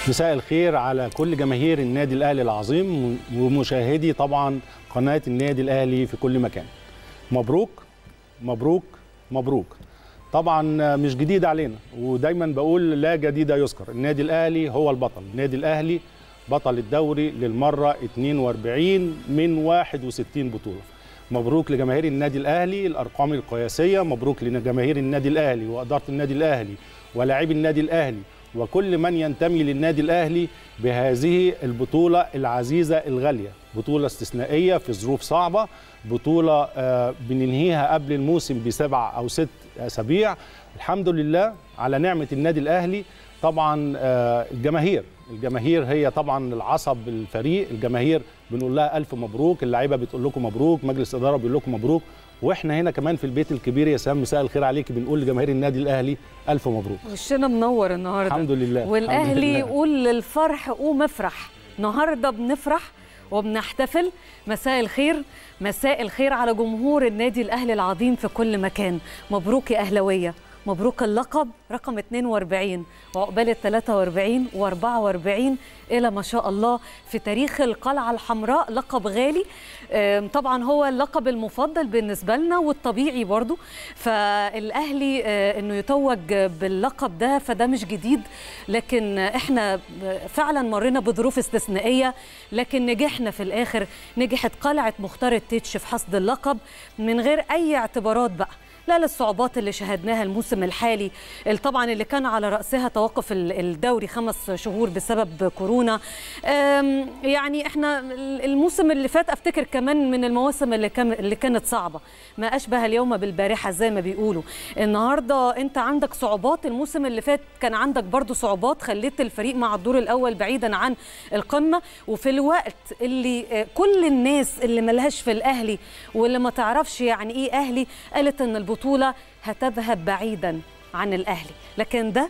مساء الخير على كل جماهير النادي الاهلي العظيم ومشاهدي طبعا قناه النادي الاهلي في كل مكان مبروك مبروك مبروك طبعا مش جديد علينا ودايما بقول لا جديد يذكر النادي الاهلي هو البطل النادي الاهلي بطل الدوري للمره 42 من 61 بطوله مبروك لجماهير النادي الاهلي الارقام القياسيه مبروك لجماهير النادي الاهلي واداره النادي الاهلي ولاعبي النادي الاهلي وكل من ينتمي للنادي الاهلي بهذه البطوله العزيزه الغاليه بطوله استثنائيه في ظروف صعبه بطوله آه بننهيها قبل الموسم بسبع او ست اسابيع الحمد لله على نعمه النادي الاهلي طبعا آه الجماهير الجماهير هي طبعا العصب الفريق الجماهير بنقول لها الف مبروك اللعيبه بتقول لكم مبروك مجلس الاداره بيقول لكم مبروك واحنا هنا كمان في البيت الكبير يا سام مساء الخير عليك بنقول لجماهير النادي الاهلي الف مبروك وشنا منور النهارده الحمد لله والاهلي يقول للفرح قوم افرح النهارده بنفرح وبنحتفل مساء الخير مساء الخير على جمهور النادي الاهلي العظيم في كل مكان مبروك يا اهلاويه مبروك اللقب رقم 42 وعقبال ال 43 و44 الى ما شاء الله في تاريخ القلعه الحمراء لقب غالي طبعا هو اللقب المفضل بالنسبه لنا والطبيعي برضو فالاهلي انه يتوج باللقب ده فده مش جديد لكن احنا فعلا مرينا بظروف استثنائيه لكن نجحنا في الاخر نجحت قلعه مختار التتش في حصد اللقب من غير اي اعتبارات بقى لا للصعوبات اللي شهدناها الموسم الحالي طبعا اللي كان على رأسها توقف الدوري خمس شهور بسبب كورونا يعني احنا الموسم اللي فات افتكر كمان من المواسم اللي, كان اللي كانت صعبة ما أشبه اليوم بالبارحة زي ما بيقولوا النهاردة انت عندك صعوبات الموسم اللي فات كان عندك برضو صعوبات خليت الفريق مع الدور الأول بعيدا عن القمة وفي الوقت اللي كل الناس اللي ملهاش في الأهلي واللي ما تعرفش يعني ايه أهلي قالت ان البطولة هتذهب بعيدا عن الأهلي لكن ده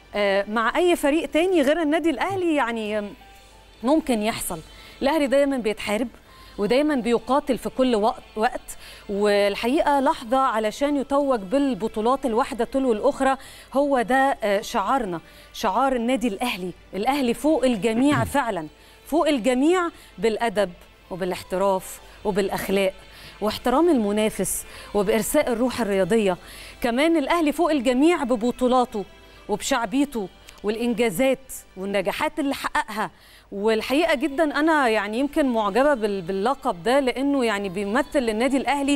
مع أي فريق تاني غير النادي الأهلي يعني ممكن يحصل الأهلي دايما بيتحارب ودايما بيقاتل في كل وقت, وقت والحقيقه لحظه علشان يتوج بالبطولات الواحده تلو الاخرى هو ده شعارنا شعار النادي الاهلي الاهلي فوق الجميع فعلا فوق الجميع بالادب وبالاحتراف وبالاخلاق واحترام المنافس وبإرساء الروح الرياضية كمان الأهلي فوق الجميع ببطولاته وبشعبيته والإنجازات والنجاحات اللي حققها والحقيقة جدا أنا يعني يمكن معجبة باللقب ده لأنه يعني بيمثل للنادي الأهلي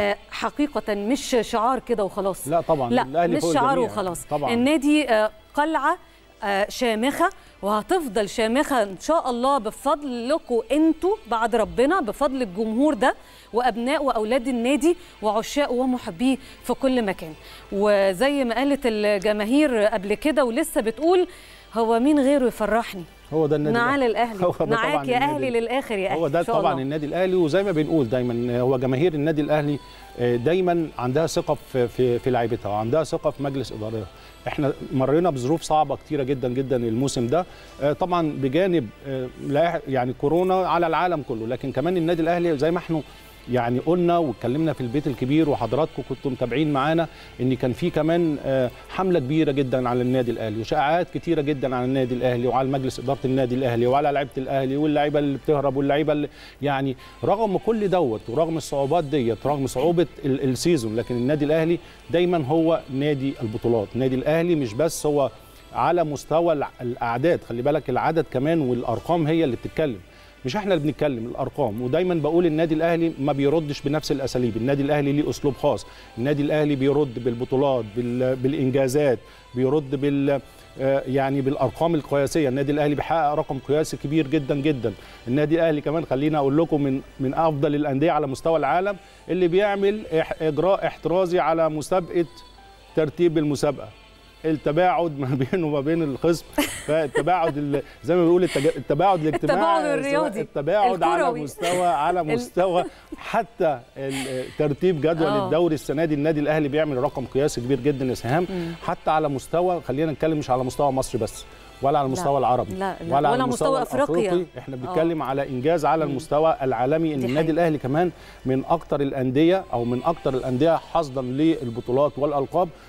حقيقة مش شعار كده وخلاص لا طبعا لا الأهلي مش فوق شعار الجميع. وخلاص طبعا. النادي قلعة شامخة وهتفضل شامخة إن شاء الله بفضل لكم أنتوا بعد ربنا بفضل الجمهور ده وأبناء وأولاد النادي وعشاق ومحبيه في كل مكان وزي ما قالت الجماهير قبل كده ولسه بتقول هو مين غيره يفرحني هو ده النادي نعال الاهلي هو ده طبعاً معاك يا النادي. اهلي للاخر يا اهلي هو ده إن شاء طبعا الله. النادي الاهلي وزي ما بنقول دايما هو جماهير النادي الاهلي دايما عندها ثقه في في, في لعيبتها وعندها ثقه في مجلس ادارتها احنا مرينا بظروف صعبه كتيره جدا جدا الموسم ده طبعا بجانب يعني كورونا على العالم كله لكن كمان النادي الاهلي زي ما احنا يعني قلنا واتكلمنا في البيت الكبير وحضراتكم كنتم متابعين معانا ان كان في كمان حمله كبيره جدا على النادي الاهلي وشائعات كتيره جدا على النادي الاهلي وعلى مجلس اداره النادي الاهلي وعلى لعيبه الاهلي واللعيبه اللي بتهرب واللعيبه اللي يعني رغم كل دوت ورغم الصعوبات ديت رغم صعوبه السيزون لكن النادي الاهلي دايما هو نادي البطولات النادي الاهلي مش بس هو على مستوى الاعداد خلي بالك العدد كمان والارقام هي اللي بتتكلم مش احنا اللي بنتكلم الارقام ودايما بقول النادي الاهلي ما بيردش بنفس الاساليب النادي الاهلي ليه اسلوب خاص النادي الاهلي بيرد بالبطولات بالانجازات بيرد بال يعني بالارقام القياسيه النادي الاهلي بيحقق رقم قياسي كبير جدا جدا النادي الاهلي كمان خلينا اقول لكم من من افضل الانديه على مستوى العالم اللي بيعمل اجراء احترازي على مسابقه ترتيب المسابقه التباعد ما بينه وما بين الخصم فالتباعد زي ما بيقول التباعد الاجتماعي التباعد الرياضي التباعد على مستوى على مستوى حتى ترتيب جدول آه. الدوري السنه دي النادي الاهلي بيعمل رقم قياسي كبير جدا يا سهام حتى على مستوى خلينا نتكلم مش على مستوى مصر بس ولا على المستوى لا. العربي لا. لا. ولا, ولا على مستوى أفريقيا. الافريقي احنا بنتكلم على انجاز على المستوى العالمي ان دي النادي حقيقة. الاهلي كمان من اكتر الانديه او من اكتر الانديه حصدا للبطولات والالقاب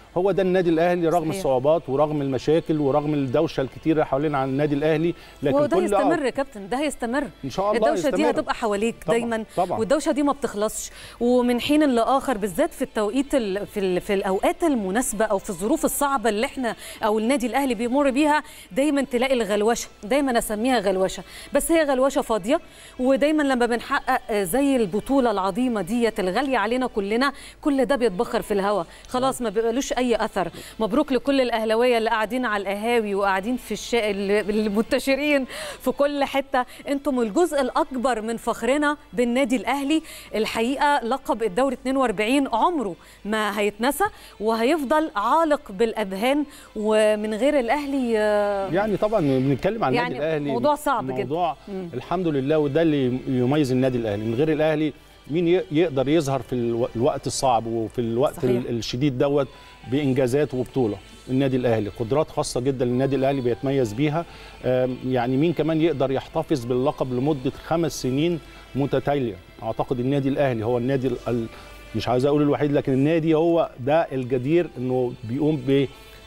هو ده النادي الاهلي رغم صحيح. الصعوبات ورغم المشاكل ورغم الدوشه الكتيره حوالين عن النادي الاهلي لكن وده كل هيستمر يا كابتن ده هيستمر ان شاء الله الدوشه دي يستمر. هتبقى حواليك طبعاً، دايما طبعاً. والدوشه دي ما بتخلصش ومن حين لاخر بالذات في التوقيت ال... في, ال... في الاوقات المناسبه او في الظروف الصعبه اللي احنا او النادي الاهلي بيمر بيها دايما تلاقي الغلوشه دايما اسميها غلوشه بس هي غلوشه فاضيه ودايما لما بنحقق آه، زي البطوله العظيمه ديت الغاليه علينا كلنا كل ده بيتبخر في الهواء خلاص ما بيبقالوش اي اثر مبروك لكل الاهلاويه اللي قاعدين على القهاوي وقاعدين في الشا... المنتشرين في كل حته انتم الجزء الاكبر من فخرنا بالنادي الاهلي الحقيقه لقب الدوري 42 عمره ما هيتنسى وهيفضل عالق بالاذهان ومن غير الاهلي آه، يعني طبعا بنتكلم عن يعني النادي الاهلي موضوع صعب جدا. موضوع الحمد لله وده اللي يميز النادي الاهلي من غير الاهلي مين ي- يقدر يظهر في الو- الوقت الصعب وفي الوقت صحيح. ال- الشديد دوت بانجازات وبطوله النادي الاهلي قدرات خاصه جدا للنادي الاهلي بيتميز بيها آم، يعني مين كمان يقدر يحتفظ باللقب لمده خمس سنين متتاليه اعتقد النادي الاهلي هو النادي ال- ال- مش عايز اقول الوحيد لكن النادي هو ده الجدير انه بيقوم ب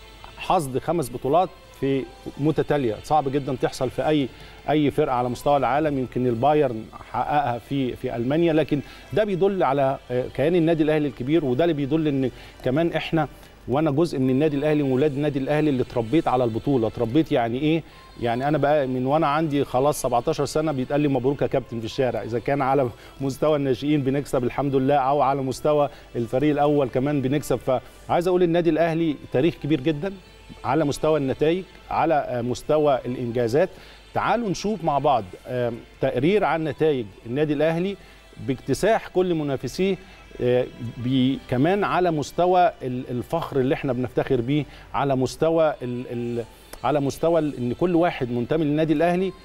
حصد خمس بطولات في متتاليه صعب جدا تحصل في اي اي فرقه على مستوى العالم يمكن البايرن حققها في في المانيا لكن ده بيدل على آه، كيان النادي الاهلي الكبير وده اللي بيدل ان كمان احنا وانا جزء من النادي الاهلي وولاد النادي الاهلي اللي اتربيت على البطوله اتربيت يعني ايه يعني انا بقى من وانا عندي خلاص 17 سنه بيتقال لي مبروك يا كابتن في الشارع اذا كان على مستوى الناشئين بنكسب الحمد لله او على مستوى الفريق الاول كمان بنكسب فعايز اقول النادي الاهلي تاريخ كبير جدا على مستوى النتائج على آه، مستوى الانجازات تعالوا نشوف مع بعض آم، تقرير عن نتائج النادي الاهلي باكتساح كل منافسيه آه، بي- كمان على مستوى ال- الفخر اللي احنا بنفتخر بيه على مستوى ال ال على مستوى ال- ان كل واحد منتمي للنادي الاهلي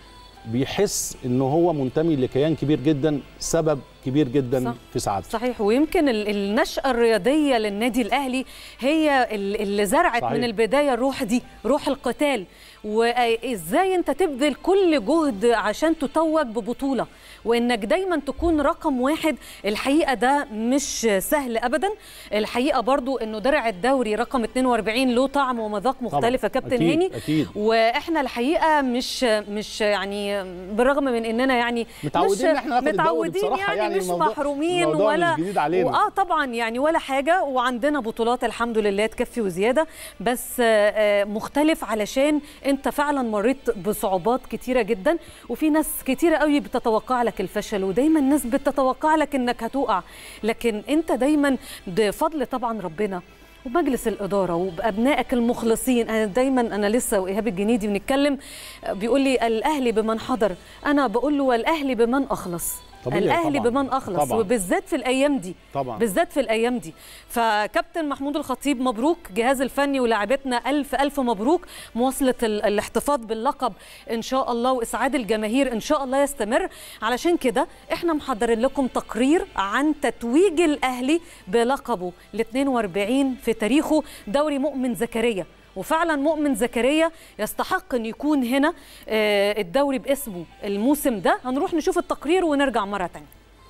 بيحس ان هو منتمي لكيان كبير جدا سبب كبير جدا صح. في سعادته صحيح ويمكن ال- النشأة الرياضية للنادي الأهلي هي ال- اللي زرعت صحيح. من البداية الروح دي روح القتال وإزاي أنت تبذل كل جهد عشان تتوج ببطولة وإنك دايما تكون رقم واحد الحقيقة ده مش سهل أبدا الحقيقة برضو إنه درع الدوري رقم 42 له طعم ومذاق مختلف يا كابتن أكيد، هاني أكيد. واحنا الحقيقه مش مش يعني بالرغم من اننا يعني متعودين مش إن إحنا ناخد الدوري متعودين بصراحة، يعني, يعني مش الموضوع- محرومين الموضوع ولا مش جديد علينا. اه طبعا يعني ولا حاجه وعندنا بطولات الحمد لله تكفي وزياده بس آه، آه، مختلف علشان انت فعلا مريت بصعوبات كتيره جدا وفي ناس كتيره قوي بتتوقع لك الفشل ودايما ناس بتتوقع لك انك هتقع لكن انت دايما بفضل طبعا ربنا ومجلس الاداره وبابنائك المخلصين انا دايما انا لسه وايهاب الجنيدي بنتكلم بيقول لي الاهلي بمن حضر انا بقول له والاهلي بمن اخلص طبيعي الاهلي طبعاً. بمن اخلص طبعاً. وبالذات في الايام دي طبعاً. بالذات في الايام دي فكابتن محمود الخطيب مبروك جهاز الفني ولاعبتنا الف الف مبروك مواصله ال- الاحتفاظ باللقب ان شاء الله واسعاد الجماهير ان شاء الله يستمر علشان كده احنا محضرين لكم تقرير عن تتويج الاهلي بلقبه ال 42 في تاريخه دوري مؤمن زكريا وفعلا مؤمن زكريا يستحق ان يكون هنا آه، الدوري باسمه الموسم ده هنروح نشوف التقرير ونرجع مره تانية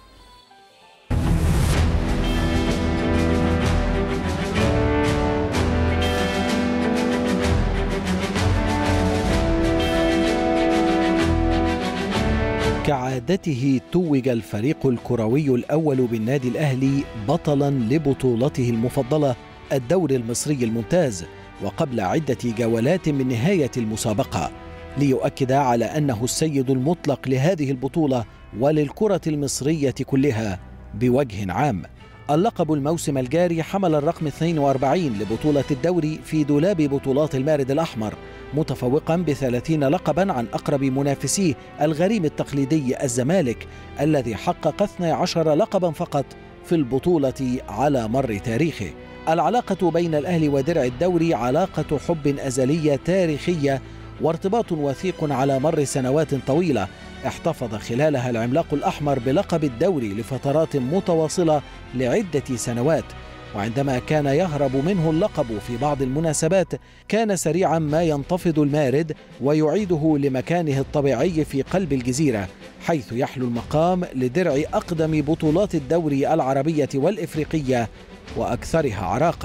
كعادته توج الفريق الكروي الأول بالنادي الأهلي بطلا لبطولته المفضلة الدوري المصري الممتاز وقبل عدة جولات من نهاية المسابقة ليؤكد على أنه السيد المطلق لهذه البطولة وللكرة المصرية كلها بوجه عام اللقب الموسم الجاري حمل الرقم 42 لبطولة الدوري في دولاب بطولات المارد الأحمر متفوقا بثلاثين لقبا عن أقرب منافسيه الغريم التقليدي الزمالك الذي حقق 12 لقبا فقط في البطولة على مر تاريخه العلاقة بين الأهلي ودرع الدوري علاقة حب أزلية تاريخية وارتباط وثيق على مر سنوات طويلة احتفظ خلالها العملاق الأحمر بلقب الدوري لفترات متواصلة لعدة سنوات وعندما كان يهرب منه اللقب في بعض المناسبات كان سريعا ما ينتفض المارد ويعيده لمكانه الطبيعي في قلب الجزيرة حيث يحلو المقام لدرع أقدم بطولات الدوري العربية والإفريقية وأكثرها عراقة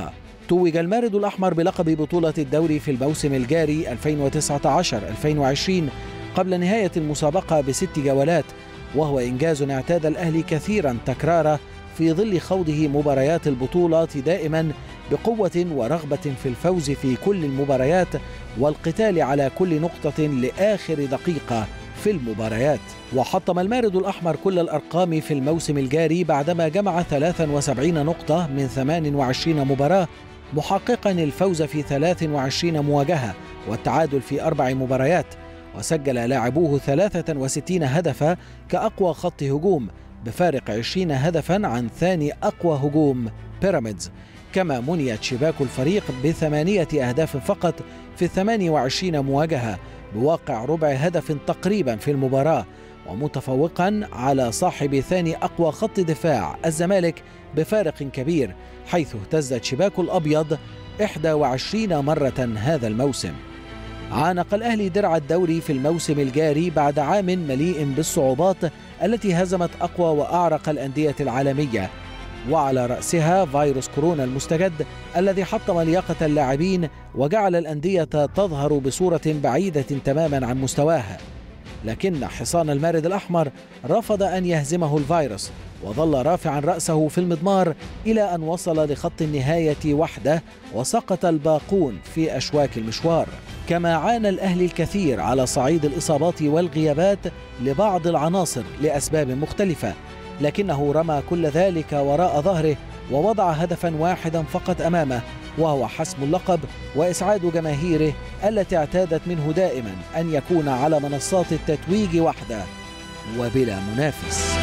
توج المارد الأحمر بلقب بطولة الدوري في الموسم الجاري 2019-2020 قبل نهاية المسابقة بست جولات وهو إنجاز اعتاد الأهلي كثيرا تكراره في ظل خوضه مباريات البطولات دائما بقوة ورغبة في الفوز في كل المباريات والقتال على كل نقطة لآخر دقيقة في المباريات وحطم المارد الأحمر كل الأرقام في الموسم الجاري بعدما جمع 73 نقطة من 28 مباراة محققا الفوز في 23 مواجهة والتعادل في أربع مباريات وسجل لاعبوه 63 هدفا كأقوى خط هجوم بفارق 20 هدفا عن ثاني أقوى هجوم بيراميدز كما منيت شباك الفريق بثمانية أهداف فقط في 28 مواجهة بواقع ربع هدف تقريبا في المباراة ومتفوقا على صاحب ثاني أقوى خط دفاع الزمالك بفارق كبير حيث اهتزت شباك الأبيض 21 مرة هذا الموسم عانق الأهلي درع الدوري في الموسم الجاري بعد عام مليء بالصعوبات التي هزمت أقوى وأعرق الأندية العالمية وعلى رأسها فيروس كورونا المستجد الذي حطم لياقة اللاعبين وجعل الأندية تظهر بصورة بعيدة تماما عن مستواها لكن حصان المارد الأحمر رفض أن يهزمه الفيروس وظل رافعا رأسه في المضمار إلى أن وصل لخط النهاية وحده وسقط الباقون في أشواك المشوار كما عانى الأهلي الكثير على صعيد الإصابات والغيابات لبعض العناصر لأسباب مختلفة لكنه رمى كل ذلك وراء ظهره ووضع هدفا واحدا فقط امامه وهو حسم اللقب واسعاد جماهيره التي اعتادت منه دائما ان يكون على منصات التتويج وحده وبلا منافس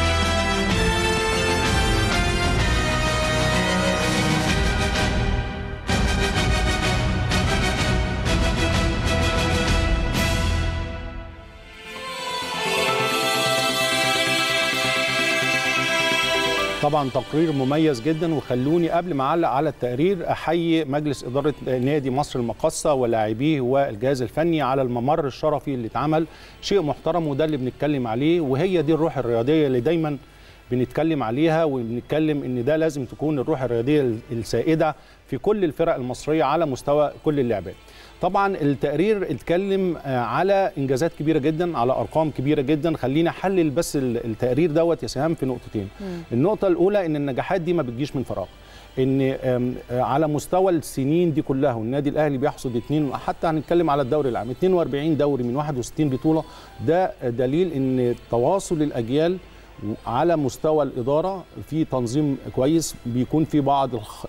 طبعا تقرير مميز جدا وخلوني قبل ما اعلق على التقرير احيي مجلس اداره نادي مصر المقاصه ولاعبيه والجهاز الفني على الممر الشرفي اللي اتعمل شيء محترم وده اللي بنتكلم عليه وهي دي الروح الرياضيه اللي دايما بنتكلم عليها وبنتكلم ان ده لازم تكون الروح الرياضيه السائده في كل الفرق المصريه على مستوى كل اللعبات. طبعا التقرير اتكلم على انجازات كبيره جدا على ارقام كبيره جدا خلينا احلل بس التقرير دوت يا سهام في نقطتين مم. النقطه الاولى ان النجاحات دي ما بتجيش من فراغ ان على مستوى السنين دي كلها والنادي الاهلي بيحصد اثنين حتى هنتكلم على الدوري العام 42 دوري من 61 بطوله ده دليل ان تواصل الاجيال على مستوى الاداره في تنظيم كويس بيكون في بعض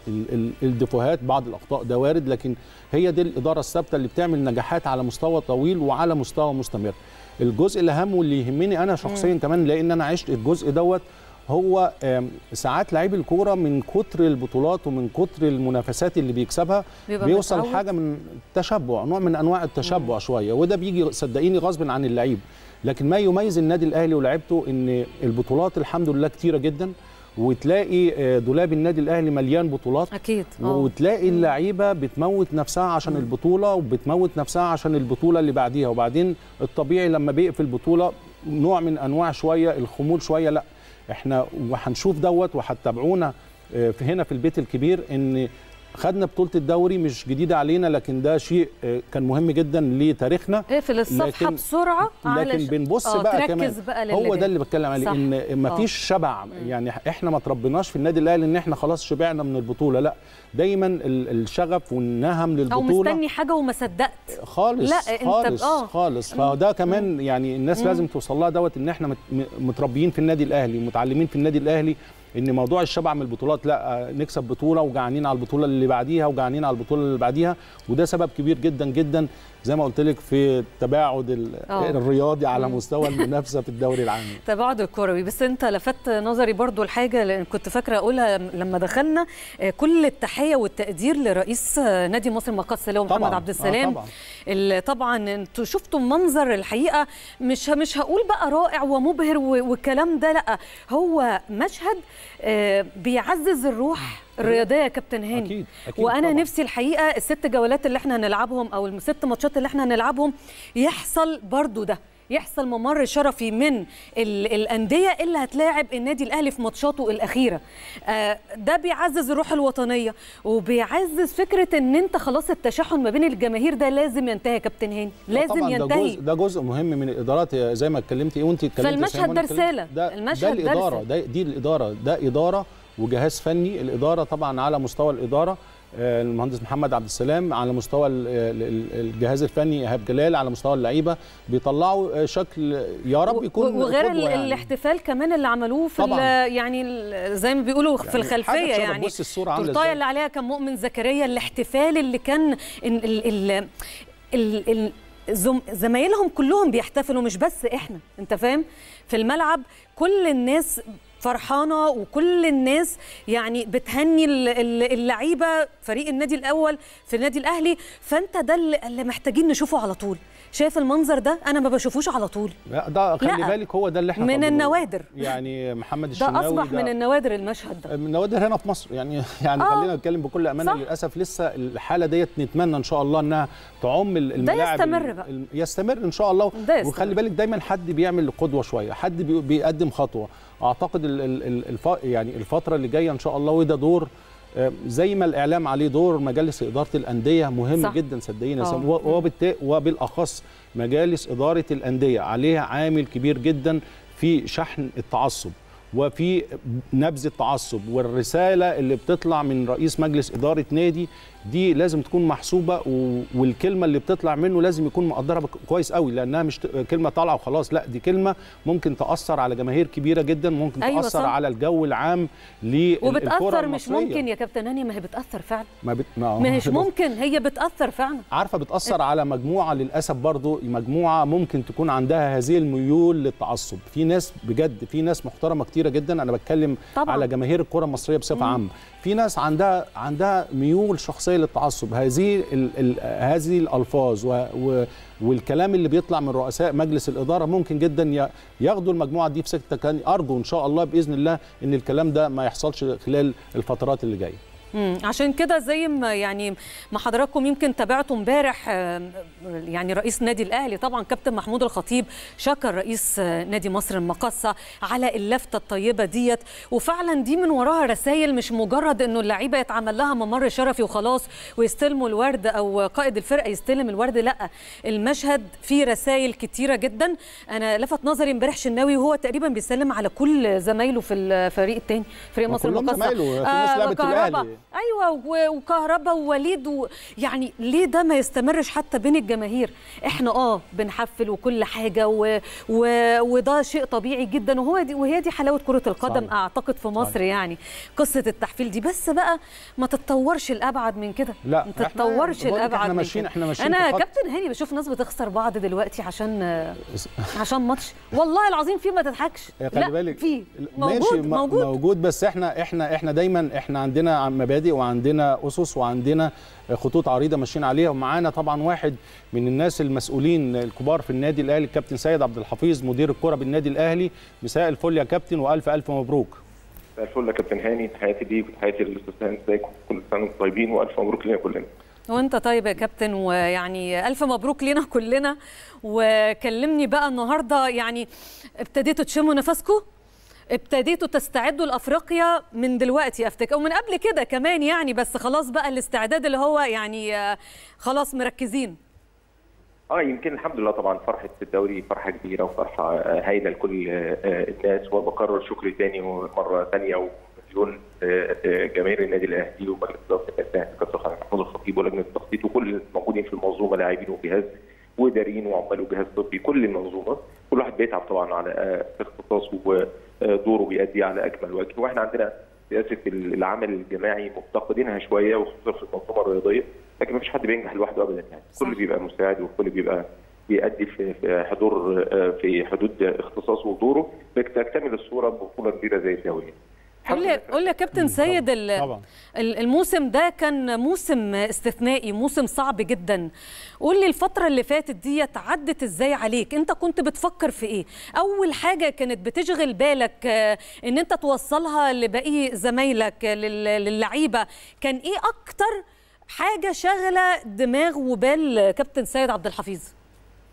الدفوهات بعض الاخطاء ده وارد لكن هي دي الاداره الثابته اللي بتعمل نجاحات على مستوى طويل وعلى مستوى مستمر الجزء الاهم واللي يهمني انا شخصيا كمان لان انا عشت الجزء دوت هو ساعات لعيب الكوره من كتر البطولات ومن كتر المنافسات اللي بيكسبها بيوصل متعود. حاجه من تشبع نوع من انواع التشبع مم. شويه وده بيجي صدقيني غصب عن اللعيب لكن ما يميز النادي الاهلي ولاعيبته ان البطولات الحمد لله كتيره جدا وتلاقي دولاب النادي الاهلي مليان بطولات اكيد أوه. وتلاقي اللعيبه بتموت نفسها عشان البطوله وبتموت نفسها عشان البطوله اللي بعديها وبعدين الطبيعي لما بيقفل البطوله نوع من انواع شويه الخمول شويه لا احنا وهنشوف دوت وهتتابعونا في هنا في البيت الكبير ان خدنا بطولة الدوري مش جديدة علينا لكن ده شيء كان مهم جدا لتاريخنا اقفل الصفحة لكن بسرعة لكن بنبص بقى كمان بقى هو ده اللي بتكلم عليه صح. ان ما فيش شبع يعني احنا ما تربيناش في النادي الاهلي ان احنا خلاص شبعنا من البطولة لا دايما الشغف والنهم للبطولة او مستني حاجة وما صدقت خالص لا خالص انت آه. خالص فده كمان يعني الناس مم. لازم توصل لها دوت ان احنا متربيين في النادي الاهلي ومتعلمين في النادي الاهلي ان موضوع الشبع من البطولات لا نكسب بطوله وجعانين على البطوله اللي بعديها وجعانين على البطوله اللي بعديها وده سبب كبير جدا جدا زي ما قلت لك في التباعد أوه. الرياضي على مستوى المنافسه في الدوري العام التباعد الكروي بس انت لفت نظري برضو الحاجه لان كنت فاكره اقولها لما دخلنا كل التحيه والتقدير لرئيس نادي مصر المقاصه اللي هو محمد عبد السلام آه طبعا. اللي طبعا انتوا شفتوا منظر الحقيقه مش مش هقول بقى رائع ومبهر والكلام ده لا هو مشهد بيعزز الروح الرياضيه يا كابتن هاني أكيد. أكيد وانا طبعا. نفسي الحقيقه الست جولات اللي احنا هنلعبهم او الست ماتشات اللي احنا هنلعبهم يحصل برضو ده يحصل ممر شرفي من ال- الانديه اللي هتلاعب النادي الاهلي في ماتشاته الاخيره آه، ده بيعزز الروح الوطنيه وبيعزز فكره ان انت خلاص التشحن ما بين الجماهير ده لازم ينتهي يا كابتن هاني لازم طبعا ده ينتهي جزء ده جزء مهم من الادارات زي ما اتكلمتي وانت اتكلمتي يا فالمشهد سيمان ده اتكلمت- رسالة. ده المشهد ده ده الاداره رسالة. ده دي الاداره ده اداره وجهاز فني الاداره طبعا على مستوى الاداره آه، المهندس محمد عبد السلام على مستوى ال- ال- الجهاز الفني ايهاب جلال على مستوى اللعيبه بيطلعوا آه، شكل يا رب يكون و- وغير قدوة ال- يعني. الاحتفال كمان اللي عملوه في طبعاً. ال- يعني ال- زي ما بيقولوا في يعني الخلفيه حاجة تشرف. يعني بص الصورة عاملة التورتايه إزاي. اللي عليها كان مؤمن زكريا الاحتفال اللي كان ال ال ال ال ال زم زمايلهم كلهم بيحتفلوا مش بس احنا انت فاهم في الملعب كل الناس فرحانه وكل الناس يعني بتهني ال- ال- اللعيبه فريق النادي الاول في النادي الاهلي فانت ده اللي اللي محتاجين نشوفه على طول شايف المنظر ده انا ما بشوفوش على طول لا، ده خلي لا. بالك هو ده اللي احنا من طالبينه. النوادر. يعني محمد ده الشناوي اصبح من النوادر المشهد ده من النوادر هنا في مصر يعني يعني آه. خلينا نتكلم بكل امانه صح. للاسف لسه الحاله ديت نتمنى ان شاء الله انها تعم ال- الملاعب يستمر ال- بقى. ال- يستمر ان شاء الله ده يستمر. وخلي بالك دايما حد بيعمل قدوه شويه حد بي- بيقدم خطوه اعتقد ال ال ال الف يعني الفتره اللي جايه ان شاء الله وده دور آه، زي ما الاعلام عليه دور مجالس اداره الانديه مهم صح. جدا صدقيني يا آه. سام. و- وبالتا- وبالاخص مجالس اداره الانديه عليها عامل كبير جدا في شحن التعصب وفي نبذ التعصب والرساله اللي بتطلع من رئيس مجلس اداره نادي دي لازم تكون محسوبه و- والكلمه اللي بتطلع منه لازم يكون مقدرها بك- كويس قوي لانها مش ت- كلمه طالعه وخلاص لا دي كلمه ممكن تاثر على جماهير كبيره جدا ممكن أيوة تاثر صح. على الجو العام للكره وبتاثر مش المصرية. ممكن يا كابتن هاني ما هي بتاثر فعلا ما, بت... ما مش ممكن هي بتاثر فعلا عارفه بتاثر على مجموعه للاسف برضو مجموعه ممكن تكون عندها هذه الميول للتعصب في ناس بجد في ناس محترمه كتيره جدا انا بتكلم طبعاً. على جماهير الكره المصريه بصفه عامه في ناس عندها عندها ميول شخصيه للتعصب هذه ال ال هذه الالفاظ و و والكلام اللي بيطلع من رؤساء مجلس الاداره ممكن جدا ي- ياخدوا المجموعه دي في سكه كان ارجو ان شاء الله باذن الله ان الكلام ده ما يحصلش خلال الفترات اللي جايه مم. عشان كده زي ما يعني ما حضراتكم يمكن تابعتوا امبارح آم، يعني رئيس النادي الاهلي طبعا كابتن محمود الخطيب شكر رئيس آه، نادي مصر المقاصه على اللفته الطيبه ديت وفعلا دي من وراها رسائل مش مجرد انه اللعيبه يتعمل لها ممر شرفي وخلاص ويستلموا الورد او قائد الفرقه يستلم الورد لا المشهد فيه رسائل كتيره جدا انا لفت نظري امبارح شناوي وهو تقريبا بيسلم على كل زمايله في الفريق التاني فريق ما مصر كلهم المقاصه زمايله، في ناس لعبت في وكهربا. الأهلي. ايوه و- وكهربا ووليد و... يعني ليه ده ما يستمرش حتى بين الجماهير احنا اه بنحفل وكل حاجه و... و... وده شيء طبيعي جدا وهو دي وهي دي حلاوه كره القدم صحيح. اعتقد في مصر صحيح. يعني قصه التحفيل دي بس بقى ما تتطورش الابعد من كده لا، ما إحنا- تتطورش بقول لك الابعد إحنا من ماشيين- كده. إحنا ماشيين انا في خط- كابتن هاني بشوف ناس بتخسر بعض دلوقتي عشان عشان ماتش والله العظيم في ما تضحكش خلي لا بالك في ماشي موجود م- موجود موجود بس احنا احنا احنا دايما احنا عندنا مبادئ وعندنا اسس وعندنا خطوط عريضه ماشيين عليها ومعانا طبعا واحد من الناس المسؤولين الكبار في النادي الاهلي الكابتن سيد عبد الحفيظ مدير الكره بالنادي الاهلي مساء الفل يا كابتن والف الف مبروك مساء الفل يا كابتن هاني تحياتي ليك وتحياتي للاستاذ هاني ازيكم كل سنه وانتم طيبين والف مبروك لنا كلنا وانت طيب يا كابتن ويعني الف مبروك لينا كلنا وكلمني بقى النهارده يعني ابتديتوا تشموا نفسكم ابتديتوا تستعدوا لافريقيا من دلوقتي افتكر ومن قبل كده كمان يعني بس خلاص بقى الاستعداد اللي هو يعني آه، خلاص مركزين اه يمكن الحمد لله طبعا فرحه الدوري فرحه كبيره وفرحه آه، هايله لكل آه، آه، الناس وبكرر شكري تاني ومره ثانيه ومليون آه، آه، جماهير النادي الاهلي ومجلس اداره النادي الاهلي كابتن محمود الخطيب ولجنه التخطيط وكل الموجودين في المنظومه لاعبين وجهاز واداريين وعمال وجهاز طبي كل المنظومه كل واحد بيتعب طبعا على آه، اختصاصه ودوره بيأدي على اكمل وجه واحنا عندنا سياسه العمل الجماعي مفتقدينها شويه وخصوصا في المنظومه الرياضيه لكن ما فيش حد بينجح لوحده ابدا يعني صح. كل بيبقى مساعد والكل بيبقى بيأدي في في حضور آه، في حدود اختصاصه ودوره بتكتمل الصوره ببطوله كبيره زي الدوري قول لي قول لي يا كابتن سيد ال- طبعا ال- الموسم ده كان موسم استثنائي موسم صعب جدا قول لي الفترة اللي فاتت ديت عدت ازاي عليك انت كنت بتفكر في ايه اول حاجة كانت بتشغل بالك آه، ان انت توصلها لباقي زمايلك آه، لل- للعيبة كان ايه اكتر حاجة شغلة دماغ وبال كابتن سيد عبد الحفيظ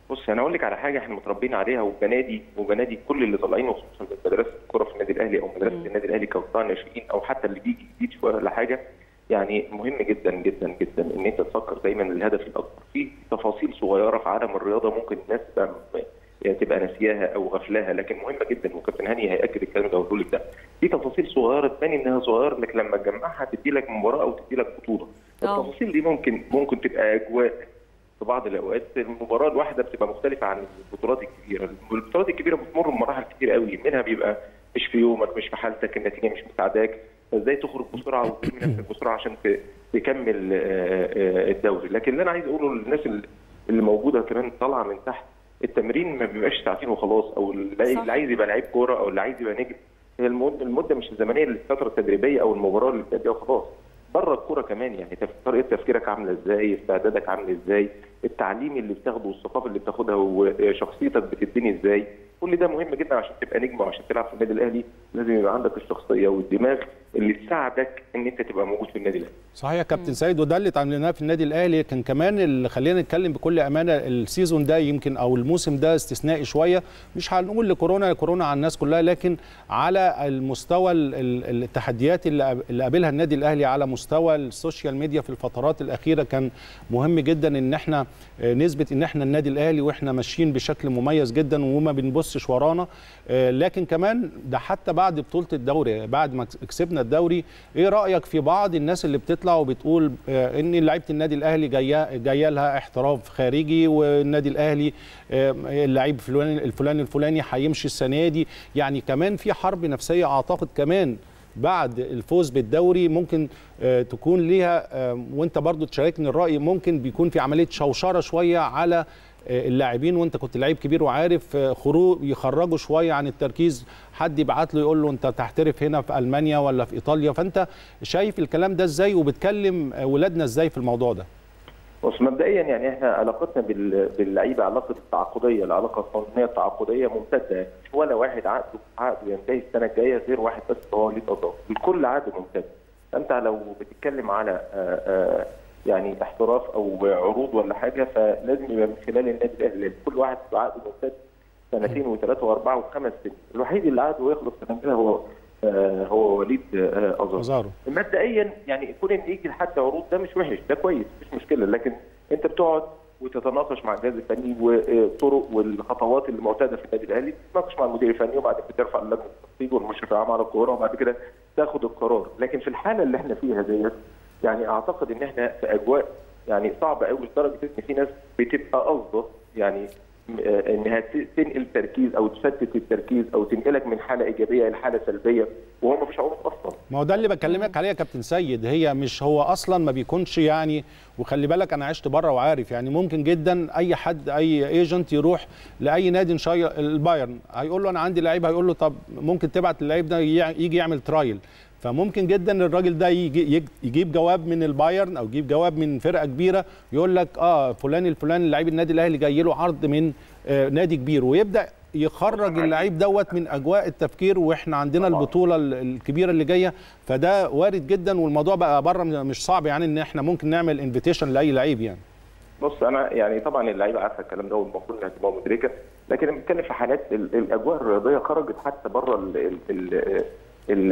بص انا اقول لك على حاجه احنا متربيين عليها وبنادي وبنادي كل اللي طالعين وخصوصا من مدرسه الكوره في النادي الاهلي او مدرسه النادي الاهلي كقطاع ناشئين او حتى اللي بيجي جديد شويه ولا حاجه يعني مهم جدا جدا جدا ان انت تفكر دايما الهدف الاكبر في تفاصيل صغيره في عالم الرياضه ممكن الناس تبقى يعني تبقى ناسياها او غفلاها لكن مهمه جدا وكابتن هاني هياكد الكلام ده ويقول لك ده في تفاصيل صغيره تبان انها صغيره لكن لما تجمعها تدي لك مباراه او تدي لك بطوله آه. التفاصيل دي ممكن ممكن تبقى اجواء في بعض الاوقات المباراه الواحده بتبقى مختلفه عن البطولات الكبيره، البطولات الكبيره بتمر بمراحل كتير قوي منها بيبقى مش في يومك مش في حالتك النتيجه مش مساعداك فازاي تخرج بسرعه وترمي نفسك بسرعه عشان ت- تكمل آه، آه، الدوري، لكن اللي انا عايز اقوله للناس اللي- اللي موجوده كمان طالعه من تحت التمرين ما بيبقاش ساعتين وخلاص او اللي صح. اللي عايز يبقى لعيب كوره او اللي عايز يبقى نجم هي المد- المده مش الزمنيه للفتره التدريبيه او المباراه اللي بتأديها وخلاص بره الكوره كمان يعني تف- طريقه تفكيرك عامله ازاي استعدادك عامل ازاي التعليم اللي بتاخده والثقافه اللي بتاخدها وشخصيتك بتتبني ازاي كل ده مهم جدا عشان تبقى نجم وعشان تلعب في النادي الاهلي لازم يبقى عندك الشخصيه والدماغ اللي تساعدك ان انت تبقى موجود في النادي الاهلي صحيح يا كابتن سيد وده اللي اتعاملناه في النادي الاهلي كان كمان اللي خلينا نتكلم بكل امانه السيزون ده يمكن او الموسم ده استثنائي شويه مش هنقول لكورونا كورونا على الناس كلها لكن على المستوى ال- ال- التحديات اللي قاب- اللي قابلها النادي الاهلي على مستوى السوشيال ميديا في الفترات الاخيره كان مهم جدا ان احنا آه، نثبت ان احنا النادي الاهلي واحنا ماشيين بشكل مميز جدا وما بنبصش ورانا آه، لكن كمان ده حتى بعد بطوله الدوري بعد ما كسبنا الدوري ايه رايك في بعض الناس اللي بتطلع وبتقول آه، ان لعيبه النادي الاهلي جايه جايه لها احتراف خارجي والنادي الاهلي آه، اللعيب الفلاني الفلاني الفلاني هيمشي السنه دي يعني كمان في حرب نفسيه اعتقد كمان بعد الفوز بالدوري ممكن آه، تكون ليها آه، وانت برضو تشاركني الراي ممكن بيكون في عمليه شوشره شويه على آه، اللاعبين وانت كنت لعيب كبير وعارف آه، خروج يخرجوا شويه عن التركيز حد يبعت له يقول له انت تحترف هنا في المانيا ولا في ايطاليا فانت شايف الكلام ده ازاي وبتكلم آه، ولادنا ازاي في الموضوع ده بص مبدئيا يعني احنا علاقتنا بال- باللعيبه علاقه التعاقديه العلاقه القانونيه التعاقديه ممتده مش ولا واحد عقده عقده ينتهي السنه الجايه غير واحد بس هو ليه تضاد الكل عقده ممتد انت لو بتتكلم على آه، آه، يعني احتراف او عروض ولا حاجه فلازم يبقى من خلال النادي الاهلي لأن كل واحد بيبقى عقده ممتد سنتين وثلاثه واربعه وخمس سنين الوحيد اللي عقده يخلص سنه كده هو آه، هو وليد آه، ازار ازارو مبدئيا يعني كون ان يجي لحد عروض ده مش وحش ده كويس مش مشكله لكن انت بتقعد وتتناقش مع الجهاز الفني والطرق والخطوات اللي معتاده في النادي الاهلي تتناقش مع المدير الفني وبعدين بترفع لجنه التخطيط والمشرف العام على الكوره وبعد كده تاخد القرار لكن في الحاله اللي احنا فيها ديت يعني اعتقد ان احنا في اجواء يعني صعبه قوي لدرجه ان في ناس بتبقى قصده يعني آه، انها ت- تنقل تركيز او تشتت التركيز او تنقلك من حاله ايجابيه الى حاله سلبيه وهو مفيش عروض اصلا ما هو ده اللي بكلمك عليه يا كابتن سيد هي مش هو اصلا ما بيكونش يعني وخلي بالك انا عشت بره وعارف يعني ممكن جدا اي حد اي ايجنت يروح لاي نادي شاي البايرن هيقول له انا عندي لعيب هيقول له طب ممكن تبعت اللعيب ده يع- يجي يعمل ترايل فممكن جدا الراجل ده يجي يج- يجيب جواب من البايرن او يجيب جواب من فرقه كبيره يقول لك اه فلان الفلاني لعيب النادي الاهلي جاي له عرض من آه نادي كبير ويبدا يخرج اللعيب دوت من اجواء التفكير واحنا عندنا طبعاً. البطوله ال- الكبيره اللي جايه فده وارد جدا والموضوع بقى بره مش صعب يعني ان احنا ممكن نعمل انفيتيشن لاي لعيب يعني بص انا يعني طبعا اللعيبه عارفه الكلام ده والمفروض انها تبقى مدركه لكن انا بتكلم في حالات ال- الاجواء الرياضيه خرجت حتى بره ال- ال- ال- ال-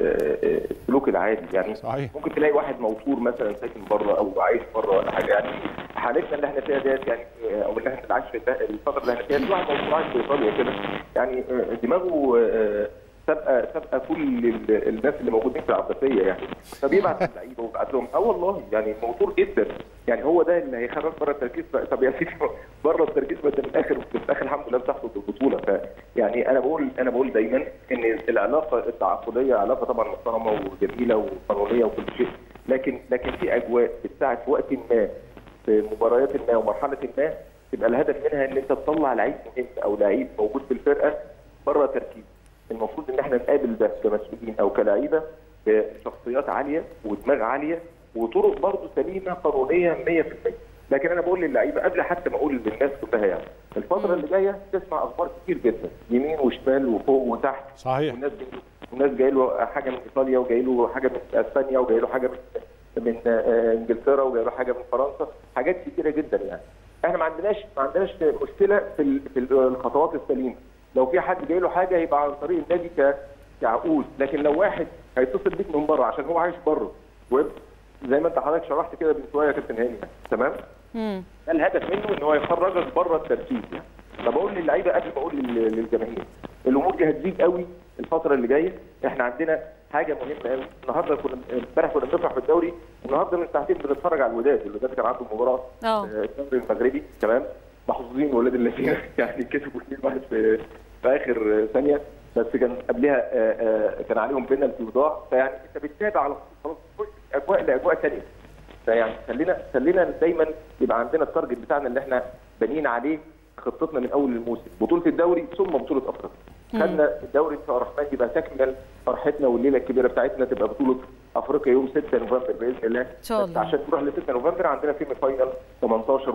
ال- السلوك العادي يعني صحيح. ممكن تلاقي واحد موتور مثلا ساكن بره او عايش بره ولا حاجه يعني حالتنا اللي احنا فيها ديت يعني او اللي احنا عايش في الفتره اللي احنا فيها في واحد موتور عايش في ايطاليا كده يعني دماغه آه، سابقه سابقه كل ال- الناس اللي موجودين في العباسيه يعني فبيبعت اللعيبه وبيبعت لهم اه والله يعني موتور جدا يعني هو ده اللي هيخرج بره التركيز بقى. طب يا سيدي بره التركيز ما انت في الاخر في الاخر الحمد لله بتحصل بالبطوله فيعني انا بقول انا بقول دايما ان العلاقه التعاقديه علاقه طبعا محترمه وجميله وقانونيه وكل شيء لكن لكن في اجواء بتساعد في وقت ما في مباريات ما ومرحله ما تبقى الهدف منها ان انت تطلع لعيب مهم او لعيب موجود في الفرقه بره تركيز المفروض ان احنا نقابل ده كمسؤولين او كلاعيبه بشخصيات عاليه ودماغ عاليه وطرق برضه سليمه قانونيه 100% لكن انا بقول للعيبه قبل حتى ما اقول للناس كلها يعني الفتره اللي جايه تسمع اخبار كتير جدا يمين وشمال وفوق وتحت صحيح والناس والناس جاي له حاجه من ايطاليا وجاي له حاجه من اسبانيا وجاي له حاجه من من آه، انجلترا وجاي له حاجه من فرنسا حاجات كتيره جدا يعني احنا ما عندناش ما عندناش مشكله في ال- في الخطوات السليمه لو في حد جاي له حاجه يبقى عن طريق النادي ك- كعقود لكن لو واحد هيتصل بيك من بره عشان هو عايش بره زي ما انت حضرتك شرحت كده من شويه يا كابتن هاني تمام مم. ده الهدف منه ان هو يخرجك بره التركيز يعني فبقول للعيبه قبل ما اقول لل- للجماهير الامور دي هتزيد قوي الفتره اللي جايه احنا عندنا حاجه مهمه قوي النهارده كنا امبارح كنا بنفرح بالدوري النهارده من ساعتين بنتفرج على الوداد الوداد كان عنده مباراه اه آه، الدوري المغربي تمام محظوظين ولاد الذين يعني كسبوا 2 1 في في اخر آه، ثانيه بس كان قبلها آه، آه، كان عليهم بينالتي وضاع فيعني انت بتتابع على طول خلاص تخش اجواء لاجواء ثانيه فيعني خلينا خلينا دايما يبقى عندنا التارجت بتاعنا اللي احنا بانيين عليه خطتنا من اول الموسم بطوله الدوري ثم بطوله افريقيا خدنا الدوري ان شاء الله الرحمن يبقى تكمل فرحتنا والليله الكبيره بتاعتنا تبقى بطوله افريقيا يوم 6 نوفمبر باذن الله إن شاء الله. بس عشان تروح ل 6 نوفمبر عندنا فيلم فاينل 18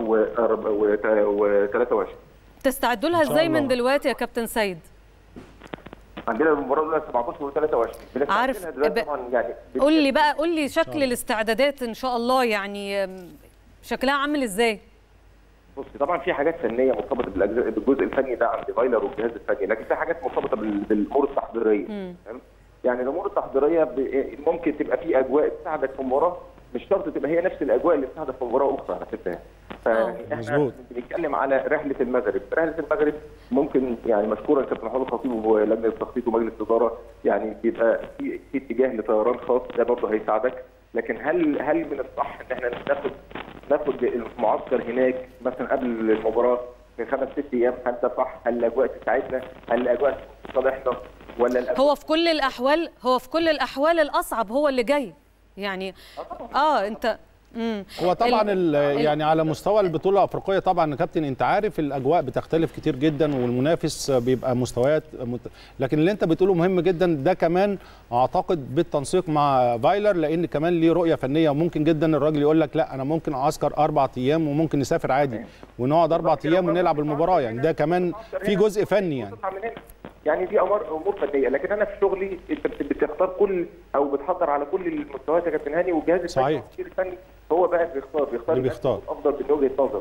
و 23 تستعدوا لها إن شاء ازاي الله. من دلوقتي يا كابتن سيد عندنا المباراه الاولى 17 و 23 عارف، ب- طبعا يعني قول لي بقى قول لي شكل الاستعدادات ان شاء الله يعني أم، شكلها عامل ازاي بص طبعا في حاجات فنيه مرتبطه بالاجزاء بالجزء الفني ده عند فايلر والجهاز الفني لكن في حاجات مرتبطه بال- بالامور التحضيريه تمام؟ يعني الامور التحضيريه ب- ممكن تبقى في اجواء تساعدك في مباراه مش شرط تبقى هي نفس الاجواء اللي بتساعدك في مباراه اخرى على فكره فيعني احنا مظبوط. بنتكلم على رحله المغرب، رحله المغرب ممكن يعني مشكورا كابتن محمود الخطيب ولجنه التخطيط ومجلس الاداره يعني بيبقى في في اتجاه لطيران خاص ده برضه هيساعدك لكن هل هل من الصح ان احنا ناخد ناخد المعسكر هناك مثلا قبل المباراه في خمس ست ايام هل ده صح؟ هل الاجواء تساعدنا؟ هل الاجواء في صالحنا؟ ولا الأجواء هو في كل الاحوال هو في كل الاحوال الاصعب هو اللي جاي يعني اه انت امم هو طبعا ال- ال يعني على مستوى البطوله الافريقيه طبعا يا كابتن انت عارف الاجواء بتختلف كتير جدا والمنافس بيبقى مستويات مت... لكن اللي انت بتقوله مهم جدا ده كمان اعتقد بالتنسيق مع فايلر لان كمان ليه رؤيه فنيه وممكن جدا الراجل يقول لك لا انا ممكن اعسكر اربع ايام وممكن نسافر عادي ونقعد اربع ايام ونلعب المباراه يعني ده كمان في جزء فني يعني تطلع من هنا. يعني دي امور امور فنيه لكن انا في شغلي انت بت- بتختار كل او بتحضر على كل المستويات يا كابتن هاني والجهاز الفني صحيح. والتفكير الفني هو بقى بيختار بيختار اللي بيختار. افضل من وجهه نظر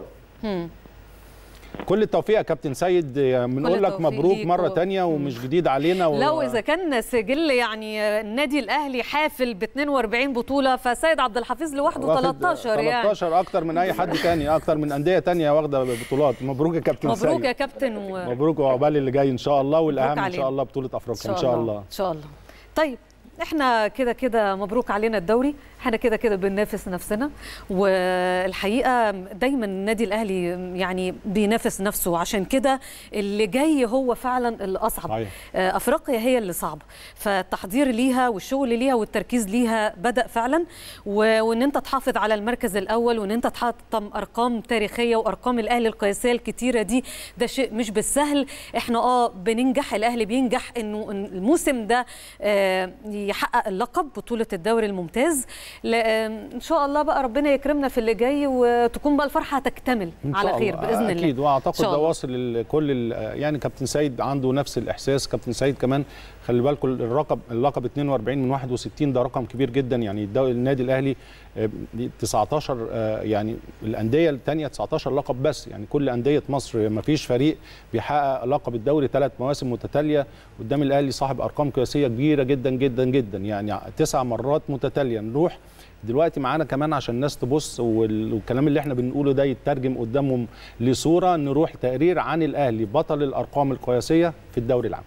كل التوفيق يا كابتن سيد بنقول لك التوفيق مبروك ليك مره و- تانية ومش جديد علينا و... لو اذا كان سجل يعني النادي الاهلي حافل ب 42 بطوله فسيد عبد الحفيظ لوحده واخد 13 يعني 13 اكتر من اي حد تاني اكتر من انديه تانية واخده بطولات مبروك يا كابتن سيد مبروك يا كابتن و... مبروك وعقبال اللي جاي ان شاء الله والاهم ان علينا. شاء الله بطوله افريقيا ان شاء الله ان شاء الله طيب احنا كده كده مبروك علينا الدوري احنا كده كده بننافس نفسنا والحقيقه دايما النادي الاهلي يعني بينافس نفسه عشان كده اللي جاي هو فعلا الاصعب صحيح. آه، افريقيا هي اللي صعبه فالتحضير ليها والشغل ليها والتركيز ليها بدا فعلا و- وان انت تحافظ على المركز الاول وان انت تحطم ارقام تاريخيه وارقام الاهلي القياسيه الكتيره دي ده شيء مش بالسهل احنا اه بننجح الاهلي بينجح انه إن الموسم ده آه، يحقق اللقب بطوله الدوري الممتاز ل- آه، ان شاء الله بقى ربنا يكرمنا في اللي جاي وتكون بقى الفرحه تكتمل إن على شاء خير الله. باذن الله اكيد واعتقد إن شاء ده الله. واصل لكل ال- يعني كابتن سيد عنده نفس الاحساس كابتن سيد كمان خلي بالكم الرقم اللقب 42 من 61 ده رقم كبير جدا يعني الدو- النادي الاهلي آه، دي 19 آه، يعني الانديه الثانيه 19 لقب بس يعني كل انديه مصر ما فيش فريق بيحقق لقب الدوري ثلاث مواسم متتاليه قدام الاهلي صاحب ارقام قياسيه كبيره جدا جدا جدا يعني تسع مرات متتاليه نروح دلوقتي معانا كمان عشان الناس تبص وال- والكلام اللي احنا بنقوله ده يترجم قدامهم لصوره نروح تقرير عن الاهلي بطل الارقام القياسيه في الدوري العام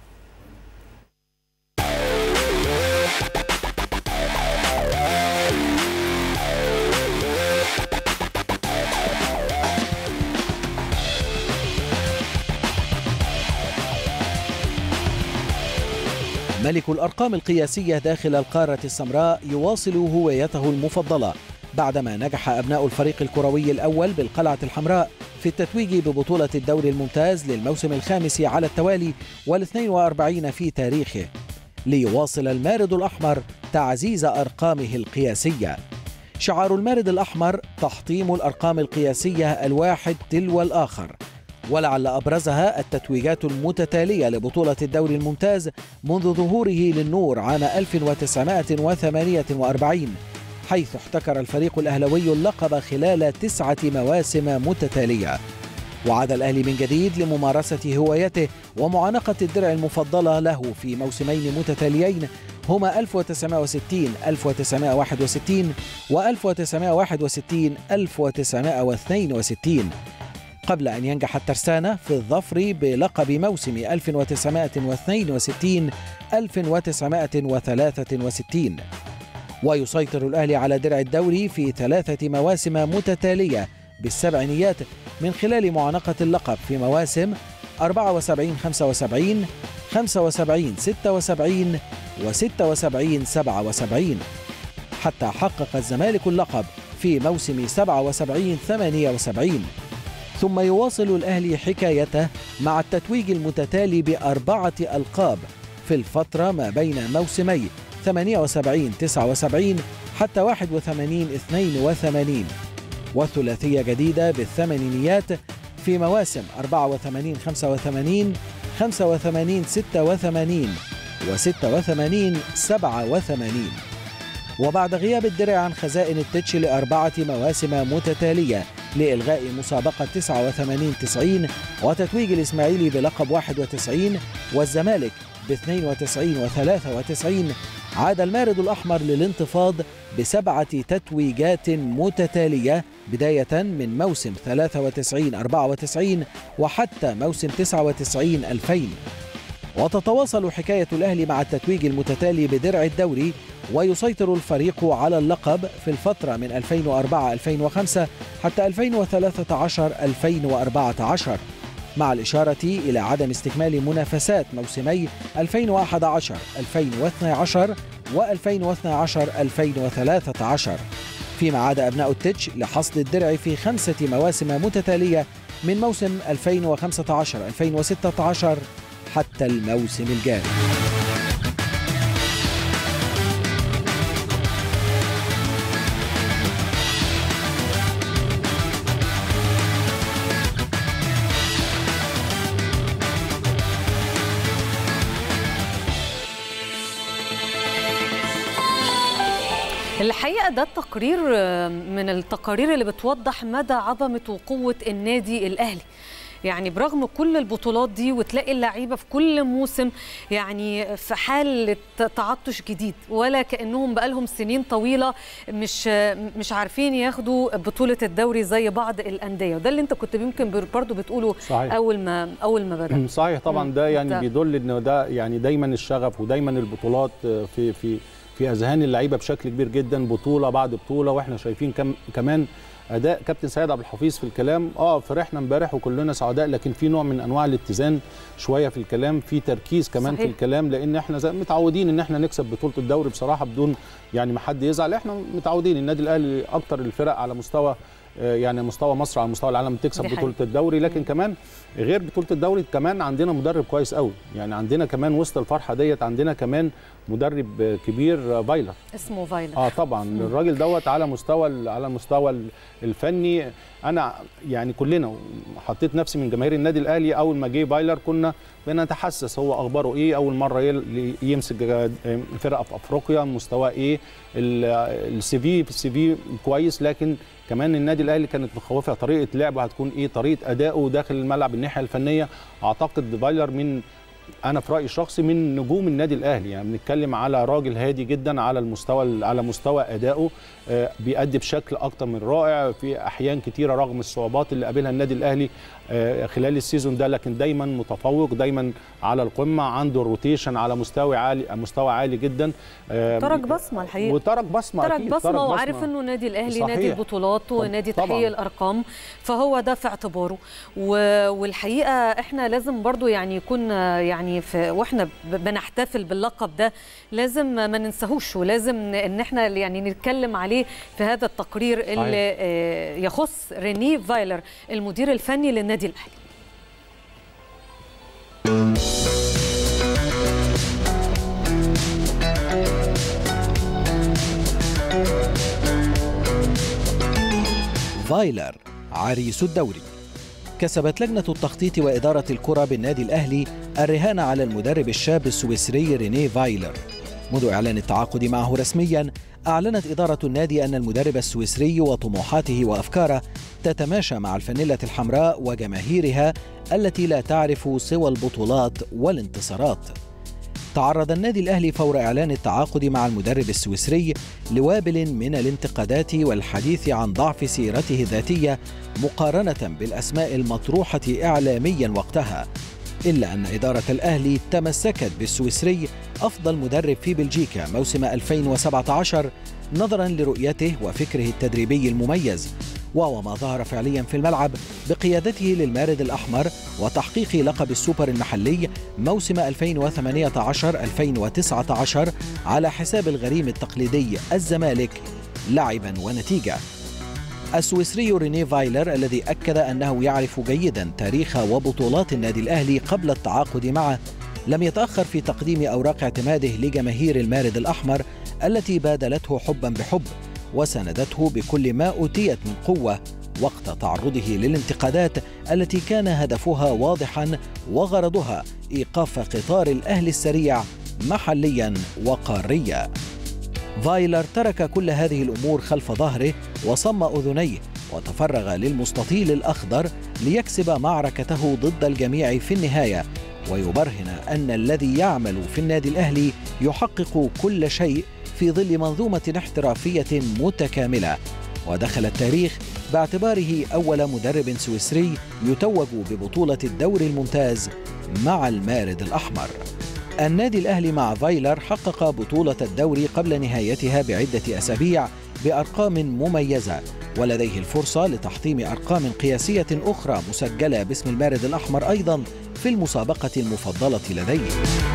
ملك الأرقام القياسية داخل القارة السمراء يواصل هويته المفضلة بعدما نجح أبناء الفريق الكروي الأول بالقلعة الحمراء في التتويج ببطولة الدوري الممتاز للموسم الخامس على التوالي والاثنين وأربعين في تاريخه ليواصل المارد الأحمر تعزيز أرقامه القياسية شعار المارد الأحمر تحطيم الأرقام القياسية الواحد تلو الآخر ولعل أبرزها التتويجات المتتالية لبطولة الدوري الممتاز منذ ظهوره للنور عام 1948 حيث احتكر الفريق الأهلوي اللقب خلال تسعة مواسم متتالية وعاد الأهلي من جديد لممارسة هوايته ومعانقة الدرع المفضلة له في موسمين متتاليين هما 1960 1961 و 1961 1962 قبل أن ينجح الترسانة في الظفر بلقب موسم 1962 1963 ويسيطر الأهلي على درع الدوري في ثلاثة مواسم متتالية بالسبعينيات من خلال معانقة اللقب في مواسم 74 75 75 76 و 76 77 حتى حقق الزمالك اللقب في موسم 77 78 ثم يواصل الأهلي حكايته مع التتويج المتتالي بأربعة ألقاب في الفترة ما بين موسمي 78 79 حتى 81 82 وثلاثية جديدة بالثمانينيات في مواسم 84 85 85 86 و 86 87 وبعد غياب الدرع عن خزائن التتش لأربعة مواسم متتالية لإلغاء مسابقة 89 90 وتتويج الإسماعيلي بلقب 91 والزمالك ب 92 و 93 عاد المارد الأحمر للانتفاض بسبعة تتويجات متتالية بداية من موسم 93 94 وحتى موسم 99 2000 وتتواصل حكاية الأهلي مع التتويج المتتالي بدرع الدوري ويسيطر الفريق على اللقب في الفترة من 2004-2005 حتى 2013-2014 مع الإشارة إلى عدم استكمال منافسات موسمي 2011-2012 و2012-2013 فيما عاد أبناء التتش لحصد الدرع في خمسة مواسم متتالية من موسم 2015-2016 حتى الموسم الجاري الحقيقه ده التقرير من التقارير اللي بتوضح مدى عظمه وقوه النادي الاهلي يعني برغم كل البطولات دي وتلاقي اللعيبه في كل موسم يعني في حاله تعطش جديد ولا كانهم بقالهم سنين طويله مش مش عارفين ياخدوا بطوله الدوري زي بعض الانديه وده اللي انت كنت يمكن برضه بتقوله صحيح. اول ما اول ما بدا صحيح طبعا ده يعني ده. بيدل ان ده يعني دايما الشغف ودايما البطولات في في في اذهان اللعيبه بشكل كبير جدا بطوله بعد بطوله واحنا شايفين كم كمان اداء كابتن سيد عبد الحفيظ في الكلام اه فرحنا امبارح وكلنا سعداء لكن في نوع من انواع الاتزان شويه في الكلام في تركيز كمان صحيح. في الكلام لان احنا زي متعودين ان احنا نكسب بطوله الدوري بصراحه بدون يعني ما حد يزعل احنا متعودين النادي الاهلي اكتر الفرق على مستوى آه، يعني مستوى مصر على مستوى العالم تكسب دي بطوله حقيقة. الدوري لكن كمان غير بطوله الدوري كمان عندنا مدرب كويس قوي يعني عندنا كمان وسط الفرحه ديت عندنا كمان مدرب آه، كبير آه، فايلر اسمه فايلر اه طبعا الراجل دوت على مستوى ال- على المستوى ال- الفني انا يعني كلنا حطيت نفسي من جماهير النادي الاهلي اول ما جه بايلر كنا بنتحسس هو اخباره ايه اول مره يل- يمسك آه، فرقه في افريقيا مستواه ايه السي في السي في كويس لكن كمان النادي الاهلي كانت مخوفه طريقه لعبه هتكون ايه طريقه ادائه داخل الملعب الناحيه الفنيه اعتقد فايلر من انا في رايي الشخصي من نجوم النادي الاهلي يعني بنتكلم على راجل هادي جدا على المستوى على مستوى ادائه آه، بيأدي بشكل اكتر من رائع في احيان كتيره رغم الصعوبات اللي قابلها النادي الاهلي آه، خلال السيزون ده لكن دايما متفوق دايما على القمه عنده الروتيشن على مستوى عالي مستوى عالي جدا آه، ترك بصمه الحقيقه وترك بصمه ترك أكيد، بصمه وعارف انه نادي الاهلي نادي صحيح. البطولات ونادي طبعاً. تحقيق الارقام فهو ده في اعتباره و... والحقيقه احنا لازم برضو يعني يكون يعني في واحنا ب- بنحتفل باللقب ده لازم ما ننساهوش ولازم ن- ان احنا يعني نتكلم عليه في هذا التقرير اللي آه، يخص ريني فايلر المدير الفني للنادي الاهلي فايلر عريس الدوري كسبت لجنة التخطيط وإدارة الكرة بالنادي الأهلي الرهان على المدرب الشاب السويسري ريني فايلر منذ إعلان التعاقد معه رسميا أعلنت إدارة النادي أن المدرب السويسري وطموحاته وأفكاره تتماشى مع الفانيلة الحمراء وجماهيرها التي لا تعرف سوى البطولات والانتصارات تعرض النادي الأهلي فور إعلان التعاقد مع المدرب السويسري لوابل من الانتقادات والحديث عن ضعف سيرته الذاتية مقارنة بالأسماء المطروحة إعلاميا وقتها إلا أن إدارة الأهلي تمسكت بالسويسري أفضل مدرب في بلجيكا موسم 2017 نظرا لرؤيته وفكره التدريبي المميز وهو ما ظهر فعليا في الملعب بقيادته للمارد الأحمر وتحقيق لقب السوبر المحلي موسم 2018-2019 على حساب الغريم التقليدي الزمالك لعبا ونتيجه السويسري ريني فايلر الذي أكد أنه يعرف جيدا تاريخ وبطولات النادي الأهلي قبل التعاقد معه لم يتأخر في تقديم أوراق اعتماده لجماهير المارد الأحمر التي بادلته حبا بحب وساندته بكل ما أوتيت من قوة وقت تعرضه للانتقادات التي كان هدفها واضحا وغرضها إيقاف قطار الأهلي السريع محليا وقاريا فايلر ترك كل هذه الامور خلف ظهره وصم اذنيه وتفرغ للمستطيل الاخضر ليكسب معركته ضد الجميع في النهايه ويبرهن ان الذي يعمل في النادي الاهلي يحقق كل شيء في ظل منظومه احترافيه متكامله ودخل التاريخ باعتباره اول مدرب سويسري يتوج ببطوله الدوري الممتاز مع المارد الاحمر النادي الأهلي مع فايلر حقق بطولة الدوري قبل نهايتها بعدة أسابيع بأرقام مميزة ولديه الفرصة لتحطيم أرقام قياسية أخرى مسجلة باسم المارد الأحمر أيضا في المسابقة المفضلة لديه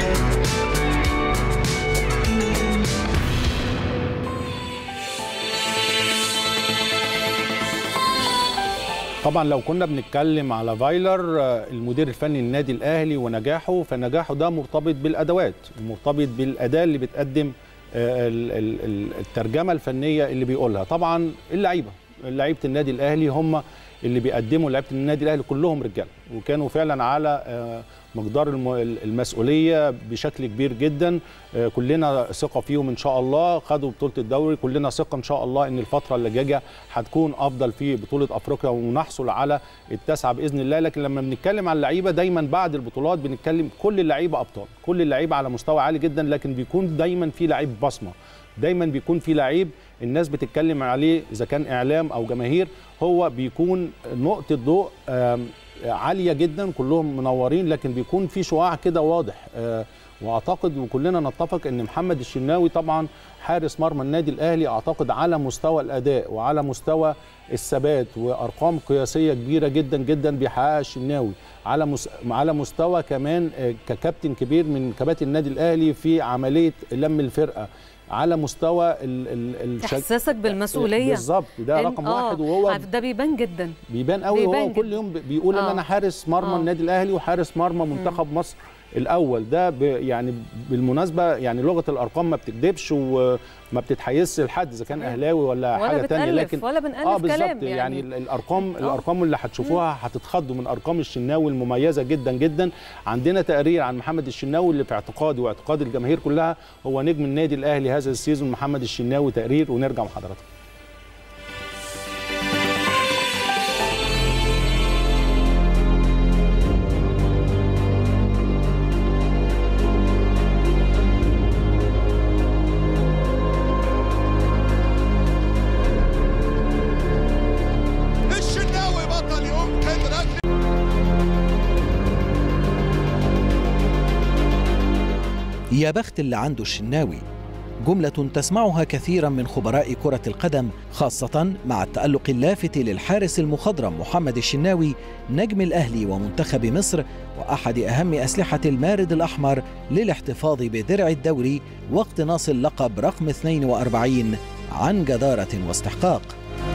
طبعا لو كنا بنتكلم على فايلر آه، المدير الفني للنادي الاهلي ونجاحه فنجاحه ده مرتبط بالادوات مرتبط بالاداه اللي بتقدم آه، ال- ال- ال- الترجمه الفنيه اللي بيقولها طبعا اللعيبه لعيبه النادي الاهلي هم اللي بيقدموا لعيبه النادي الاهلي كلهم رجاله وكانوا فعلا على آه، مقدار الم- المسؤوليه بشكل كبير جدا آه، كلنا ثقه فيهم ان شاء الله خدوا بطوله الدوري كلنا ثقه ان شاء الله ان الفتره اللي جايه هتكون افضل في بطوله افريقيا ونحصل على التاسعه باذن الله لكن لما بنتكلم عن اللعيبه دايما بعد البطولات بنتكلم كل اللعيبه ابطال كل اللعيبه على مستوى عالي جدا لكن بيكون دايما في لعيب بصمه دايما بيكون في لعيب الناس بتتكلم عليه اذا كان اعلام او جماهير هو بيكون نقطه ضوء آم، عاليه جدا كلهم منورين لكن بيكون في شعاع كده واضح آه، واعتقد وكلنا نتفق ان محمد الشناوي طبعا حارس مرمى النادي الاهلي اعتقد على مستوى الاداء وعلى مستوى الثبات وارقام قياسيه كبيره جدا جدا بيحققها الشناوي على مس... على مستوى كمان آه، ككابتن كبير من كباتن النادي الاهلي في عمليه لم الفرقه على مستوى ال... ال... الشك- احساسك بالمسؤوليه بالظبط ده إن- رقم آه، واحد وهو ده بيبان جدا بيبان قوي بيبان وهو جدا. كل يوم بي- بيقول ان آه. انا حارس مرمى آه. النادي الاهلي وحارس مرمى منتخب مصر الاول ده ب يعني بالمناسبه يعني لغه الارقام ما بتكذبش وما بتتحيزش لحد اذا كان صحيح. اهلاوي ولا, ولا حاجه تانية بتألف لكن ولا بنألف اه بالظبط كلام يعني, يعني. يعني ال- الارقام آه. الارقام اللي هتشوفوها هتتخضوا من ارقام الشناوي المميزه جدا جدا عندنا تقرير عن محمد الشناوي اللي في اعتقادي واعتقاد الجماهير كلها هو نجم النادي الاهلي هذا السيزون محمد الشناوي تقرير ونرجع مع حضراتكم الشناوي بطل يمكن ركن يا بخت اللي عنده الشناوي جملة تسمعها كثيرا من خبراء كرة القدم خاصة مع التألق اللافت للحارس المخضرم محمد الشناوي نجم الأهلي ومنتخب مصر وأحد أهم أسلحة المارد الأحمر للاحتفاظ بدرع الدوري واقتناص اللقب رقم 42 عن جدارة واستحقاق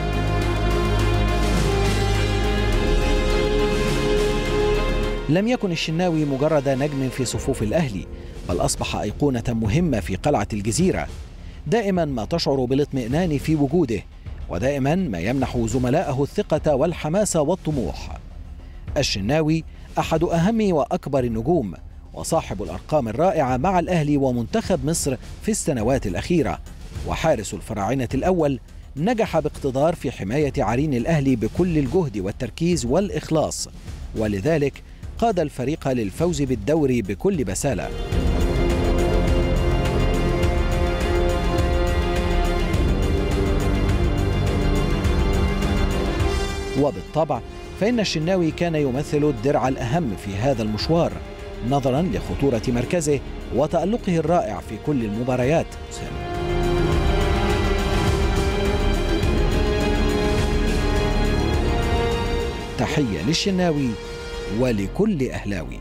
لم يكن الشناوي مجرد نجم في صفوف الأهلي بل أصبح أيقونة مهمة في قلعة الجزيرة دائما ما تشعر بالاطمئنان في وجوده ودائما ما يمنح زملائه الثقة والحماس والطموح الشناوي أحد أهم وأكبر النجوم وصاحب الأرقام الرائعة مع الأهلي ومنتخب مصر في السنوات الأخيرة وحارس الفراعنة الأول نجح باقتدار في حماية عرين الأهلي بكل الجهد والتركيز والإخلاص ولذلك قاد الفريق للفوز بالدوري بكل بسالة وبالطبع فإن الشناوي كان يمثل الدرع الأهم في هذا المشوار نظرا لخطورة مركزه وتألقه الرائع في كل المباريات تحية للشناوي ولكل أهلاوي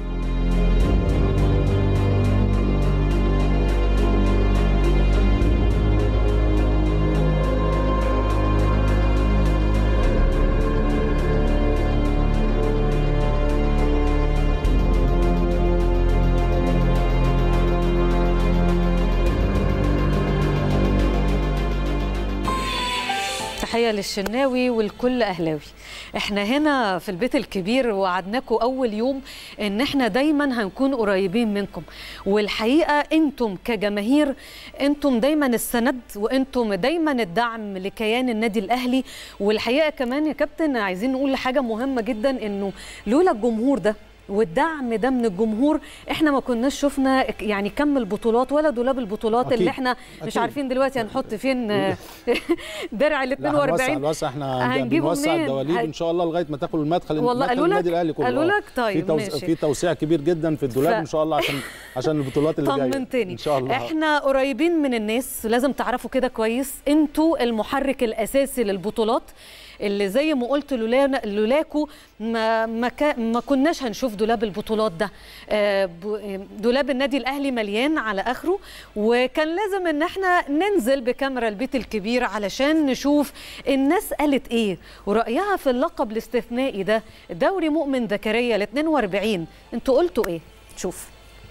تحية للشناوي والكل أهلاوي احنا هنا في البيت الكبير وعدناكم أول يوم ان احنا دايما هنكون قريبين منكم والحقيقة انتم كجماهير انتم دايما السند وانتم دايما الدعم لكيان النادي الأهلي والحقيقة كمان يا كابتن عايزين نقول حاجة مهمة جدا انه لولا الجمهور ده والدعم ده من الجمهور احنا ما كناش شفنا يعني كم البطولات ولا دولاب البطولات أكيد. اللي احنا مش أكيد. عارفين دلوقتي هنحط فين درع ال لا، 42 هنوسع احنا هنجيبه بنوسع منين؟ الدواليب هن- ان شاء الله لغايه ما تاكل المدخل والله مدخل قالوا لك؟ النادي الاهلي كله قالوا آه. لك؟ طيب، في, توز... ماشي. في توسيع كبير جدا في الدولاب ف- ان شاء الله عشان عشان البطولات اللي جايه طمنتني ان شاء الله احنا قريبين من الناس لازم تعرفوا كده كويس انتوا المحرك الاساسي للبطولات اللي زي ما قلت لولا لولاكوا ما ما, كا ما كناش هنشوف دولاب البطولات ده آه، ب- دولاب النادي الاهلي مليان على اخره وكان لازم ان احنا ننزل بكاميرا البيت الكبير علشان نشوف الناس قالت ايه ورايها في اللقب الاستثنائي ده دوري مؤمن زكريا ال 42 انتوا قلتوا ايه شوف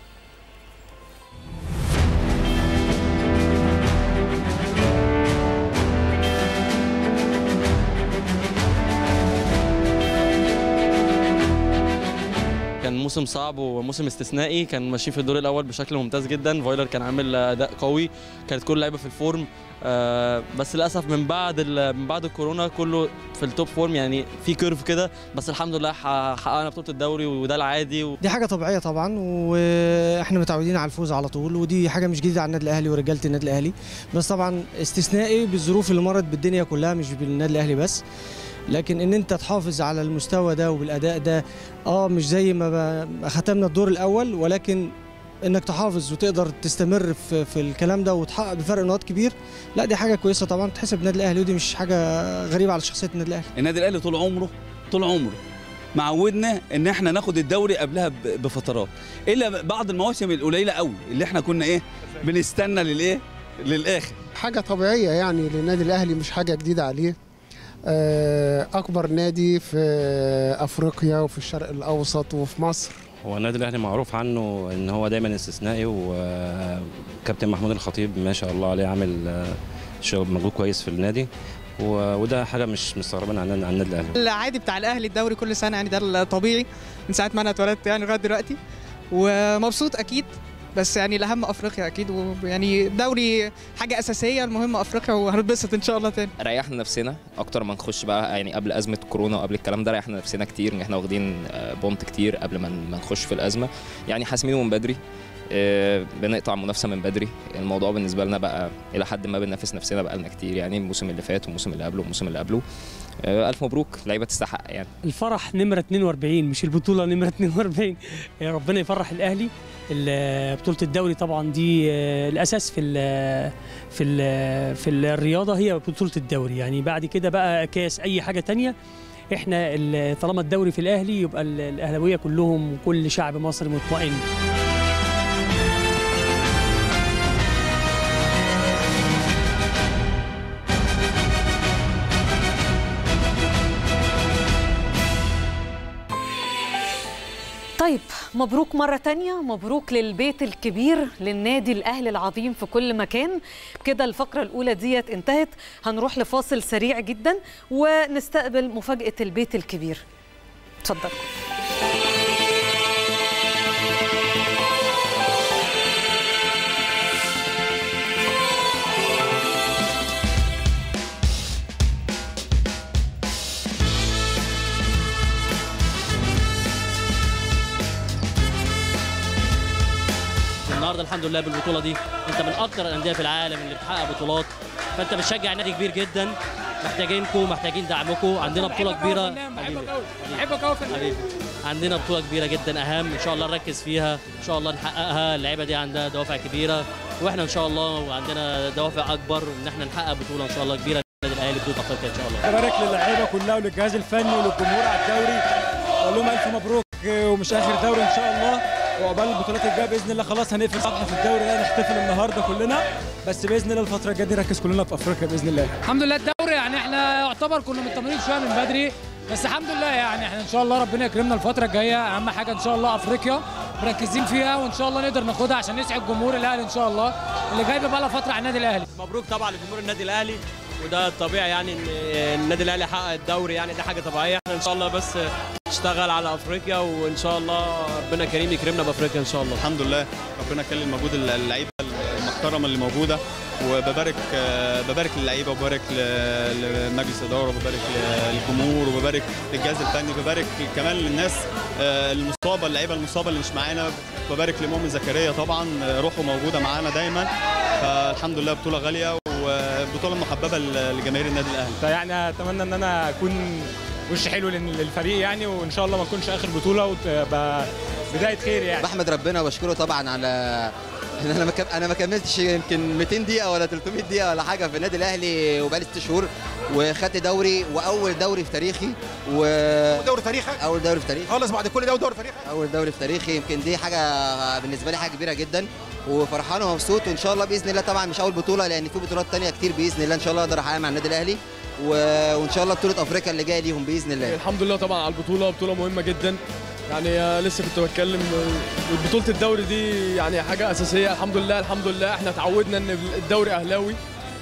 كان موسم صعب وموسم استثنائي كان ماشيين في الدور الاول بشكل ممتاز جدا فايلر كان عامل اداء قوي كانت كل اللعيبه في الفورم آه، بس للاسف من بعد ال- من بعد الكورونا كله في التوب فورم يعني في كيرف كده بس الحمد لله ح- حققنا بطوله الدوري وده العادي و... دي حاجة طبيعية طبعا واحنا متعودين على الفوز على طول ودي حاجة مش جديدة على النادي الأهلي ورجالة النادي الأهلي بس طبعا استثنائي بالظروف اللي مرت بالدنيا كلها مش بالنادي الأهلي بس لكن ان انت تحافظ على المستوى ده وبالاداء ده اه مش زي ما ب- ختمنا الدور الاول ولكن انك تحافظ وتقدر تستمر في, في الكلام ده وتحقق بفرق نقاط كبير لا دي حاجه كويسه طبعا تحسب النادي الاهلي ودي مش حاجه غريبه على شخصيه النادي الاهلي النادي الاهلي طول عمره طول عمره معودنا ان احنا ناخد الدوري قبلها ب- بفترات الا بعض المواسم القليله قوي اللي احنا كنا ايه بنستنى للايه للاخر حاجة طبيعية يعني للنادي الأهلي مش حاجة جديدة عليه آه، أكبر نادي في أفريقيا وفي الشرق الأوسط وفي مصر هو النادي الاهلي معروف عنه ان هو دايما استثنائي وكابتن محمود الخطيب ما شاء الله عليه عامل آه، شغل مجهود كويس في النادي و- وده حاجه مش مستغربين عن عن النادي الاهلي العادي بتاع الاهلي الدوري كل سنه يعني ده الطبيعي من ساعه ما انا اتولدت يعني لغايه دلوقتي ومبسوط اكيد بس يعني الاهم افريقيا اكيد ويعني دوري حاجه اساسيه المهم افريقيا وهنتبسط ان شاء الله تاني ريحنا نفسنا اكتر ما نخش بقى يعني قبل ازمه كورونا وقبل الكلام ده ريحنا نفسنا كتير ان احنا واخدين آه، بونت كتير قبل ما ما نخش في الازمه يعني حاسمينه من بدري آه، بنقطع منافسه من بدري الموضوع بالنسبه لنا بقى الى حد ما بننافس نفسنا بقى لنا كتير يعني الموسم اللي فات والموسم اللي قبله والموسم اللي قبله آه، الف مبروك لعيبه تستحق يعني الفرح نمرة 42 مش البطولة نمرة 42 يا ربنا يفرح الأهلي ال- بطولة الدوري طبعا دي آه، الأساس في ال في ال في الرياضة هي بطولة الدوري يعني بعد كده بقى كاس أي حاجة تانية احنا ال- طالما الدوري في الأهلي يبقى ال- الأهلاوية كلهم وكل شعب مصر مطمئن طيب مبروك مرة تانية مبروك للبيت الكبير للنادي الأهلي العظيم في كل مكان كده الفقرة الأولى ديت انتهت هنروح لفاصل سريع جدا ونستقبل مفاجأة البيت الكبير اتفضل النهارده الحمد لله بالبطوله دي انت من اكتر الانديه في العالم اللي بتحقق بطولات فانت بتشجع نادي كبير جدا محتاجينكم محتاجين دعمكم عندنا بطوله كبيره حبيبي بحبك قوي في حبيبي عندنا بطوله كبيره جدا اهم ان شاء الله نركز فيها ان شاء الله نحققها اللعيبه دي عندها دوافع كبيره واحنا ان شاء الله وعندنا دوافع اكبر ان احنا نحقق بطوله ان شاء الله كبيره للنادي الاهلي بطوله افريقيا ان شاء الله ببارك للعيبه كلها وللجهاز الفني وللجمهور على الدوري واقول لهم الف مبروك ومش اخر دوري ان شاء الله وعقبال البطولات الجايه باذن الله خلاص هنقفل صفحه في الدوري ده نحتفل النهارده كلنا بس باذن الله الفتره الجايه دي نركز كلنا في افريقيا باذن الله الحمد لله الدوري يعني احنا يعتبر كنا مطمنين شويه من بدري بس الحمد لله يعني احنا ان شاء الله ربنا يكرمنا الفتره الجايه اهم حاجه ان شاء الله افريقيا مركزين فيها وان شاء الله نقدر ناخدها عشان نسعد جمهور الاهلي ان شاء الله اللي جاي بقى لها فتره على النادي الاهلي مبروك طبعا لجمهور النادي الاهلي وده الطبيعي يعني ان النادي الاهلي حقق الدوري يعني ده حاجه طبيعيه احنا ان شاء الله بس نشتغل على افريقيا وان شاء الله ربنا كريم يكرمنا بافريقيا ان شاء الله الحمد لله ربنا يكلم مجهود اللعيبه المحترمه اللي موجوده وببارك ببارك للعيبه وببارك لمجلس الاداره وببارك للجمهور وببارك للجهاز الفني وببارك كمان للناس المصابه اللعيبه المصابه اللي مش معانا ببارك لمؤمن زكريا طبعا روحه موجوده معانا دايما فالحمد لله بطوله غاليه وبطوله محببه لجماهير النادي الاهلي فيعني اتمنى ان انا اكون وش حلو للفريق يعني وان شاء الله ما تكونش اخر بطوله وتبقى بدايه خير يعني بحمد ربنا وبشكره طبعا على ان انا ما انا ما كملتش يمكن 200 دقيقه ولا 300 دقيقه ولا حاجه في النادي الاهلي وبقالي ست شهور وخدت دوري واول دوري في تاريخي و دوري تاريخك اول دوري في تاريخي خلص بعد كل ده دوري تاريخك اول دوري في تاريخي يمكن دي حاجه بالنسبه لي حاجه كبيره جدا وفرحان ومبسوط وان شاء الله باذن الله طبعا مش اول بطوله لان في بطولات تانية كتير باذن الله ان شاء الله اقدر احققها مع النادي الاهلي وان شاء الله بطوله افريقيا اللي جايه ليهم باذن الله الحمد لله طبعا على البطوله بطوله مهمه جدا يعني لسه كنت بتكلم بطوله الدوري دي يعني حاجه اساسيه الحمد لله الحمد لله احنا اتعودنا ان الدوري اهلاوي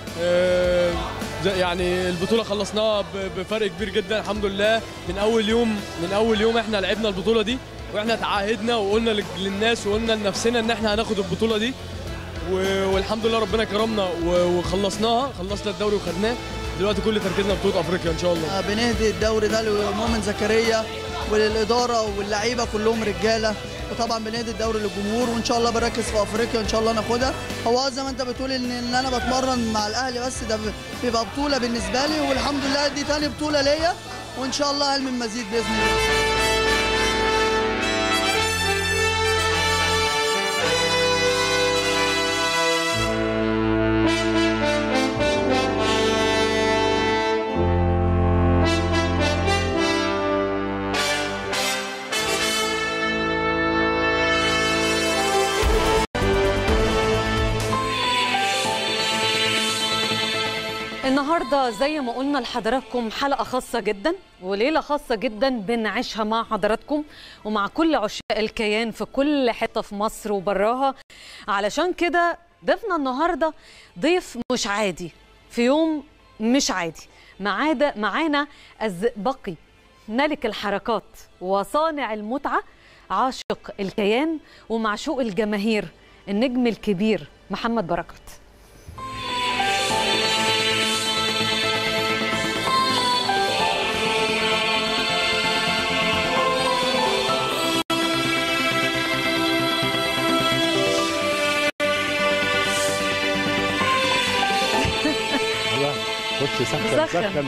يعني البطوله خلصناها بفرق كبير جدا الحمد لله من اول يوم من اول يوم احنا لعبنا البطوله دي واحنا تعهدنا وقلنا للناس وقلنا لنفسنا ان احنا هناخد البطوله دي والحمد لله ربنا كرمنا وخلصناها خلصنا الدوري وخدناه دلوقتي كل تركيزنا بطوله افريقيا ان شاء الله بنهدي الدوري ده لمؤمن زكريا وللاداره واللعيبه كلهم رجاله وطبعا بنهدي الدوري للجمهور وان شاء الله بنركز في افريقيا ان شاء الله ناخدها هو زي ما انت بتقول ان, إن انا بتمرن مع الاهلي بس ده بيبقى بطوله بالنسبه لي والحمد لله دي تاني بطوله ليا وان شاء الله هل من مزيد باذن الله النهارده زي ما قلنا لحضراتكم حلقه خاصه جدا وليله خاصه جدا بنعيشها مع حضراتكم ومع كل عشاق الكيان في كل حته في مصر وبراها علشان كده ضيفنا النهارده ضيف مش عادي في يوم مش عادي معانا معانا الزئبقي ملك الحركات وصانع المتعه عاشق الكيان ومعشوق الجماهير النجم الكبير محمد بركات خش سخن سخن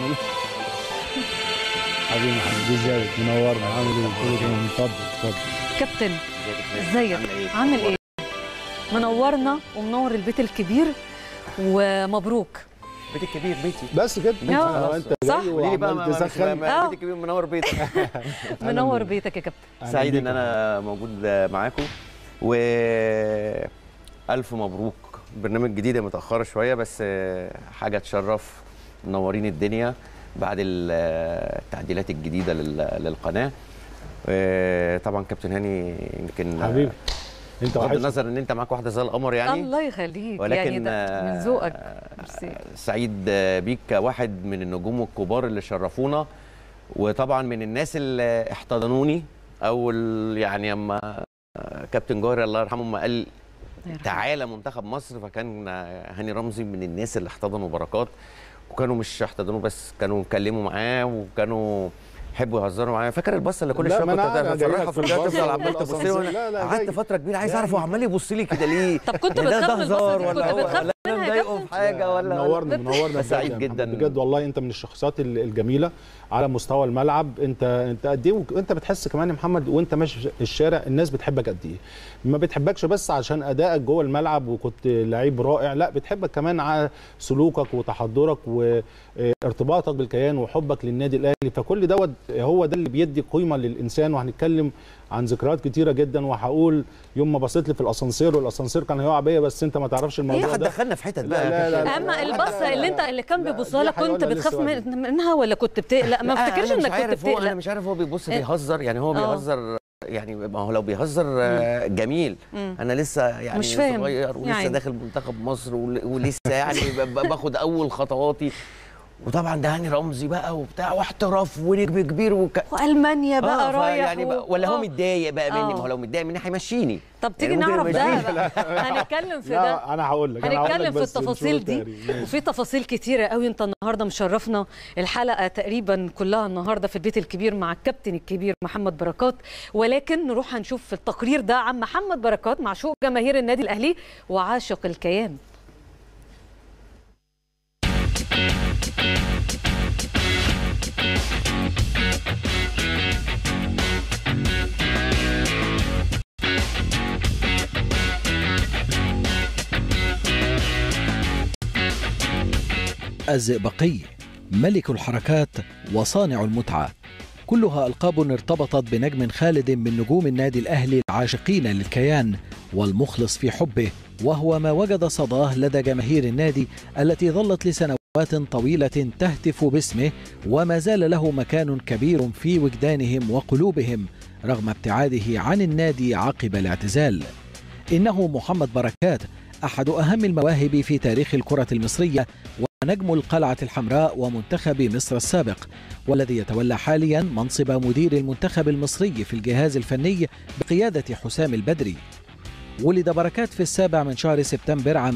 حبيبي محمد ازيك منورنا عامل ايه؟ اتفضل اتفضل كابتن ازيك عامل ايه؟ منورنا ومنور البيت الكبير ومبروك بيت الكبير بيتي بس كده اه انت صح قولي لي بقى وعمال تسخن بيت الكبير منور بيتك منور بيتك يا كابتن سعيد ان انا موجود معاكم و الف مبروك برنامج جديد متاخره شويه بس حاجه تشرف منورين الدنيا بعد التعديلات الجديده للقناه طبعا كابتن هاني يمكن حبيبي انت بغض النظر ان انت معاك واحده زي القمر يعني الله يخليك ولكن يعني ده من ذوقك ميرسي سعيد بيك كواحد من النجوم الكبار اللي شرفونا وطبعا من الناس اللي احتضنوني او يعني اما كابتن جوهري الله يرحمه ما قال تعالى منتخب مصر فكان هاني رمزي من الناس اللي احتضنوا بركات وكانوا مش احتضنوه بس كانوا اتكلموا معاه وكانوا يحبوا يهزروا معايا فاكر البصه اللي كل لا، شويه ما كنت أنا- أنا جاي لك بفرحها في في البدايه البصة تفضل عمال تبص لي والأسانسير. لا، وانا لا، قعدت جاي. فتره كبيره عايز اعرف هو عمال يبص لي كده ليه طب كنت يعني ده- بتخاف ده من البصة هزار دي؟ ولا كنت هو بتخاف ولا انا منها يا مضايقه في حاجه ولا منورنا منورنا سعيد بجد يا جدا محمد. بجد والله انت من الشخصيات ال- الجميله على مستوى الملعب انت انت قد ايه وك- انت بتحس كمان يا محمد وانت ماشي في الشارع الناس بتحبك قد ايه ما بتحبكش بس عشان ادائك جوه الملعب وكنت لعيب رائع لا بتحبك كمان على سلوكك وتحضرك وارتباطك بالكيان وحبك للنادي الاهلي فكل دوت هو ده اللي بيدي قيمه للانسان وهنتكلم عن ذكريات كتيره جدا وهقول يوم ما بصيت لي في الاسانسير والاسانسير كان هيقع بيا بس انت ما تعرفش الموضوع ايه ده هتدخلنا في حتت لا بقى لا لا, لا. اما البصه اللي انت اللي كان بيبصها دي لك كنت هيقولها بتخاف لسه من- منها ولا كنت بتقلق ما لا، افتكرش أنا مش انك كنت عارف هو انا بتقلق مش عارف هو بيبص إيه؟ بيهزر يعني هو آه. بيهزر يعني ما هو لو بيهزر آه، جميل مم. انا لسه يعني مش فاهم. صغير يا ولسه عيني. داخل منتخب مصر ول- ولسه يعني ب- ب- باخد اول خطواتي وطبعا ده هاني رمزي بقى وبتاع واحتراف ونجم كبير وك... والمانيا بقى آه، رايح يعني و- بقى ولا هو آه. متضايق بقى مني آه. ما هو لو متضايق مني هيمشيني طب تيجي يعني ممكن نعرف ده يمشيني. بقى هنتكلم في ده لا انا هقول لك أنا هقول لك هنتكلم في بس التفاصيل نشوف دي التقرير. وفي تفاصيل كتيره قوي انت النهارده مشرفنا الحلقه تقريبا كلها النهارده في البيت الكبير مع الكابتن الكبير محمد بركات ولكن نروح هنشوف في التقرير ده عن محمد بركات معشوق جماهير النادي الاهلي وعاشق الكيان الزئبقي ملك الحركات وصانع المتعة كلها ألقاب ارتبطت بنجم خالد من نجوم النادي الأهلي العاشقين للكيان والمخلص في حبه وهو ما وجد صداه لدى جماهير النادي التي ظلت لسنوات طويلة تهتف باسمه وما زال له مكان كبير في وجدانهم وقلوبهم رغم ابتعاده عن النادي عقب الاعتزال إنه محمد بركات أحد أهم المواهب في تاريخ الكرة المصرية ونجم القلعة الحمراء ومنتخب مصر السابق والذي يتولى حاليا منصب مدير المنتخب المصري في الجهاز الفني بقيادة حسام البدري ولد بركات في السابع من شهر سبتمبر عام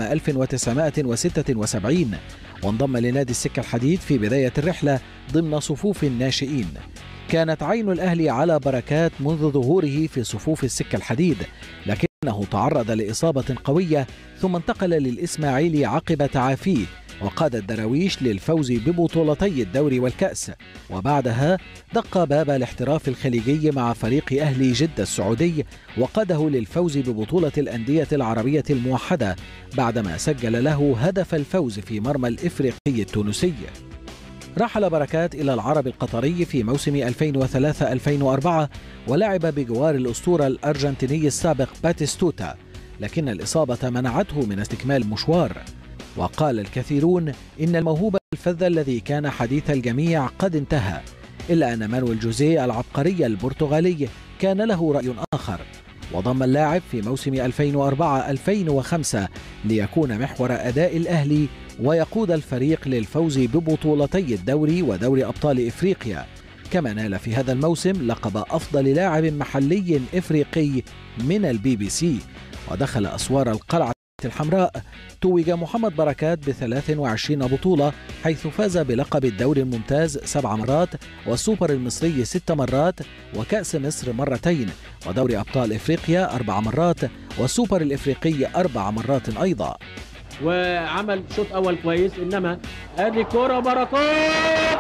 1976 وانضم لنادي السكة الحديد في بداية الرحلة ضمن صفوف الناشئين كانت عين الأهلي على بركات منذ ظهوره في صفوف السكة الحديد لكنه تعرض لإصابة قوية ثم انتقل للإسماعيلي عقب تعافيه وقاد الدراويش للفوز ببطولتي الدوري والكأس وبعدها دق باب الاحتراف الخليجي مع فريق أهلي جدة السعودي وقاده للفوز ببطولة الأندية العربية الموحدة بعدما سجل له هدف الفوز في مرمى الإفريقي التونسي رحل بركات إلى العرب القطري في موسم 2003-2004 ولعب بجوار الأسطورة الأرجنتيني السابق باتيستوتا لكن الإصابة منعته من استكمال مشوار وقال الكثيرون إن الموهوب الفذ الذي كان حديث الجميع قد انتهى إلا أن مانويل جوزيه العبقري البرتغالي كان له رأي آخر وضم اللاعب في موسم 2004-2005 ليكون محور أداء الأهلي ويقود الفريق للفوز ببطولتي الدوري ودوري أبطال إفريقيا كما نال في هذا الموسم لقب أفضل لاعب محلي إفريقي من البي بي سي ودخل أسوار القلعة الحمراء توج محمد بركات ب 23 بطولة حيث فاز بلقب الدوري الممتاز سبع مرات والسوبر المصري ست مرات وكأس مصر مرتين ودوري أبطال إفريقيا أربع مرات والسوبر الإفريقي أربع مرات أيضا وعمل شوط اول كويس انما ادي كرة بركات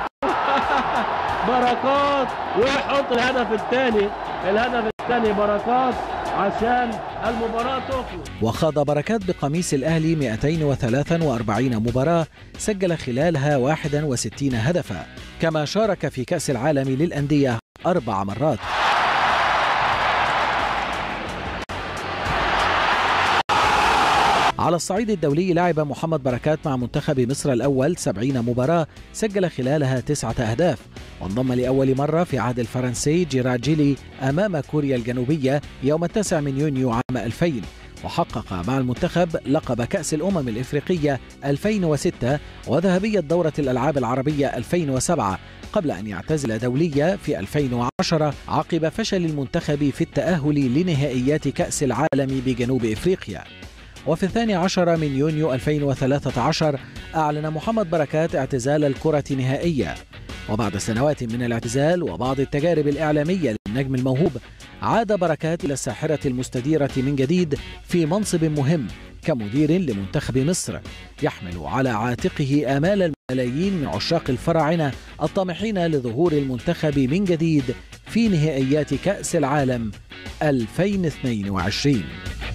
بركات ويحط الهدف الثاني الهدف الثاني بركات عشان المباراة تخلص وخاض بركات بقميص الأهلي 243 مباراة سجل خلالها 61 هدفا كما شارك في كأس العالم للأندية أربع مرات على الصعيد الدولي لعب محمد بركات مع منتخب مصر الأول 70 مباراة سجل خلالها تسعة أهداف وانضم لأول مرة في عهد الفرنسي جيراجيلي أمام كوريا الجنوبية يوم التاسع من يونيو عام 2000 وحقق مع المنتخب لقب كأس الأمم الإفريقية 2006 وذهبية دورة الألعاب العربية 2007 قبل أن يعتزل دولية في 2010 عقب فشل المنتخب في التأهل لنهائيات كأس العالم بجنوب إفريقيا وفي الثاني عشر من يونيو 2013 أعلن محمد بركات اعتزال الكرة نهائيا وبعد سنوات من الاعتزال وبعض التجارب الإعلامية للنجم الموهوب عاد بركات إلى الساحرة المستديرة من جديد في منصب مهم كمدير لمنتخب مصر يحمل على عاتقه آمال الملايين من عشاق الفراعنة الطامحين لظهور المنتخب من جديد في نهائيات كأس العالم 2022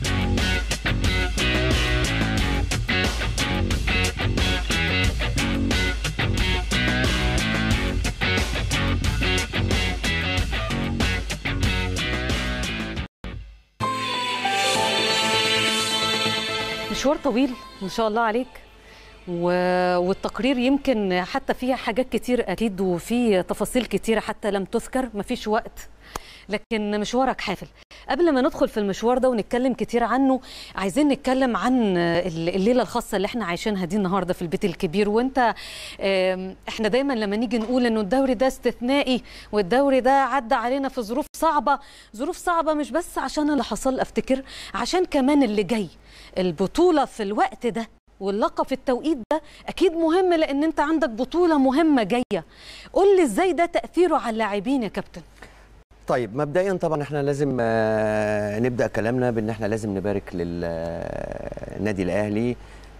مشوار طويل ما شاء الله عليك و... والتقرير يمكن حتى فيه حاجات كتير اكيد وفي تفاصيل كتيره حتى لم تذكر مفيش وقت لكن مشوارك حافل قبل ما ندخل في المشوار ده ونتكلم كتير عنه عايزين نتكلم عن الليله الخاصه اللي احنا عايشينها دي النهارده في البيت الكبير وانت آم، احنا دايما لما نيجي نقول انه الدوري ده استثنائي والدوري ده عدى علينا في ظروف صعبه ظروف صعبه مش بس عشان اللي حصل افتكر عشان كمان اللي جاي البطوله في الوقت ده واللقب في التوقيت ده اكيد مهم لان انت عندك بطوله مهمه جايه قول لي ازاي ده تاثيره على اللاعبين يا كابتن طيب مبدئيا طبعا احنا لازم آه، نبدا كلامنا بان احنا لازم نبارك للنادي الاهلي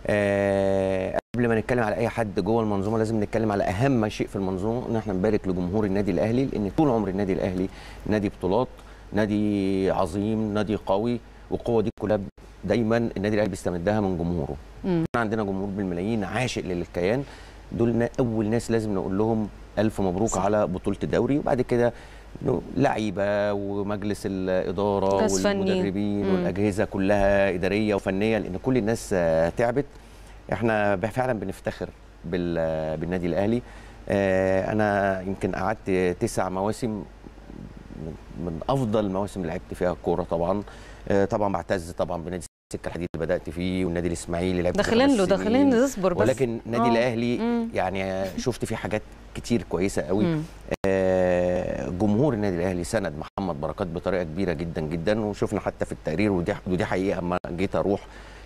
آه، قبل ما نتكلم على اي حد جوه المنظومه لازم نتكلم على اهم شيء في المنظومه ان احنا نبارك لجمهور النادي الاهلي لان طول عمر النادي الاهلي نادي بطولات نادي عظيم نادي قوي والقوه دي كلها دايما النادي الاهلي بيستمدها من جمهوره مم. احنا عندنا جمهور بالملايين عاشق للكيان دول نا- اول ناس لازم نقول لهم الف مبروك صح. على بطوله الدوري وبعد كده إنه لعيبه ومجلس الاداره جهاز فني. والمدربين مم. والاجهزه كلها اداريه وفنيه لان كل الناس آه، تعبت احنا ب- فعلا بنفتخر بال- بالنادي الاهلي آه، انا يمكن قعدت تسع مواسم من- من افضل المواسم اللي لعبت فيها الكوره طبعا آه، طبعا بعتز طبعا بنادي السكه الحديد اللي بدات فيه والنادي الاسماعيلي لعبت فيه داخلين خمس له سنين. داخلين نصبر بس ولكن النادي آه. الاهلي مم. يعني شفت فيه حاجات كتير كويسه قوي مم. آه، جمهور النادي الاهلي سند محمد بركات بطريقه كبيره جدا جدا وشفنا حتى في التقرير ودي ودي حقيقه اما جيت اروح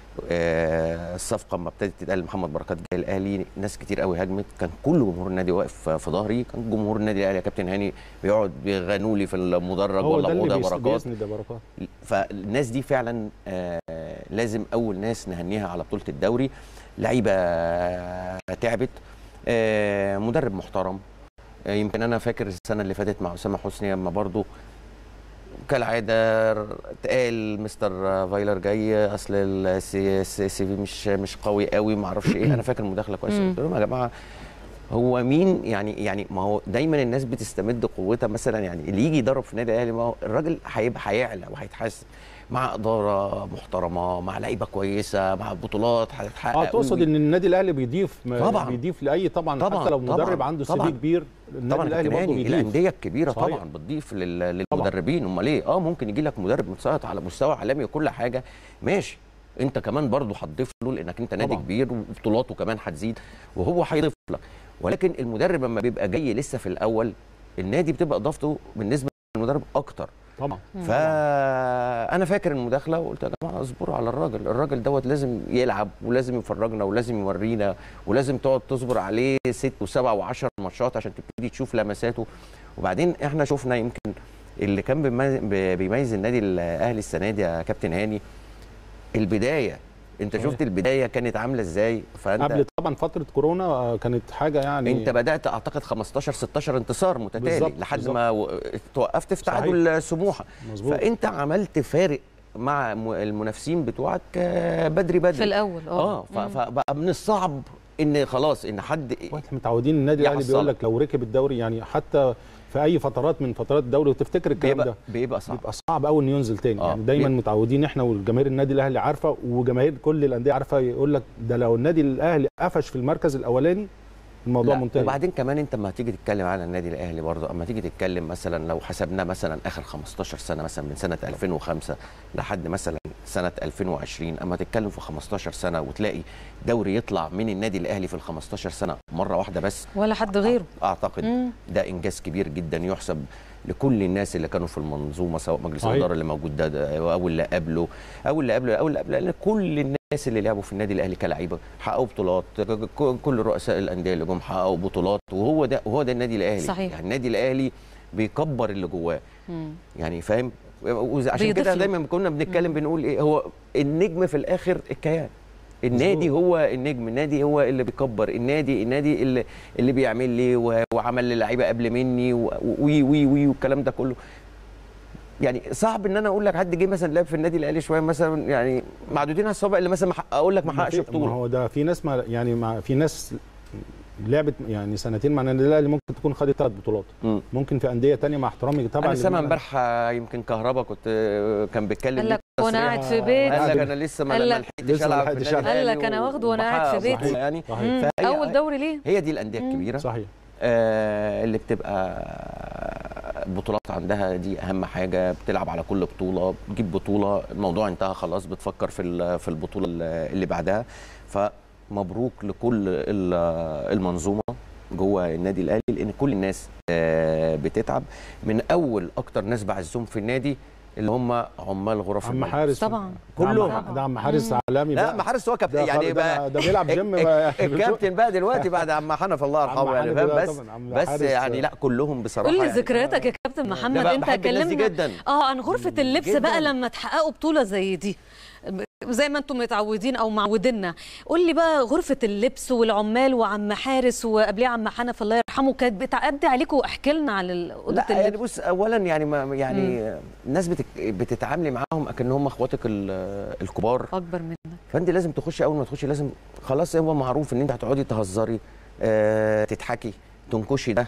آه، الصفقه اما ابتدت تتقال محمد بركات جاي الاهلي ناس كتير قوي هاجمت كان كل جمهور النادي واقف في ظهري كان جمهور النادي الاهلي يا كابتن هاني بيقعد بيغنوا لي في المدرج هو ولا ده اللي اوضه بيس- بركات بيسند يا بركات فالناس دي فعلا آه، لازم اول ناس نهنيها على بطوله الدوري لعيبه تعبت آه، مدرب محترم آه، يمكن انا فاكر السنه اللي فاتت مع اسامه حسني لما برضو كالعاده اتقال مستر فايلر جاي اصل السي السي في مش مش قوي قوي ما اعرفش ايه انا فاكر المداخله كويس مم. قلت لهم يا جماعه هو مين يعني يعني ما هو دايما الناس بتستمد قوتها مثلا يعني اللي يجي يدرب في النادي الاهلي ما هو الراجل هيبقى هيعلى وهيتحسن مع اداره محترمه مع لعيبه كويسه مع بطولات هتتحقق اه تقصد ان النادي الاهلي بيضيف طبعاً. بيضيف لاي طبعا, طبعاً، حتى لو مدرب طبعاً، عنده سي في طبعاً. كبير النادي طبعا الاهلي برضه كمان بيضيف الانديه الكبيره صحيح. طبعا بتضيف لل- للمدربين امال ايه اه ممكن يجي لك مدرب متصاعد على مستوى عالمي وكل حاجه ماشي انت كمان برضه هتضيف له لانك انت نادي طبعاً. كبير وبطولاته كمان هتزيد وهو هيضيف لك ولكن المدرب لما بيبقى جاي لسه في الاول النادي بتبقى اضافته بالنسبه للمدرب اكتر طبعا فانا فاكر المداخله وقلت يا جماعه اصبروا على الراجل الراجل دوت لازم يلعب ولازم يفرجنا ولازم يورينا ولازم تقعد تصبر عليه ست وسبع وعشر ماتشات عشان تبتدي تشوف لمساته وبعدين احنا شفنا يمكن اللي كان بيميز- بيميز النادي الاهلي السنه دي يا كابتن هاني البدايه انت صحيح. شفت البدايه كانت عامله ازاي فانت قبل طبعا فتره كورونا آه، كانت حاجه يعني انت بدات اعتقد 15 16 انتصار متتالي بالظبط، لحد بالظبط. ما و- توقفت في صحيح. تعادل سموحه مظبوط. فانت عملت فارق مع م- المنافسين بتوعك آه، بدري بدري في الأول، آه. اه ف- مم. فبقى من الصعب ان خلاص ان حد احنا متعودين النادي الاهلي يحصل. بيقول لك لو ركب الدوري يعني حتى في اي فترات من فترات الدوري وتفتكر الكلام بيبقى ده بيبقى صعب بيبقى صعب قوي انه ينزل تاني آه. يعني دايما بي- متعودين احنا والجماهير النادي الاهلي عارفه وجماهير كل الانديه عارفه يقول لك ده لو النادي الاهلي قفش في المركز الاولاني الموضوع لا، منتهي وبعدين كمان انت لما هتيجي تتكلم على النادي الاهلي برضه اما تيجي تتكلم مثلا لو حسبنا مثلا اخر 15 سنه مثلا من سنه 2005 لحد مثلا سنه 2020 اما تتكلم في 15 سنه وتلاقي دوري يطلع من النادي الاهلي في ال 15 سنه مره واحده بس ولا حد غيره اعتقد مم. ده انجاز كبير جدا يحسب لكل الناس اللي كانوا في المنظومه سواء مجلس صحيح. الاداره اللي موجود ده- ده او اللي قبله او اللي قبله او اللي قبله لان كل الناس الناس اللي لعبوا في النادي الاهلي كلاعيبه حققوا بطولات ك- كل رؤساء الانديه اللي جم حققوا بطولات وهو ده وهو ده النادي الاهلي صحيح. يعني النادي الاهلي بيكبر اللي جواه مم. يعني فاهم وز- عشان بيضيف كده له. دايما كنا بنتكلم بنقول ايه هو النجم في الاخر الكيان النادي هو النجم النادي هو اللي بيكبر النادي النادي اللي اللي بيعمل لي و- وعمل للعيبه قبل مني و- وي وي وي والكلام ده كله يعني صعب ان انا اقول لك حد جه مثلا لعب في النادي الاهلي شويه مثلا يعني معدودين على الصوابع اللي مثلا ما حق- اقول لك ما حققش في- بطوله ما هو ده في ناس ما يعني ما في ناس لعبت يعني سنتين مع النادي الاهلي ممكن تكون خدت ثلاث بطولات ممكن في انديه تانية مع احترامي طبعا انا سامع للمعنى. امبارح آه، يمكن كهربا كنت آه، كان بيتكلم قال لك ليه وانا قاعد تصريح. في بيت قال لك انا لسه ما قال ما لك- لحقتش لسه ما العب في لحقتش النادي قال الأهلي لك انا واخده وانا قاعد في وبحقق بيتي بطولة يعني مم. فهي- اول دوري ليه هي دي الانديه مم. الكبيره صحيح آه اللي بتبقى البطولات عندها دي اهم حاجه بتلعب على كل بطوله بتجيب بطوله الموضوع انتهى خلاص بتفكر في ال- في البطوله اللي بعدها فمبروك لكل ال- المنظومه جوه النادي الاهلي لان كل الناس آه، بتتعب من اول اكتر ناس بعزهم في النادي اللي هم عمال غرف عم الملابس. حارس طبعا كلهم ده عم- ده عم حارس عالمي لا بقى. عم حارس هو كابتن ده يعني خالد- بقى ده, ده بيلعب جيم بقى الكابتن بقى دلوقتي بعد عم حنف الله عم يرحمه يعني حنف فاهم ده بس طبعاً عم بس حارس- يعني لا كلهم بصراحه قول لي يعني ذكرياتك يا كابتن محمد بقى انت بحب الناس دي كلمنا جداً. اه عن غرفه اللبس جداً. بقى لما تحققوا بطوله زي دي زي ما انتم متعودين او معودينا قول لي بقى غرفه اللبس والعمال وعم حارس وقبليه عم حنف الله يرحمه كانت بتعدي عليكم احكي لنا على اوضه لا يعني اللبس بص اولا يعني ما يعني الناس بتك... بتتعاملي معاهم اكنهم اخواتك ال- الكبار اكبر منك فانت لازم تخشي اول ما تخشي لازم خلاص هو معروف ان انت هتقعدي تهزري آه، تضحكي تنكشي ده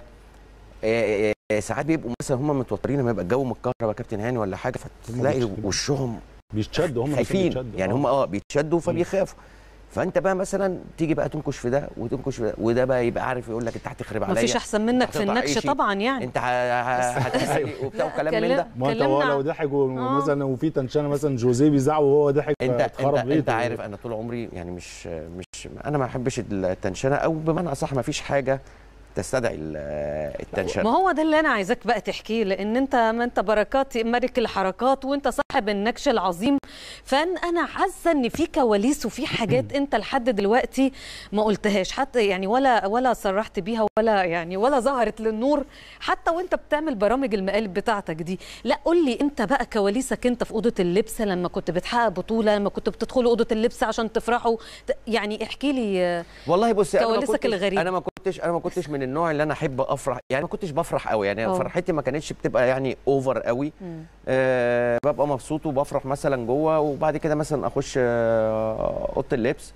آه، آه، ساعات بيبقوا مثلا هم متوترين لما يبقى الجو متكهرب يا كابتن هاني ولا حاجه فتلاقي وشهم بيتشدوا هم نفسهم خايفين بيتشدوا. يعني آه. هم اه بيتشدوا فبيخافوا فانت بقى مثلا تيجي بقى تنكش في ده وتنكش في ده وده بقى يبقى عارف يقول لك انت هتخرب عليا مفيش احسن منك في هتقطع النكش عيشي، طبعا يعني انت ه- ه- هتسالي وبتاع وكلام من كلم- ده ما انت كلمنا هو عن- لو ضحك ومثلا وفي تنشانه مثلا جوزيه بيزعق وهو ضحك انت اتخرب انت, انت بيته. عارف انا طول عمري يعني مش مش انا ما بحبش التنشنه او بمعنى اصح ما فيش حاجه تستدعي ال- التنشنه ما هو ده اللي انا عايزاك بقى تحكيه لان انت ما انت بركات ملك الحركات وانت صاحب النكش العظيم فانا حاسه ان في كواليس وفي حاجات انت لحد دلوقتي ما قلتهاش حتى يعني ولا ولا صرحت بيها ولا يعني ولا ظهرت للنور حتى وانت بتعمل برامج المقالب بتاعتك دي لا قول لي انت بقى كواليسك انت في اوضه اللبس لما كنت بتحقق بطوله لما كنت بتدخلوا اوضه اللبس عشان تفرحوا ت- يعني احكي لي آه، والله بصي انا ما كواليسك كنتش الغريبة. انا ما كنتش انا ما كنتش من النوع اللي انا احب افرح يعني ما كنتش بفرح قوي يعني اه. فرحتي ما كانتش بتبقى يعني اوفر قوي مم. أه ببقى مبسوط وبفرح مثلا جوه وبعد كده مثلا اخش آه، اوضه اللبس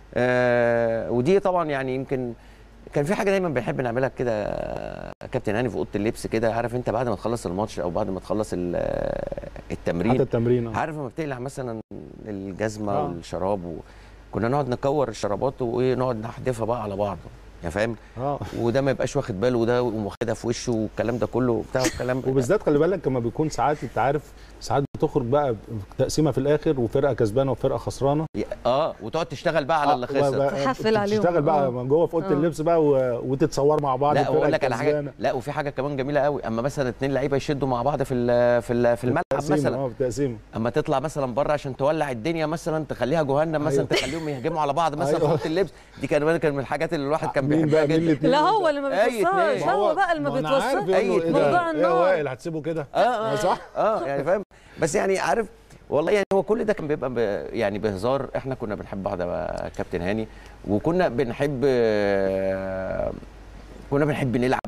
أه ودي طبعا يعني يمكن كان في حاجه دايما بنحب نعملها كده آه، كابتن هاني في اوضه اللبس كده عارف انت بعد ما تخلص الماتش او بعد ما تخلص ال- آه، التمرين حتى التمرين آه. عارف لما بتقلع مثلا الجزمه آه. والشراب و... كنا نقعد نكور الشرابات ونقعد نحدفها بقى على بعض يعني فاهم اه وده ما يبقاش واخد باله وده يقوم واخدها في وشه والكلام ده كله وبتاع والكلام وبالذات خلي بالك لما بيكون ساعات انت عارف ساعات بتخرج بقى تقسيمه في الاخر وفرقه كسبانه وفرقه خسرانه اه وتقعد تشتغل بقى على اللي خسر تحفل عليهم. تشتغل بقى آه. من جوه في اوضه آه. اللبس بقى و... وتتصور مع بعض لا الفرقة واقول لك على حاجه الكسبانة. لا وفي حاجه كمان جميله قوي اما مثلا اتنين لعيبه يشدوا مع بعض في ال- في ال- في الملعب تقسيمة، مثلا اه تقسيمه اما تطلع مثلا بره عشان تولع الدنيا مثلا تخليها جهنم مثلا أيوة. تخليهم يهجموا على بعض مثلا في أيوة. اوضه اللبس دي كان كان من الحاجات اللي الواحد كان مين بيحبها بقى مين جدا الاتنين لا هو اللي ما أي بيتوصلش اتنين. هو بقى اللي ما ما انا عارف بيتوصلش يقول له ايه موضوع ده يا النار وائل هتسيبه كده اه اه صح اه يعني فاهم بس يعني عارف والله يعني هو كل ده كان بيبقى ب... يعني بهزار احنا كنا بنحب بعض يا كابتن هاني وكنا بنحب آه، كنا بنحب نلعب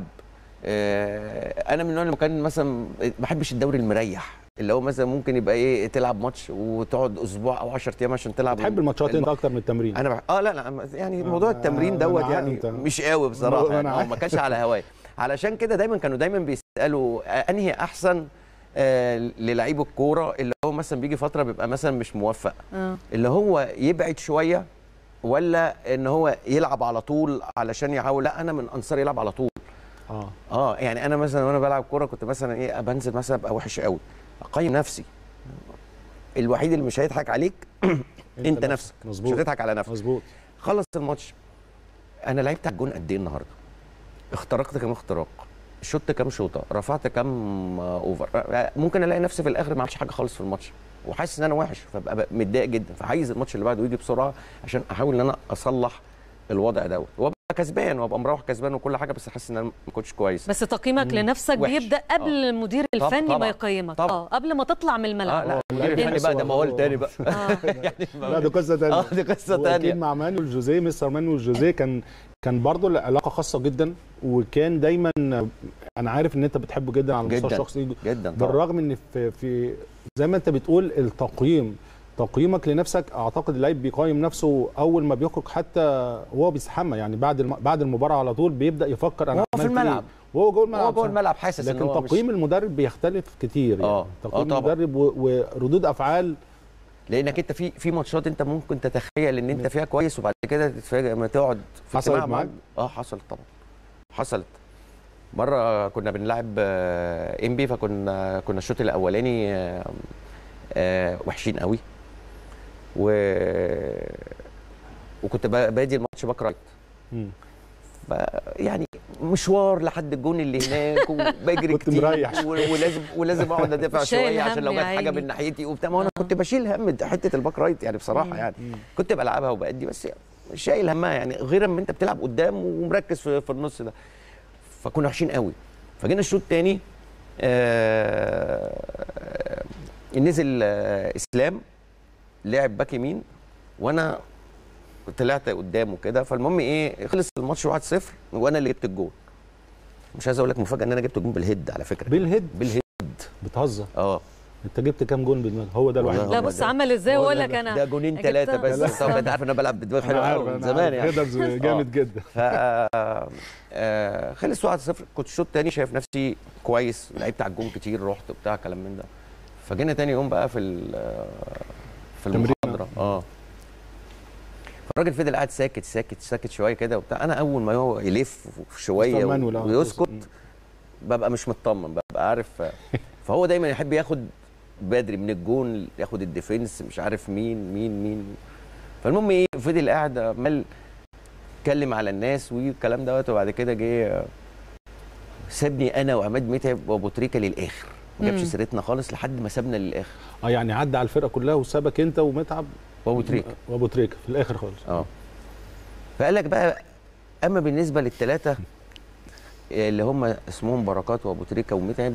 آه، انا من النوع اللي كان مثلا ما بحبش الدوري المريح اللي هو مثلا ممكن يبقى ايه تلعب ماتش وتقعد اسبوع او 10 ايام عشان تلعب بتحب الماتشات انت اكتر من التمرين انا بح... اه لا لا يعني موضوع آه، التمرين أنا دوت عارف يعني أنت. مش قوي بصراحه أنا يعني هو عارف. ما كانش على هواي علشان كده دايما كانوا دايما بيسالوا آه، انهي احسن آه للعيب الكوره اللي هو مثلا بيجي فتره بيبقى مثلا مش موفق آه. اللي هو يبعد شويه ولا ان هو يلعب على طول علشان يحاول لا انا من انصار يلعب على طول اه اه يعني انا مثلا وانا بلعب كوره كنت مثلا ايه بنزل مثلا ابقى وحش قوي اقيم نفسي الوحيد اللي مش هيضحك عليك انت نفسك مظبوط. مش هتضحك على نفسك مظبوط خلص الماتش انا لعبت على الجون قد ايه النهارده اخترقت كام اختراق شوت كام شوطه رفعت كام آه، اوفر آه، ممكن الاقي نفسي في الاخر ما عملتش حاجه خالص في الماتش وحاسس ان انا وحش فبقى بقى متضايق جدا فعايز الماتش اللي بعده يجي بسرعه عشان احاول ان انا اصلح الوضع دوت وابقى كسبان وابقى مروح كسبان وكل حاجه بس حاسس ان انا ما كنتش كويس بس تقييمك مم. لنفسك وحش. بيبدا قبل آه. المدير طب- الفني ما طبعاً. يقيمك طبعاً. اه قبل ما تطلع من الملعب اه لا المدير الفني بقى ده موال تاني بقى يعني لا دي قصه ثانيه اه دي قصه واكيد تانيه مع مانويل جوزيه مستر مانويل جوزيه كان كان برضه العلاقه خاصه جدا وكان دايما انا عارف ان انت بتحبه جدا على المستوى جدا الشخصي جدا طبعاً. بالرغم ان في, في زي ما انت بتقول التقييم تقييمك لنفسك اعتقد اللعيب بيقيم نفسه اول ما بيخرج حتى وهو بيستحمى يعني بعد الم... بعد المباراه على طول بيبدا يفكر انا وهو في عملت إيه؟ الملعب. وهو جوه الملعب وهو جوه صح. الملعب حاسس إن لكن هو مش- تقييم المدرب بيختلف كتير يعني اه تقييم اه طبعا المدرب و... وردود افعال لانك انت في في ماتشات انت ممكن تتخيل ان انت فيها كويس وبعد كده تتفاجئ لما تقعد في حصلت اجتماع مع- معاك؟ اه حصلت طبعا حصلت مره كنا بنلعب آه، ام بي فكنا كنا الشوط الاولاني آه، آه، وحشين قوي و وكنت ب- بادي الماتش باك رايت مم. يعني مشوار لحد الجون اللي هناك وبجري كنت كتير مريح. و- ولازم ولازم اقعد ادافع شايل شويه عشان هم لو يا جت حاجه عيني. من ناحيتي وبتاع ما انا كنت بشيل هم حته الباك رايت يعني بصراحه يعني كنت بلعبها وبأدي بس شايل همها يعني غير اما انت بتلعب قدام ومركز في, في النص ده فكنا وحشين قوي فجينا الشوط الثاني آه نزل آه اسلام لعب باك يمين وانا طلعت قدامه كده فالمهم ايه خلص الماتش 1-0 وانا اللي جبت الجول مش عايز اقول لك مفاجاه ان انا جبت الجول بالهيد على فكره بالهيد بالهيد بتهزر اه انت جبت كام جون بدماغك هو ده الوحيد والله لا هو بص ده. عمل ازاي هو واقول ده- لك انا ده جونين جبت- ثلاثه بس طب انت عارف ان انا بلعب بدماغ حلو انا عارف قوي من انا زمان يعني ريدرز جامد جدا ف آه، خلص 1-0 كنت الشوط الثاني شايف نفسي كويس لعبت على الجون كتير رحت بتاع كلام من ده فجينا تاني يوم بقى في ال- في تمرين. المحاضره اه فالراجل فضل قاعد ساكت ساكت ساكت شويه كده وبتاع انا اول ما هو يلف شويه مستر مانويل، آه. ويسكت ببقى مش مطمن ببقى عارف فهو دايما يحب ياخد بدري من الجون ياخد الديفنس مش عارف مين مين مين فالمهم ايه فضل قاعد عمال اتكلم على الناس والكلام دوت وبعد كده جه سابني انا وعماد متعب وابو تريكه للاخر ما جابش مم. سيرتنا خالص لحد ما سابنا للاخر اه يعني عدى على الفرقه كلها وسابك انت ومتعب وابو تريكه وابو تريكه في الاخر خالص اه فقال لك بقى اما بالنسبه للثلاثه اللي هم اسمهم بركات وابو تريكه ومتعب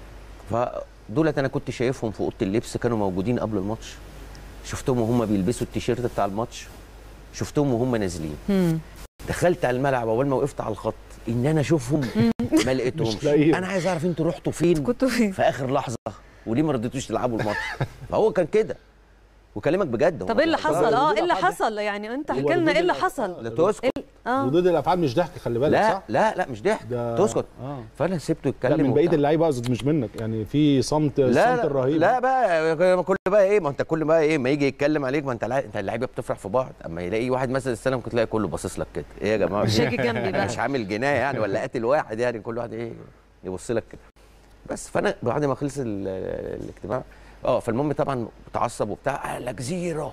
فدولت انا كنت شايفهم في اوضه اللبس كانوا موجودين قبل الماتش شفتهم وهم بيلبسوا التيشيرت بتاع الماتش شفتهم وهم نازلين مم. دخلت على الملعب اول ما وقفت على الخط ان انا اشوفهم ما لقيتهمش لاقيهم. انا عايز اعرف انتوا رحتوا فين كنتوا فين في اخر لحظه وليه ما رضيتوش تلعبوا الماتش فهو كان كده وكلمك بجد طب ايه اللي حصل اه ايه اللي حصل يعني انت احكي لنا ايه اللي حصل لا تسكت اه ردود الافعال مش ضحك خلي بالك لا صح؟ لا لا مش ضحك ده- تسكت آه. فانا سبته لا يتكلم من بقيه وبتاع. اللعيبه اقصد مش منك يعني في صمت لا الصمت لا, الرهيب لا بقى كل بقى ايه ما انت كل بقى ايه ما يجي يتكلم عليك ما انت الع- انت اللعيبه بتفرح في بعض اما يلاقي واحد مثلا السلام كنت تلاقي كله باصص لك كده ايه يا جماعه مش هاجي جنبي بقى. مش عامل جنايه يعني ولا قاتل واحد يعني كل واحد ايه يبص لك كده بس فانا بعد ما خلص ال- الاجتماع اه فالمهم طبعا متعصب وبتاع قال لك زيرو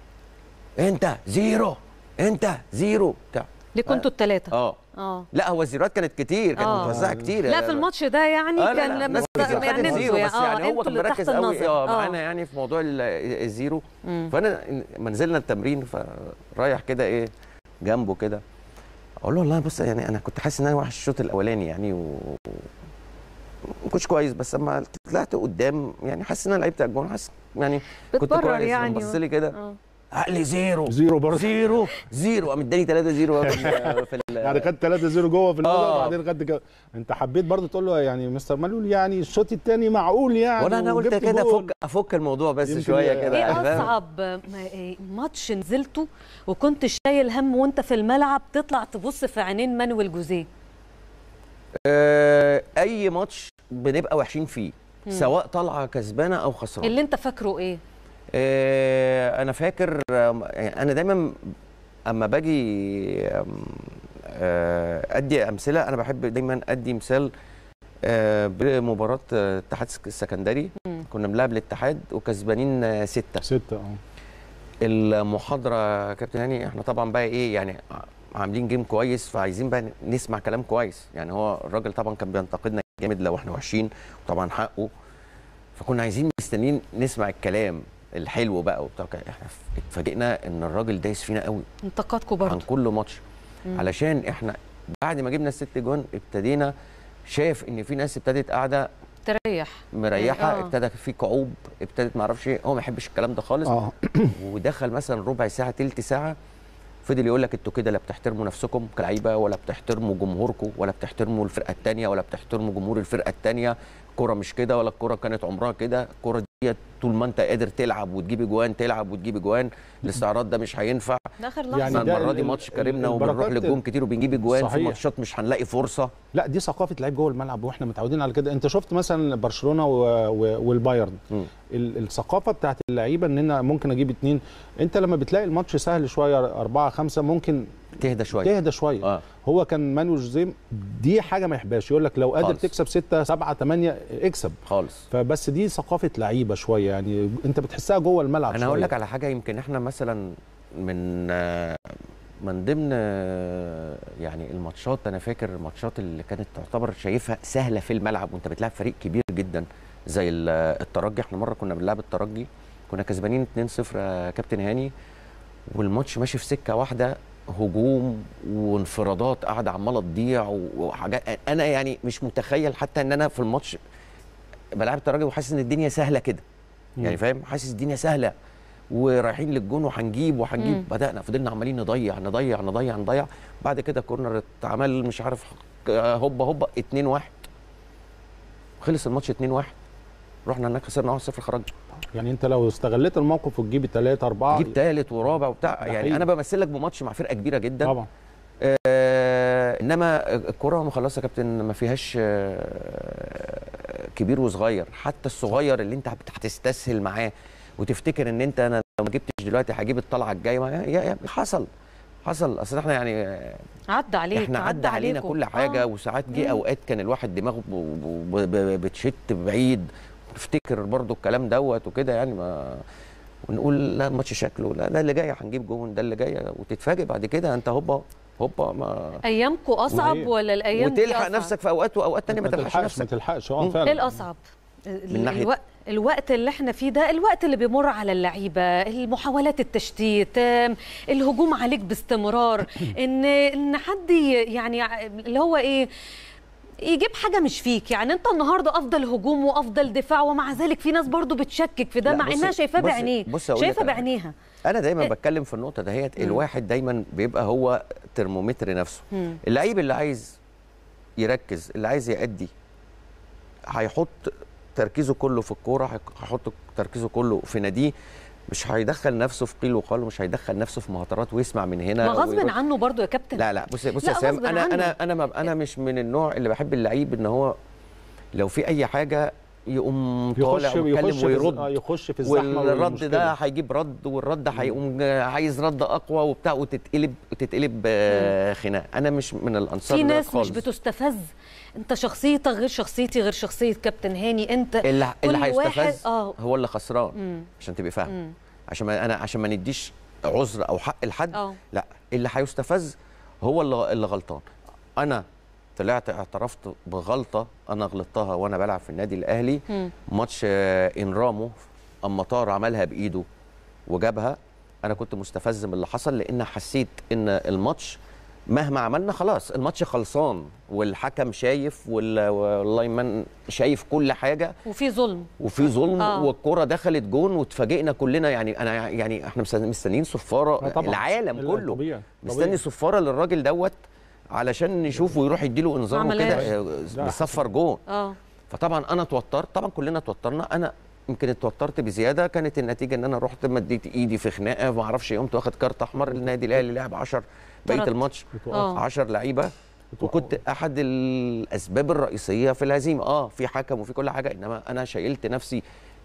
انت زيرو انت زيرو بتاع ليه كنتوا الثلاثه اه اه لا هو الزيروات كانت كتير كانت آه. متوزعه كتير لا في الماتش ده يعني آه لا كان لا بس ناس كتير يعني خدت زيرو انتوا بس يعني هو انتوا كان اللي تحت مركز قوي النظر اه اه معانا يعني في موضوع ال- الزيرو مم. فانا ما نزلنا التمرين فرايح كده ايه جنبه كده اقول له والله بص يعني انا كنت حاسس ان انا وحش الشوط الاولاني يعني و ما كنتش كويس بس اما طلعت قدام يعني حاسس ان انا لعبت على الجون حاسس يعني كنت بتبرر كويس يعني بص لي كده آه. قال لي زيرو زيرو برضه زيرو زيرو قام اداني 3 زيرو في ال- في ال- يعني خد 3 0 جوه في النقطه آه. وبعدين خد كده انت حبيت برضه تقول له يعني مستر مالول يعني الشوط الثاني معقول يعني وانا انا قلت وجبت كده جول. افك افك الموضوع بس يمكن شويه ي- كده ايه يعني فاهم؟ اصعب ما- إيه ماتش نزلته وكنت شايل هم وانت في الملعب تطلع تبص في عينين مانويل جوزيه آه، اي ماتش بنبقى وحشين فيه مم. سواء طالعه كسبانه او خسرانه اللي انت فاكره ايه آه، انا فاكر آم، يعني انا دايما اما باجي آم، آه، ادي امثله انا بحب دايما ادي مثال آه، بمباراه آه، اتحاد السك- السكندري مم. كنا بنلعب الاتحاد وكسبانين آه، سته سته اه المحاضره يا كابتن هاني احنا طبعا بقى ايه يعني عاملين جيم كويس فعايزين بقى نسمع كلام كويس يعني هو الراجل طبعا كان بينتقدنا جامد لو احنا وحشين وطبعا حقه فكنا عايزين نست- مستنيين نسمع الكلام الحلو بقى وبتاع كده. احنا اتفاجئنا ان الراجل دايس فينا قوي انتقادكم عن برضه كل ماتش مم. علشان احنا بعد ما جبنا الست جون ابتدينا شايف ان في ناس ابتدت قاعده تريح مريحه آه. ابتدى في كعوب ابتدت ما اعرفش ايه هو ما يحبش الكلام ده خالص آه. ودخل مثلا ربع ساعه تلت ساعه فضل يقول لك انتوا كده لا بتحترموا نفسكم كلعيبه ولا بتحترموا جمهوركم ولا بتحترموا الفرقه الثانيه ولا بتحترموا جمهور الفرقه الثانيه الكوره مش كده ولا الكوره كانت عمرها كده الكوره دي طول ما انت قادر تلعب وتجيب اجوان تلعب وتجيب اجوان الاستعراض ده مش هينفع ده اخر يعني لحظه ده المره دي ال- ماتش ال- كريمنا وبنروح البركات للجون كتير وبنجيب اجوان في صحيح. ماتشات مش هنلاقي فرصه لا دي ثقافه لعيب جوه الملعب واحنا متعودين على كده انت شفت مثلا برشلونه و... و... والبايرن ال- الثقافه بتاعت اللعيبه ان انا ممكن اجيب اتنين انت لما بتلاقي الماتش سهل شويه أربعة خمسة ممكن تهدى شويه تهدى شويه آه. هو كان مانويل جوزيه دي حاجه ما يحبهاش يقول لك لو قادر خالص. تكسب ستة سبعة ثمانية اكسب خالص فبس دي ثقافه لعيبه شويه يعني انت بتحسها جوه الملعب انا هقول شوية. لك على حاجه يمكن احنا مثلا من آه، من ضمن آه، يعني الماتشات انا فاكر الماتشات اللي كانت تعتبر شايفها سهله في الملعب وانت بتلعب فريق كبير جدا زي ال- الترجي احنا مره كنا بنلعب الترجي كنا كسبانين 2-0 يا كابتن هاني والماتش ماشي في سكه واحده هجوم وانفرادات قاعده عماله تضيع وحاجات انا يعني مش متخيل حتى ان انا في الماتش بلعب الترجي وحاسس ان الدنيا سهله كده يعني فاهم حاسس الدنيا سهله ورايحين للجون وهنجيب وهنجيب مم. بدانا فضلنا عمالين نضيع نضيع نضيع نضيع بعد كده كورنر اتعمل مش عارف هوبا هوبا 2 1 خلص الماتش 2 1 رحنا هناك خسرنا 1 0 خرجنا يعني انت لو استغلت الموقف وتجيب ثلاثة أربعة جيب ثالث ورابع وبتاع ده يعني حقيقي. انا بمثل لك بماتش مع فرقه كبيره جدا طبعا آه انما الكره مخلصه يا كابتن ما فيهاش آه كبير وصغير حتى الصغير اللي انت هت- هتستسهل معاه وتفتكر ان انت انا لو ما جبتش دلوقتي هجيب الطلعه الجايه ما- يا- يا- حصل حصل اصل احنا يعني آه، عدى عليك احنا عدى علينا عليكم. كل حاجه آه. وساعات جه مم. اوقات كان الواحد دماغه ب- ب- ب- بتشت بعيد نفتكر برضو الكلام دوت وكده يعني ما ونقول لا الماتش شكله لا ده اللي جاي هنجيب جون ده اللي جاي وتتفاجئ بعد كده انت هوبا هوبا ما ايامكم اصعب وهي- ولا الايام دي وتلحق أصعب؟ نفسك في اوقات واوقات تانية ما تلحقش ما نفسك تلحقش اه مم. فعلا ايه الاصعب ال- من ناحية- الوقت الوقت اللي احنا فيه ده الوقت اللي بيمر على اللعيبه المحاولات التشتيت آم، الهجوم عليك باستمرار ان ان حد ي- يعني ع- اللي هو ايه يجيب حاجه مش فيك يعني انت النهارده افضل هجوم وافضل دفاع ومع ذلك في ناس برضو بتشكك في ده لا، مع بصي- انها شايفاه بصي- بعينيه بصي أقول لك شايفه على حاجة. بعينيها انا دايما إيه؟ بتكلم في النقطه دهيت مم. الواحد دايما بيبقى هو ترمومتر نفسه مم. اللعيب اللي عايز يركز اللي عايز يأدي هيحط تركيزه كله في الكوره هيك- هيحط تركيزه كله في ناديه مش هيدخل نفسه في قيل وقال ومش هيدخل نفسه في مهاترات ويسمع من هنا ما غصب ويروح- عنه برضو يا كابتن لا لا بص بص لا، يا سام غصب انا عنه. انا انا ما انا مش من النوع اللي بحب اللعيب ان هو لو في اي حاجه يقوم طالع يخش ويتكلم يخش في ويرد آه، يخش في الزحمه والرد والمشكلة. ده هيجيب رد والرد هيقوم عايز رد اقوى وبتاع وتتقلب وتتقلب آه، خناقه انا مش من الانصار في ده ناس مش خالص. بتستفز انت شخصيتك غير شخصيتي غير شخصيه كابتن هاني انت اللي كل اللي واحد هيستفز اه هو اللي خسران مم. عشان تبقي فاهم مم. عشان ما انا عشان ما نديش عذر او حق لحد اه لا اللي هيستفز هو اللي اللي غلطان انا طلعت اعترفت بغلطه انا غلطتها وانا بلعب في النادي الاهلي مم. ماتش آه، انرامو اما طار عملها بايده وجابها انا كنت مستفز من اللي حصل لان حسيت ان الماتش مهما عملنا خلاص الماتش خلصان والحكم شايف وال- واللايمان شايف كل حاجه وفي ظلم وفي ظلم آه. والكره دخلت جون واتفاجئنا كلنا يعني انا يعني احنا مستني- مستنيين صفاره آه طبعاً. العالم لا، كله طبيعي، مستني طبيعي. صفاره للراجل دوت علشان نشوفه ويروح يديله انذار ما وكده عملهاش. آه، بيصفر جون اه فطبعا انا اتوترت طبعا كلنا اتوترنا انا يمكن اتوترت بزياده كانت النتيجه ان انا رحت مديت ايدي في خناقه ما اعرفش ايه قمت واخد كارت احمر النادي الاهلي لعب 10 بقيه طرد. الماتش آه. 10 لعيبه وكنت احد الاسباب الرئيسيه في الهزيمه اه في حكم وفي كل حاجه انما انا شيلت نفسي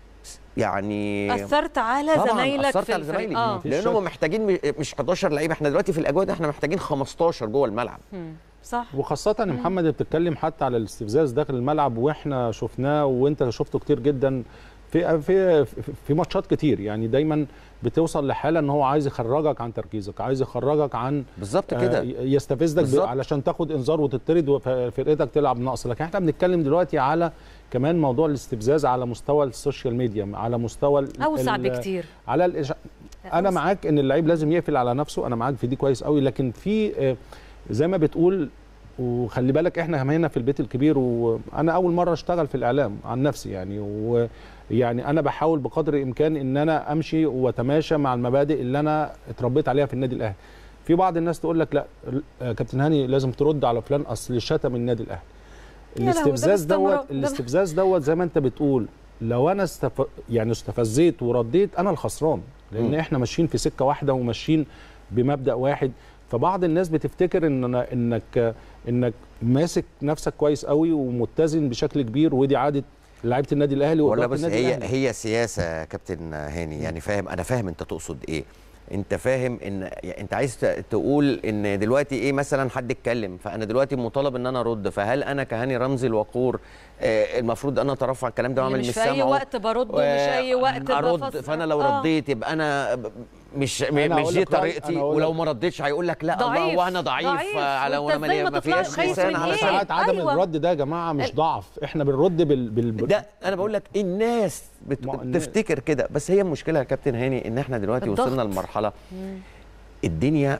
يعني اثرت على طبعاً زمايلك أثرت في على الفريق زمايلي اه لان هم محتاجين م- مش 11 لعيبه احنا دلوقتي في الاجواء دي احنا محتاجين 15 جوه الملعب مم. صح وخاصة يا محمد بتتكلم حتى على الاستفزاز داخل الملعب واحنا شفناه وانت شفته كتير جدا في في في ماتشات كتير يعني دايما بتوصل لحاله ان هو عايز يخرجك عن تركيزك عايز يخرجك عن بالظبط كده. آه، يستفزك ب- بالظبط. علشان تاخد انذار وتطرد وفرقتك تلعب نقص لكن احنا بنتكلم دلوقتي على كمان موضوع الاستفزاز على مستوى السوشيال ميديا على مستوى ال- اوسع ال- بكتير على الإش... انا معاك ان اللعيب لازم يقفل على نفسه انا معاك في دي كويس قوي لكن في آه، زي ما بتقول وخلي بالك احنا هنا في البيت الكبير وانا اول مره اشتغل في الاعلام عن نفسي يعني ويعني انا بحاول بقدر الامكان ان انا امشي واتماشى مع المبادئ اللي انا اتربيت عليها في النادي الاهلي في بعض الناس تقول لك لا آه، كابتن هاني لازم ترد على فلان اصل شتم النادي الاهلي يا لهوي، ده الاستفزاز باستمرار. دوت ده- الاستفزاز دوت زي ما انت بتقول لو انا استف... يعني استفزيت ورديت انا الخسران لان مم. احنا ماشيين في سكه واحده وماشيين بمبدا واحد فبعض الناس بتفتكر ان أنا انك انك ماسك نفسك كويس قوي ومتزن بشكل كبير ودي عاده لعيبه النادي الاهلي ولا وإدارة بس النادي هي الأهلي. هي سياسه يا كابتن هاني يعني فاهم انا فاهم انت تقصد ايه انت فاهم ان يعني انت عايز ت- تقول ان دلوقتي ايه مثلا حد اتكلم فانا دلوقتي مطالب ان انا ارد فهل انا كهاني رمزي الوقور آه المفروض انا اترفع الكلام ده اللي واعمل مش مش في اي سامعه وقت برد ومش اي وقت ارد بفسر. فانا لو آه. رديت يبقى انا ب- مش أنا مش هقول دي لك رأي- طريقتي أنا هقول ولو لك- ما ردتش هيقول لك لا ضعيف، الله وانا ضعيف, ضعيف. على وأنت وانا إزاي ما ما تطلعش فيهاش خايف لسان من على إيه؟ ساعات عدم أيوة. الرد ده يا جماعه مش ضعف احنا بنرد بال, بال... ده انا بقول لك الناس بت... ما- الناس- بتفتكر كده بس هي المشكله يا كابتن هاني ان احنا دلوقتي الضغط. وصلنا لمرحله مم. الدنيا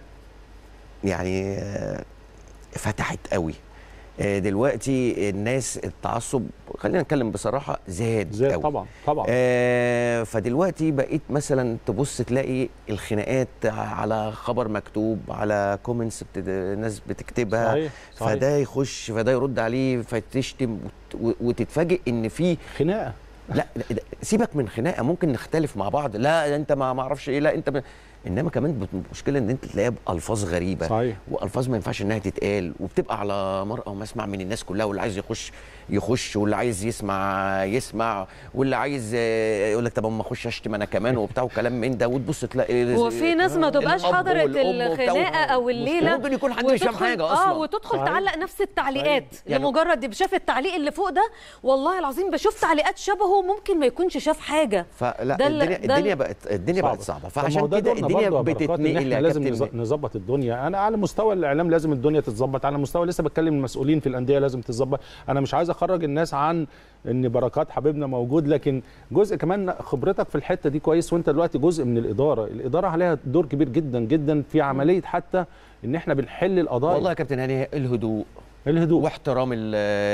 يعني آه، فتحت قوي آه، دلوقتي الناس التعصب خلينا نتكلم بصراحه زاد زاد قوي. طبعا طبعا آه فدلوقتي بقيت مثلا تبص تلاقي الخناقات على خبر مكتوب على كومنتس بت... ناس بتكتبها صحيح صحيح فده يخش فده يرد عليه فتشتم وت... و- وتتفاجئ ان في خناقه لا لا، ده- سيبك من خناقه ممكن نختلف مع بعض لا انت ما ما اعرفش ايه لا انت ب... انما كمان بت- المشكله ان انت تلاقيها بالفاظ غريبه صحيح والفاظ ما ينفعش انها تتقال وبتبقى على مرأى ومسمع من الناس كلها واللي عايز يخش يخش واللي عايز يسمع يسمع واللي عايز آه، يقول لك طب اما اخش اشتم انا كمان وبتاع وكلام من ده وتبص تلاقي وفي ناس ما تبقاش الأب حضرت والأم وبتاع. الخناقه او الليله ممكن يكون حد مش فاهم وتدخل- حاجه اصلا اه وتدخل صحيح. تعلق نفس التعليقات يعني- لمجرد شاف التعليق اللي فوق ده والله العظيم بشوف تعليقات شبهه ممكن ما يكونش شاف حاجه فلا ده ال- الدنيا ده ال- الدنيا بقت الدنيا بقت صعبه طب ما هو فعشان ده كده دورنا الدنيا برضه يا بركات، ان بتتنقل احنا يا لازم كابتن نز- نظبط الدنيا انا على مستوى الاعلام لازم الدنيا تتظبط على مستوى لسه بتكلم المسؤولين في الانديه لازم تتظبط انا مش عايز اخرج الناس عن ان بركات حبيبنا موجود لكن جزء كمان خبرتك في الحته دي كويس وانت دلوقتي جزء من الاداره الاداره عليها دور كبير جدا جدا في عمليه حتى ان احنا بنحل القضايا والله يا كابتن هاني الهدوء الهدوء واحترام ال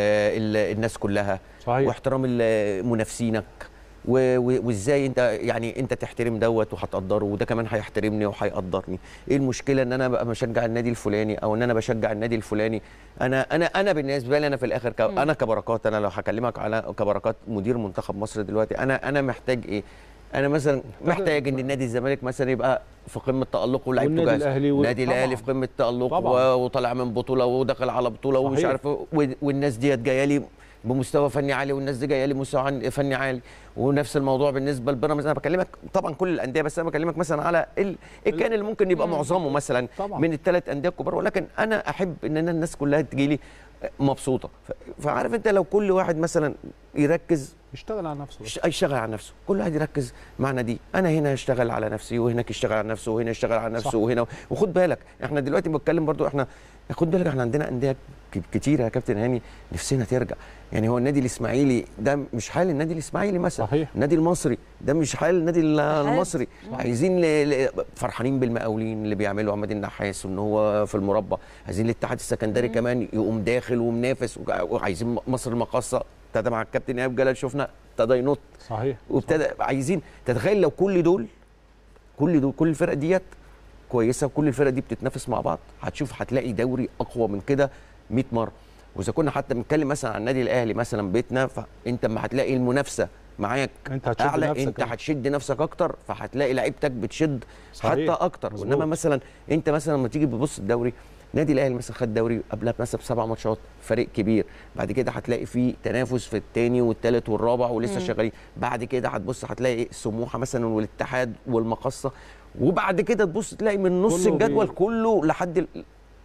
ال الناس كلها صحيح واحترام ال- منافسينك و- و- وازاي انت يعني انت تحترم دوت وهتقدره وده كمان هيحترمني وهيقدرني ايه المشكله ان انا ابقى بشجع النادي الفلاني او ان انا بشجع النادي الفلاني انا انا انا بالنسبه لي انا في الاخر ك... انا كبركات انا لو هكلمك على كبركات مدير منتخب مصر دلوقتي انا انا محتاج ايه انا مثلا محتاج ان النادي الزمالك مثلا يبقى في قمه تألقه ولاعيبته والنادي جاهزه الأهلي و- النادي الاهلي طبعاً. في قمه تألقه طبعاً. و- وطالع من بطوله وداخل على بطوله ومش صحيح. عارف إيه، و- والناس ديت جايه لي بمستوى فني عالي والناس دي جايه لي مستوى عن- فني عالي ونفس الموضوع بالنسبه لبيراميدز انا بكلمك طبعا كل الانديه بس انا بكلمك مثلا على ال... إيه كان اللي ممكن يبقى معظمه مثلا طبعاً. من الثلاث انديه الكبار ولكن انا احب ان أنا الناس كلها تجي لي مبسوطه ف... فعارف انت لو كل واحد مثلا يركز يشتغل على نفسه يش- يشتغل على نفسه كل واحد يركز معنا دي انا هنا اشتغل على نفسي وهناك يشتغل على نفسه وهنا يشتغل على نفسه صح. وهنا وخد بالك احنا دلوقتي بنتكلم برضو احنا خد بالك احنا عندنا انديه ك- كتيره يا كابتن هاني نفسنا ترجع يعني هو النادي الاسماعيلي ده مش حال النادي الاسماعيلي مثلا صحيح. النادي المصري ده مش حال النادي ال- حال. المصري صح. عايزين ل... ل... فرحانين بالمقاولين اللي بيعملوا عماد النحاس وان هو في المربع عايزين الاتحاد السكندري كمان يقوم داخل ومنافس وع- وعايزين مصر المقاصه ابتدى مع الكابتن ايهاب جلال شفنا ابتدى ينط صحيح وابتدى عايزين تتخيل لو كل دول كل دول كل الفرق ديت كويسه وكل الفرق دي بتتنافس مع بعض هتشوف هتلاقي دوري اقوى من كده 100 مره واذا كنا حتى بنتكلم مثلا عن النادي الاهلي مثلا بيتنا فانت اما هتلاقي المنافسه معاك انت هتشد اعلى نفسك انت كمان. هتشد نفسك اكتر فهتلاقي لعيبتك بتشد صحيح. حتى اكتر مظبوط. وانما مثلا انت مثلا لما تيجي تبص الدوري نادي الاهلي مثلا خد دوري قبلها مثلا بسبع ماتشات فريق كبير بعد كده هتلاقي فيه تنافس في الثاني والثالث والرابع ولسه مم. شغالين بعد كده هتبص هتلاقي سموحه مثلا والاتحاد والمقصه وبعد كده تبص تلاقي من نص كله الجدول بي- كله لحد ال...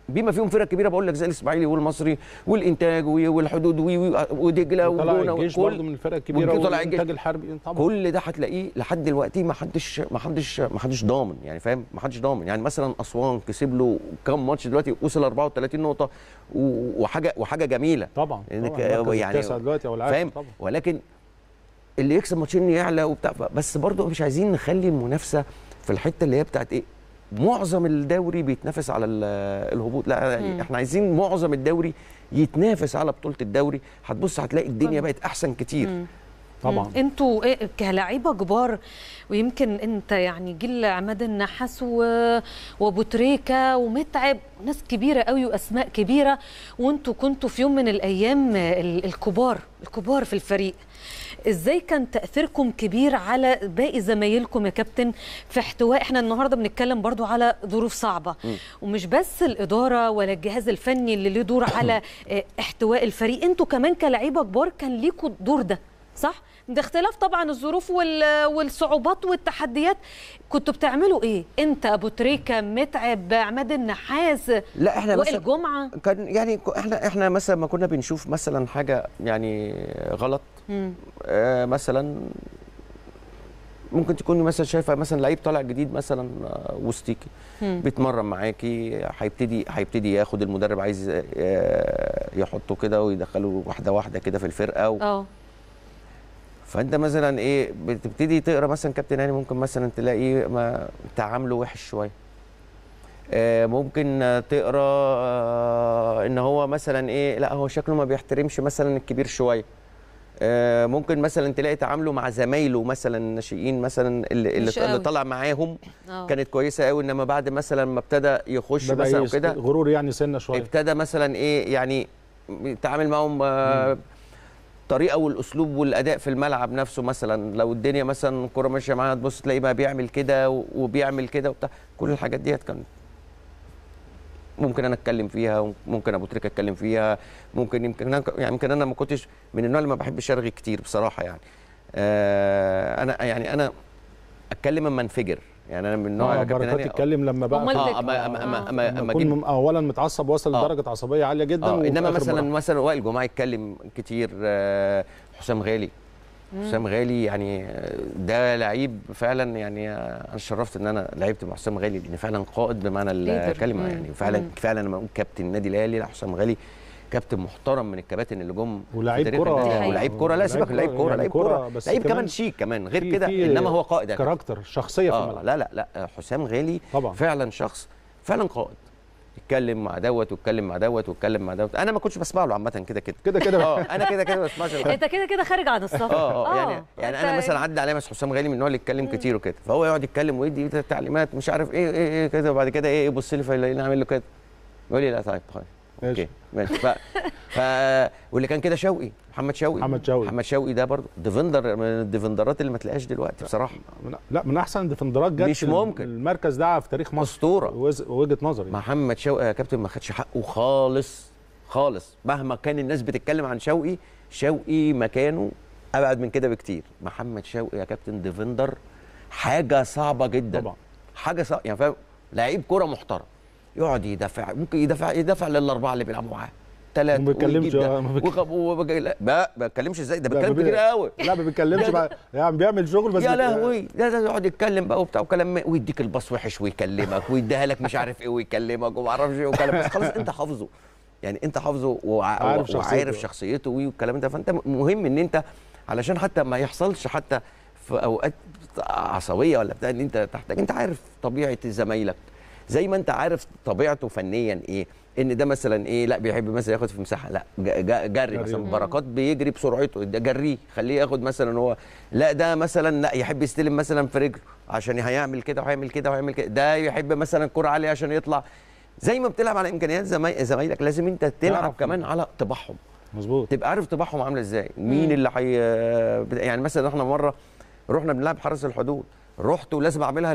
بما فيهم فرق كبيره بقول لك زي الاسماعيلي والمصري والانتاج و- والحدود و- و- ودجله وطلع والجونه الجيش وكل- برضه من الفرق الكبيره وطلع والانتاج الجيش الحربي طبعا كل ده هتلاقيه لحد دلوقتي ما حدش ما حدش ما حدش ضامن يعني فاهم ما حدش ضامن يعني مثلا اسوان كسب له كام ماتش دلوقتي وصل 34 نقطه و- وحاجه وحاجه جميله طبعا إنك طبعاً، المركز يعني التاسع دلوقتي او العاشر فاهم طبعا ولكن اللي يكسب ماتشين يعلى وبتاع بس برضه مش عايزين نخلي المنافسه في الحته اللي هي بتاعت ايه معظم الدوري بيتنافس على ال- الهبوط لا مم. احنا عايزين معظم الدوري يتنافس على بطوله الدوري هتبص هتلاقي الدنيا بقت احسن كتير مم. طبعا مم. انتوا إيه كلاعيبه كبار ويمكن انت يعني جيل عماد النحاس و- وابو تريكه ومتعب ناس كبيره قوي واسماء كبيره وانتوا كنتوا في يوم من الايام ال- الكبار الكبار في الفريق ازاي كان تاثيركم كبير على باقي زمايلكم يا كابتن في احتواء احنا النهارده بنتكلم برضو على ظروف صعبه ومش بس الاداره ولا الجهاز الفني اللي له دور على اه، احتواء الفريق انتوا كمان كلاعيبه كبار كان ليكوا الدور ده صح ده اختلاف طبعا الظروف وال- والصعوبات والتحديات كنتوا بتعملوا ايه انت ابو تريكه متعب عماد النحاس لا احنا وائل مثلا جمعه كان يعني ك- احنا احنا مثلا ما كنا بنشوف مثلا حاجه يعني غلط مم. آه مثلا ممكن تكوني مثلا شايفه مثلا لعيب طالع جديد مثلا آه، وسطيكي مم. بيتمرن معاكي هيبتدي هيبتدي ياخد المدرب عايز آه، يحطه كده ويدخله واحده واحده كده في الفرقه و... اه فانت مثلا ايه بتبتدي تقرا مثلا كابتن هاني ممكن مثلا تلاقي ما تعامله وحش شويه آه، ممكن آه، تقرا آه، ان هو مثلا ايه لا هو شكله ما بيحترمش مثلا الكبير شويه آه، ممكن مثلا تلاقي تعامله مع زمايله مثلا الناشئين مثلا اللي, اللي, مش اللي قوي. طلع معاهم آه. كانت كويسه قوي انما بعد مثلا ما ابتدى يخش بدا مثلا يس- وكده غرور يعني سنه شويه ابتدى مثلا ايه يعني يتعامل معاهم آه، الطريقه والاسلوب والاداء في الملعب نفسه مثلا لو الدنيا مثلا الكوره ماشيه معاه تبص تلاقيه بقى بيعمل كده و- وبيعمل كده وبتاع كل الحاجات ديت كان ممكن انا اتكلم فيها ممكن ابو تريكه اتكلم فيها ممكن يمكن أنا يعني يمكن انا ما كنتش من النوع اللي ما بحبش ارغي كتير بصراحه يعني آه انا يعني انا اتكلم اما انفجر يعني انا من النوع اه يا كابتن بركات هاني- تتكلم لما بقى أمال في- تك- أما- أما- أما- أما- لما أما يكون جيب- م- اولا متعصب وصل آه. لدرجه عصبيه عاليه جدا اه وفي انما آخر مثلا مراحل. مثلا وائل جمعه يتكلم كتير آه، حسام غالي مم. حسام غالي يعني آه، ده لعيب فعلا يعني آه، انا اتشرفت ان انا لعبت مع حسام غالي لان فعلا قائد بمعنى ليدر. الكلمه مم. يعني فعلا مم. فعلا لما اقول كابتن النادي الاهلي لا حسام غالي كابتن محترم من الكباتن اللي جم في ولاعيب تاريخ كرة. النادي. دي حقيقة. ولاعيب كوره لا ولاعيب سيبك لعيب كرة، كوره يعني لعيب كرة، كوره بس لعيب كمان كمان شيك كمان غير في- كده في انما هو قائد يا كابتن. كاركتر شخصيه في آه الملعب لا لا لا حسام غالي طبعا فعلا شخص فعلا قائد يتكلم مع دوت ويتكلم مع دوت ويتكلم مع دوت انا ما كنتش بسمع له عامه كده كده كده كده اه انا كده كده ما بسمعش له. انت كده كده خارج عن الصف اه اه يعني يعني انا أنت- مثلا عدى عليا مثلا حسام غالي من النوع اللي يتكلم كتير وكده فهو يقعد يتكلم ويدي تعليمات مش عارف ايه ايه ايه كده وبعد كده ايه يبص لي فيلاقيني عامل له كده يقول لي لا طيب طيب اوكي ماشي ف... ف واللي كان كده شوقي محمد شوقي محمد شوقي. محمد شوقي ده برضه ديفندر من الديفندرات اللي ما تلاقيش دلوقتي بصراحه من- لا من احسن الديفندرات جت مش في ممكن. المركز ده في تاريخ مصر اسطوره وجهه نظري محمد شوقي يا كابتن ما خدش حقه خالص خالص مهما كان الناس بتتكلم عن شوقي شوقي مكانه ابعد من كده بكتير محمد شوقي يا كابتن ديفندر حاجه صعبه جدا طبعا حاجه صعبه يعني فاهم لعيب كوره محترم يقعد يدافع ممكن يدافع يدافع للاربعه اللي بيلعبوا معاه ثلاثه ما بيتكلمش- ويجيب ما ده وخب- وبج- لا ما ما بيتكلمش ازاي ده لا، بيتكلم ما بي- كتير قوي لا ما بيتكلمش بقى يعني بيعمل شغل بس يا بت- لهوي ده ده يقعد يتكلم بقى وبتاع وكلام ما- ويديك الباص وحش ويكلمك ويديها لك مش عارف ايه ويكلمك وما اعرفش ايه وكلام بس خلاص انت حافظه يعني انت حافظه وع- عارف شخصيته. وعارف شخصيته والكلام ده فانت مهم ان انت علشان حتى ما يحصلش حتى في اوقات عصبيه ولا بتاع ان انت تحتاج انت عارف طبيعه زمايلك زي ما انت عارف طبيعته فنيا ايه ان ده مثلا ايه لا بيحب مثلا ياخد في مساحه لا ج- ج- جري جري. مثلا مم. بركات بيجري بسرعته ده جريه خليه ياخد مثلا هو لا ده مثلا لا يحب يستلم مثلا في رجله عشان هيعمل كده وهيعمل كده وهيعمل كده ده يحب مثلا كرة عاليه عشان يطلع زي ما بتلعب على امكانيات زماي... زمايلك لازم انت تلعب تعرف. كمان على طباعهم مظبوط تبقى عارف طباعهم عامله ازاي مين اللي حي... يعني مثلا احنا مره رحنا بنلعب حرس الحدود رحت ولازم اعملها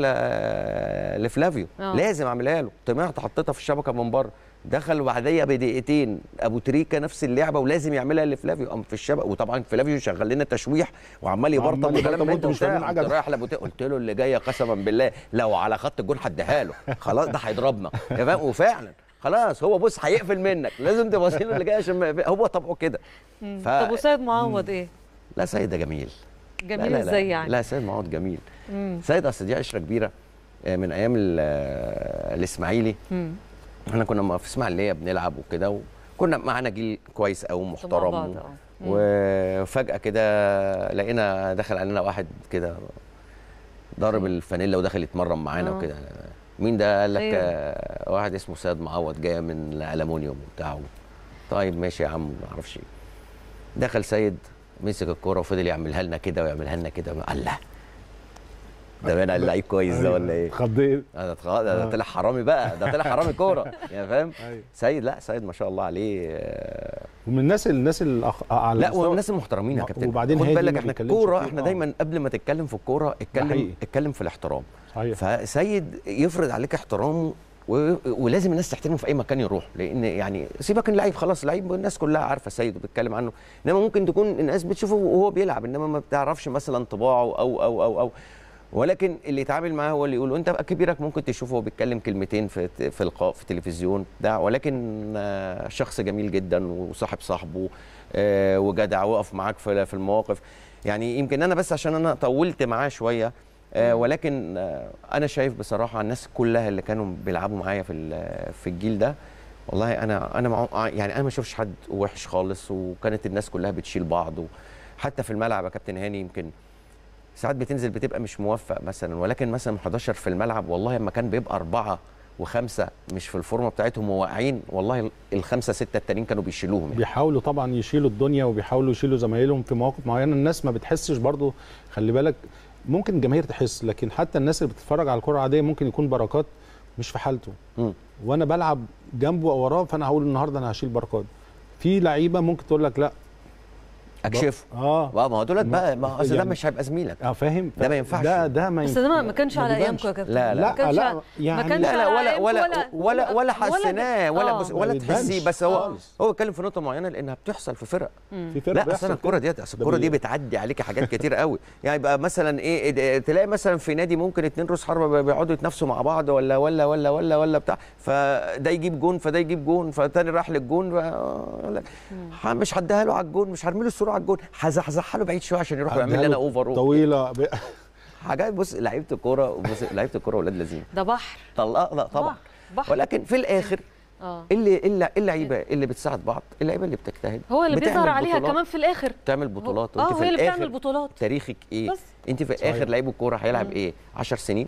ل... لفلافيو آه. لازم اعملها له طمعت حطيتها في الشبكه من بره دخل بعديا بدقيقتين ابو تريكه نفس اللعبه ولازم يعملها لفلافيو قام في الشبكه وطبعا فلافيو شغل لنا تشويح وعمال يبرطم وعمال وكلام يبرطم من ده وانتوا مش فاهمين وبتاع. حاجة. قمت رايح لابو تريكة، قلت له اللي جايه قسما بالله لو على خط الجول هديها له خلاص ده هيضربنا يا فاهم وفعلا خلاص هو بص هيقفل منك لازم تبصي له اللي جاي عشان ما- هو طبعه كده مم. ف- طب وسيد معوض ايه لا سيد ده جميل جميل لا لا لا. ازاي يعني لا سيد معوض جميل مم. سيد اصل دي عشره كبيره آه، من ايام ال- آه، الاسماعيلي مم. احنا كنا م- في اسماعيليه بنلعب وكده وكنا معانا جيل كويس قوي مع محترم بعض، آه. مم. وفجاه كده لقينا دخل علينا واحد كده ضارب الفانيلا ودخل يتمرن معانا آه. وكده مين ده قال لك أيوة. آه، واحد اسمه سيد معوض جاي من الالومنيوم وبتاع طيب ماشي يا عم ما اعرفش ايه دخل سيد مسك الكوره وفضل يعملها لنا كده ويعملها لنا كده الله ده باين عليه لعيب كويس ده ولا ايه؟ اتخضيت ده اتخ- ده آه. طلع حرامي بقى ده طلع حرامي كوره يعني فاهم؟ أيوة. سيد لا سيد ما شاء الله عليه آه، ومن الناس الناس الأخ... على لا مستوى- والناس المحترمين يا كابتن وبعدين خد هادي بالك ما احنا بيتكلمش الكوره كتير. احنا آه. دايما قبل ما تتكلم في الكوره اتكلم حقيقي. اتكلم في الاحترام صحيح. فسيد يفرض عليك احترامه و... ولازم الناس تحترمه في اي مكان يروح لان يعني سيبك من اللعيب خلاص اللعيب الناس كلها عارفه سيد وبتتكلم عنه انما ممكن تكون الناس بتشوفه وهو بيلعب انما ما بتعرفش مثلا طباعه او او او او ولكن اللي يتعامل معاه هو اللي يقول وانت بقى كبيرك ممكن تشوفه هو بيتكلم كلمتين في في لقاء في تلفزيون بتاع ولكن آه، شخص جميل جدا وصاحب صاحبه آه، وجدع وقف معاك في في المواقف يعني يمكن انا بس عشان انا طولت معاه شويه آه، ولكن آه، انا شايف بصراحه الناس كلها اللي كانوا بيلعبوا معايا في ال- في الجيل ده والله انا انا مع يعني انا ما شفتش حد وحش خالص وكانت الناس كلها بتشيل بعض حتى في الملعب يا كابتن هاني يمكن ساعات بتنزل بتبقى مش موفق مثلا ولكن مثلا 11 في الملعب والله لما كان بيبقى أربعة وخمسة مش في الفورمة بتاعتهم وواقعين والله الخمسة ستة التانيين كانوا بيشيلوهم يعني. بيحاولوا طبعا يشيلوا الدنيا وبيحاولوا يشيلوا زمايلهم في مواقف معينه الناس ما بتحسش برضو خلي بالك ممكن الجماهير تحس لكن حتى الناس اللي بتتفرج على الكره العاديه ممكن يكون بركات مش في حالته مم. وانا بلعب جنبه او وراه فانا هقول النهارده انا هشيل بركات في لعيبه ممكن تقول لك لا اكشفه اه ما هو دولت بقى ما هو أصل ده يعني- مش هيبقى زميلك اه فاهم ده ما ينفعش ده ده ما بس ينفع ده ما- ما كانش على بيبانش. ايامكم يا كابتن لا ما لا كانش لا، على- يعني ما كانش لا لا على ولا أيامكم ولا ولا ولا, ولا حسناه ولا آه. بص ولا ما بيبانش تحسيه بس هو خالص. هو اتكلم في نقطه معينه لانها بتحصل في فرق في فرق لا اصل بيحصل انا الكوره كده. ديت اصل ده الكوره دي بي- بتعدي عليك حاجات كتير قوي يعني يبقى مثلا ايه إيه، تلاقي مثلا في نادي ممكن اتنين روس حربه بيقعدوا يتنافسوا مع بعض ولا ولا ولا ولا ولا بتاع فده يجيب جون فده يجيب جون فتاني راح للجون ف- يقول لك ح- مش هديها له على الجون مش هرمي له الصوره على الجون هزحزحها له بعيد شويه عشان يروح يعمل لي انا اوفر طويله ب... حاجات بص لعيبه الكوره بص لعيبه الكوره ولاد لذين ده بحر طلق لا طبعا بحر ولكن في الاخر اه اللي اللي اللعيبه اللي بتساعد بعض اللعيبه اللي بتجتهد هو اللي بتعمل بيظهر عليها بطولات. كمان في الاخر تعمل بطولات اه وانت في هي اللي الاخر بتعمل بطولات تاريخك ايه بس. انت في صحيح. الاخر لعيب الكوره هيلعب ايه 10 سنين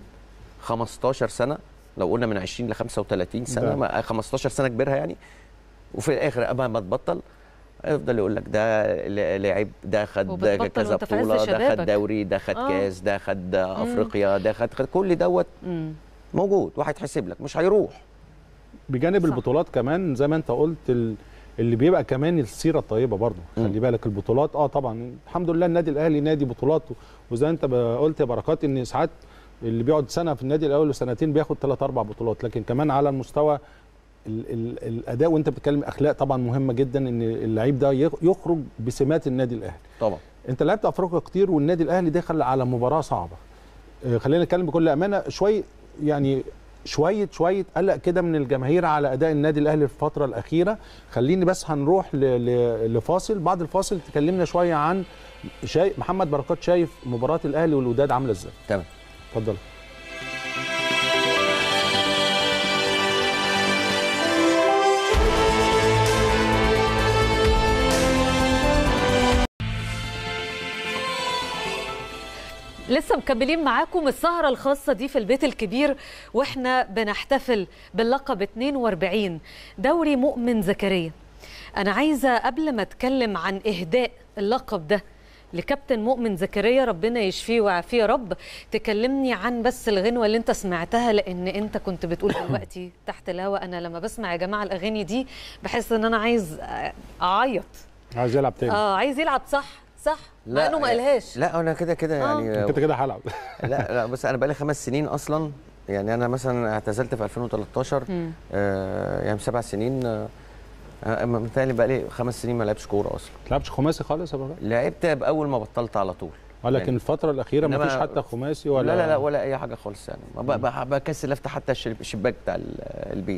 15 سنه لو قلنا من 20 ل 35 سنه ده. ما 15 سنه كبيرها يعني وفي الاخر قبل ما تبطل يفضل يقول لك ده ل- لعب ده خد وبتبطل كذا وانت في عز بطوله ده شبابك. خد دوري ده خد آه. كاس ده خد افريقيا ده خد, خد كل دوت مم. موجود وهيتحسب لك مش هيروح بجانب صح. البطولات كمان زي ما انت قلت ال... اللي بيبقى كمان السيره الطيبه برضه خلي بالك البطولات اه طبعا الحمد لله النادي الاهلي نادي بطولات وزي انت ب- قلت يا بركات ان ساعات اللي بيقعد سنه في النادي الاول وسنتين بياخد ثلاث اربع بطولات لكن كمان على المستوى ال ال الاداء وانت بتتكلم اخلاق طبعا مهمه جدا ان اللعيب ده يخ- يخرج بسمات النادي الاهلي طبعا انت لعبت افريقيا كتير والنادي الاهلي دخل على مباراه صعبه آه، خلينا نتكلم بكل امانه شويه يعني شويه شويه قلق كده من الجماهير على اداء النادي الاهلي في الفتره الاخيره خليني بس هنروح ل- ل- لفاصل بعد الفاصل تكلمنا شويه عن شاي محمد بركات شايف مباراه الاهلي والوداد عامله ازاي تمام اتفضل لسه مكملين معاكم السهرة الخاصة دي في البيت الكبير واحنا بنحتفل باللقب 42 دوري مؤمن زكريا أنا عايزة قبل ما أتكلم عن إهداء اللقب ده لكابتن مؤمن زكريا ربنا يشفيه ويعافيه يا رب تكلمني عن بس الغنوة اللي انت سمعتها لأن انت كنت بتقول دلوقتي تحت الهوا أنا لما بسمع يا جماعة الأغاني دي بحس إن أنا عايز أعيط عايز يلعب تاني اه عايز يلعب صح صح مع انه ما قالهاش لا انا كده كده آه. يعني كده كده هلعب لا لا بس انا بقالي خمس سنين اصلا يعني انا مثلا اعتزلت في 2013 مم. آه يعني سبع سنين آه آه، متهيألي بقالي خمس سنين ما لعبش كوره اصلا ما لعبش خماسي خالص يا بركات لعبت باول ما بطلت على طول ولكن الفتره الاخيره ما إنما- فيش حتى خماسي ولا لا لا لا ولا اي حاجه خالص يعني ما ب- ب- بكسل افتح حتى الش- الشباك بتاع ال- البيت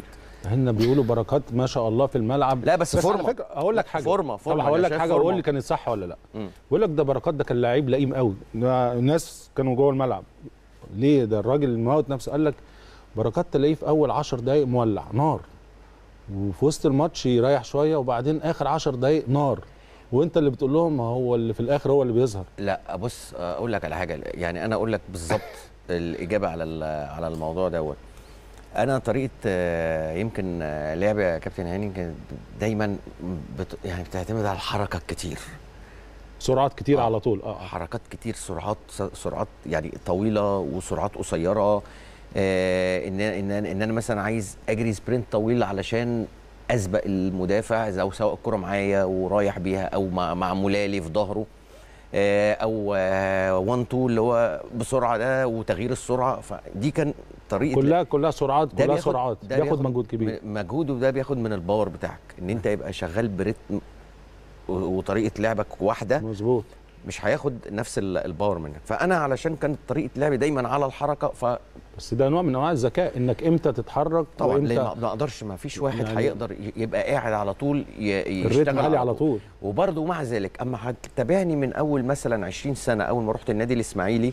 هن بيقولوا بركات ما شاء الله في الملعب لا بس على فورمة. فكره هقول لك حاجه فورمة- فورمة، طب هقول أنا لك شايف حاجه فورمة. وقول لي كانت صح ولا لا مم. بيقول لك ده بركات ده كان لعيب لئيم قوي ده ناس كانوا جوه الملعب ليه ده الراجل الموت نفسه قال لك بركات تلاقيه في اول 10 دقائق مولع نار وفي وسط الماتش يريح شويه وبعدين اخر 10 دقائق نار وانت اللي بتقول لهم ما هو اللي في الاخر هو اللي بيظهر لا بص اقول لك على حاجه يعني انا اقول لك بالظبط الاجابه على ال- على الموضوع دوت انا طريقه آه، يمكن آه، لعب يا كابتن هاني كانت دايما بت يعني بتعتمد على الحركه كتير سرعات كتير على طول اه حركات كتير سرعات سرعات يعني طويله وسرعات قصيره آه ان ان ان انا مثلا عايز اجري سبرنت طويل علشان اسبق المدافع او سواء الكره معايا ورايح بيها او مع معموله لي في ظهره آه، او 1 2 اللي هو بسرعه ده وتغيير السرعه فدي كان طريقه كلها كلها سرعات ده كلها بياخد- سرعات ده بياخد مجهود كبير م- مجهوده ده بياخد من الباور بتاعك ان انت يبقى شغال برتم و- وطريقه لعبك واحده مظبوط مش هياخد نفس ال- الباور منك فانا علشان كانت طريقه لعبي دايما على الحركه ف بس ده نوع من انواع الذكاء انك امتى تتحرك طبعا ليه وامتى ما اقدرش ما فيش واحد يعني- هيقدر ي- يبقى قاعد على طول ي- الريتم يشتغل عالي على طول وبرضه مع ذلك اما هتتابعني من اول مثلا 20 سنه اول ما رحت النادي الاسماعيلي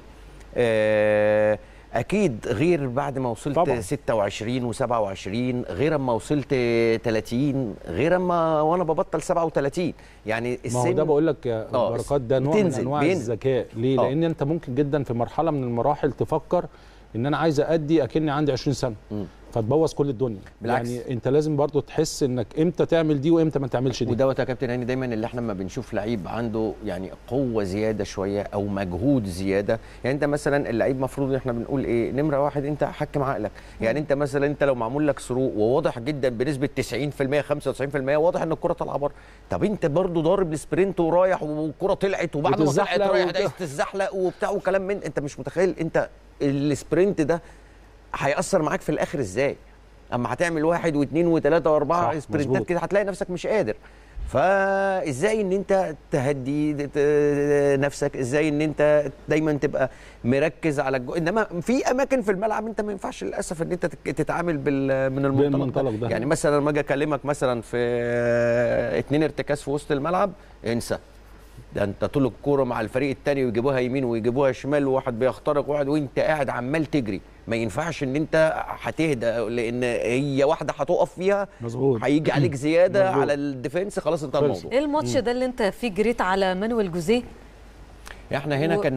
آه، اكيد غير بعد ما وصلت طبعاً. 26 و27 غير اما وصلت 30 غير اما وانا ببطل 37 يعني ما السن هو ده بقول لك يا آه، بركات ده نوع من بتنزل، انواع بينزل. الذكاء ليه؟ آه. لان انت ممكن جدا في مرحله من المراحل تفكر ان انا عايز ادي اكني عندي 20 سنه فتبوظ كل الدنيا بالعكس. يعني انت لازم برضو تحس انك امتى تعمل دي وامتى ما تعملش دي ودوت يا كابتن هاني دايما اللي احنا لما بنشوف لعيب عنده يعني قوه زياده شويه او مجهود زياده يعني انت مثلا اللعيب مفروض احنا بنقول ايه نمره واحد انت حكم عقلك يعني انت مثلا انت لو معمول لك ثرو وواضح جدا بنسبه 90% 95% واضح ان الكره طالعه بره طب انت برضو ضارب السبرنت ورايح والكره طلعت وبعد ما طلعت وتتزحلق رايح وبتاع. عايز تتزحلق وبتاع وكلام من انت مش متخيل انت السبرنت ده هيأثر معاك في الاخر ازاي اما هتعمل واحد واثنين وثلاثه واربعه صح، سبرنتات مظبوط. كده هتلاقي نفسك مش قادر فازاي ان انت تهدي ت- نفسك ازاي ان انت دايما تبقى مركز على الجو انما في اماكن في الملعب انت ما ينفعش للاسف ان انت تك- تتعامل بال من المنطلق, بالمنطلق ده. يعني مثلا لما اجي اكلمك مثلا في اتنين ارتكاز في وسط الملعب انسى ده انت طول الكوره مع الفريق التاني ويجيبوها يمين ويجيبوها شمال وواحد بيخترق واحد وانت قاعد عمال تجري ما ينفعش ان انت هتهدى لان هي واحده هتقف فيها مظبوط هيجي عليك زياده مظبوط. على الديفنس خلاص انتهى خلص. الموضوع ايه الماتش ده اللي انت فيه جريت على مانويل جوزيه احنا هنا و- كان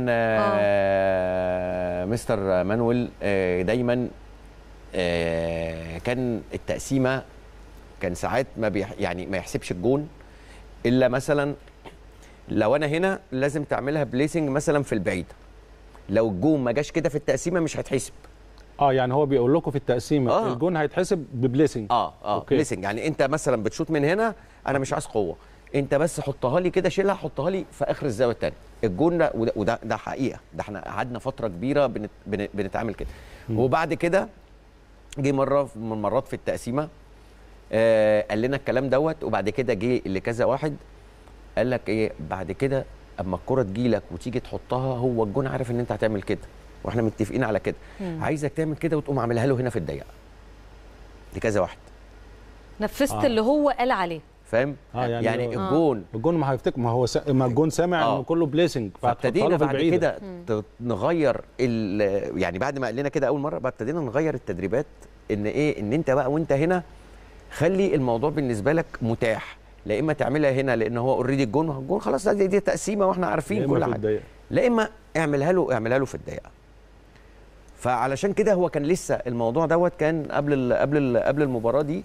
آه مستر مانويل آه دايما آه كان التقسيمه كان ساعات ما بيح يعني ما يحسبش الجون الا مثلا لو انا هنا لازم تعملها بليسنج مثلا في البعيد لو الجون ما جاش كده في التقسيمه مش هيتحسب اه يعني هو بيقول لكم في التقسيمه آه. آه. الجون هيتحسب ببليسنج اه اه أوكي. بليسنج يعني انت مثلا بتشوط من هنا انا مش عايز قوه انت بس حطها لي كده شيلها حطها لي في اخر الزاويه الثانيه الجون ده وده, وده ده حقيقه ده احنا قعدنا فتره كبيره بنت بن- بنتعامل كده وبعد كده جه مره من المرات في التقسيمه آه قال لنا الكلام دوت وبعد كده جه اللي كذا واحد قال لك ايه بعد كده اما الكره تجيلك وتيجي تحطها هو الجون عارف ان انت هتعمل كده واحنا متفقين على كده مم. عايزك تعمل كده وتقوم عاملها له هنا في الضيقه لكذا واحد نفذت آه. اللي هو قال عليه فاهم اه يعني, يعني آه. الجون الجون ما هيفتكر ما هو سا... ما الجون سامع آه. انه كله بليسنج فابتدينا بعد البعيدة. كده ت- نغير ال- يعني بعد ما قال لنا كده اول مره بقى ابتدينا نغير التدريبات ان ايه ان انت بقى وانت هنا خلي الموضوع بالنسبه لك متاح لا اما تعملها هنا لان هو اوريدي الجون الجون خلاص دي, دي تقسيمه واحنا يا عارفين إما كل في حاجه الضيقة. لا اما اعملها له اعملها له في الدقيقه فعلشان كده هو كان لسه الموضوع دوت كان قبل ال قبل ال قبل المباراه دي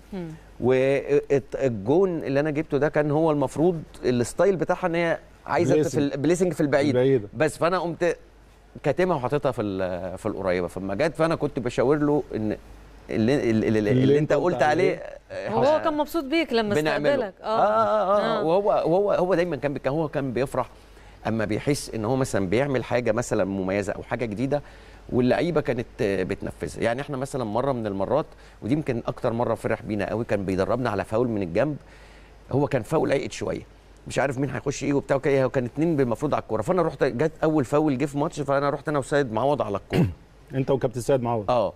والجون اللي انا جبته ده كان هو المفروض الستايل بتاعها ان هي عايزه بليسنج. في ال- بليسنج في البعيد البعيدة. بس فانا قمت كاتمها وحاططها في ال- في القريبه فما جت فانا كنت بشاور له ان اللي, اللي, اللي, اللي انت قلت عليه وهو كان مبسوط بيك لما بنعمله استقبلك اه اه, آه, آه. وهو هو هو دايما كان بيك- هو كان بيفرح اما بيحس ان هو مثلا بيعمل حاجه مثلا مميزه او حاجه جديده واللعيبه كانت آه، بتنفذها يعني احنا مثلا مره من المرات ودي يمكن اكتر مره فرح بينا قوي كان بيدربنا على فاول من الجنب هو كان فاول ايقد شويه مش عارف مين هيخش ايه وبتاع وكده كان اتنين المفروض على الكوره فانا رحت جت اول فاول جه في ماتش فانا رحت انا وسيد معوض على الكوره انت وكابتن سيد معوض اه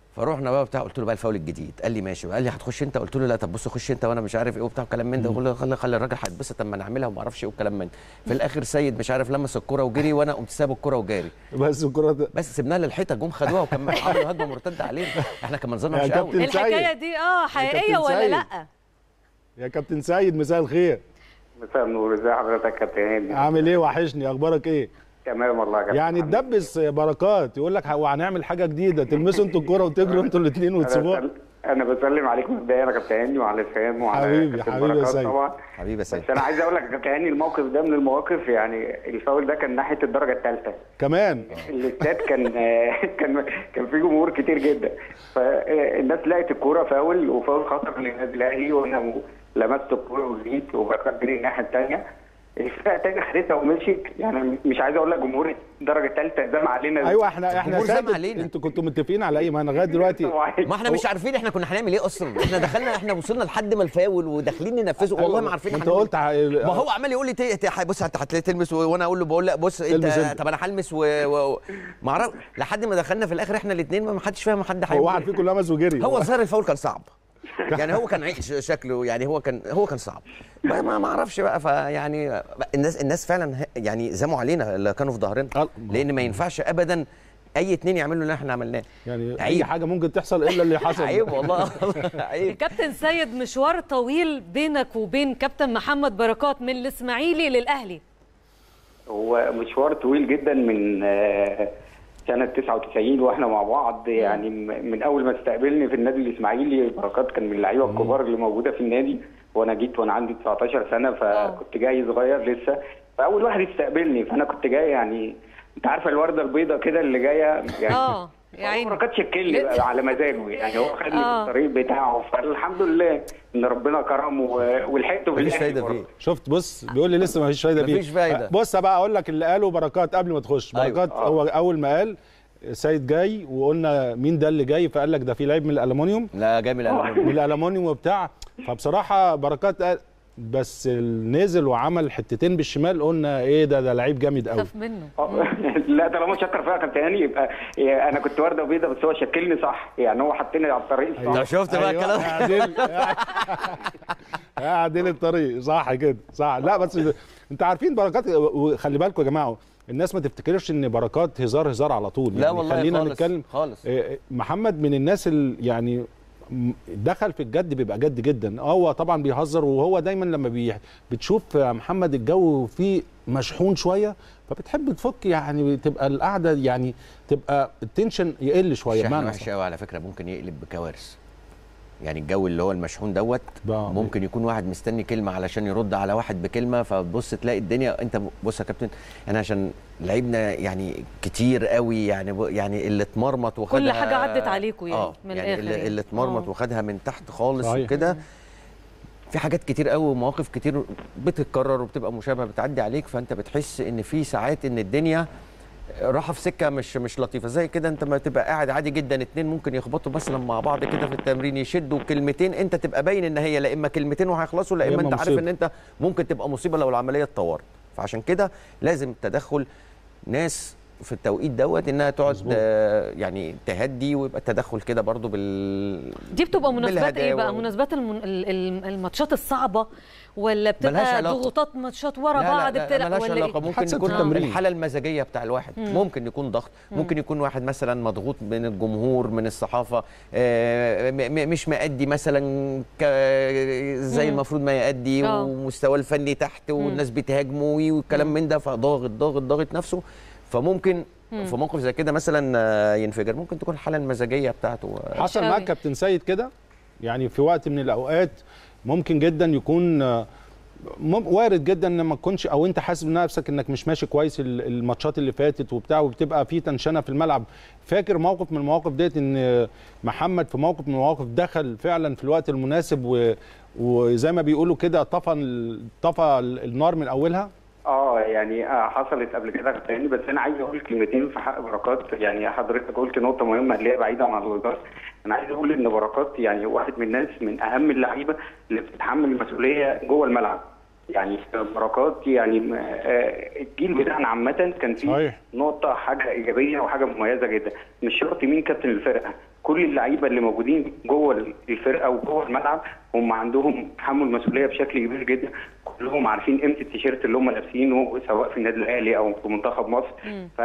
فروحنا بقى بتاع قلت له بقى الفاول الجديد قال لي ماشي قال لي هتخش انت قلت له لا طب بص خش انت وانا مش عارف ايه وبتاع كلام من ده قلت له خلي خلي الراجل هيتبسط طب ما نعملها وما اعرفش ايه وكلام من ده. في الاخر سيد مش عارف لمس الكرة وجري وانا قمت ساب الكرة وجاري بس الكرة ده بس سيبناها للحيطه جم خدوها وكان عملوا هجمه مرتده علينا احنا كان منظرنا يا وحش قوي كابتن الحكايه دي اه حقيقيه كابتن ولا سيد. لا يا كابتن سيد مساء الخير مساء النور ازي حضرتك يا كابتن هاني عامل ايه وحشني اخبارك ايه تمام والله يا كابتن يعني تدبس بركات يقول لك هو هنعمل حاجه جديده تلمسوا انتوا الكوره وتجروا انتوا الاثنين وتسيبوها انا انا بسلم عليك مبدئيا يا كابتن هاني وعلى سام وعلى حبيبي كابتن حبيبي يا بركات سيد طبعا حبيبي يا سيد بس انا عايز اقول لك يا كابتن هاني الموقف ده من المواقف يعني الفاول ده كان ناحيه الدرجه الثالثه كمان الاستاد كان كان كان فيه جمهور كتير جدا فالناس لقت الكوره فاول وفاول خطر للنادي الاهلي وانا لمست الكوره وجريت وبركات جري الناحيه الثانيه الفرقه الثانيه خدتها ومشيت يعني مش عايز اقول لك جمهور الدرجه الثالثه زم علينا ايوه احنا احنا الجمهور زم سادت. علينا. انتوا كنتوا متفقين على ايه ما انا لغايه دلوقتي ما احنا مش عارفين احنا كنا هنعمل ايه اصلا احنا دخلنا احنا وصلنا لحد ما الفاول وداخلين ننفذه والله ما عارفين انت هنعمل قلت إيه. ع- ما هو عمال يقول لي ت- ت- بص انت هتلاقي تلمس و- وانا اقول له بقول لا بص انت البس انت. طب انا هلمس و... و... ما اعرف لحد ما دخلنا في الاخر احنا الاثنين ما حدش فاهم حد هو واحد فيكم لمس وجري هو ظاهر الفاول كان صعب يعني هو كان عيش شكله يعني هو كان هو كان صعب ما ما ما اعرفش بقى فيعني الناس الناس فعلا ه- يعني زموا علينا اللي كانوا في ظهرنا لان ما ينفعش ابدا اي اتنين يعملوا اللي احنا عملناه يعني اي عيب. حاجه ممكن تحصل الا اللي حصل عيب والله عيب كابتن سيد مشوار طويل بينك وبين كابتن محمد بركات من الاسماعيلي للاهلي هو مشوار طويل جدا من آه، سنة 99 واحنا مع بعض يعني م- من اول ما استقبلني في النادي الاسماعيلي بركات كان من اللعيبه الكبار اللي موجوده في النادي وانا جيت وانا عندي 19 سنه فكنت جاي صغير لسه فاول واحد استقبلني فانا كنت جاي يعني انت عارفه الورده البيضاء كده اللي جايه يعني اه يا عيني بركات شكلني بقى على مزاجه يعني هو خدني آه. في الطريق بتاعه فالحمد لله ان ربنا كرمه و- ولحقته في مفيش الآخر فايده برضه. فيه شفت بص بيقول لي لسه ما فيش فايده فيه مفيش فايدة. بص بقى اقول لك اللي قاله بركات قبل ما تخش أيوة. بركات هو اول ما قال سيد جاي وقلنا مين ده اللي جاي فقال لك ده في لعيب من الالومنيوم لا جاي من الألمانيا. من الالومنيوم وبتاع فبصراحه بركات قال بس نزل وعمل حتتين بالشمال قلنا ايه ده ده لعيب جامد قوي خاف منه لا طالما شكر فيها كابتن هاني يبقى يبقى انا كنت ورده بيضه بس هو شكلني صح يعني هو حطني على الطريق الصح طب شفت بقى أيوة، الكلام عدل عدل الطريق صح كده صح لا بس انت عارفين بركات وخلي بالكم يا جماعه الناس ما تفتكرش ان بركات هزار هزار على طول لا والله خلينا خالص، نتكلم خالص. آه، محمد من الناس اللي يعني م- دخل في الجد بيبقى جد جدا آه، هو طبعا بيهزر وهو دايما لما بي بتشوف يا محمد الجو فيه مشحون شويه فبتحب تفك يعني تبقى القعده يعني تبقى التنشن يقل شويه شحن بمعنى وحش قوي على فكره ممكن يقلب بكوارث يعني الجو اللي هو المشحون دوت بقى. ممكن يكون واحد مستني كلمه علشان يرد على واحد بكلمه فتبص تلاقي الدنيا انت بص يا كابتن انا عشان لعبنا يعني كتير قوي يعني ب- يعني اللي اتمرمط وخدها كل حاجة عدت عليكوا يعني، اه من يعني الآخر اللي, يعني. اللي اتمرمط آه. وخدها من تحت خالص صحيح. وكده في حاجات كتير قوي ومواقف كتير بتتكرر وبتبقى مشابهه بتعدي عليك فانت بتحس ان في ساعات ان الدنيا راحه في سكه مش مش لطيفه زي كده انت ما تبقى قاعد عادي جدا اتنين ممكن يخبطوا مثلا مع بعض كده في التمرين يشدوا كلمتين انت تبقى باين ان هي لا اما كلمتين وهيخلصوا لا يا اما إما انت عارف مصيبة. ان انت ممكن تبقى مصيبه لو العمليه اتطورت فعشان كده لازم تدخل ناس في التوقيت دوت انها تقعد آه، يعني تهدي ويبقى التدخل كده برضو بال دي بتبقى مناسبات ايه بقى بالهداوة. مناسبات المن... ال- ال- الماتشات الصعبه ولا ملهاش بتبقى علاقة. ضغوطات ماتشات ورا لا بعض لا, لا بتلعب ملهاش ولا إيه؟ علاقه ممكن حسب يكون التمرين. الحاله المزاجيه بتاع الواحد مم. ممكن يكون ضغط مم. ممكن يكون واحد مثلا مضغوط من الجمهور من الصحافه آه، م- م- مش مأدي مثلا ك- زي مم. المفروض ما يأدي آه. ومستواه الفني تحت والناس بتهاجمه والكلام من ده فضاغط ضاغط ضاغط نفسه فممكن مم. في موقف زي كده مثلا آه، ينفجر ممكن تكون الحاله المزاجيه بتاعته آه، حصل أوي. معاك كابتن سيد كده يعني في وقت من الاوقات ممكن جدا يكون آه، مم- وارد جدا ان ما تكونش او انت حاسس بنفسك انك مش ماشي كويس ال- الماتشات اللي فاتت وبتاع وبتبقى في تنشنه في الملعب فاكر موقف من المواقف ديت ان محمد في موقف من المواقف دخل فعلا في الوقت المناسب و وزي ما بيقولوا كده طفى ال- طفى ال- النار من اولها اه يعني آه، حصلت قبل كده تاني بس انا عايز اقول كلمتين في حق بركات يعني حضرتك قلت نقطه مهمه اللي هي بعيده عن الوزاره انا عايز اقول ان بركات يعني واحد من الناس من اهم اللعيبه اللي بتتحمل المسؤوليه جوه الملعب يعني بركات يعني آه، الجيل بتاعنا عامه كان فيه صحيح. نقطه حاجه ايجابيه وحاجه مميزه جدا مش شرط مين كابتن الفرقه كل اللعيبه اللي موجودين جوه الفرقه وجوه الملعب هم عندهم تحمل مسؤوليه بشكل كبير جدا كلهم عارفين قيمه التيشيرت اللي هم لابسينه سواء في النادي الاهلي او في منتخب مصر ف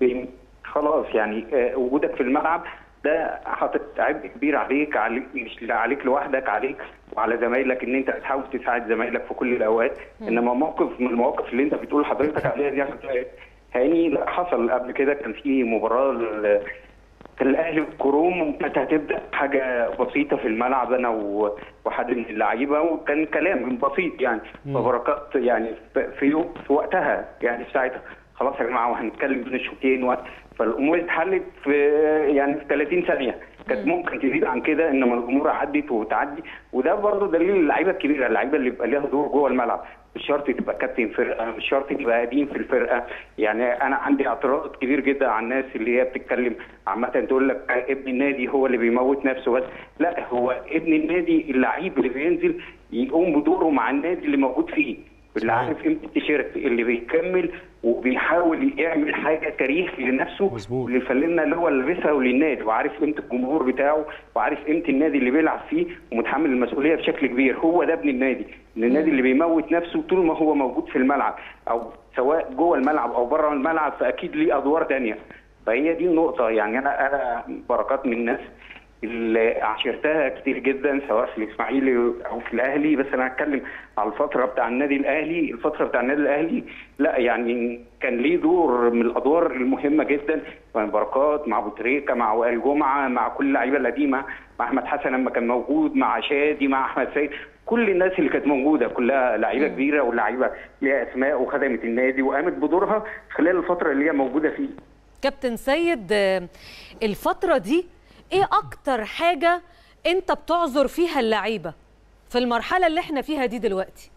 خلاص يعني آه، وجودك في الملعب ده حاطط عبء كبير عليك عليك مش عليك لوحدك عليك وعلى زمايلك ان انت تحاول تساعد زمايلك في كل الاوقات انما موقف من المواقف اللي انت بتقول حضرتك عليها دي يا كابتن هاني لا حصل قبل كده كان في مباراه ل- كان الاهلي والكروم كانت هتبدا حاجه بسيطه في الملعب انا و- وحد من اللعيبه وكان كلام بسيط يعني فبركات يعني في- في يوم في وقتها يعني في ساعتها خلاص يا جماعه وهنتكلم بين الشوطين و- فالامور اتحلت في يعني في 30 ثانيه كانت ممكن تزيد عن كده انما الامور عدت وتعدي وده برضه دليل اللعيبه الكبيره اللعيبه اللي بيبقى ليها دور جوه الملعب مش شرط تبقى كابتن فرقه مش شرط تبقى قديم في الفرقه يعني انا عندي اعتراض كبير جدا على الناس اللي هي بتتكلم عامه تقول لك ابن النادي هو اللي بيموت نفسه بس لا هو ابن النادي اللعيب اللي بينزل يقوم بدوره مع النادي اللي موجود فيه اللي عارف قيمه التيشيرت اللي بيكمل وبيحاول يعمل حاجه تاريخ لنفسه وللفنانه اللي هو لابسها وللنادي وعارف قيمه الجمهور بتاعه وعارف قيمه النادي اللي بيلعب فيه ومتحمل المسؤوليه بشكل كبير هو ده ابن النادي ان النادي اللي بيموت نفسه طول ما هو موجود في الملعب او سواء جوه الملعب او بره الملعب فاكيد ليه ادوار تانية فهي دي النقطه يعني انا انا بركات من الناس اللي عاشرتها كتير جدا سواء في الاسماعيلي او في الاهلي بس انا هتكلم على الفتره بتاع النادي الاهلي الفتره بتاع النادي الاهلي لا يعني كان ليه دور من الادوار المهمه جدا مع بركات مع ابو تريكه مع وائل جمعه مع كل اللعيبه القديمه مع احمد حسن لما كان موجود مع شادي مع احمد سيد كل الناس اللي كانت موجوده كلها لعيبه كبيره ولاعيبه ليها اسماء وخدمت النادي وقامت بدورها خلال الفتره اللي هي موجوده فيه كابتن سيد آه، الفترة دي ايه اكتر حاجة انت بتعذر فيها اللعيبة في المرحلة اللي احنا فيها دي دلوقتي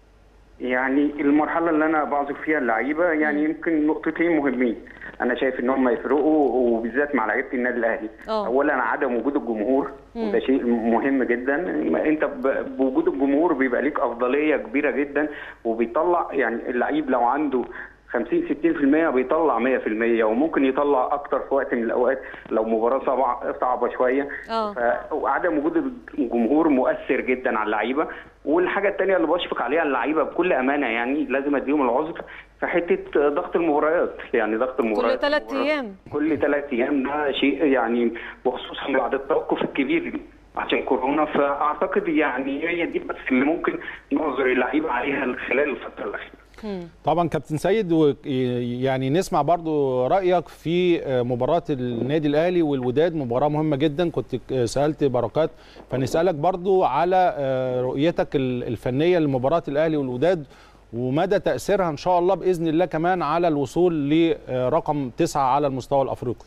يعني المرحله اللي انا بعذر فيها اللعيبه يعني يمكن نقطتين مهمين انا شايف ان هم يفرقوا وبالذات مع لعيبه النادي الاهلي اه. اولا عدم وجود الجمهور مم. وده شيء مهم جدا انت ب- بوجود الجمهور بيبقى ليك افضليه كبيره جدا وبيطلع يعني اللعيب لو عنده 50 60% بيطلع 100% وممكن يطلع اكتر في وقت من الاوقات لو مباراه صعبه صعبه شويه اه ف- وعدم وجود الجمهور مؤثر جدا على اللعيبه والحاجه الثانيه اللي بشفق عليها اللعيبه بكل امانه يعني لازم اديهم العذر في حته ضغط المباريات يعني ضغط كل المباريات ثلاث ايام كل ثلاث ايام ده شيء يعني وخصوصا بعد التوقف الكبير عشان كورونا فاعتقد يعني هي دي بس اللي ممكن نعذر اللعيبه عليها خلال الفتره الاخيره طبعا كابتن سيد و- يعني نسمع برضو رايك في مباراه النادي الاهلي والوداد مباراه مهمه جدا كنت سالت بركات فنسالك برضو على رؤيتك الفنيه لمباراه الاهلي والوداد ومدى تاثيرها ان شاء الله باذن الله كمان على الوصول لرقم تسعة على المستوى الافريقي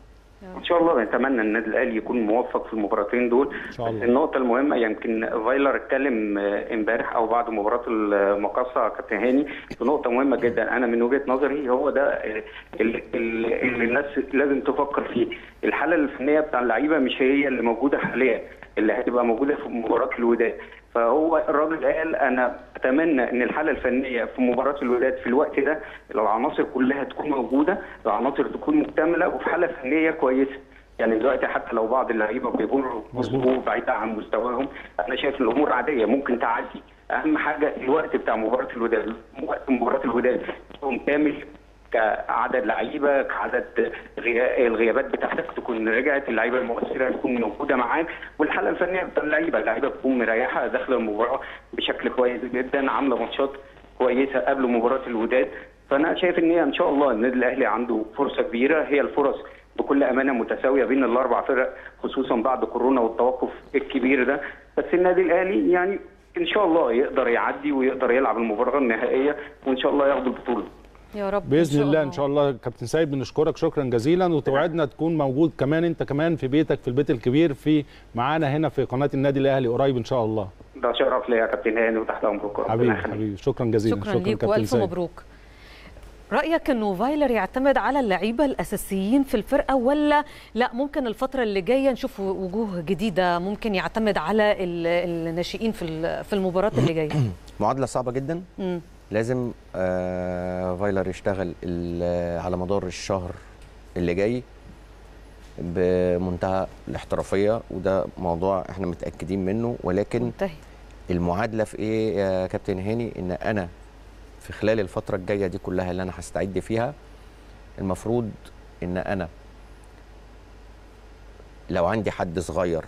ان شاء الله نتمنى ان النادي الاهلي يكون موفق في المباراتين دول ان شاء الله بس النقطه المهمه يمكن فايلر اتكلم آه، امبارح او بعد مباراه المقاصه كابتن هاني في نقطه مهمه جدا انا من وجهه نظري هو ده آه، اللي, اللي الناس لازم تفكر فيه الحاله الفنيه بتاع اللعيبه مش هي اللي موجوده حاليا اللي هتبقى موجوده في مباراه الوداد فهو الراجل قال انا اتمنى ان الحاله الفنيه في مباراه الوداد في الوقت ده العناصر كلها تكون موجوده العناصر تكون مكتمله وفي حاله فنيه كويسه يعني دلوقتي حتى لو بعض اللعيبه بيكونوا مظبوط بعيد عن مستواهم انا شايف ان الامور عاديه ممكن تعدي اهم حاجه الوقت بتاع مباراه الوداد وقت مباراه الوداد يكون كامل كعدد لعيبه كعدد غيا- الغيابات بتاعتك تكون رجعت اللعيبه المؤثره تكون موجوده معاك والحاله الفنيه بتاع اللعيبه اللعيبه تكون مريحه داخله المباراه بشكل كويس جدا عامله ماتشات كويسه قبل مباراه الوداد فانا شايف ان هي ان شاء الله النادي الاهلي عنده فرصه كبيره هي الفرص بكل امانه متساويه بين الاربع فرق خصوصا بعد كورونا والتوقف الكبير ده بس النادي الاهلي يعني ان شاء الله يقدر يعدي ويقدر يلعب المباراه النهائيه وان شاء الله ياخد البطوله يا رب باذن الله ان شاء الله كابتن سيد بنشكرك شكرا جزيلا وتوعدنا تكون موجود كمان انت كمان في بيتك في البيت الكبير في معانا هنا في قناه النادي الاهلي قريب ان شاء الله ده شرف ليا يا كابتن هاني وتحت امرك ربنا حبيبي يخليك. حبيبي شكرا جزيلا شكرا ليك والف مبروك رايك انه فايلر يعتمد على اللعيبه الاساسيين في الفرقه ولا لا ممكن الفتره اللي جايه نشوف وجوه جديده ممكن يعتمد على ال- الناشئين في ال- في المباراه اللي جايه معادله صعبه جدا مم. لازم آه فايلر يشتغل ال- على مدار الشهر اللي جاي بمنتهى الاحترافيه وده موضوع احنا متاكدين منه ولكن منتهي المعادله في ايه يا كابتن هاني ان انا في خلال الفتره الجايه دي كلها اللي انا هستعد فيها المفروض ان انا لو عندي حد صغير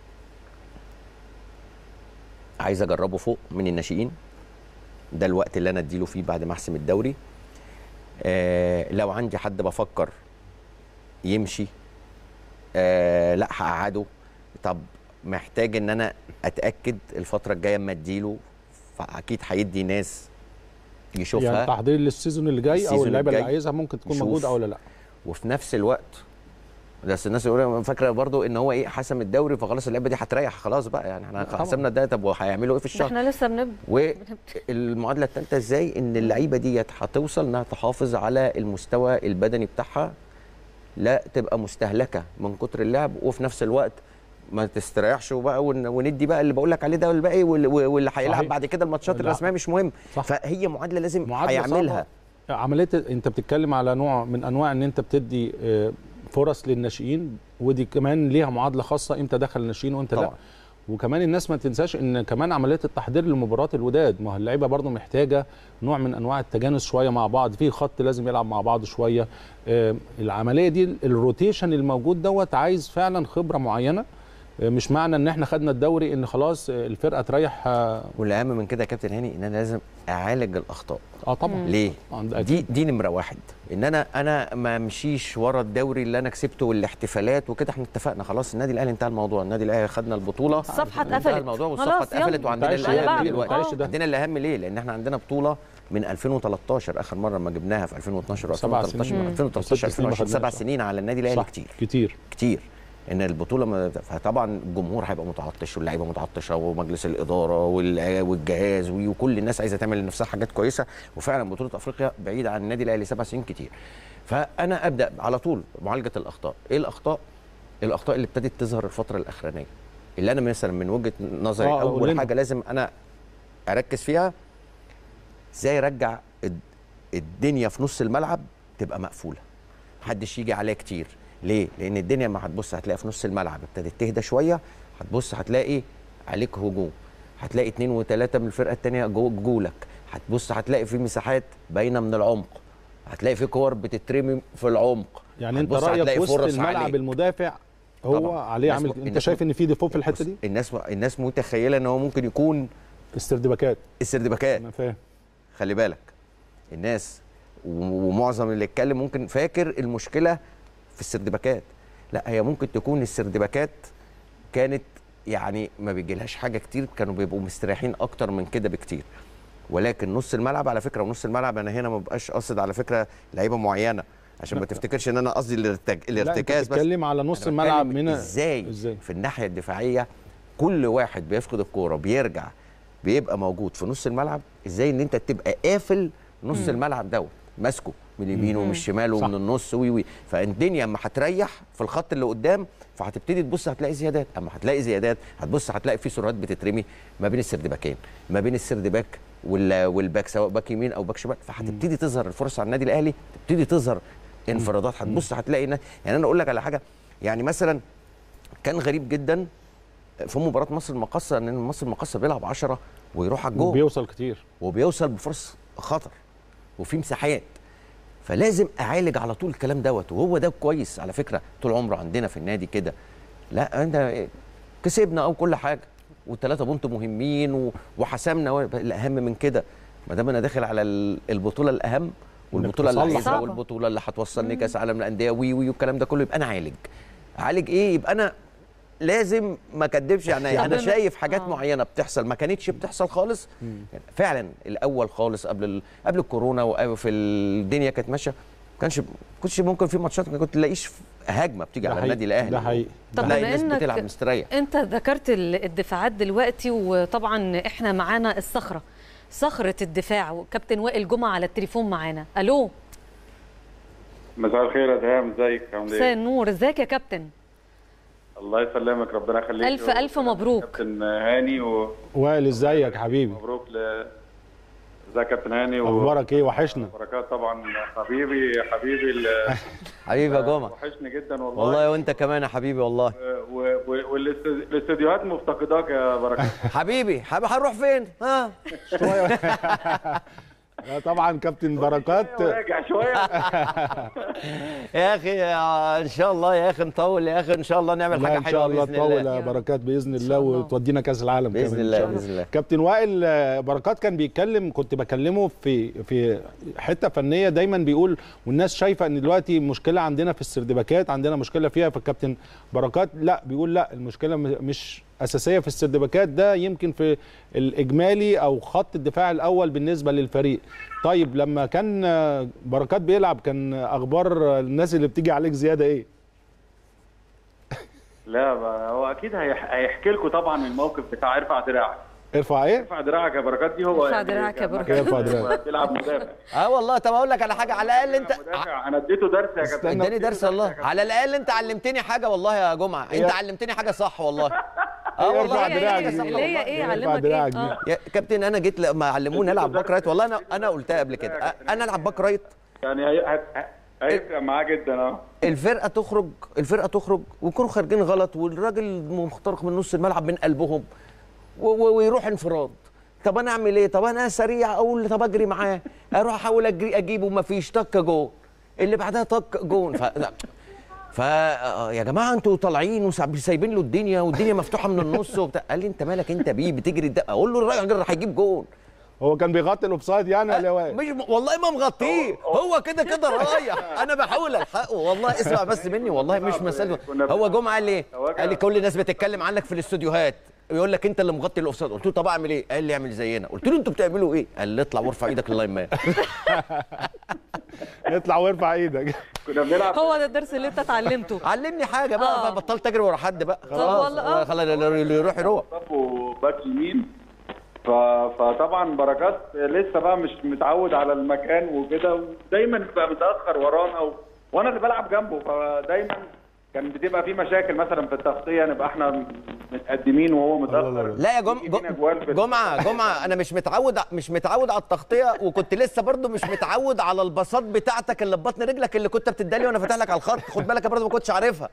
عايز اجربه فوق من الناشئين ده الوقت اللي انا اديله فيه بعد ما احسم الدوري آه لو عندي حد بفكر يمشي آه لا هقعده طب محتاج ان انا اتاكد الفتره الجايه اما اديله فاكيد هيدي ناس يشوفها يعني تحضير للسيزون اللي جاي او السيزون اللعيبه اللي الجاي عايزها ممكن تكون يشوف. موجوده او لا وفي نفس الوقت بس الناس يقولوا فاكره برضو ان هو ايه حسم الدوري فخلاص اللعبه دي هتريح خلاص بقى يعني احنا طبعاً. حسمنا ده طب وهيعملوا ايه في ده الشهر احنا لسه بنبدا والمعادله الثالثه ازاي ان اللعيبه ديت هتوصل انها تحافظ على المستوى البدني بتاعها لا تبقى مستهلكه من كتر اللعب وفي نفس الوقت ما تستريحش وبقى ون- وندي بقى اللي بقول لك عليه ده والباقي وال- واللي هيلعب صحيح. بعد كده الماتشات لا. الرسميه مش مهم صح. فهي معادله لازم معادلة هيعملها صعبة. عمليه انت بتتكلم على نوع من انواع ان انت بتدي آه، فرص للناشئين ودي كمان ليها معادله خاصه امتى دخل الناشئين وامتى لا طبعاً. وكمان الناس ما تنساش ان كمان عمليه التحضير لمباراه الوداد ما هو اللعيبه برضه محتاجه نوع من انواع التجانس شويه مع بعض في خط لازم يلعب مع بعض شويه آه، العمليه دي الروتيشن الموجود دوت عايز فعلا خبره معينه آه، مش معنى ان احنا خدنا الدوري ان خلاص آه، الفرقه تريح اه والاهم من كده يا كابتن هاني ان انا لازم اعالج الاخطاء آه طبعا ليه؟ عند- دي دي نمره واحد ان انا انا ما امشيش ورا الدوري اللي انا كسبته والاحتفالات وكده احنا اتفقنا خلاص النادي الاهلي انتهى الموضوع النادي الاهلي خدنا البطوله الصفحة انتهى اتقفلت. الموضوع خلاص، والصفحه اتقفلت يلا. وعندنا تعيش اللي ده. اهم تعيش دلوقتي ده. عندنا اللي اهم ليه؟ لان احنا عندنا بطوله من 2013 اخر مره ما جبناها في 2012 سبع و2013 سنين. مم. 2013 ست سنين ما 2020 سبع خدناش. سنين على النادي الاهلي صح. كتير كتير كتير ان البطوله ما فطبعا الجمهور هيبقى متعطش واللعيبه متعطشه ومجلس الاداره وال- والجهاز وكل الناس عايزه تعمل لنفسها حاجات كويسه وفعلا بطوله افريقيا بعيده عن النادي الاهلي سبع سنين كتير فانا ابدا على طول معالجه الاخطاء ايه الاخطاء الاخطاء اللي ابتدت تظهر الفتره الاخرانيه اللي انا مثلا من وجهه نظري آه، قول اول لنا. حاجه لازم انا اركز فيها ازاي ارجع الد- الدنيا في نص الملعب تبقى مقفوله محدش يجي عليها كتير ليه لان الدنيا ما هتبص هتلاقي في نص الملعب ابتدت تهدى شويه هتبص هتلاقي عليك هجوم هتلاقي اتنين وتلاته من الفرقه التانيه جو جولك هتبص هتلاقي في مساحات باينه من العمق هتلاقي في كور بتترمي في العمق يعني انت هتبص رايك هتلاقي وسط فرص الملعب عليك. المدافع هو طبعاً. عليه الناس عامل م- انت الناس شايف م- ان في ديفو في الحته دي الناس الناس متخيله ان هو ممكن يكون استردباكات استردباكات انا فاهم خلي بالك الناس و- ومعظم اللي اتكلم ممكن فاكر المشكله في السردباكات لا هي ممكن تكون السردباكات كانت يعني ما بيجيلهاش حاجه كتير كانوا بيبقوا مستريحين اكتر من كده بكتير ولكن نص الملعب على فكره ونص الملعب انا هنا ما بقاش قاصد على فكره لعيبه معينه عشان ما تفتكرش ان انا قصدي الارتج... لا انت الارتكاز بس بتتكلم على نص أنا الملعب بتكلم من ازاي, ازاي في الناحيه الدفاعيه كل واحد بيفقد الكوره بيرجع بيبقى موجود في نص الملعب ازاي ان انت تبقى قافل نص مم. الملعب دوت ماسكه من اليمين مم. ومن الشمال صح. ومن النص وي وي فالدنيا اما هتريح في الخط اللي قدام فهتبتدي تبص هتلاقي زيادات اما هتلاقي زيادات هتبص هتلاقي في سرعات بتترمي ما بين السردباكين ما بين السردباك وال- والباك سواء باك يمين او باك شمال فهتبتدي تظهر الفرص على النادي الاهلي تبتدي تظهر انفرادات هتبص هتلاقي نا- يعني انا اقول لك على حاجه يعني مثلا كان غريب جدا في مباراه مصر المقاصه ان مصر المقاصه بيلعب 10 ويروح على الجول وبيوصل كتير وبيوصل بفرص خطر وفي مساحات فلازم اعالج على طول الكلام دوت وهو ده كويس على فكره طول عمره عندنا في النادي كده لا انت كسبنا او كل حاجه والثلاثه بونت مهمين و- وحسمنا و- الاهم من كده ما دام انا داخل على ال- البطوله الاهم والبطوله اللي تصلح. عايزها صعبة. والبطوله اللي هتوصلني كاس عالم الانديه وي وي والكلام ده كله يبقى انا عالج عالج ايه يبقى انا لازم ما اكدبش يعني طب انا بما- شايف حاجات آه. معينه بتحصل ما كانتش بتحصل خالص فعلا الاول خالص قبل ال... قبل الكورونا وفي الدنيا كانت ماشيه ما كانش كنتش ممكن في ماتشات ما كنت تلاقيش هجمه بتيجي ده على حقيقي. النادي الاهلي ده حقيقي. طب تلاقي بما الناس إنك- بتلعب مستريح انت ذكرت ال- الدفاعات دلوقتي وطبعا احنا معانا الصخره صخره الدفاع وكابتن وائل جمعه على التليفون معانا الو مساء الخير يا دهام ازيك عامل مساء ايه؟ النور ازيك يا كابتن الله يسلمك ربنا يخليك الف الف مبروك كابتن هاني وائل ازيك يا حبيبي ومبروك ل... ازيك يا كابتن هاني و- اخبارك ايه وحشنا بركات طبعا حبيبي حبيبي ال- حبيبي يا جمعه وحشني جدا والله والله وانت كمان يا حبيبي والله و- و- والاستديوهات مفتقداك يا بركات حبيبي حبيبي هنروح فين ها لا طبعا كابتن بركات راجع شويه يا اخي يا- ان شاء الله يا اخي نطول يا اخي ان شاء الله نعمل لا حاجه ان حلوه شاء الله باذن تطول الله يا بركات باذن الله وتودينا كاس العالم بإذن كمان إن الله، شاء بإذن الله. كابتن وائل آه، بركات كان بيتكلم كنت بكلمه في في حته فنيه دايما بيقول والناس شايفه ان دلوقتي مشكله عندنا في السردباكات عندنا مشكله فيها فالكابتن بركات لا بيقول لا المشكله م- مش اساسيه في السردباكات ده يمكن في الاجمالي او خط الدفاع الاول بالنسبه للفريق طيب لما كان آه، بركات بيلعب كان اخبار الناس اللي بتيجي عليك زياده ايه لا ما هو اكيد هيح- هيحكي لكم طبعا الموقف بتاع ارفع دراعك ارفع ايه ارفع دراعك يا بركات دي هو ارفع يعني دراعك يا لما بركات. كان ارفع دراعك. بيلعب مدافع اه والله طب اقول لك على حاجه على الاقل انت مدافع انا اديته درس يا كابتن اداني درس والله على الاقل انت علمتني حاجه والله يا جمعه انت علمتني حاجه صح والله اه والله ارفع علمتني دراعك حاجه دي. صح اللي هي ايه ارفع علمك دراعك ايه دي. اه يا كابتن انا جيت لما علموني العب باك رايت والله انا انا قلتها قبل كده انا العب باك رايت يعني هي- هت- هيفرق معاه جدا اه الفرقه تخرج الفرقه تخرج ويكونوا خارجين غلط والراجل مخترق من نص الملعب من قلبهم و- و- ويروح انفراد طب انا اعمل ايه طب انا سريع اقول طب اجري معاه اروح احاول اجري اجيبه ما فيش طق جون اللي بعدها طق جون ف لا. ف آه، يا جماعه انتوا طالعين وسايبين له الدنيا والدنيا مفتوحه من النص وبتاع قال لي انت مالك انت بيه بتجري ده اقول له الراجل راح يجيب جون هو كان بيغطي الاوفسايد يعني ولا هو إيه؟ مش والله ما مغطيه هو كده كده رايح انا بحاول الحقه والله اسمع بس مني والله مش مسألة هو جمعه قال لي قال لي كل الناس بتتكلم عنك في الاستوديوهات يقول لك انت اللي مغطي الاوفسايد قلت له طب اعمل ايه قال لي اعمل زينا قلت له انتوا بتعملوا ايه قال لي اطلع وارفع ايدك لللاين مان اطلع وارفع ايدك كنا بنلعب هو ده الدرس اللي انت اتعلمته علمني حاجه بقى آه. فبطلت اجري ورا حد بقى خلاص والله آه. خلاص اللي يروح يروح صفوا باك يمين ف... فطبعا بركات لسه بقى مش متعود على المكان وكده ودايما بيبقى متاخر ورانا و... وانا اللي بلعب جنبه فدايما كان بتبقى في مشاكل مثلا في التغطيه نبقى احنا متقدمين وهو متاخر لا يا جم... يجي فينا جوال في- جمعه جمعه انا مش متعود مش متعود على التغطيه وكنت لسه برضو مش متعود على البساط بتاعتك اللي ببطن رجلك اللي كنت بتدالي وانا فاتح لك على الخط خد بالك يا برضو ما كنتش عارفها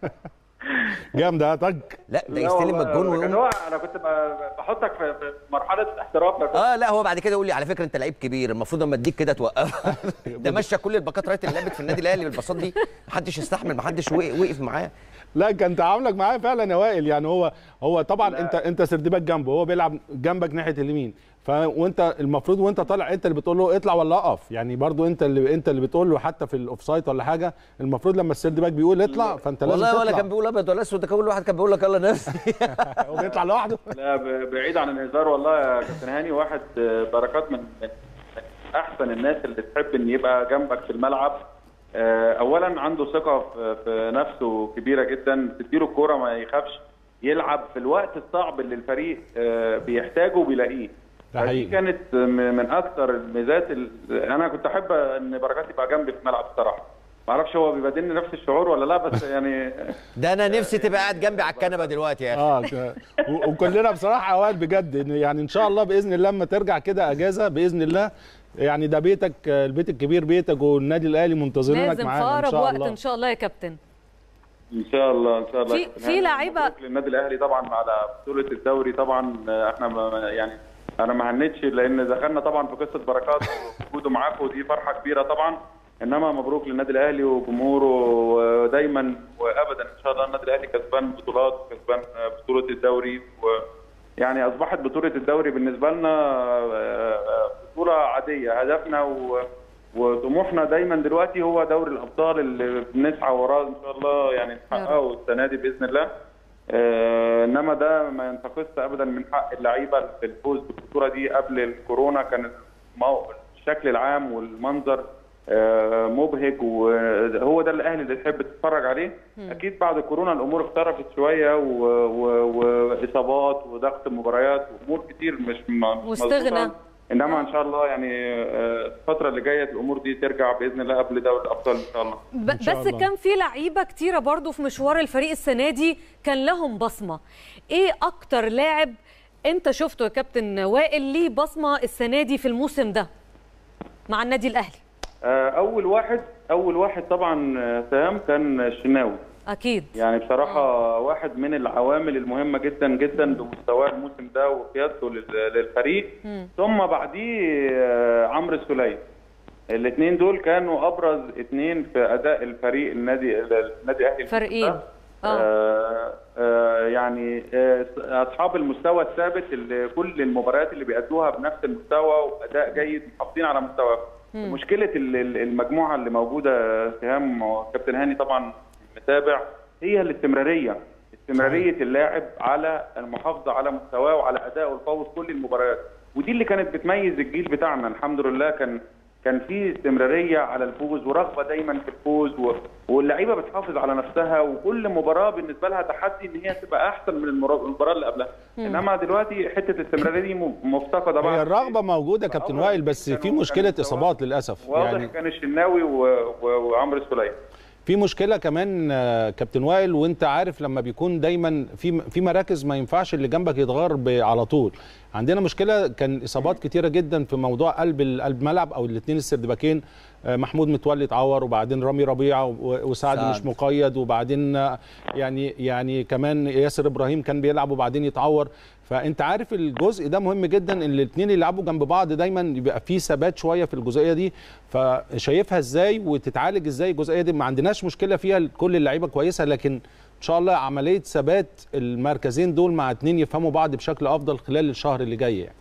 جامده ها طق لا ده لا يستلم والله، الجون كان ويقوم هو انا كنت ب- بحطك في في مرحله احتراف يا كابتن. اه لا هو بعد كده يقول لي على فكره انت لعيب كبير المفروض اما اديك كده توقف ده مشى كل الباكات رايت اللي لعبت في النادي الاهلي بالبساط دي محدش يستحمل محدش وقف وقف معاه لا كان تعاملك معاه فعلا يا وائل يعني هو هو طبعا انت انت سردباك جنبه هو بيلعب جنبك ناحيه اليمين ف وانت المفروض وانت طالع انت اللي بتقول له اطلع ولا اقف يعني برضو انت اللي انت اللي بتقول له حتى في الاوفسايد ولا حاجه المفروض لما السردباك بيقول اطلع فانت لازم والله تطلع ولا كان بيقول ابيض ولا اسود ده كان كل واحد كان بيقول لك يلا نفسي هو بيطلع لوحده لا ب- بعيد عن الهزار والله يا كابتن هاني واحد آه، بركات من من من احسن الناس اللي تحب ان يبقى جنبك في الملعب آه، اولا عنده ثقه في- في نفسه كبيره جدا تديله الكوره ما يخافش يلعب في الوقت الصعب اللي الفريق آه، بيحتاجه وبيلاقيه ده دي حقيقي كانت م- من اكثر الميزات ال- انا كنت احب ان بركات يبقى جنبي في الملعب الصراحه ما اعرفش هو بيبادلني نفس الشعور ولا لا بس يعني ده انا نفسي تبقى قاعد جنبي على الكنبه دلوقتي يا اخي اه ك- و- وكلنا بصراحه اوائل بجد إن يعني ان شاء الله باذن الله لما ترجع كده اجازه باذن الله يعني ده بيتك آه، البيت الكبير بيتك والنادي الاهلي منتظرينك لازم في معانا ان اقرب شاء وقت الله ان شاء الله يا كابتن ان شاء الله ان شاء الله في- كابتن في هاني. لعيبة- مبروك للنادي الاهلي طبعا على بطوله الدوري طبعا آه، احنا ما يعني انا ما هنتش لان دخلنا طبعا في قصه بركات ووجوده معاكم ودي فرحه كبيره طبعا انما مبروك للنادي الاهلي وجمهوره ودايما وابدا ان شاء الله النادي الاهلي كسبان بطولات وكسبان آه، بطوله الدوري ويعني اصبحت بطوله الدوري بالنسبه لنا آه، آه، بطوله عاديه هدفنا و وطموحنا دايما دلوقتي هو دوري الابطال اللي بنسعى وراه ان شاء الله يعني نحققه السنه دي باذن الله آه انما ده ما ينتقص ابدا من حق اللعيبه في الفوز بالبطوله دي قبل الكورونا كان المو... الشكل العام والمنظر آه مبهج وهو ده الاهلي اللي تحب تتفرج عليه اكيد بعد كورونا الامور اختلفت شويه و... و... واصابات وضغط مباريات وامور كتير مش م- واستغنى. مظبوطة. انما ان شاء الله يعني آه، الفتره اللي جايه الامور دي ترجع باذن الله قبل دوري الابطال ان شاء الله ب- بس كان في لعيبه كتيره برضو في مشوار الفريق السنه دي كان لهم بصمه ايه اكتر لاعب انت شفته يا كابتن وائل ليه بصمه السنه دي في الموسم ده مع النادي الاهلي آه، اول واحد اول واحد طبعا آه، سهام كان الشناوي اكيد يعني بصراحه واحد من العوامل المهمه جدا جدا بمستواه الموسم ده وقيادته لل- للفريق مم. ثم بعديه آه، عمرو السوليه الاثنين دول كانوا ابرز اثنين في اداء الفريق النادي النادي الاهلي فرقين اه آه آه يعني آه اصحاب المستوى الثابت اللي كل المباريات اللي بيأدوها بنفس المستوى واداء جيد محافظين على مستواهم مم. مشكله ال- ال- المجموعه اللي موجوده سهام وكابتن هاني طبعا متابع هي الاستمراريه استمراريه اللاعب على المحافظه على مستواه وعلى ادائه القوي في كل المباريات ودي اللي كانت بتميز الجيل بتاعنا الحمد لله كان كان في استمراريه على الفوز ورغبه دايما في الفوز و... واللعيبه بتحافظ على نفسها وكل مباراه بالنسبه لها تحدي ان هي تبقى احسن من المرا- المباراه اللي قبلها مم. انما دلوقتي حته الاستمراريه دي م- مفتقده هي بعد الرغبه موجوده كابتن وائل بس في مشكله اصابات للاسف واضح يعني كان الشناوي و... و... وعمرو السوليه في مشكله كمان آه، كابتن وائل وانت عارف لما بيكون دايما في في مراكز ما ينفعش اللي جنبك يتغير ب- على طول عندنا مشكله كان اصابات كتيره جدا في موضوع قلب ال- قلب الملعب او الاثنين السردباكين آه، محمود متولي اتعور وبعدين رامي ربيعه و- وسعد سعد. مش مقيد وبعدين آه، يعني يعني كمان ياسر ابراهيم كان بيلعب وبعدين يتعور فانت عارف الجزء ده مهم جدا ان الاثنين يلعبوا جنب بعض دايما يبقى في ثبات شويه في الجزئيه دي فشايفها ازاي وتتعالج ازاي الجزئيه دي ما عندناش مشكله فيها كل اللعيبه كويسه لكن ان شاء الله عمليه ثبات المركزين دول مع اتنين يفهموا بعض بشكل افضل خلال الشهر اللي جاي يعني.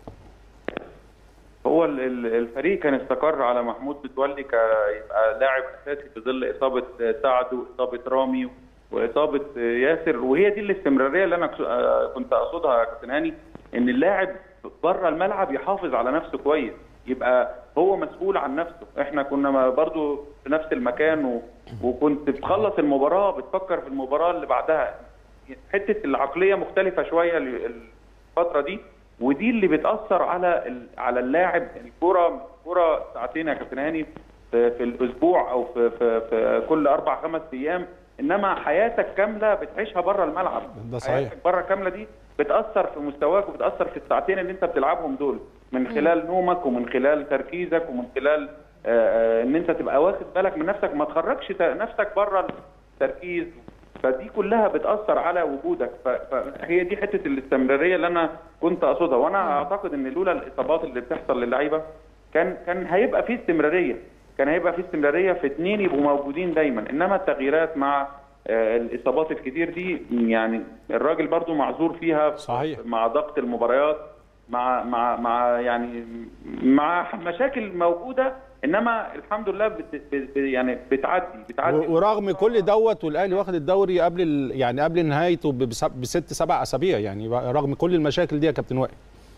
هو ال- ال- الفريق كان استقر على محمود متولي كيبقى لاعب اساسي في ظل اصابه سعد واصابه رامي واصابه ياسر وهي دي الاستمراريه اللي انا كس- آه كنت اقصدها يا كابتن هاني ان اللاعب بره الملعب يحافظ على نفسه كويس يبقى هو مسؤول عن نفسه احنا كنا ما- برضو في نفس المكان و... وكنت بتخلص المباراه بتفكر في المباراه اللي بعدها حته العقليه مختلفه شويه ال- الفتره دي ودي اللي بتاثر على ال- على اللاعب الكره كره ساعتين يا كابتن هاني في, في الاسبوع او في, في, في كل اربع خمس ايام انما حياتك كامله بتعيشها بره الملعب ده صحيح. حياتك بره كامله دي بتاثر في مستواك وبتاثر في الساعتين اللي انت بتلعبهم دول من خلال نومك ومن خلال تركيزك ومن خلال آه، آه، ان انت تبقى واخد بالك من نفسك ما تخرجش ت- نفسك بره التركيز فدي كلها بتاثر على وجودك ف- فهي دي حته الاستمراريه اللي انا كنت اقصدها وانا اعتقد ان لولا الاصابات اللي بتحصل للعيبه كان كان هيبقى في استمراريه كان هيبقى في استمراريه في اثنين يبقوا موجودين دايما انما التغييرات مع آه، الاصابات الكتير دي يعني الراجل برضو معذور فيها صحيح مع ضغط المباريات مع مع مع يعني مع مشاكل موجوده انما الحمد لله بت بت يعني بتعدي بتعدي و- ورغم كل دوت والاهلي واخد الدوري قبل ال- يعني قبل نهايته ب- بس- بست سبع اسابيع يعني رغم كل المشاكل دي يا كابتن وائل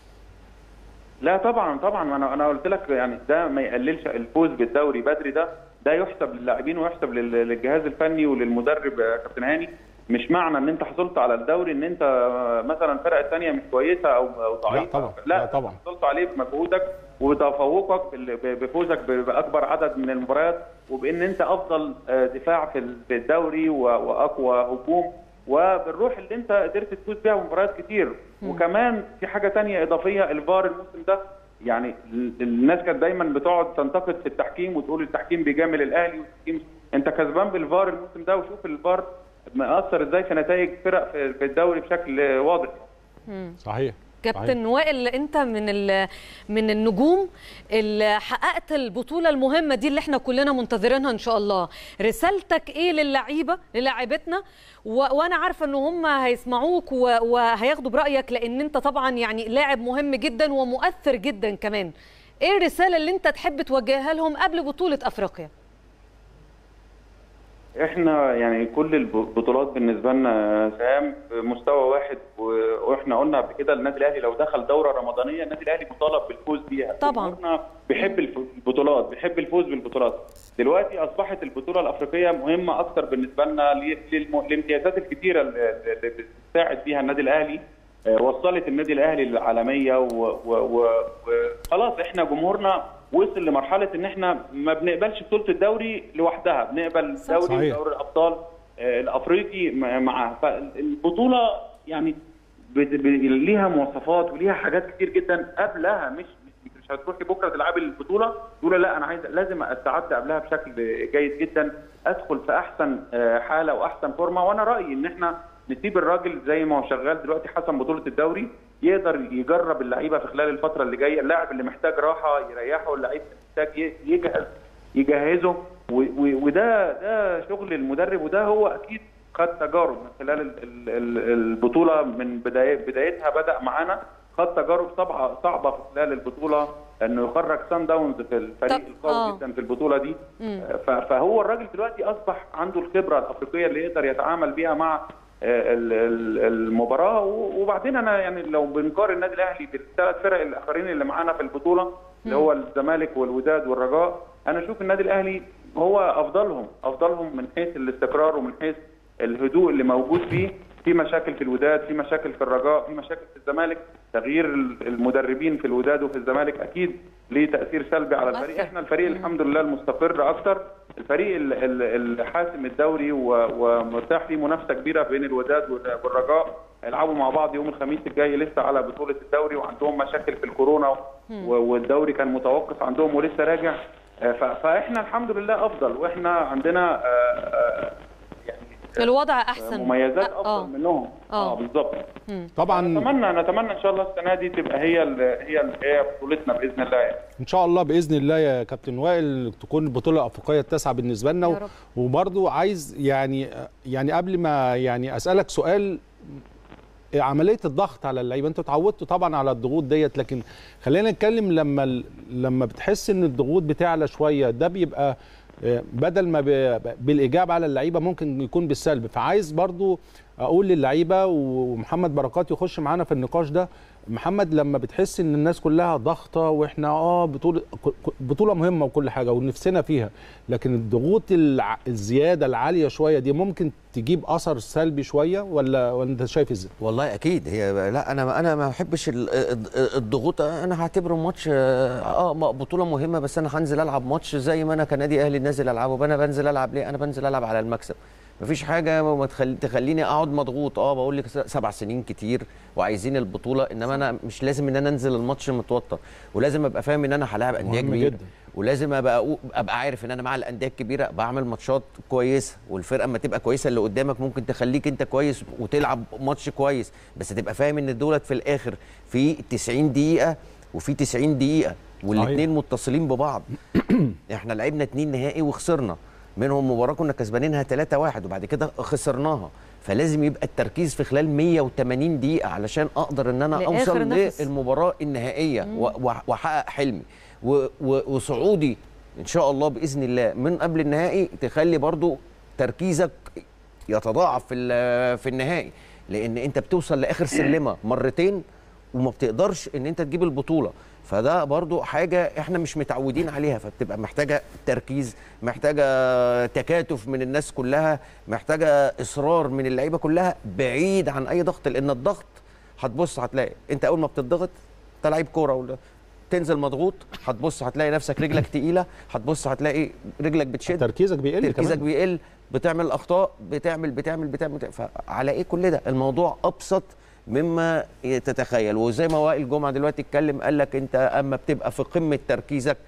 لا طبعا طبعا انا انا قلت لك يعني ده ما يقللش الفوز بالدوري بدري ده ده يحسب للاعبين ويحسب لل- للجهاز الفني وللمدرب يا كابتن هاني مش معنى ان انت حصلت على الدوري ان انت مثلا الفرقه الثانيه مش كويسه او او ضعيفه طبعا لا, لا طبعا حصلت عليه بمجهودك وبتفوقك بال- ب- بفوزك ب- باكبر عدد من المباريات وبان انت افضل آه، دفاع في ال- في الدوري و- واقوى هجوم وبالروح اللي انت قدرت تفوز بيها مباريات كتير وكمان في حاجه تانية اضافيه الفار الموسم ده يعني ال- الناس كانت دايما بتقعد تنتقد في التحكيم وتقول التحكيم بيجامل الاهلي والتحكيم انت كسبان بالفار الموسم ده وشوف الفار مأثر ازاي في نتائج فرق في في الدوري بشكل واضح مم. صحيح كابتن وائل انت من ال- من النجوم اللي حققت البطوله المهمه دي اللي احنا كلنا منتظرينها ان شاء الله رسالتك ايه للعيبه للاعيبتنا و- وانا عارفه ان هم هيسمعوك و- وهياخدوا برايك لان انت طبعا يعني لاعب مهم جدا ومؤثر جدا كمان ايه الرساله اللي انت تحب توجهها لهم قبل بطوله افريقيا احنا يعني كل البطولات بالنسبه لنا سهام في مستوى واحد و- واحنا قلنا قبل كده النادي الاهلي لو دخل دوره رمضانيه النادي الاهلي مطالب بالفوز بيها طبعا جمهورنا بيحب الف- البطولات بيحب الفوز بالبطولات دلوقتي اصبحت البطوله الافريقيه مهمه اكثر بالنسبه لنا ل- للم- للامتيازات الكثيره اللي اللي بتساعد فيها النادي الاهلي آه، وصلت النادي الاهلي للعالميه وخلاص احنا جمهورنا وصل لمرحله ان احنا ما بنقبلش بطوله الدوري لوحدها بنقبل دوري صحيح. دوري الابطال آه، الافريقي م- معاها فالبطوله يعني بت- ب- ليها مواصفات وليها حاجات كتير جدا قبلها مش مش مش هتروحي بكره تلعبي البطوله تقولي لا انا عايز لازم استعد قبلها بشكل جيد جدا ادخل في احسن آه، حاله واحسن فورمه وانا رايي ان احنا نسيب الراجل زي ما هو شغال دلوقتي حسم بطوله الدوري يقدر يجرب اللعيبه في خلال الفتره اللي جايه اللاعب اللي محتاج راحه يريحه اللعيب اللي محتاج ي- يجهز يجهزه و- و- وده ده شغل المدرب وده هو اكيد خد تجارب من خلال ال- ال- ال- البطوله من بداية بدايتها بدا معانا خد تجارب صعبه صعبه في خلال البطوله انه يخرج سان داونز في الفريق طب- القوي آه. جدا في البطوله دي مم. ف- فهو الراجل دلوقتي اصبح عنده الخبره الافريقيه اللي يقدر يتعامل بيها مع آه، ال- ال- المباراه و- وبعدين انا يعني لو بنقارن النادي الاهلي بالثلاث فرق الاخرين اللي معانا في البطوله اللي هو الزمالك والوداد والرجاء انا اشوف النادي الاهلي هو افضلهم افضلهم من حيث الاستقرار ومن حيث الهدوء اللي موجود فيه في مشاكل في الوداد في مشاكل في الرجاء في مشاكل في الزمالك تغيير المدربين في الوداد وفي الزمالك اكيد ليه تاثير سلبي على الفريق احنا الفريق الحمد لله المستقر اكتر الفريق ال- ال- اللي حاسم الدوري و- ومرتاح فيه منافسه كبيره بين الوداد وال- والرجاء هيلعبوا مع بعض يوم الخميس الجاي لسه على بطوله الدوري وعندهم مشاكل في الكورونا و- والدوري كان متوقف عندهم ولسه راجع آه، ف- فاحنا الحمد لله افضل واحنا عندنا آه، آه، الوضع احسن مميزات آه. افضل منهم اه بالظبط طبعا نتمنى نتمنى ان شاء الله السنه دي تبقى هي ال هي ال هي بطولتنا باذن الله يعني. ان شاء الله باذن الله يا كابتن وائل تكون البطوله الافريقيه التاسعه بالنسبه لنا يا رب. وبرضو عايز يعني يعني قبل ما يعني اسالك سؤال عمليه الضغط على اللعيبه انتوا اتعودتوا طبعا على الضغوط ديت لكن خلينا نتكلم لما ال- لما بتحس ان الضغوط بتعلى شويه ده بيبقى آه، بدل ما ب- بالايجاب على اللعيبه ممكن يكون بالسلب فعايز برضو اقول للعيبه ومحمد بركات يخش معانا في النقاش ده محمد لما بتحس ان الناس كلها ضغطه واحنا اه بطوله بطوله مهمه وكل حاجه ونفسنا فيها لكن الضغوط الع- الزياده العاليه شويه دي ممكن تجيب اثر سلبي شويه ولا ولا انت شايف ازاي؟ والله اكيد هي لا انا انا ما بحبش ال- ال- الضغوط انا هعتبره ماتش اه م- بطوله مهمه بس انا هنزل العب ماتش زي ما انا كنادي اهلي نازل العبه انا بنزل العب ليه انا بنزل العب على المكسب مفيش حاجه ما تخلي تخليني اقعد مضغوط اه بقول لك س- سبع سنين كتير وعايزين البطوله انما انا مش لازم ان انا انزل الماتش متوتر ولازم ابقى فاهم ان انا هلاعب انديه مهم كبيره جدا. ولازم ابقى أقو- ابقى عارف ان انا مع الانديه الكبيره بعمل ماتشات كويسه والفرقه اما تبقى كويسه اللي قدامك ممكن تخليك انت كويس وتلعب ماتش كويس بس تبقى فاهم ان دولت في الاخر في 90 دقيقه وفي 90 دقيقه والاثنين متصلين ببعض احنا لعبنا اتنين نهائي وخسرنا منهم مباراه كنا كسبانينها 3-1 وبعد كده خسرناها فلازم يبقى التركيز في خلال 180 دقيقه علشان اقدر ان انا لآخر اوصل نفس. للمباراه النهائيه و- و- واحقق حلمي و- و- وصعودي ان شاء الله باذن الله من قبل النهائي تخلي برضو تركيزك يتضاعف في ال- في النهائي لان انت بتوصل لاخر سلمه مرتين وما بتقدرش ان انت تجيب البطوله فده برضو حاجه احنا مش متعودين عليها فبتبقى محتاجه تركيز محتاجه تكاتف من الناس كلها محتاجه اصرار من اللعيبه كلها بعيد عن اي ضغط لان الضغط هتبص هتلاقي انت اول ما بتضغط انت لعيب كوره ولا تنزل مضغوط هتبص هتلاقي نفسك رجلك تقيله هتبص هتلاقي رجلك بتشد تركيزك بيقل تركيزك كمان. بيقل بتعمل اخطاء بتعمل بتعمل بتعمل, بتعمل فعلى ايه كل ده الموضوع ابسط مما تتخيل وزي ما وائل جمعه دلوقتي اتكلم قال لك انت اما بتبقى في قمه تركيزك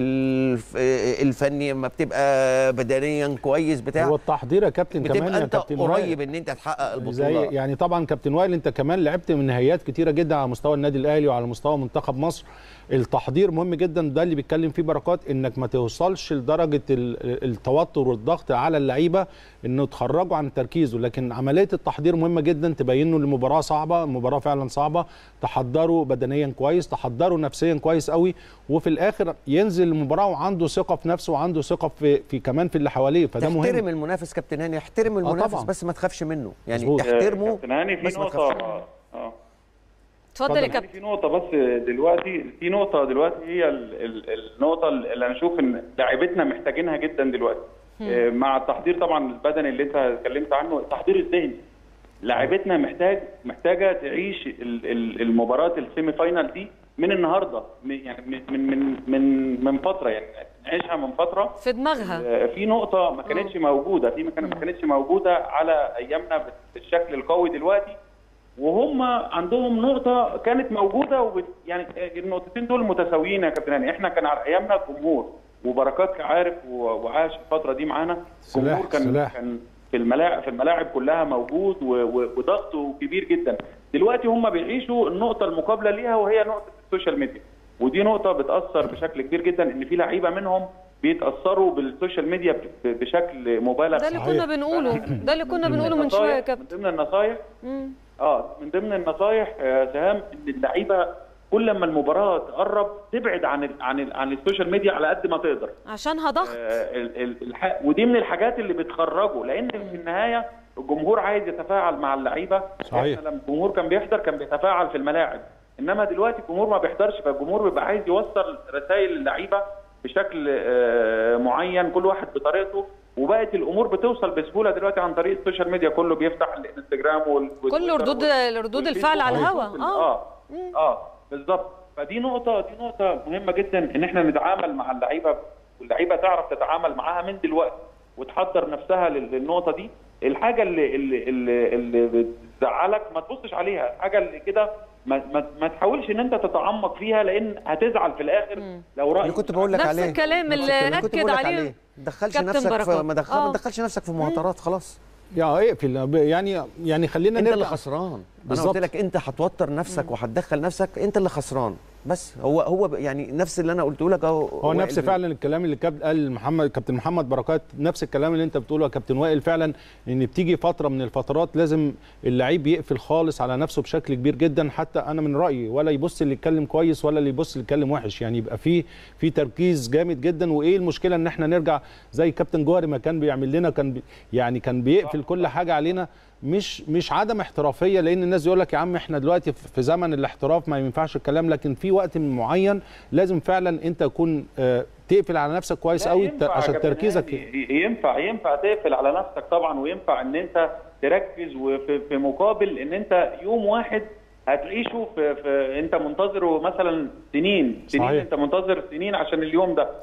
الف- الفني اما بتبقى بدنيا كويس بتاع هو التحضير يا كابتن كمان بتبقى يا انت كابتن وائل. قريب ان انت تحقق البطوله زي يعني طبعا كابتن وائل انت كمان لعبت من نهائيات كتيره جدا على مستوى النادي الاهلي وعلى مستوى منتخب مصر التحضير مهم جدا ده اللي بيتكلم فيه بركات انك ما توصلش لدرجه ال- التوتر والضغط على اللعيبه انه تخرجوا عن تركيزه لكن عمليه التحضير مهمه جدا تبينوا ان المباراه صعبه المباراه فعلا صعبه تحضروا بدنيا كويس تحضروا نفسيا كويس قوي وفي الاخر ينزل المباراه وعنده ثقه في نفسه وعنده ثقه في, في كمان في اللي حواليه فده مهم تحترم المنافس كابتن هاني احترم المنافس طبعا. بس ما تخافش منه يعني مظبوط. احترمه كابتن هاني في بس ما نقطة تخافش اه اتفضل يا يعني كابتن في نقطة بس دلوقتي في نقطة دلوقتي هي ال- ال- النقطة اللي أنا أشوف إن لاعيبتنا محتاجينها جدا دلوقتي آه، مع التحضير طبعا البدني اللي أنت اتكلمت عنه التحضير الذهني لاعيبتنا محتاج محتاجة تعيش ال- ال- المباراة السيمي فاينال دي من النهارده م- يعني من من من من, من فترة يعني نعيشها من فترة في دماغها آه، في نقطة ما كانتش موجودة في مكان ما كانتش موجودة على أيامنا بالشكل القوي دلوقتي وهم عندهم نقطه كانت موجوده وبت يعني النقطتين دول متساويين يا كابتن هاني احنا كان على ايامنا الجمهور وبركات عارف و- وعاش الفتره دي معانا سلاح- الجمهور كان سلاح. كان في الملاعب في الملاعب كلها موجود و- و- وضغطه كبير جدا دلوقتي هم بيعيشوا النقطه المقابله ليها وهي نقطه السوشيال ميديا ودي نقطه بتاثر بشكل كبير جدا ان في لعيبه منهم بيتاثروا بالسوشيال ميديا ب- بشكل مبالغ ده اللي كنا بنقوله ده اللي كنا بنقوله من شويه يا كابتن من ضمن النصايح مم. اه من ضمن النصايح يا سهام ان اللعيبه كل ما المباراه تقرب تبعد عن ال عن ال عن السوشيال ميديا على قد ما تقدر عشانها ضغط آه، ال- ال- الح... ودي من الحاجات اللي بتخرجه لان في النهايه الجمهور عايز يتفاعل مع اللعيبه صحيح. احنا لما الجمهور كان بيحضر كان بيتفاعل في الملاعب انما دلوقتي الجمهور ما بيحضرش فالجمهور بيبقى عايز يوصل رسائل للعيبه بشكل آه، معين كل واحد بطريقته وبقت الامور بتوصل بسهوله دلوقتي عن طريق السوشيال ميديا كله بيفتح الانستجرام وال... كل ردود ردود الفعل على الهوا اه اه اه بالظبط فدي نقطة دي نقطة مهمة جدا ان احنا نتعامل مع اللعيبة واللعيبة تعرف تتعامل معاها من دلوقتي وتحضر نفسها لل- للنقطة دي الحاجة اللي اللي اللي, اللي بتزعلك ما تبصش عليها الحاجة اللي كده ما, ما, ما تحاولش ان انت تتعمق فيها لان هتزعل في الاخر لو رأيك اللي كنت بقول لك نفس عليه الكلام نفس اللي الكلام كنت أكد بقول لك عليه ما تدخلش كابتن نفسك في بركات. ما دخل- آه. ما تدخلش نفسك في معطرات خلاص يا اقفل يعني يعني خلينا انت نرجع اللي خسران انا بالظبط. قلت لك انت هتوتر نفسك وهتدخل نفسك انت اللي خسران بس هو هو ب- يعني نفس اللي انا قلته لك اهو هو نفس وائل فعلا الكلام اللي كاب قال محمد كابتن محمد بركات نفس الكلام اللي انت بتقوله يا كابتن وائل فعلا ان بتيجي فتره من الفترات لازم اللعيب يقفل خالص على نفسه بشكل كبير جدا حتى انا من رايي ولا يبص اللي يتكلم كويس ولا اللي يبص اللي يتكلم وحش يعني يبقى في في تركيز جامد جدا وايه المشكله ان احنا نرجع زي كابتن جوهري ما كان بيعمل لنا كان بي يعني كان بيقفل كل حاجه علينا مش مش عدم احترافيه لان الناس يقول لك يا عم احنا دلوقتي في في زمن الاحتراف ما ينفعش الكلام لكن في وقت معين لازم فعلا انت تكون آه، تقفل على نفسك كويس لا، قوي ينفع يا عشان كابتن تركيزك هاني، ينفع ينفع تقفل على نفسك طبعا وينفع ان انت تركز وفي في مقابل ان انت يوم واحد هتعيشه في, في انت منتظره مثلا سنين سنين صحيح. انت منتظر سنين عشان اليوم ده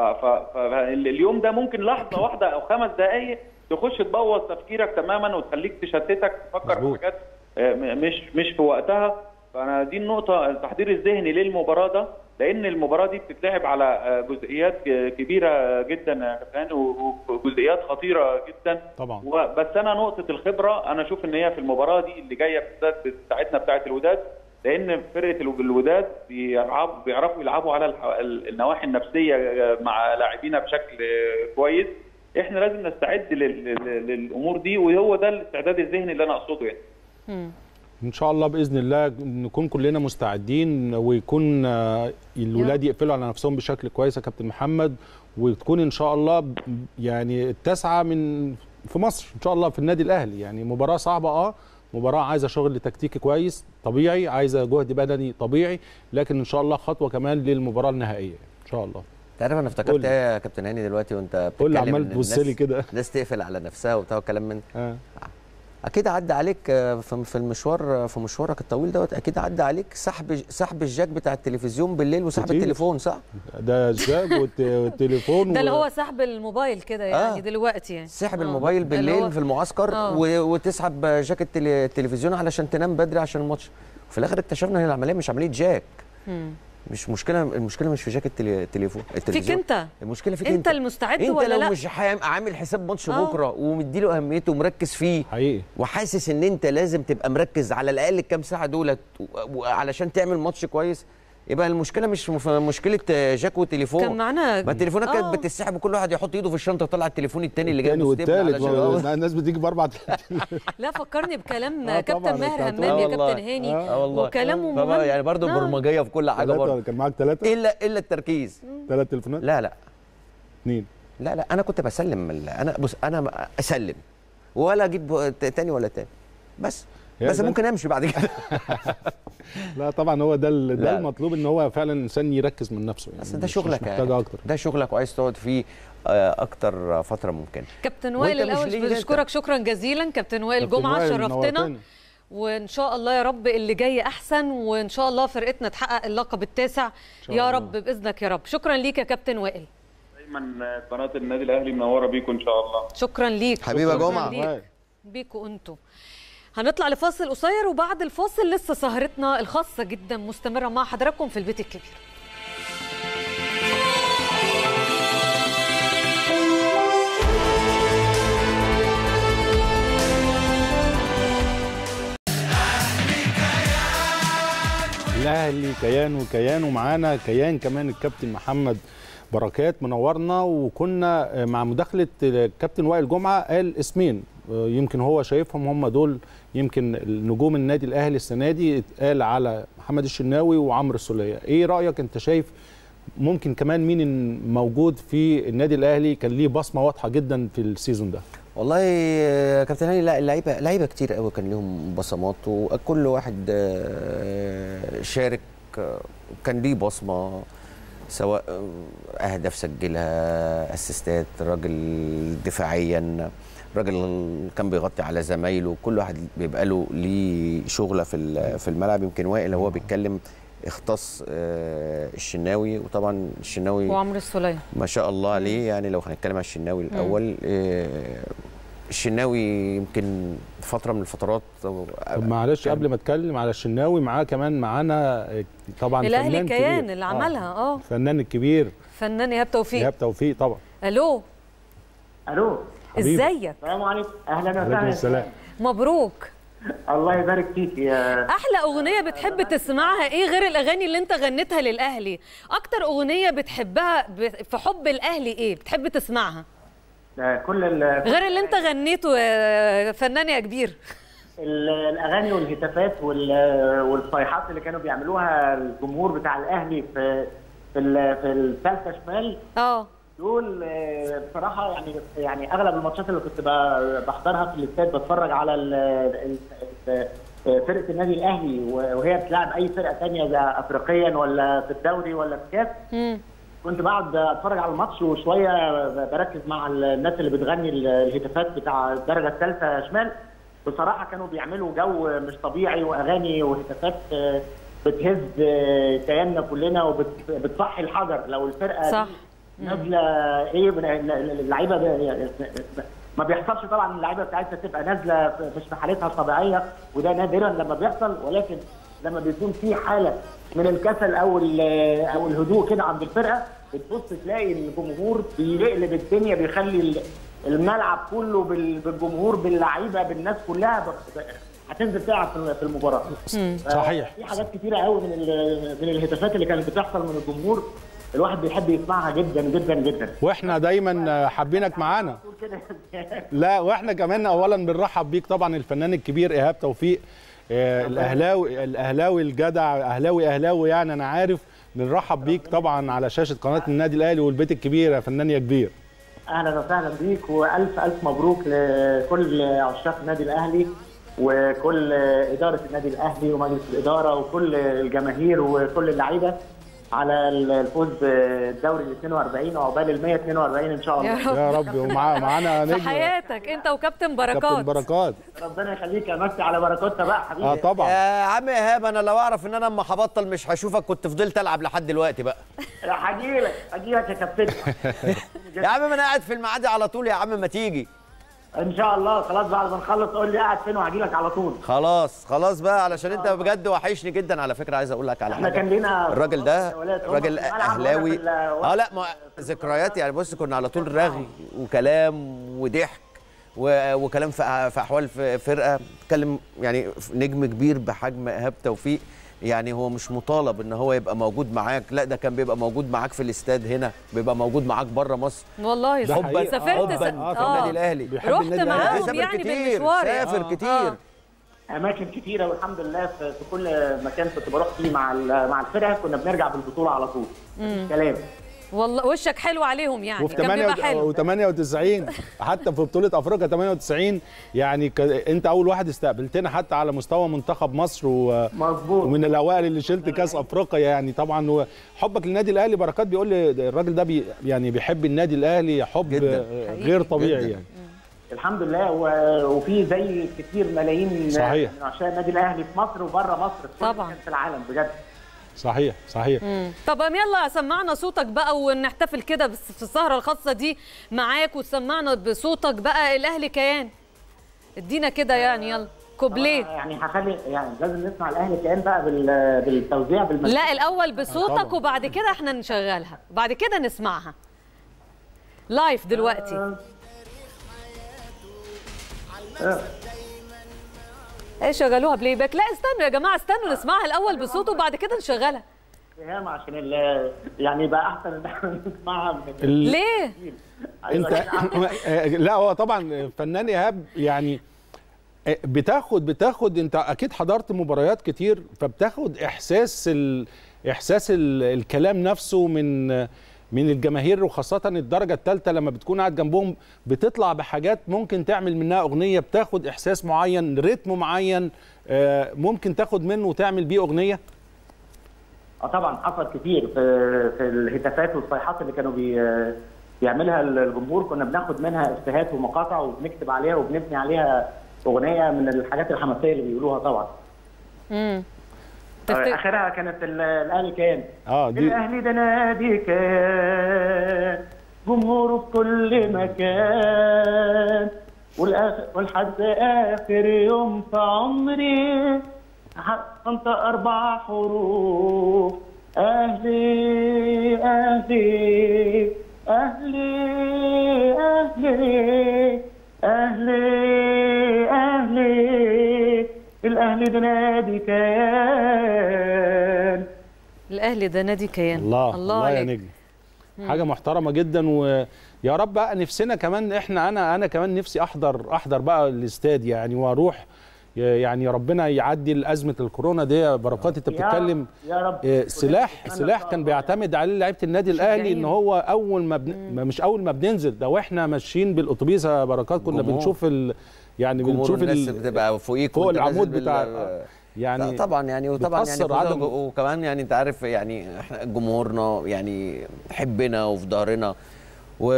فاليوم ده ممكن لحظه واحده او خمس دقائق تخش تبوظ تفكيرك تماما وتخليك تشتتك تفكر في حاجات آه، م- مش مش في وقتها فانا دي النقطه التحضير الذهني للمباراه ده لان المباراه دي بتتلعب على آه، جزئيات ك- كبيره جدا يا كابتن و- وجزئيات خطيره جدا طبعا و- بس انا نقطه الخبره انا اشوف ان هي في المباراه دي اللي جايه بالذات بتاعتنا بتاعه الوداد لان فرقه الو- الوداد بيلعبوا بيعرفوا يلعبوا على الح- ال- النواحي النفسيه مع لاعبينا بشكل كويس احنا لازم نستعد لل- لل- للامور دي وهو ده الاستعداد الذهني اللي انا اقصده يعني ان شاء الله باذن الله نكون كلنا مستعدين ويكون آه، الولاد يقفلوا على نفسهم بشكل كويس يا كابتن محمد وتكون ان شاء الله ب- يعني التاسعه من في مصر ان شاء الله في النادي الاهلي يعني مباراه صعبه اه مباراه عايزه شغل تكتيكي كويس طبيعي عايزه جهد بدني طبيعي لكن ان شاء الله خطوه كمان للمباراه النهائيه ان شاء الله تعرف انا افتكرت قول لي. ايه يا كابتن هاني دلوقتي وانت قول لي بتتكلم عمال إن تبص الناس- لي كده. الناس تقفل على نفسها وبتاع وكلام من آه. اكيد عدى عليك آه، في في المشوار في مشوارك الطويل دوت اكيد عدى عليك سحب سحب الجاك بتاع التلفزيون بالليل وسحب كتير. التليفون صح ده الجاج والت- والتليفون ده اللي و- هو سحب الموبايل كده يعني آه. دلوقتي يعني سحب آه. الموبايل اللي هو- بالليل في المعسكر آه. و- وتسحب جاك التل- التلفزيون علشان تنام بدري عشان الماتش وفي الاخر اكتشفنا ان العمليه مش عمليه جاك مم. مش مشكله المشكله مش في جاك التلي- التليفون فيك التلفزيون انت المشكله فيك انت انت المستعد انت ولا لو لا مش حام- عامل حساب ماتش آه. بكره ومديله اهميته ومركز فيه حقيقي وحاسس ان انت لازم تبقى مركز على الاقل الكام ساعه دولت و- وعلشان تعمل ماتش كويس يبقى المشكله مش في مشكله جاك وتليفون كان معانا- ما التليفونات آه. كانت بتتسحب وكل واحد يحط ايده في الشنطه يطلع التليفون التاني اللي جاي التاني والتالت علشان ما- الناس بتيجي باربع لا فكرني بكلام آه كابتن طبعاً، ماهر أنت همام يا والله. كابتن هاني اه والله وكلامه فبقى مهم يعني برضه آه. برمجيه في كل حاجه ثلاثة برضه ولا كان معاك ثلاثة؟ الا الا التركيز ثلاث تليفونات؟ لا لا اثنين لا لا انا كنت بسلم ال- انا بص انا اسلم ولا اجيب ب- تاني ولا تاني بس هي بس ده- ممكن امشي بعد كده لا طبعا هو ده ال- لا. ده المطلوب ان هو فعلا انسان يركز من نفسه يعني بس ده مش- شغلك مش يا- محتاج اكتر ده شغلك وعايز تقعد فيه آه، اكتر فتره ممكنه كابتن وأنت وائل مش الاول ليه بنشكرك شكرا جزيلا كابتن وائل كابتن جمعه وائل شرفتنا نورتنا. وان شاء الله يا رب اللي جاي احسن وان شاء الله فرقتنا تحقق اللقب التاسع شاء يا الله. رب باذنك يا رب شكرا ليك يا كابتن وائل دايما قناه النادي الاهلي منوره بيكم ان شاء الله شكرا ليك حبيبي يا شكراً جمعة. ليك. بيكوا انتوا هنطلع لفاصل قصير وبعد الفاصل لسه سهرتنا الخاصه جدا مستمره مع حضراتكم في البيت الكبير الاهلي كيان وكيان ومعانا كيان كمان الكابتن محمد بركات منورنا وكنا مع مداخله الكابتن وائل جمعه قال اسمين يمكن هو شايفهم هم دول يمكن نجوم النادي الاهلي السنه دي اتقال على محمد الشناوي وعمرو السوليه ايه رايك انت شايف ممكن كمان مين موجود في النادي الاهلي كان ليه بصمه واضحه جدا في السيزون ده والله يا كابتن هاني لا اللعيبه لعيبه كتير قوي كان لهم بصمات وكل واحد آه، شارك آه، كان ليه بصمه سواء آه، اهداف سجلها اسيستات راجل دفاعيا راجل كان بيغطي على زمايله كل واحد بيبقى له ليه شغله في ال- في الملعب يمكن وائل هو بيتكلم اختص آه، الشناوي وطبعا الشناوي وعمرو السوليه ما شاء الله عليه يعني لو هنتكلم على الشناوي الاول آه، الشناوي يمكن فتره من الفترات طب معلش قبل ما اتكلم على الشناوي معاه كمان معانا طبعا الاهلي فنان كيان كبير. اللي آه، عملها اه الفنان الكبير فنان ايهاب توفيق ايهاب توفيق طبعا الو الو حبيبي. ازيك السلام عليكم اهلا عليكم وسهلا السلام مبروك الله يبارك فيك يا احلى اغنيه بتحب تسمعها ايه غير الاغاني اللي انت غنيتها للاهلي اكتر اغنيه بتحبها ب- في حب الاهلي ايه بتحب تسمعها ده كل ال- غير اللي انت غنيته يا فنان يا كبير ال- الاغاني والهتافات وال- والصيحات اللي كانوا بيعملوها الجمهور بتاع الاهلي في في ال- في الثالثه شمال اه دول آه، بصراحه يعني يعني اغلب الماتشات اللي كنت ب- بحضرها في الاستاد بتفرج على ال- ال- ال- فرقه النادي الاهلي وهي بتلعب اي فرقه ثانيه زي افريقيا ولا في الدوري ولا في كاس كنت بقعد اتفرج على الماتش وشويه بركز مع الناس اللي بتغني الهتافات بتاع الدرجه الثالثه شمال بصراحه كانوا بيعملوا جو مش طبيعي واغاني وهتافات آه، بتهز آه، كياننا كلنا وبتصحي الحجر لو الفرقه صح. دي نازله ايه من- اللعيبه ب- ما بيحصلش طبعا اللعيبه بتاعتها تبقى نازله في- مش في حالتها الطبيعيه وده نادرا لما بيحصل ولكن لما بيكون في حاله من الكسل او ال- او الهدوء كده عند الفرقه بتبص تلاقي الجمهور بيقلب الدنيا بيخلي ال- الملعب كله بال- بالجمهور باللعيبه بالناس كلها ب- ب- هتنزل تلعب في في المباراه صحيح. في حاجات كتيره قوي من ال- من الهتافات اللي كانت بتحصل من الجمهور الواحد بيحب يسمعها جدا جدا جدا واحنا دايما حابينك معانا لا واحنا كمان اولا بنرحب بيك طبعا الفنان الكبير ايهاب توفيق آه، الاهلاوي الاهلاوي الجدع اهلاوي اهلاوي يعني انا عارف بنرحب بيك طبعا على شاشه قناه النادي الاهلي والبيت الكبير يا فنان يا كبير اهلا وسهلا بيك والف الف مبروك لكل عشاق النادي الاهلي وكل اداره النادي الاهلي ومجلس الاداره وكل الجماهير وكل اللعيبه على الفوز بالدوري ال 42 وعقبال ال 142 ان شاء الله يا رب. يا رب ومعانا في نجم حياتك انت وكابتن كابتن بركات بركات ربنا يخليك يا مجدي على بركاتنا بقى حبيبي اه طبعا يا عم ايهاب انا لو اعرف ان انا اما هبطل مش هشوفك كنت فضلت العب لحد دلوقتي بقى هجيلك هجيلك يا كابتن يا عم ما انا قاعد في المعادي على طول يا عم ما تيجي ان شاء الله خلاص بعد ما نخلص قول لي قاعد فين وهجيلك على طول خلاص خلاص بقى علشان انت بجد وحشني جدا على فكره عايز اقول لك على احنا حاجه كان لينا الراجل ده جولات. هم راجل في الملعب اهلاوي وأنا في ال- اه لا ما ذكريات يعني بص كنا على طول رغي وكلام وضحك و- وكلام في أ- في احوال في فرقه تكلم يعني نجم كبير بحجم ايهاب توفيق يعني هو مش مطالب ان هو يبقى موجود معاك لا ده كان بيبقى موجود معاك في الاستاد هنا بيبقى موجود معاك بره مصر والله ده حقيقي. سافرت حباً س- في النادي الاهلي رحت معاهم سافر يعني كتير بالمشوار سافر يعني. كتير اماكن كتيره والحمد لله في في كل مكان كنت بروح فيه مع ال- مع الفرقه كنا بنرجع بالبطوله على طول مم. كلام والله وشك حلو عليهم يعني وفي كان بيبقى حلو 98 حتى في بطوله افريقيا 98 يعني ك... انت اول واحد استقبلتنا حتى على مستوى منتخب مصر و... مظبوط ومن الاوائل اللي شلت كاس افريقيا يعني طبعا و- حبك للنادي الاهلي بركات بيقول لي الراجل ده بي... يعني بيحب النادي الاهلي حب جداً. آه، غير طبيعي جداً. يعني الحمد لله و- وفي زي كتير ملايين صحيح. من عشاق النادي الاهلي في مصر وبره مصر في كل طبعاً. مكان في العالم بجد صحيح صحيح مم. طب أم يلا سمعنا صوتك بقى ونحتفل كده بس في السهره الخاصه دي معاك وتسمعنا بصوتك بقى الاهلي كيان ادينا كده يعني يلا كوبليه يعني هخلي يعني لازم نسمع الاهلي كان بقى بال- بالتوزيع بالمزيكا لا الاول بصوتك وبعد كده احنا نشغلها بعد كده نسمعها لايف دلوقتي ايه شغلوها بلاي باك لا استنوا يا جماعه استنوا نسمعها الاول بصوته وبعد كده نشغلها ايهام عشان ال- يعني يبقى احسن ان احنا نسمعها من ال- ليه انت لا هو طبعا فنان ايهاب يعني بتاخد بتاخد انت اكيد حضرت مباريات كتير فبتاخد احساس ال... احساس ال... الكلام نفسه من من الجماهير وخاصة الدرجة الثالثة لما بتكون قاعد جنبهم بتطلع بحاجات ممكن تعمل منها أغنية بتاخد إحساس معين رتم معين آه، ممكن تاخد منه وتعمل بيه أغنية اه طبعا حصل كتير في في الهتافات والصيحات اللي كانوا بي بيعملها الجمهور كنا بناخد منها افيهات ومقاطع وبنكتب عليها وبنبني عليها اغنيه من الحاجات الحماسيه اللي بيقولوها طبعا امم آه، اخرها كانت ال- الاهلي كان اه دي الاهلي ده نادي كان جمهوره في كل مكان والآخر والحد اخر يوم في عمري انت اربع حروف اهلي اهلي اهلي اهلي اهلي اهلي الاهلي ده نادي كيان الاهلي ده نادي كيان الله الله يا عليك. نجم حاجه محترمه جدا ويا رب بقى نفسنا كمان احنا انا انا كمان نفسي احضر احضر بقى الاستاد يعني واروح يعني ربنا يعدي ازمه الكورونا دي يا بركات انت يا بتتكلم يا رب آه، سلاح أنا سلاح إن كان بيعتمد عليه لعيبه النادي الاهلي ان هو اول ما بن... ما- مش اول ما بننزل ده واحنا ماشيين بالاتوبيس يا بركات كنا جمهور. بنشوف ال... يعني جمهور بنشوف الناس ال... بتبقى فوقيك فوق وأنت نازل العمود بال- بتاع لا يعني طبعا يعني وطبعا يعني بتأثر خصوصاً عدم وكمان يعني انت عارف يعني احنا جمهورنا يعني حبنا وفي ظهرنا و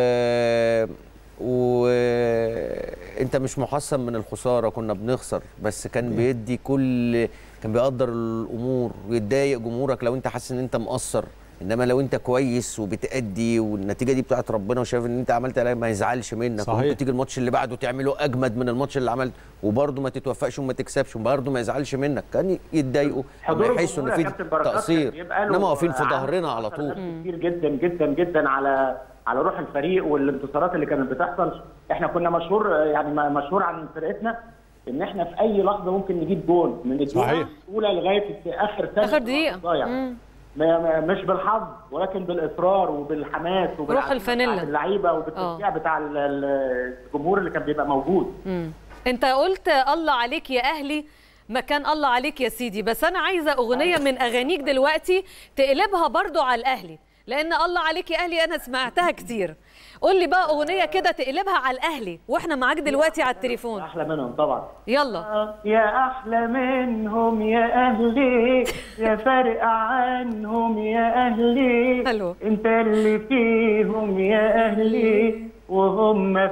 وانت مش محصن من الخساره كنا بنخسر بس كان بيدي كل كان بيقدر الامور ويتضايق جمهورك لو انت حاسس ان انت مقصر انما لو انت كويس وبتأدي والنتيجه دي بتاعت ربنا وشايف ان انت عملت عليها ما يزعلش منك صحيح. وممكن تيجي الماتش اللي بعده تعمله اجمد من الماتش اللي عملته وبرده ما تتوفقش وما تكسبش وبرده ما يزعلش منك كان يتضايقوا حضور لما يحسوا ان الجمهور يا في كابتن بركات كان تقصير بيبقى له انما واقفين في عامل ظهرنا على طول كتير جدا جدا جدا على على روح الفريق والانتصارات اللي كانت بتحصل احنا كنا مشهور يعني م- مشهور عن فرقتنا ان احنا في اي لحظه ممكن نجيب جول من الدقيقه صحيح. الاولى لغايه اخر ثانيه اخر دقيقه ضايع مم. ما- ما- مش بالحظ ولكن بالاصرار وبالحماس روح الفانيلا. بتاعت اللعيبه وبالتشجيع بتاع ال- ال- الجمهور اللي كان بيبقى موجود مم. انت قلت الله عليك يا اهلي مكان الله عليك يا سيدي بس انا عايزه اغنيه من اغانيك دلوقتي تقلبها برضو على الاهلي لان الله عليك يا اهلي انا سمعتها كتير قول لي بقى اغنيه كده تقلبها على الاهلي واحنا معاك دلوقتي على التليفون احلى منهم طبعا يلا يا احلى منهم يا اهلي يا فارق عنهم يا اهلي حلو انت اللي فيهم يا اهلي وهم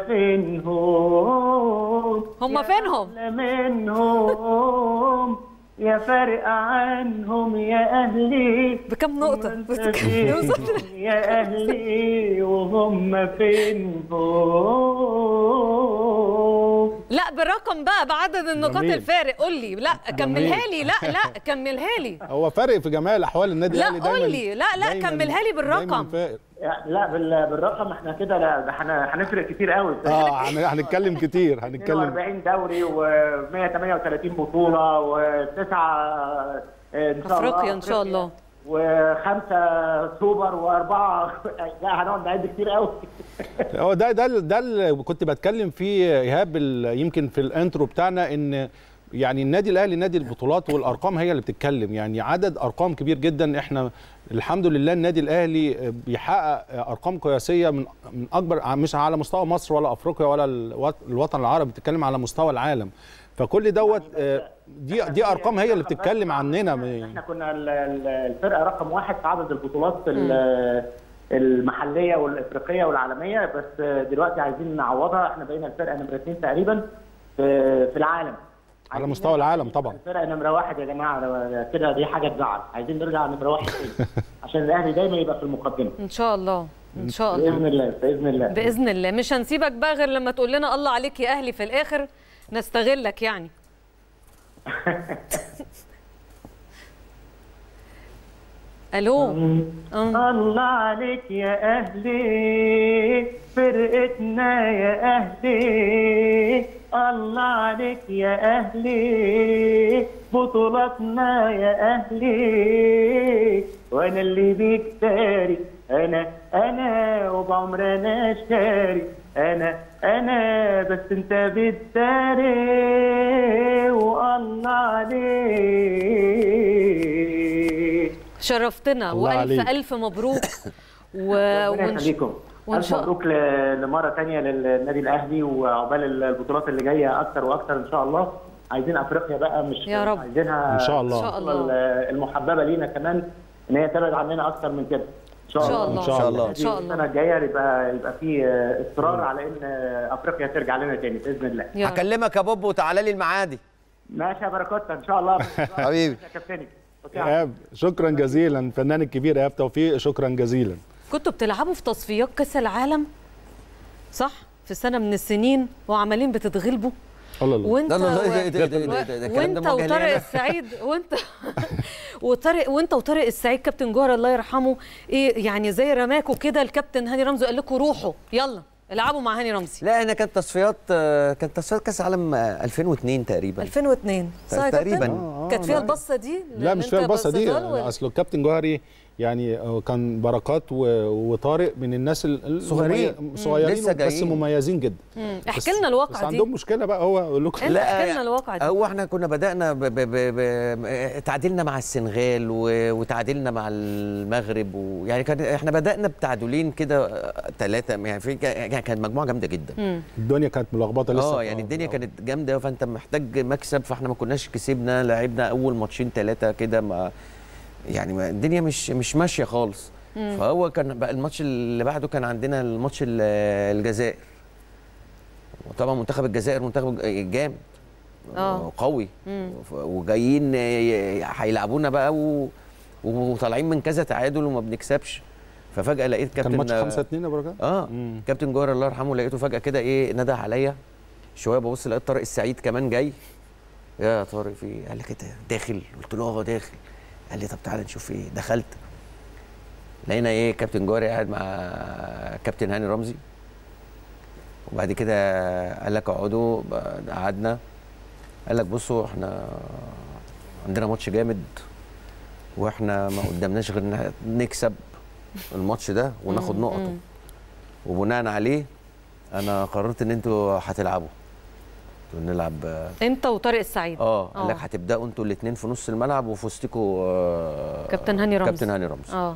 فينهم هم فينهم احلى منهم يا فارق عنهم يا اهلي بكم نقطه فيهم يا اهلي وهم فينهم لا برقم بقى بعدد النقاط جميل. الفارق قول لي لا كملها لي لا لا كملها لي هو فارق في جميع الاحوال النادي لا الاهلي دايما قول لي لا لا دايماً- كملها لي دايماً بالرقم فارق. لا بال- بالرقم احنا كده لا ده هن- هنفرق كتير قوي اه هن- هنتكلم كتير هنتكلم 42 دوري و138 بطوله وتسعه ان شاء الله افريقيا ان شاء الله وخمسه سوبر واربعه لا هنقعد نعد كتير قوي هو ده ده ده اللي كنت بتكلم فيه ايهاب ال- يمكن في الانترو بتاعنا ان يعني النادي الاهلي نادي البطولات والارقام هي اللي بتتكلم يعني عدد ارقام كبير جدا احنا الحمد لله النادي الاهلي بيحقق ارقام قياسيه من من اكبر مش على مستوى مصر ولا افريقيا ولا الوط- الوطن العربي بتتكلم على مستوى العالم فكل دوت آه، دي دي ارقام هي اللي بتتكلم عننا احنا كنا ال- ال- الفرقه رقم واحد في عدد البطولات ال- المحليه والافريقيه والعالميه بس دلوقتي عايزين نعوضها احنا بقينا الفرقه نمره اثنين تقريبا في في العالم على مستوى العالم طبعا الفرقه نمره واحد يا جماعه ده- كده دي حاجه تزعل عايزين نرجع نمره واحد تاني عشان الاهلي دايما يبقى في المقدمه ان شاء الله ان شاء الله باذن الله باذن الله باذن الله مش هنسيبك بقى غير لما تقول لنا الله عليك يا اهلي في الاخر نستغلك يعني الو الله عليك يا اهلي فرقتنا يا اهلي الله عليك يا اهلي بطولاتنا يا اهلي وانا اللي بيك داري انا انا وبعمر انا شاري انا انا بس انت بتداري والله عليك شرفتنا الله والف عليك. الف مبروك و... ربنا ونش- يخليكم وإن ألف شاء- مبروك ل- لمرة تانية للنادي الأهلي وعقبال البطولات اللي جاية أكتر وأكتر إن شاء الله عايزين أفريقيا بقى مش يا رب. عايزينها إن شاء الله. إن شاء الله. البطولة المحببة لينا كمان إن هي تبعد عننا أكتر من كده إن شاء إن شاء الله الله. إن شاء الله. إن شاء الله. السنة الجاية يبقى يبقى في إصرار على إن أفريقيا ترجع لنا تاني بإذن الله هكلمك يا بوب وتعالى لي المعادي ماشي يا بركات إن شاء الله حبيبي يا كابتني ايهاب شكرا جزيلا الفنان الكبير ايهاب توفيق شكرا جزيلا كنتوا بتلعبوا في تصفيات كاس العالم صح في سنه من السنين وعمالين بتتغلبوا الله الله وانت لا لا لا، و- ده- ده- ده- ده- ده- ده الكلام ده وانت موجه لي وطارق أنا. السعيد وانت وطارق وانت وطارق السعيد كابتن جوهر الله يرحمه ايه يعني زي رماكوا كده الكابتن هاني رمزي قال لكم روحوا يلا العبوا مع هاني رمزي لا انا كانت تصفيات آه، كانت تصفيات كاس عالم آه، 2002 تقريبا 2002 صح يا تقريباً. كابتن؟ آه، كانت فيها البصه دي لا اللي مش انت فيها البصه دي بصيتها له ولا؟ اصل الكابتن جوهري يعني آه، كان بركات و- وطارق من الناس ال- ال- صغيرين. الممي- صغيرين لسه بس جايين. مميزين جدا مم. بس- احكي لنا الواقعه بس دي عندهم مشكله بقى هو اقول لكم انت احكي لنا الواقعه دي هو احنا كنا بدانا ب ب ب ب تعادلنا مع السنغال و- وتعادلنا مع المغرب ويعني كان احنا بدانا بتعادلين كده ثلاثه يعني في يعني كانت مجموعه جامده جدا الدنيا كانت ملخبطه لسه اه يعني الدنيا كانت جامده فانت محتاج مكسب فاحنا ما كناش كسبنا لعبنا اول ماتشين ثلاثه كده ما يعني ما الدنيا مش مش ماشيه خالص مم. فهو كان بقى الماتش اللي بعده كان عندنا الماتش ال- الجزائر وطبعا منتخب الجزائر منتخب جامد اه قوي مم. ف- وجايين ي- هيلعبونا بقى و... وطالعين من كذا تعادل وما بنكسبش ففجاه لقيت كابتن كان ماتش 5 2 يا بركات اه كابتن جوهر الله يرحمه لقيته فجاه كده ايه نده عليا شويه ببص لقيت طارق السعيد كمان جاي يا طارق في إيه؟ قال لي كده داخل قلت له اه داخل قال لي طب تعالى نشوف ايه دخلت لقينا ايه كابتن جوهر قاعد مع كابتن هاني رمزي وبعد كده قال لك اقعدوا ب- قعدنا قال لك بصوا احنا عندنا ماتش جامد واحنا ما قدامناش غير إن نكسب الماتش ده وناخد مم، نقطه مم. وبناء عليه انا قررت ان انتوا هتلعبوا انتوا نلعب انت وطارق السعيد اه قال لك هتبداوا انتوا الاثنين في نص الملعب وفي وسطكوا آه كابتن هاني رمزي كابتن هاني رمزي اه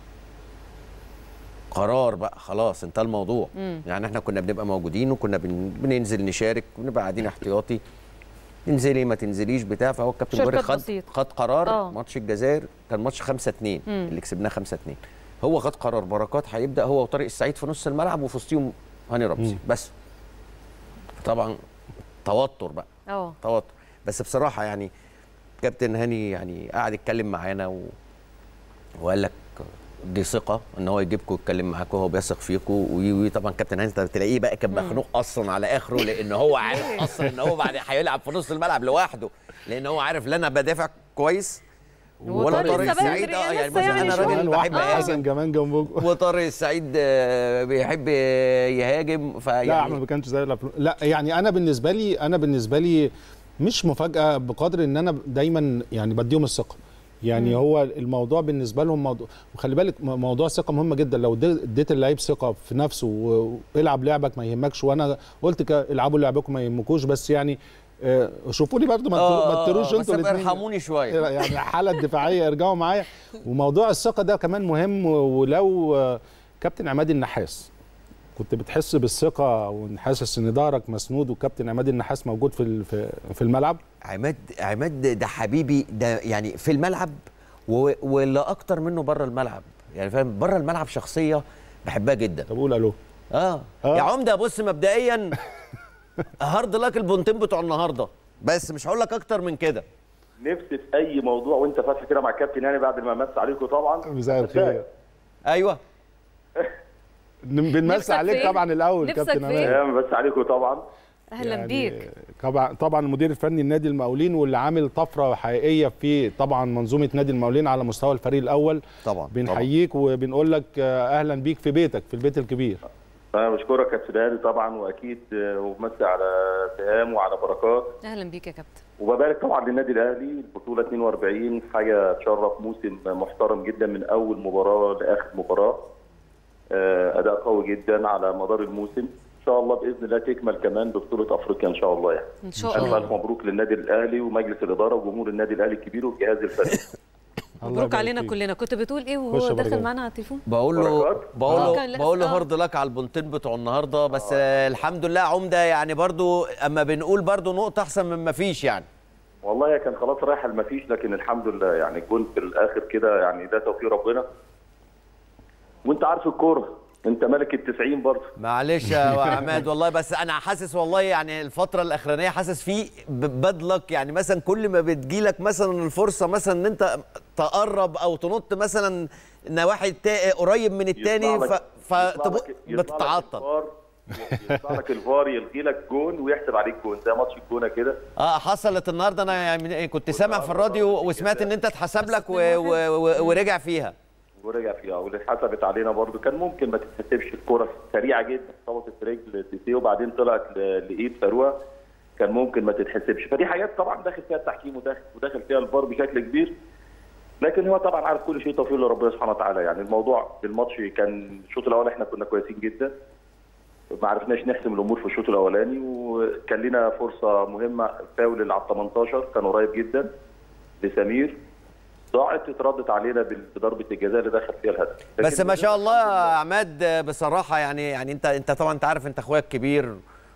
قرار بقى خلاص انتهى الموضوع مم. يعني احنا كنا بنبقى موجودين وكنا بن... بننزل نشارك ونبقى قاعدين احتياطي تنزلي ما تنزليش بتاع فهو الكابتن شركات جوري خد بسيط. خد قرار آه. ماتش الجزائر كان ماتش 5 2 مم. اللي كسبناه 5 2 هو خد قرار بركات هيبدا هو وطارق السعيد في نص الملعب وفي وسطهم هاني رمزي مم. بس طبعا توتر بقى اه توتر بس بصراحه يعني كابتن هاني يعني قعد يتكلم معانا و... وقال لك دي ثقه ان هو يجيبكم ويتكلم معاكم وهو بيثق فيكم وي وي طبعا كابتن هاني انت تلاقيه بقى كان مم. مخنوق اصلا على اخره لان هو عارف اصلا ان هو بعد هيلعب في نص الملعب لوحده لان هو عارف لا انا بدافع كويس ولا وطارق طارق لسه السعيد بدري، اه يعني لسه بص يعني انا شوية. راجل بحب واحمد حسن اهاجم كمان جنبكم وطارق السعيد آه، بيحب يهاجم لا فيعني احمد ما كانش زي الأفلام. لا يعني انا بالنسبه لي انا بالنسبه لي مش مفاجاه بقدر ان انا دايما يعني بديهم الثقه يعني مم. هو الموضوع بالنسبه لهم موضوع وخلي بالك م- موضوع الثقه مهم جدا لو ادي- اديت اللعيب ثقه في نفسه و- والعب لعبك ما يهمكش وانا قلت ك- العبوا لعبكم ما يهمكوش بس يعني آه، شوفوا لي برضه ما آه، تدو- ما آه، تدروش آه، انتوا بس الاتنين. ارحموني شويه يعني الحاله الدفاعيه ارجعوا معايا وموضوع الثقه ده كمان مهم ولو آه، كابتن عماد النحاس كنت بتحس بالثقه وحاسس ان ظهرك مسنود وكابتن عماد النحاس موجود في ال- في- في الملعب عماد عماد ده حبيبي ده يعني في الملعب و- ولا اكتر منه بره الملعب يعني فاهم بره الملعب شخصيه بحبها جدا طب قول الو اه, آه. يا عمده بص مبدئيا هارد لك البونتين بتوع النهارده بس مش هقول لك اكتر من كده نفسي في اي موضوع وانت فاتح كده مع الكابتن هاني بعد ما مس عليكم طبعا مساء الخير ايوه بنمسي نفسك عليك فين؟ طبعا الاول نفسك كابتن فين؟ عماد بس عليكم طبعا اهلا بيك طبعا طبعا المدير الفني النادي المقاولين واللي عامل طفره حقيقيه في طبعا منظومه نادي المقاولين على مستوى الفريق الاول طبعا بنحييك وبنقول لك آه، اهلا بيك في بيتك في البيت الكبير انا بشكرك يا كابتن هاني طبعا واكيد آه، وبمسي على سهام وعلى بركات اهلا بيك يا كابتن وببارك طبعا للنادي الاهلي البطوله 42 حاجه تشرف موسم محترم جدا من اول مباراه لاخر مباراه آه، اداء قوي جدا على مدار الموسم ان شاء الله باذن الله تكمل كمان ببطوله افريقيا ان شاء الله يعني ان شاء الف الله الف مبروك للنادي الاهلي ومجلس الاداره وجمهور النادي الاهلي الكبير والجهاز الفني مبروك علينا كلنا كنت بتقول ايه وهو خش يا داخل بركات. معانا على التليفون بقول له بقول آه. له كان لسه- بقول له آه. هارد لك على البنطين بتوع النهارده بس آه. الحمد لله عمده يعني برضو اما بنقول برضو نقطه احسن من ما فيش يعني والله كان خلاص رايح المفيش لكن الحمد لله يعني الجون في الاخر كده يعني ده توفيق ربنا وانت عارف الكوره انت ملك التسعين برضه معلش يا عماد والله بس انا حاسس والله يعني الفتره الاخرانيه حاسس في بدلك يعني مثلا كل ما بتجيلك مثلا الفرصه مثلا ان انت تقرب او تنط مثلا نواحي تا- قريب من التاني يطلع لك- ف... فتبقى يطلع لك- يطلع لك بتتعطل الفار، يطلع لك الفار يلغي لك جون ويحسب عليك جون زي ماتش الجونه كده اه حصلت النهارده انا يعني كنت سامع في الراديو وسمعت ان انت اتحسب لك و... و... و... ورجع فيها ورجع فيها واللي اتحسبت علينا برضو كان ممكن ما تتحسبش الكرة سريعة جدا خبطت في رجل تيسي وبعدين طلعت ل- لإيد فاروق كان ممكن ما تتحسبش فدي حاجات طبعا داخل فيها التحكيم وداخل وداخل فيها الفار بشكل كبير لكن هو طبعا عارف كل شيء توفيق لربنا سبحانه وتعالى يعني الموضوع الماتش كان الشوط الاول احنا كنا كويسين جدا ما عرفناش نحسم الامور في الشوط الاولاني وكان لنا فرصه مهمه فاول اللي على ال 18 كان قريب جدا لسمير ضاعت اتردت علينا بال- بضربه الجزاء اللي دخل فيها الهدف بس لكن ما شاء الله يا عماد بصراحه يعني يعني انت انت طبعا انت عارف انت اخويا الكبير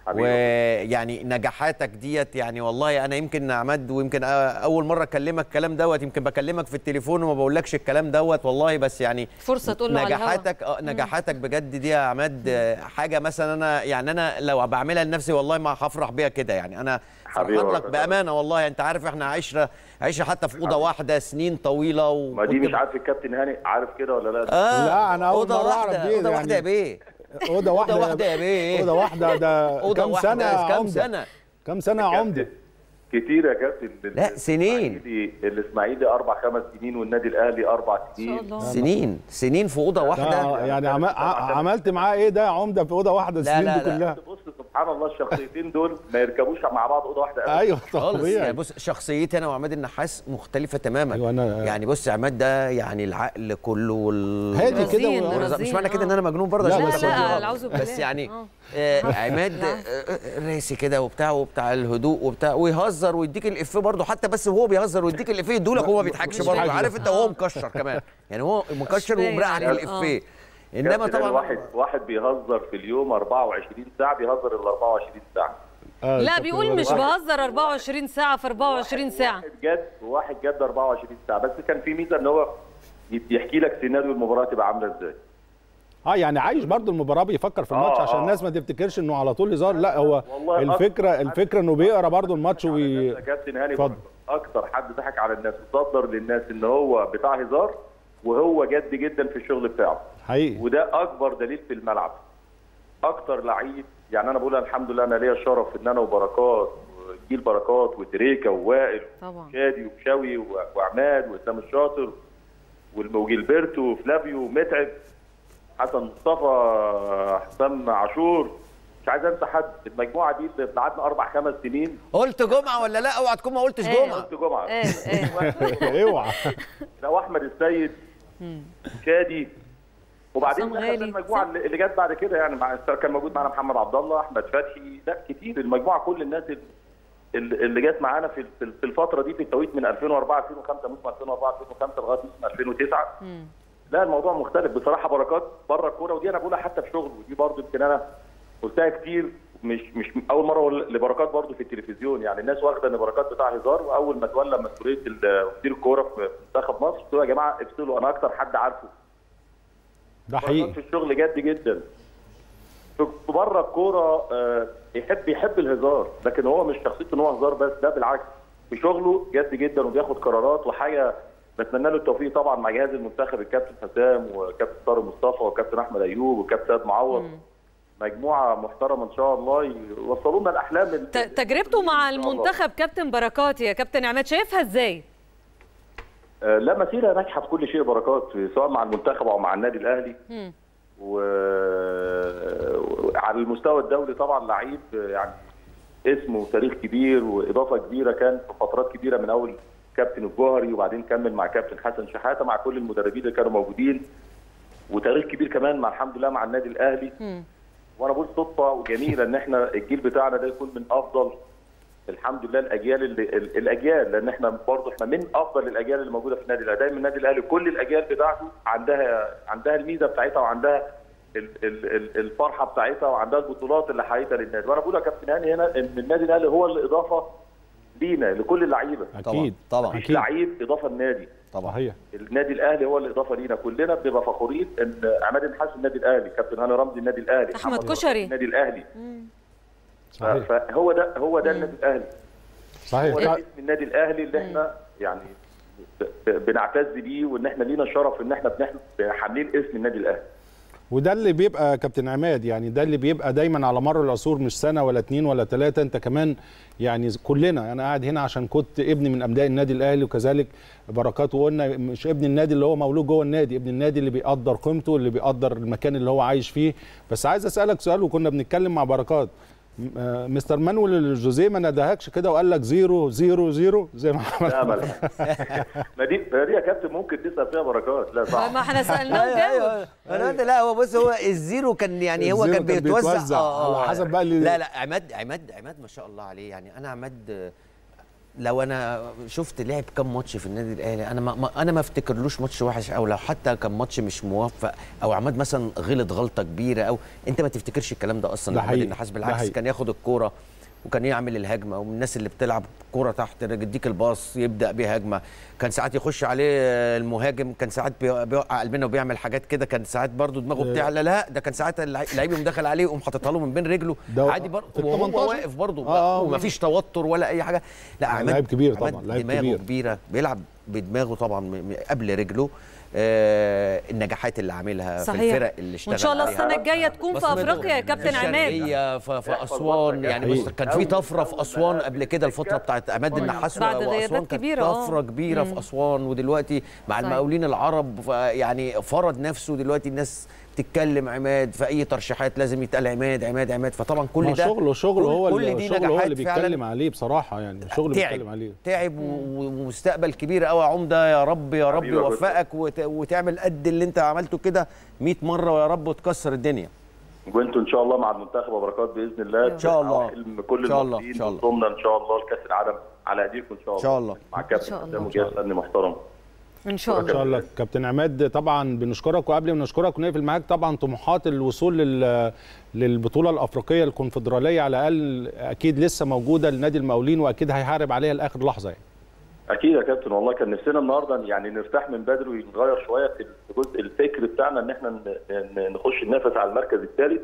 ويعني نجاحاتك ديت يعني والله انا يمكن يا عماد ويمكن أ- اول مره اكلمك الكلام دوت يمكن بكلمك في التليفون وما بقولكش الكلام دوت والله بس يعني فرصه تقول له على الهوا. نجاحاتك اه نجاحاتك بجد دي يا عماد آه، حاجه مثلا انا يعني انا لو بعملها لنفسي والله ما هفرح بيها كده يعني انا حبيبي فرحان لك والله. بامانه والله انت عارف احنا عشره عشره حتى في اوضه واحده سنين طويله و... ما دي مش عارف الكابتن هاني عارف كده ولا لا آه لا انا اول أوضة مره اعرف واحدة، دي أوضة واحدة يا بيه اوضه واحده أوضة واحدة يا بيه. اوضه واحده ده أوضة كام واحدة، سنه يا كام عمده سنة؟ كام سنه يا عمده كتير يا كابتن لا سنين الاسماعيلي الاسماعيلي اربع خمس سنين والنادي الاهلي اربع سنين سنين سنين في اوضه واحده آه، يعني عم- ع- عملت معاه ايه ده يا عمده في اوضه واحده لا، السنين لا، دي لا. كلها بص سبحان الله الشخصيتين دول ما يركبوش مع بعض اوضه واحده أبداً. ايوه خالص طبيعي يعني بص شخصيتي انا وعماد النحاس مختلفه تماما أيوة أنا- يعني بص يا عماد ده يعني العقل كله وال هادي كده رزين، و- رزين، مش معنى كده ان انا مجنون برضه لا، عشان لا، بس- لا، آه، أعوذ بالله. بس يعني آه. آه عماد آه، آه، راسي كده وبتاع وبتاع الهدوء وبتاع ويهزر ويديك الافيه برضه حتى بس وهو بيهزر ويديك الافيه يدولك وهو ما بيضحكش مش برضه حاجة. عارف انت وهو مكشر كمان يعني هو مكشر باين ومرقع عليه عليه. الافيه انما كابتن هاني طبعا واحد واحد بيهزر في اليوم 24 ساعه بيهزر ال 24 ساعه لا بيقول مش بهزر 24 ساعه في 24 ساعه واحد جد وواحد جد 24 ساعه بس كان في ميزه ان هو يحكي لك سيناريو المباراه تبقى عامله ازاي اه يعني عايش برضو المباراه بيفكر في الماتش آه، عشان آه. الناس ما تفتكرش انه على طول هزار لا هو والله الفكره أكتر- الفكره انه بيقرا برضو الماتش وي يا كابتن هاني اتفضل. اكتر حد ضحك على الناس وصدر للناس ان هو بتاع هزار وهو جد جدا في الشغل بتاعه حقيقي وده اكبر دليل في الملعب اكتر لعيب يعني انا بقول الحمد لله انا ليا الشرف ان انا وبركات وجيل بركات وتريكا ووائل طبعا وشادي وشوي و- وعماد واسلام الشاطر وجيلبرتو وفلافيو ومتعب حسن مصطفى حسام عاشور مش عايز انسى حد المجموعه دي اللي قعدنا اربع خمس سنين قلت جمعه ولا لا اوعى تكون ما قلتش إيه. جمعه قلت جمعه ايه اوعى لو احمد السيد شادي وبعدين حسام دخل غالي. المجموعه اللي اللي جت بعد كده يعني مع كان موجود معانا محمد عبد الله احمد فتحي لا كتير المجموعه كل الناس اللي اللي جت معانا في في في الفتره دي في التوقيت من 2004 2005 موسم 2004 2005 لغايه موسم 2009 مم. لا الموضوع مختلف بصراحه بركات بره الكوره ودي انا بقولها حتى في شغل ودي برضو يمكن انا قلتها كتير مش مش اول مره اقول لبركات برضو في التلفزيون يعني الناس واخده ان بركات بتاع هزار واول ما تولى مسؤوليه ال- مدير الكوره في منتخب مصر قلت له يا جماعه افصلوا انا اكتر حد عارفه ده حقيقي في الشغل جد جدا في بره الكوره آه، يحب يحب الهزار لكن هو مش شخصيته ان هو هزار بس ده بالعكس في شغله جد جدا وبياخد قرارات وحاجه بتمنى له التوفيق طبعا مع جهاز المنتخب الكابتن حسام وكابتن طارق مصطفى وكابتن احمد ايوب وكابتن سيد معوض مجموعه محترمه ان شاء الله يوصلوا لنا الاحلام اللي- ت- تجربته مع المنتخب كابتن بركات يا كابتن عماد شايفها ازاي؟ آه، لا مسيره ناجحه في كل شيء بركات سواء مع المنتخب او مع النادي الاهلي مم. وعلى المستوى الدولي طبعا لعيب يعني اسمه وتاريخ كبير واضافه كبيره كان في فترات كبيره من اول كابتن الجوهري وبعدين كمل مع كابتن حسن شحاته مع كل المدربين اللي كانوا موجودين وتاريخ كبير كمان مع الحمد لله مع النادي الاهلي وانا بقول صدفه وجميله ان احنا الجيل بتاعنا ده يكون من افضل الحمد لله الاجيال اللي ال- الاجيال لان احنا برضه احنا من افضل الاجيال اللي موجوده في النادي الاهلي دايما النادي الاهلي كل الاجيال بتاعته عندها عندها الميزه بتاعتها وعندها ال- ال- ال- الفرحه بتاعتها وعندها البطولات اللي حققتها للنادي وانا بقول يا كابتن هاني هنا ان النادي الاهلي هو الاضافه لينا لكل اللعيبه اكيد طبعا مفيش لعيب اضافه للنادي طبعا صحيح النادي الاهلي هو الاضافه لينا كلنا بنبقى فخورين ان عماد النحاس النادي الاهلي كابتن هاني رمزي النادي الاهلي أحمد محمد كشري. النادي الاهلي صحيح فهو ده هو ده النادي الاهلي صحيح هو ده اسم النادي الاهلي اللي احنا يعني ب- ب- بنعتز بيه وان احنا لينا الشرف ان احنا بنحن- حاملين اسم النادي الاهلي وده اللي بيبقى كابتن عماد يعني ده اللي بيبقى دايما على مر العصور مش سنه ولا اتنين ولا ثلاثه انت كمان يعني كلنا انا قاعد هنا عشان كنت ابن من ابناء النادي الاهلي وكذلك بركات وقلنا مش ابن النادي اللي هو مولود جوه النادي ابن النادي اللي بيقدر قيمته اللي بيقدر المكان اللي هو عايش فيه بس عايز اسالك سؤال وكنا بنتكلم مع بركات م- آه، مستر مانويل جوزيه ما ندهكش كده وقال لك زيرو زيرو زيرو زي ما لا عمل بل ما دي ما دي يا كابتن ممكن تسال فيها بركات لا صح ما احنا سالناه أيوة، وجاوب أيوة. انا قلت لا هو بص هو الزيرو كان يعني هو الزيرو كان كان بيتوزع بيتوزع على حسب بقى اللي- لا لا عماد عماد عماد ما شاء الله عليه يعني انا عماد لو انا شفت لعب كام ماتش في النادي الاهلي انا ما ما- انا ما افتكرلوش ماتش وحش او لو حتى كان ماتش مش موفق او عماد مثلا غلط غلطه كبيره او انت ما تفتكرش الكلام ده اصلا ده عماد حقيقي، النحاس ده بالعكس حقيقي. كان ياخد الكوره وكان يعمل الهجمه ومن الناس اللي بتلعب كوره تحت يديك الباص يبدا بيه هجمه كان ساعات يخش عليه المهاجم كان ساعات بي- بيوقع قلبنا وبيعمل حاجات كده كان ساعات برضو دماغه آه. بتعلى لا ده كان ساعات اللعيب اللعيب يقوم داخل عليه يقوم حاططها له من بين رجله ده عادي برضه في ال وهو 18 واقف برضه آه، آه، ومفيش توتر ولا اي حاجه لا عماد لعيب كبير عماد طبعا، لعيب دماغه كبير. كبيره بيلعب بدماغه طبعا م- م- قبل رجله آه النجاحات اللي عاملها في صحيح الفرق اللي اشتغل وان شاء الله عليها. السنه الجايه تكون في بس بدر افريقيا يا كابتن عماد الشرقية في, في اسوان يعني بص كان في طفره في اسوان قبل كده الفتره بتاعت عماد النحاس بعد واسوان غيابات كانت كبيرة، آه. طفره كبيره مم. في اسوان ودلوقتي مع صحيح. المقاولين العرب ف- يعني فرض نفسه دلوقتي الناس تتكلم عماد في اي ترشيحات لازم يتقال عماد عماد عماد فطبعا كل ما ده شغله شغله كل- هو كل اللي دي شغله هو نجاحات اللي فعلاً. بيتكلم عليه بصراحه يعني شغله تعب بيتكلم عليه تعب و- و- ومستقبل كبير قوي يا عمده يا رب يا رب حبيبي يا يوفقك وت... وتعمل قد اللي انت عملته كده 100 مره ويا رب وتكسر الدنيا وانتوا ان شاء الله مع المنتخب وبركات باذن الله إن شاء الله. حلم كل إن شاء الله. المصريين إن شاء الله. وصلنا ان شاء الله لكاس العالم على ايديكم ان شاء الله إن شاء الله. مع إن كابتن شاء الله. حسام وجهاز فني محترم ان شاء ان شاء الله الله كابتن عماد طبعا بنشكرك وقبل ما نشكرك ونقفل معاك طبعا طموحات الوصول لل للبطوله الافريقيه الكونفدراليه على الاقل اكيد لسه موجوده لنادي المقاولين واكيد هيحارب عليها لاخر لحظه يعني اكيد يا كابتن والله كان نفسنا النهارده يعني نرتاح من بدري ونغير شويه في الجزء الفكر بتاعنا ان احنا ن- ن- نخش ننافس على المركز الثالث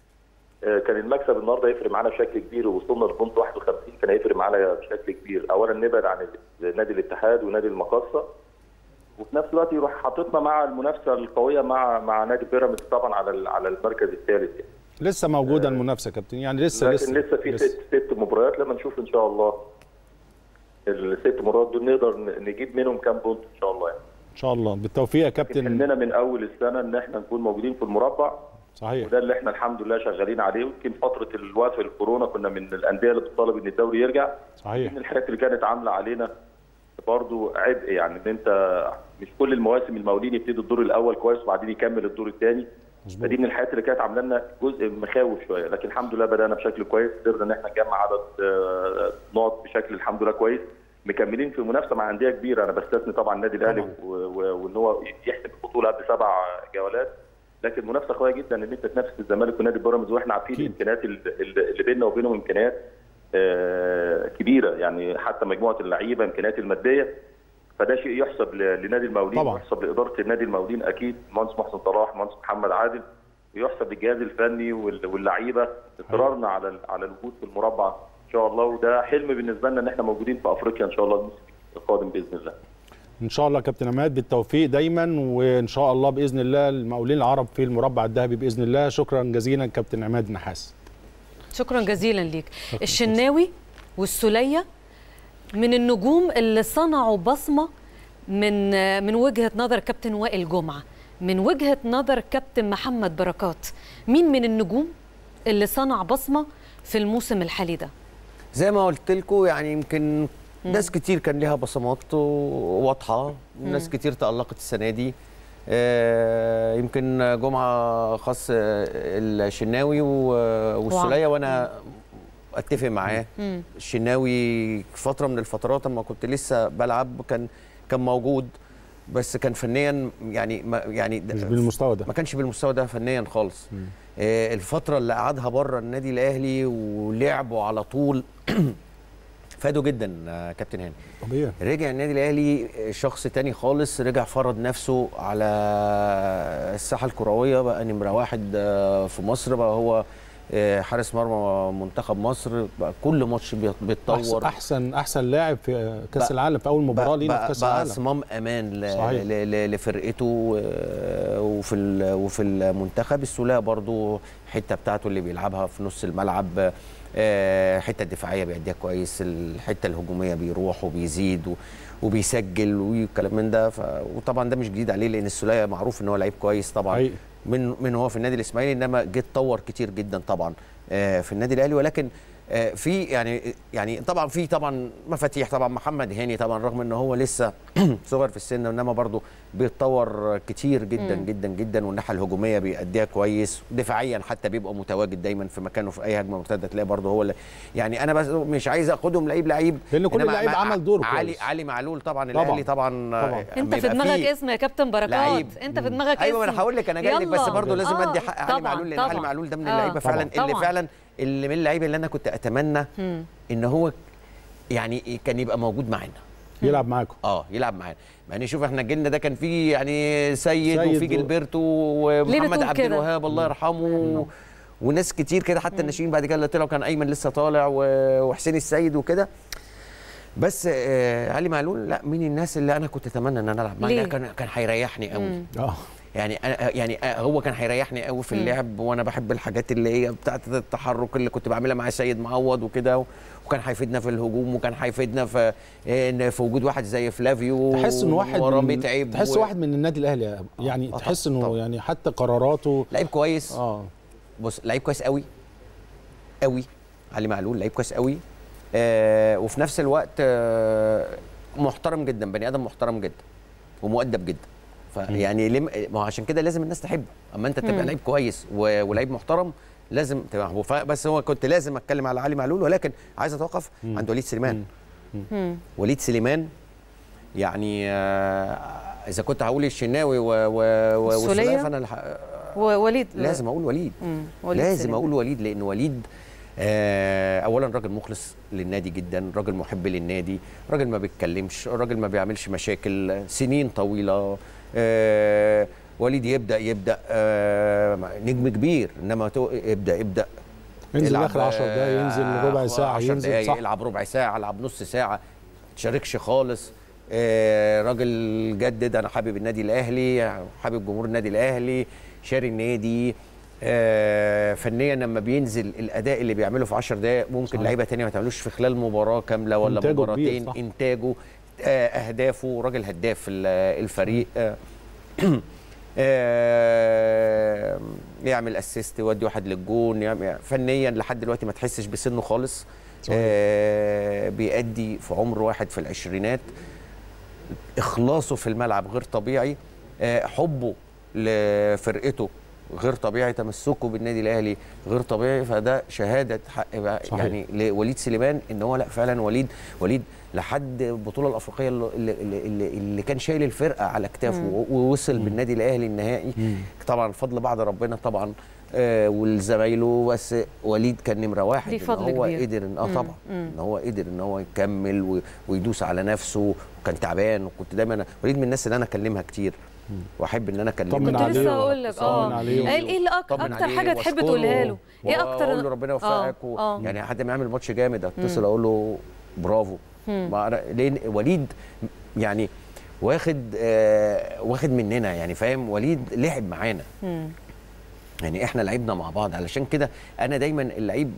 آه، كان المكسب النهارده يفرق معانا بشكل كبير ووصلنا لبونت 51 كان هيفرق معانا بشكل كبير اولا نبعد عن نادي الاتحاد ونادي المقاصه وفي نفس الوقت يروح حاططنا مع المنافسه القويه مع مع نادي بيراميدز طبعا على ال- على المركز الثالث يعني. لسه موجوده المنافسه كابتن يعني لسه لكن لسه لسه في ست ست مباريات لما نشوف ان شاء الله الست مباريات دول نقدر ن- نجيب منهم كام بونت ان شاء الله يعني ان شاء الله بالتوفيق يا كابتن حلمنا من اول السنه ان احنا نكون موجودين في المربع صحيح وده اللي احنا الحمد لله شغالين عليه ويمكن فتره الوقف الكورونا كنا من الانديه اللي بتطالب ان الدوري يرجع صحيح من الحاجات اللي كانت عامله علينا برضو عبء يعني ان انت مش كل المواسم المقاولين يبتدوا الدور الاول كويس وبعدين يكمل الدور الثاني فدي من الحاجات اللي كانت عامله لنا جزء مخاوف شويه لكن الحمد لله بدانا بشكل كويس قدرنا ان احنا نجمع عدد آه، نقط بشكل الحمد لله كويس مكملين في منافسه مع انديه كبيره انا بستثني طبعا النادي الاهلي و- و- وان هو يحسب البطوله قبل سبع جولات لكن منافسه قويه جدا ان انت تنافس الزمالك ونادي بيراميدز واحنا عارفين الامكانيات ال- ال- اللي بيننا وبينهم امكانيات آه، كبيره يعني حتى مجموعه اللعيبه امكانيات الماديه فده شيء يحسب ل- لنادي المقاولين طبعا. ويحسب لاداره النادي المقاولين اكيد المهندس محسن صلاح المهندس محمد عادل ويحسب للجهاز الفني وال- واللعيبه اصرارنا على ال- على الوجود في المربع ان شاء الله وده حلم بالنسبه لنا ان احنا موجودين في افريقيا ان شاء الله الموسم القادم باذن الله ان شاء الله كابتن عماد بالتوفيق دايما وان شاء الله باذن الله المقاولين العرب في المربع الذهبي باذن الله شكرا جزيلا كابتن عماد نحاس شكرا جزيلا ليك الشناوي والسليه من النجوم اللي صنعوا بصمه من من وجهه نظر كابتن وائل جمعه من وجهه نظر كابتن محمد بركات مين من النجوم اللي صنع بصمه في الموسم الحالي ده زي ما قلت لكم يعني يمكن ناس كتير كان ليها بصمات واضحه ناس كتير تألقت السنه دي آه، يمكن جمعه خاص الشناوي و- والسوليه وانا اتفق معاه مم. الشناوي فتره من الفترات لما كنت لسه بلعب كان كان موجود بس كان فنيا يعني ما يعني مش بالمستوى ده ما كانش بالمستوى ده فنيا خالص آه، الفتره اللي قعدها بره النادي الاهلي ولعبوا على طول فادوا جدا آه، كابتن هاني طبيعي رجع النادي الاهلي شخص تاني خالص رجع فرض نفسه على الساحه الكرويه بقى نمره واحد آه، في مصر بقى هو آه، حارس مرمى منتخب مصر بقى كل ماتش بيت- احسن بيتطور احسن احسن لاعب في كاس بقى- العالم في اول مباراه بقى- لينا في بقى- كاس بقى العالم صمام امان ل- صحيح. ل- ل- لفرقته آه، وفي ال- وفي المنتخب السوليه برضو الحته بتاعته اللي بيلعبها في نص الملعب آه، الحته الدفاعيه بيأديها كويس الحته الهجوميه بيروح وبيزيد و- وبيسجل والكلام من ده ف... وطبعا ده مش جديد عليه لان السوليه معروف ان هو لعيب كويس طبعا حقيقي. من من هو في النادي الاسماعيلي انما جه اتطور كتير جدا طبعا آه، في النادي الاهلي ولكن آه، في يعني يعني طبعا في طبعا مفاتيح طبعا محمد هاني طبعا رغم ان هو لسه صغير في السن انما برضه بيتطور كتير جدا مم. جدا جدا والناحيه الهجوميه بيأديها كويس دفاعيا حتى بيبقى متواجد دايما في مكانه في اي هجمه مرتده تلاقي برضه هو اللي يعني انا بس مش عايز اخدهم لعيب لعيب لأن كل إنما لعيب مع- عمل دوره علي كويس. علي معلول طبعا طبعاً. الاهلي طبعا طبعاً. انت في بيبقى دماغك فيه اسم يا كابتن بركات لعيب. انت في دماغك ايوه اسم انا هقول لك انا جاي لك يلا. بس برضه لازم آه، ادي حق علي طبعاً، معلول لان علي طبعاً. معلول ده من آه، اللعيبه فعلا طبعاً. اللي فعلا اللي من اللعيبه اللي انا كنت اتمنى مم. ان هو يعني كان يبقى موجود معانا يلعب معاكم اه يلعب معانا يعني شوف احنا جيلنا ده كان فيه يعني سيد, سيد وفي و- جilberto ليه ومحمد بتقول عبد كده؟ الوهاب الله يرحمه وناس كتير كده حتى الناشئين بعد كده اللي طلعوا كان ايمن لسه طالع و- وحسين السيد وكده بس آه علي معلول لا مين الناس اللي انا كنت اتمنى ان انا العب معاه ليه؟ كان كان هيريحني قوي مم. اه يعني أنا يعني هو كان هيريحني قوي في مم. اللعب وانا بحب الحاجات اللي هي بتاعه التحرك اللي كنت بعملها مع سيد معوض وكده وكان هيفيدنا في الهجوم وكان هيفيدنا في ان في وجود واحد زي فلافيو تحس انه واحد ورامي من تعب تحس و- واحد من النادي الاهلي يعني آه، تحس طبعاً، انه طبعاً. يعني حتى قراراته لعيب كويس اه بص لعيب كويس قوي قوي علي معلول لعيب كويس قوي آه وفي نفس الوقت آه محترم جدا بني ادم محترم جدا ومؤدب جدا فيعني لم... ما هو عشان كده لازم الناس تحبه اما انت تبقى مم. لعيب كويس و... ولعيب محترم لازم تبقى محبوب ف- بس هو كنت لازم اتكلم على علي معلول ولكن عايز اتوقف مم. عند وليد سليمان مم. وليد سليمان يعني آه اذا كنت هقول الشناوي و... و... و... السولية؟ والسولية فانا الح... ووليد لازم اقول وليد مم. وليد لازم سليم. اقول وليد لان وليد آه اولا راجل مخلص للنادي جدا راجل محب للنادي راجل ما بيتكلمش راجل ما بيعملش مشاكل سنين طويله آه وليد يبدا يبدا آه نجم كبير انما تو- ابدا ابدا ينزل العب، اخر 10 دقايق ينزل آه، ربع ساعه 10 ينزل دقايق، صح العب ربع ساعه العب نص ساعه ما تشاركش خالص آه راجل جدد انا حابب النادي الاهلي حابب جمهور النادي الاهلي شاري النادي آه فنيا لما بينزل الاداء اللي بيعمله في 10 دقائق ممكن صحيح. لعيبه تانية ما تعملوش في خلال مباراه كامله ولا إنتاجه كبير، مباراتين صح. انتاجه آه اهدافه راجل هداف ال- الفريق آه آه، يعمل اسيست يودي واحد للجون يعمل فنيا لحد دلوقتي ما تحسش بسنه خالص آه بيأدي في عمر واحد في العشرينات اخلاصه في الملعب غير طبيعي آه حبه لفرقته غير طبيعي تمسكه بالنادي الاهلي غير طبيعي فده شهاده حق بقى صحيح. يعني لوليد سليمان ان هو لا فعلا وليد وليد لحد البطوله الافريقيه اللي, اللي, اللي, اللي كان شايل الفرقه على كتافه مم. و- ووصل بالنادي الاهلي النهائي طبعا فضل بعد ربنا طبعا آه والزمايله بس وليد كان نمره واحد ليه ان فضل هو كبير. قدر ان اه مم. طبعا مم. ان هو قدر ان هو يكمل و- ويدوس على نفسه وكان تعبان وكنت دايما وليد من الناس اللي انا اكلمها كتير واحب ان انا اكلمه طمن كنت عليه لسه اقول لك اه طمن عليه. قال ايه اللي أك- طمن اكتر عليه حاجه تحب وأشكره تقولها له ايه اكتر واقول له ربنا يوفقك آه، و... آه. يعني حد ما يعمل ماتش جامد اتصل اقول له برافو مم. ما أنا- لان وليد يعني واخد آه واخد مننا يعني فاهم وليد لعب معانا مم. يعني احنا لعبنا مع بعض علشان كده انا دايما اللعيب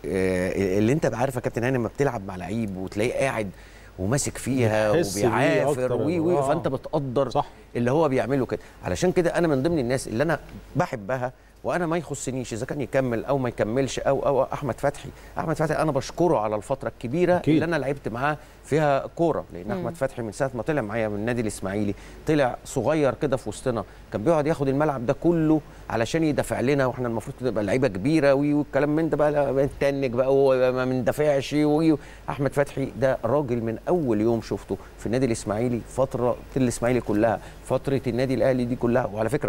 آه، اللي انت عارف يا كابتن هاني لما بتلعب مع لعيب وتلاقيه قاعد وماسك فيها بتحس بيه وبيعافر أكتر. وي وي آه. فانت بتقدر صح. اللي هو بيعمله كده علشان كده انا من ضمن الناس اللي انا بحبها وانا ما يخصنيش اذا كان يكمل او ما يكملش او او احمد فتحي احمد فتحي انا بشكره على الفتره الكبيره أكيد. اللي انا لعبت معاه فيها كوره لان مم. احمد فتحي من ساعه ما طلع معايا من النادي الاسماعيلي طلع صغير كده في وسطنا كان بيقعد ياخد الملعب ده كله علشان يدافع لنا واحنا المفروض نبقى لعيبه كبيره وي- والكلام من ده بقى لا، نتنك بقى وما بندافعش وي- احمد فتحي ده راجل من اول يوم شفته في النادي الاسماعيلي فتره الاسماعيلي كلها فتره النادي الاهلي دي كلها وعلى فكره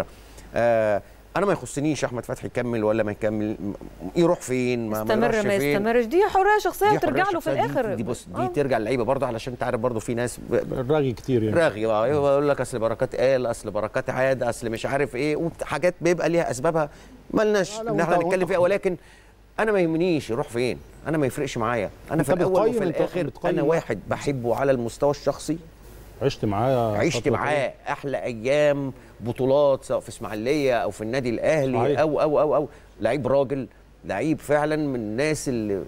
آه انا ما يخصنيش احمد فتحي يكمل ولا ما يكمل م- يروح فين ما ما استمر يروحش ما فين. يستمرش دي حريه شخصيه دي ترجع حرية له في شخصية. دي- الاخر دي بص دي آه. ترجع للعيبه برضه علشان انت عارف برضه في ناس ب... الرغي كتير يعني راغي بقى يقول لك اصل بركات قال اصل بركات عاد اصل مش عارف ايه وحاجات بيبقى ليها اسبابها مالناش لا، ان احنا وأنت- نتكلم وأنت- فيها ولكن انا ما يهمنيش يروح فين انا ما يفرقش معايا انا في أنت الاول بتقيم- وفي أنت الاخر بتقيم انا واحد بحبه على المستوى الشخصي عشت معاه عشت فترة معاه احلى ايام بطولات سواء في اسماعيليه او في النادي الاهلي صحيح. او او او او لعيب راجل لعيب فعلا من الناس اللي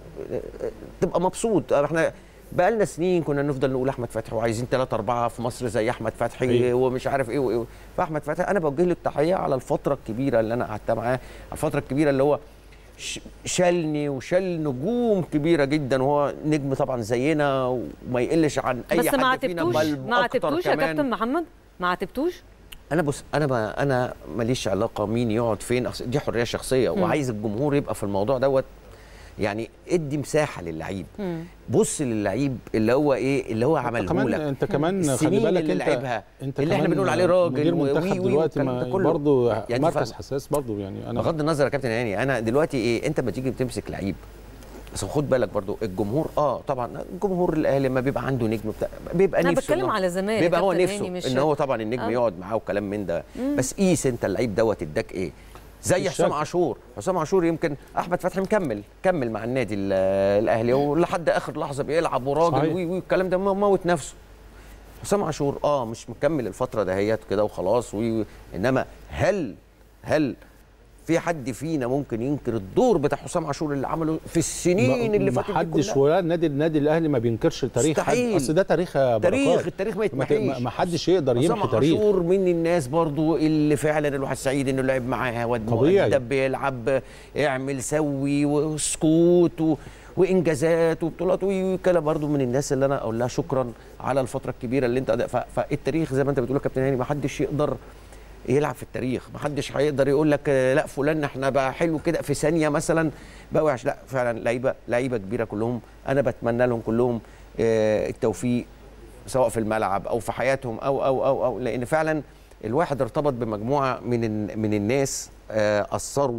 تبقى مبسوط احنا بقى لنا سنين كنا نفضل نقول احمد فتحي وعايزين ثلاثة أربعة في مصر زي أحمد فتحي أيوة. ومش عارف إيه وإيه فأحمد فتحي أنا بوجه له التحية على الفترة الكبيرة اللي أنا قعدتها معاه على الفترة الكبيرة اللي هو ش- شالني وشال نجوم كبيرة جدا وهو نجم طبعا زينا وما يقلش عن أي بس حد ما فينا عاتبتوش بل ما أكتر عاتبتوش يا كمان. كابتن محمد ما عاتبتوش انا بص انا ما انا ماليش علاقه مين يقعد فين أصل دي حريه شخصيه مم. وعايز الجمهور يبقى في الموضوع دوت يعني ادي مساحه للعيب مم. بص للعيب اللي هو ايه اللي هو عمله كمان لك انت كمان خلي السنين بالك اللي انت لعبها انت اللي احنا كمان بنقول عليه راجل مدير و- منتخب وي- وي دلوقتي والكلام ده ما كله. برضه يعني مركز فاهم. حساس برضه يعني انا بغض النظر يا كابتن هاني انا دلوقتي ايه انت لما تيجي بتمسك لعيب بس خد بالك برضو الجمهور اه طبعا الجمهور الاهلي لما بيبقى عنده نجم بتاع بيبقى أنا نفسه بتكلم إنه- على زمان يا بيبقى هو كابتن نفسه هاني، مش- ان هو طبعا النجم آه. يقعد معاه وكلام من ده مم. بس قيس انت اللعيب دوت اداك ايه زي مش حسام شك. عاشور حسام عاشور يمكن احمد فتحي مكمل كمل مع النادي ال- الاهلي ولحد اخر لحظه بيلعب وراجل صحيح. وي وي الكلام ده موت نفسه حسام عاشور اه مش مكمل الفتره دهيت كده وخلاص وي وي. انما هل هل في حد فينا ممكن ينكر الدور بتاع حسام عاشور اللي عمله في السنين اللي فاتت ما دي حدش كلها ولا النادي النادي الاهلي ما بينكرش تاريخ حد مستحيل. اصل ده تاريخ يا تاريخ بركات. التاريخ ما ما, ت- يتمحيش ما حدش يقدر حسام يمحي تاريخ عاشور من الناس برضو اللي فعلا الواحد سعيد انه لعب معاها واد طبيعي. مؤدب بيلعب اعمل سوي وسكوت و... وانجازات وبطولات وكلام برضو من الناس اللي انا اقول لها شكرا على الفتره الكبيره اللي انت ف... فالتاريخ زي ما انت بتقول يا كابتن هاني ما حدش يقدر يلعب في التاريخ ما حدش هيقدر يقول لك آه، لا فلان احنا بقى حلو كده في ثانيه مثلا بقى وحش لا فعلا لعيبه لعيبه كبيره كلهم انا بتمنى لهم كلهم آه، التوفيق سواء في الملعب او في حياتهم او او او او لان فعلا الواحد ارتبط بمجموعه من ال- من الناس آه، اثروا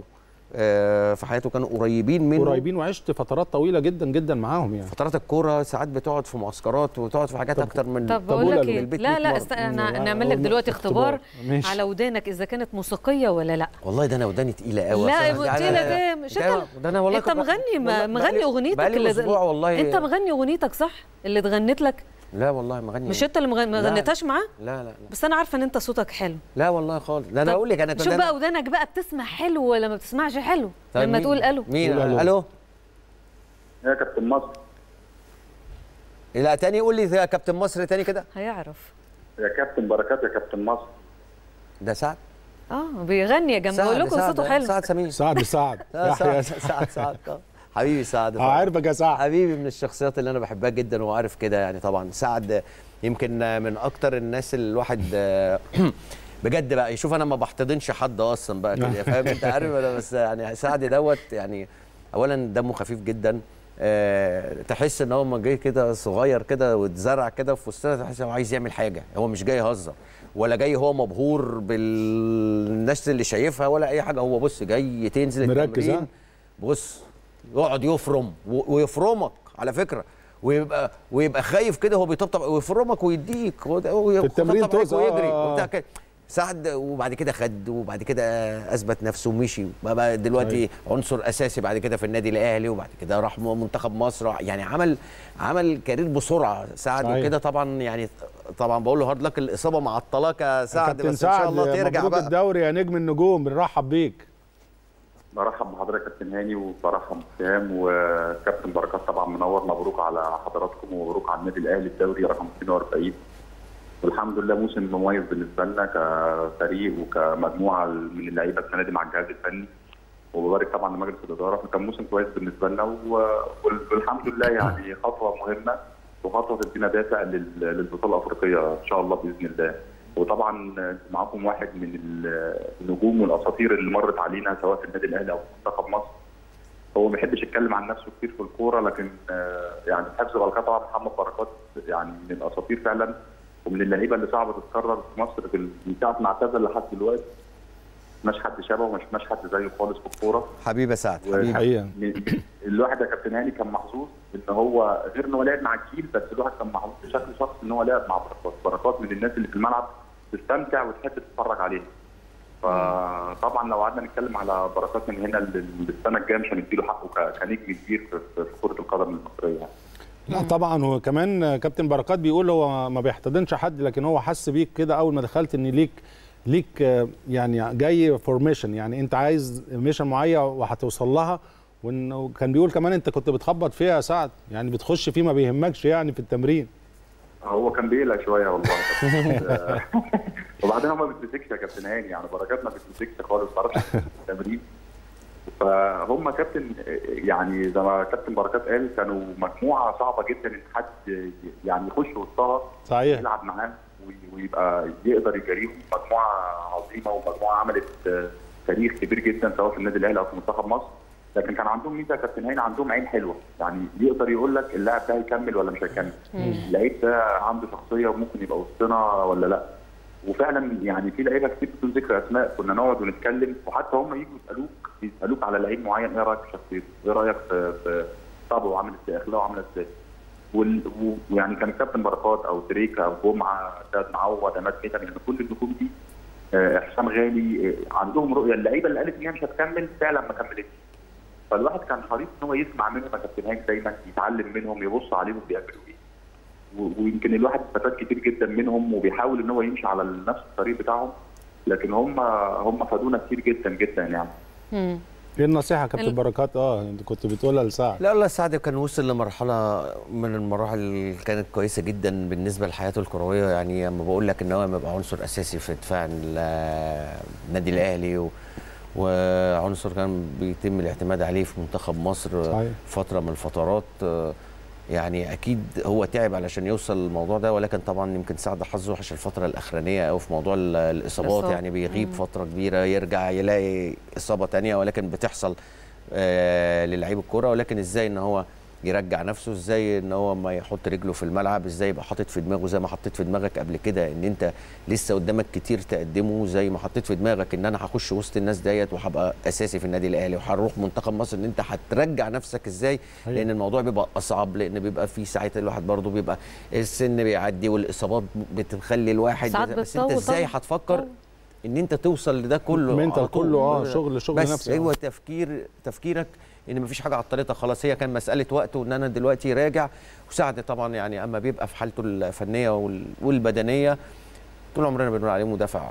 آه، في حياته كانوا قريبين منه قريبين وعشت فترات طويله جدا جدا معاهم يعني فترات الكوره ساعات بتقعد في معسكرات وتقعد في حاجات اكتر من طب بقول لك من ايه البيت لا 100 لا مرة. است... أنا مم. نعمل لك دلوقتي اختبار ماشي. على ودانك اذا كانت موسيقيه ولا لا والله ده انا وداني تقيله قوي لا أصلاً. قلت ده- لك ده- ايه مش ده- انت ده انا والله انت كنت- مغني ما والله مغني بقالي- اغنيتك بقالي اللي أسبوع والله انت مغني اغنيتك صح اللي اتغنت لك لا والله مغني مش انت اللي مغ- ما لا. غنيتهاش معاه لا لا لا بس انا عارفه ان انت صوتك حلو لا والله خالص ده انا طب اقول لك انا شوف ده بقى أنا- ودانك بقى بتسمع حلو ولا ما بتسمعش حلو طيب لما مين- تقول الو مين قول ألو. الو يا كابتن مصر لا تاني قول لي يا كابتن مصر تاني كده هيعرف يا كابتن بركات يا كابتن مصر ده سعد اه بيغني يا جماعه سعد- بقول لكم سعد- صوته حلو سعد سمير سعد سعد آه، يحيى سعد سعد سعد آه. حبيبي سعد اه عارفك يا سعد حبيبي من الشخصيات اللي انا بحبها جدا وعارف كده يعني طبعا سعد يمكن من اكتر الناس اللي الواحد آه، بجد بقى يشوف انا ما بحتضنش حد اصلا بقى كده فاهم انت عارف انا بس يعني سعد دوت يعني اولا دمه خفيف جدا أه تحس ان هو لما جاي كده صغير كده واتزرع كده في وسطنا تحس ان هو عايز يعمل حاجه هو مش جاي يهزر ولا جاي هو مبهور بالناس اللي شايفها ولا اي حاجه هو بص جاي تنزل مركز، التمرين ها؟ بص يقعد يفرم و- ويفرمك على فكره ويبقى ويبقى خايف كده هو بيطبطب ويفرمك ويديك في التمرين توز، ويجري آه، آه. وبتاع كده سعد وبعد كده خد وبعد كده اثبت نفسه ومشي بقى, بقى دلوقتي عنصر اساسي بعد كده في النادي الاهلي وبعد كده راح منتخب مصر يعني عمل عمل كارير بسرعه سعد صحيح. وكده طبعا يعني طبعا بقول له هارد لك الاصابه معطلاك يا سعد كابتن بس ان شاء سعد الله ترجع مبروك بقى الدوري يا نجم النجوم بنرحب بيك برحب بحضرتك كابتن هاني وبرحب بسام وكابتن بركات طبعا منور مبروك على حضراتكم ومبروك على النادي الاهلي الدوري رقم 42 والحمد لله موسم مميز بالنسبه لنا كفريق وكمجموعه من اللعيبه السنه دي مع الجهاز الفني وببارك طبعا لمجلس الاداره فكان موسم كويس بالنسبه لنا و- والحمد لله يعني خطوه مهمه وخطوه تدينا دافع لل- للبطوله الافريقيه ان شاء الله باذن الله وطبعا معاكم واحد من النجوم والاساطير اللي مرت علينا سواء في النادي الاهلي او في منتخب مصر هو ما بيحبش يتكلم عن نفسه كتير في الكوره لكن آه، يعني حفظ بركات طبعا محمد بركات يعني من الاساطير فعلا ومن اللعيبه اللي صعبه تتكرر في مصر في ال- من ساعه ما اعتزل لحد دلوقتي مش حد شبهه ومش مش حد زيه خالص في الكوره حبيبي يا سعد و- حبيبي م- الواحد يا كابتن هاني كان محظوظ ان هو غير ان هو لعب مع الجيل بس الواحد كان محظوظ بشكل شخصي ان هو لعب مع بركات، بركات من الناس اللي في الملعب تستمتع وتحب تتفرج عليه. فطبعا لو قعدنا نتكلم على بركات من هنا لل- للسنه الجايه مش هنديله حقه ك- كنجم كبير في في كره القدم المصريه يعني. لا طبعا وكمان كابتن بركات بيقول هو ما بيحتضنش حد لكن هو حس بيك كده اول ما دخلت ان ليك ليك آه، يعني جاي فورميشن يعني انت عايز ميشن معين وهتوصل لها وانه كان بيقول كمان انت كنت بتخبط فيها يا سعد يعني بتخش فيه ما بيهمكش يعني في التمرين هو كان بيقلق شويه والله بس- وبعدين هو ما بيتمسكش يا كابتن هاني يعني بركات ما بيتمسكش خالص ما اعرفش التمرين فهم كابتن يعني زي ما كابتن بركات قال كانوا مجموعه صعبه جدا ان حد يعني يخش وسطها صحيح. يلعب معاه وي- ويبقى يقدر يجاريهم مجموعه عظيمه ومجموعه عملت آه، تاريخ كبير جدا سواء في النادي الاهلي او في منتخب مصر لكن كان عندهم ميزه يا كابتن هاني عندهم عين حلوه يعني يقدر يقول لك اللاعب ده هيكمل ولا مش هيكمل اللعيب ده عنده شخصيه وممكن يبقى وسطنا ولا لا وفعلا يعني في لعيبه كتير بدون ذكر اسماء كنا نقعد ونتكلم وحتى هم يجوا يسالوك يسالوك على لعيب معين ايه رايك في شخصيته؟ ايه رايك في في طبعه عامل ازاي؟ اخلاقه عامله ازاي؟ وال- و- ويعني كان كابتن بركات او تريكا او جمعه سيد معوض عماد ميتم يعني كل النجوم دي آه، حسام غالي آه، عندهم رؤيه اللعيبه اللي قالت ان هي مش هتكمل فعلا ما كملتش فالواحد كان حريص ان هو يسمع منهم يا كابتن هاني دايما يتعلم منهم يبص عليهم بيعملوا ايه و- ويمكن الواحد استفاد كتير جدا منهم وبيحاول ان هو يمشي على نفس الطريق بتاعهم لكن هم هم فادونا كتير جدا جدا يعني ايه النصيحه يا كابتن ال- بركات اه انت كنت بتقولها لسعد لا لا سعد كان وصل لمرحله من المراحل اللي كانت كويسه جدا بالنسبه لحياته الكرويه يعني لما بقول لك ان هو لما يبقى عنصر اساسي في دفاع ال- النادي الاهلي و وعنصر كان بيتم الاعتماد عليه في منتخب مصر صحيح. فتره من الفترات آه، يعني اكيد هو تعب علشان يوصل للموضوع ده ولكن طبعا يمكن سعد حظه وحش الفتره الاخرانيه او في موضوع ال- الاصابات الإصابة. يعني بيغيب مم. فتره كبيره يرجع يلاقي اصابه تانية ولكن بتحصل آه، للعيب الكوره ولكن ازاي ان هو يرجع نفسه ازاي ان هو ما يحط رجله في الملعب ازاي يبقى حاطط في دماغه زي ما حطيت في دماغك قبل كده ان انت لسه قدامك كتير تقدمه زي ما حطيت في دماغك ان انا هخش وسط الناس ديت وهبقى اساسي في النادي الاهلي وهروح منتخب مصر ان انت هترجع نفسك ازاي أيوة. لان الموضوع بيبقى اصعب لان بيبقى في ساعات الواحد برضه بيبقى السن بيعدي والاصابات بتخلي الواحد ساعات بس انت بتطول ازاي طبعاً. هتفكر ان انت توصل لده كله mental على طول. كله، آه، شغل- شغل بس نفسي، آه. هو تفكير تفكيرك ان مفيش حاجه عطلتك خلاص هي كان مساله وقت وان انا دلوقتي راجع وسعد طبعا يعني اما بيبقى في حالته الفنيه وال- والبدنيه طول عمرنا بنقول عليه مدافع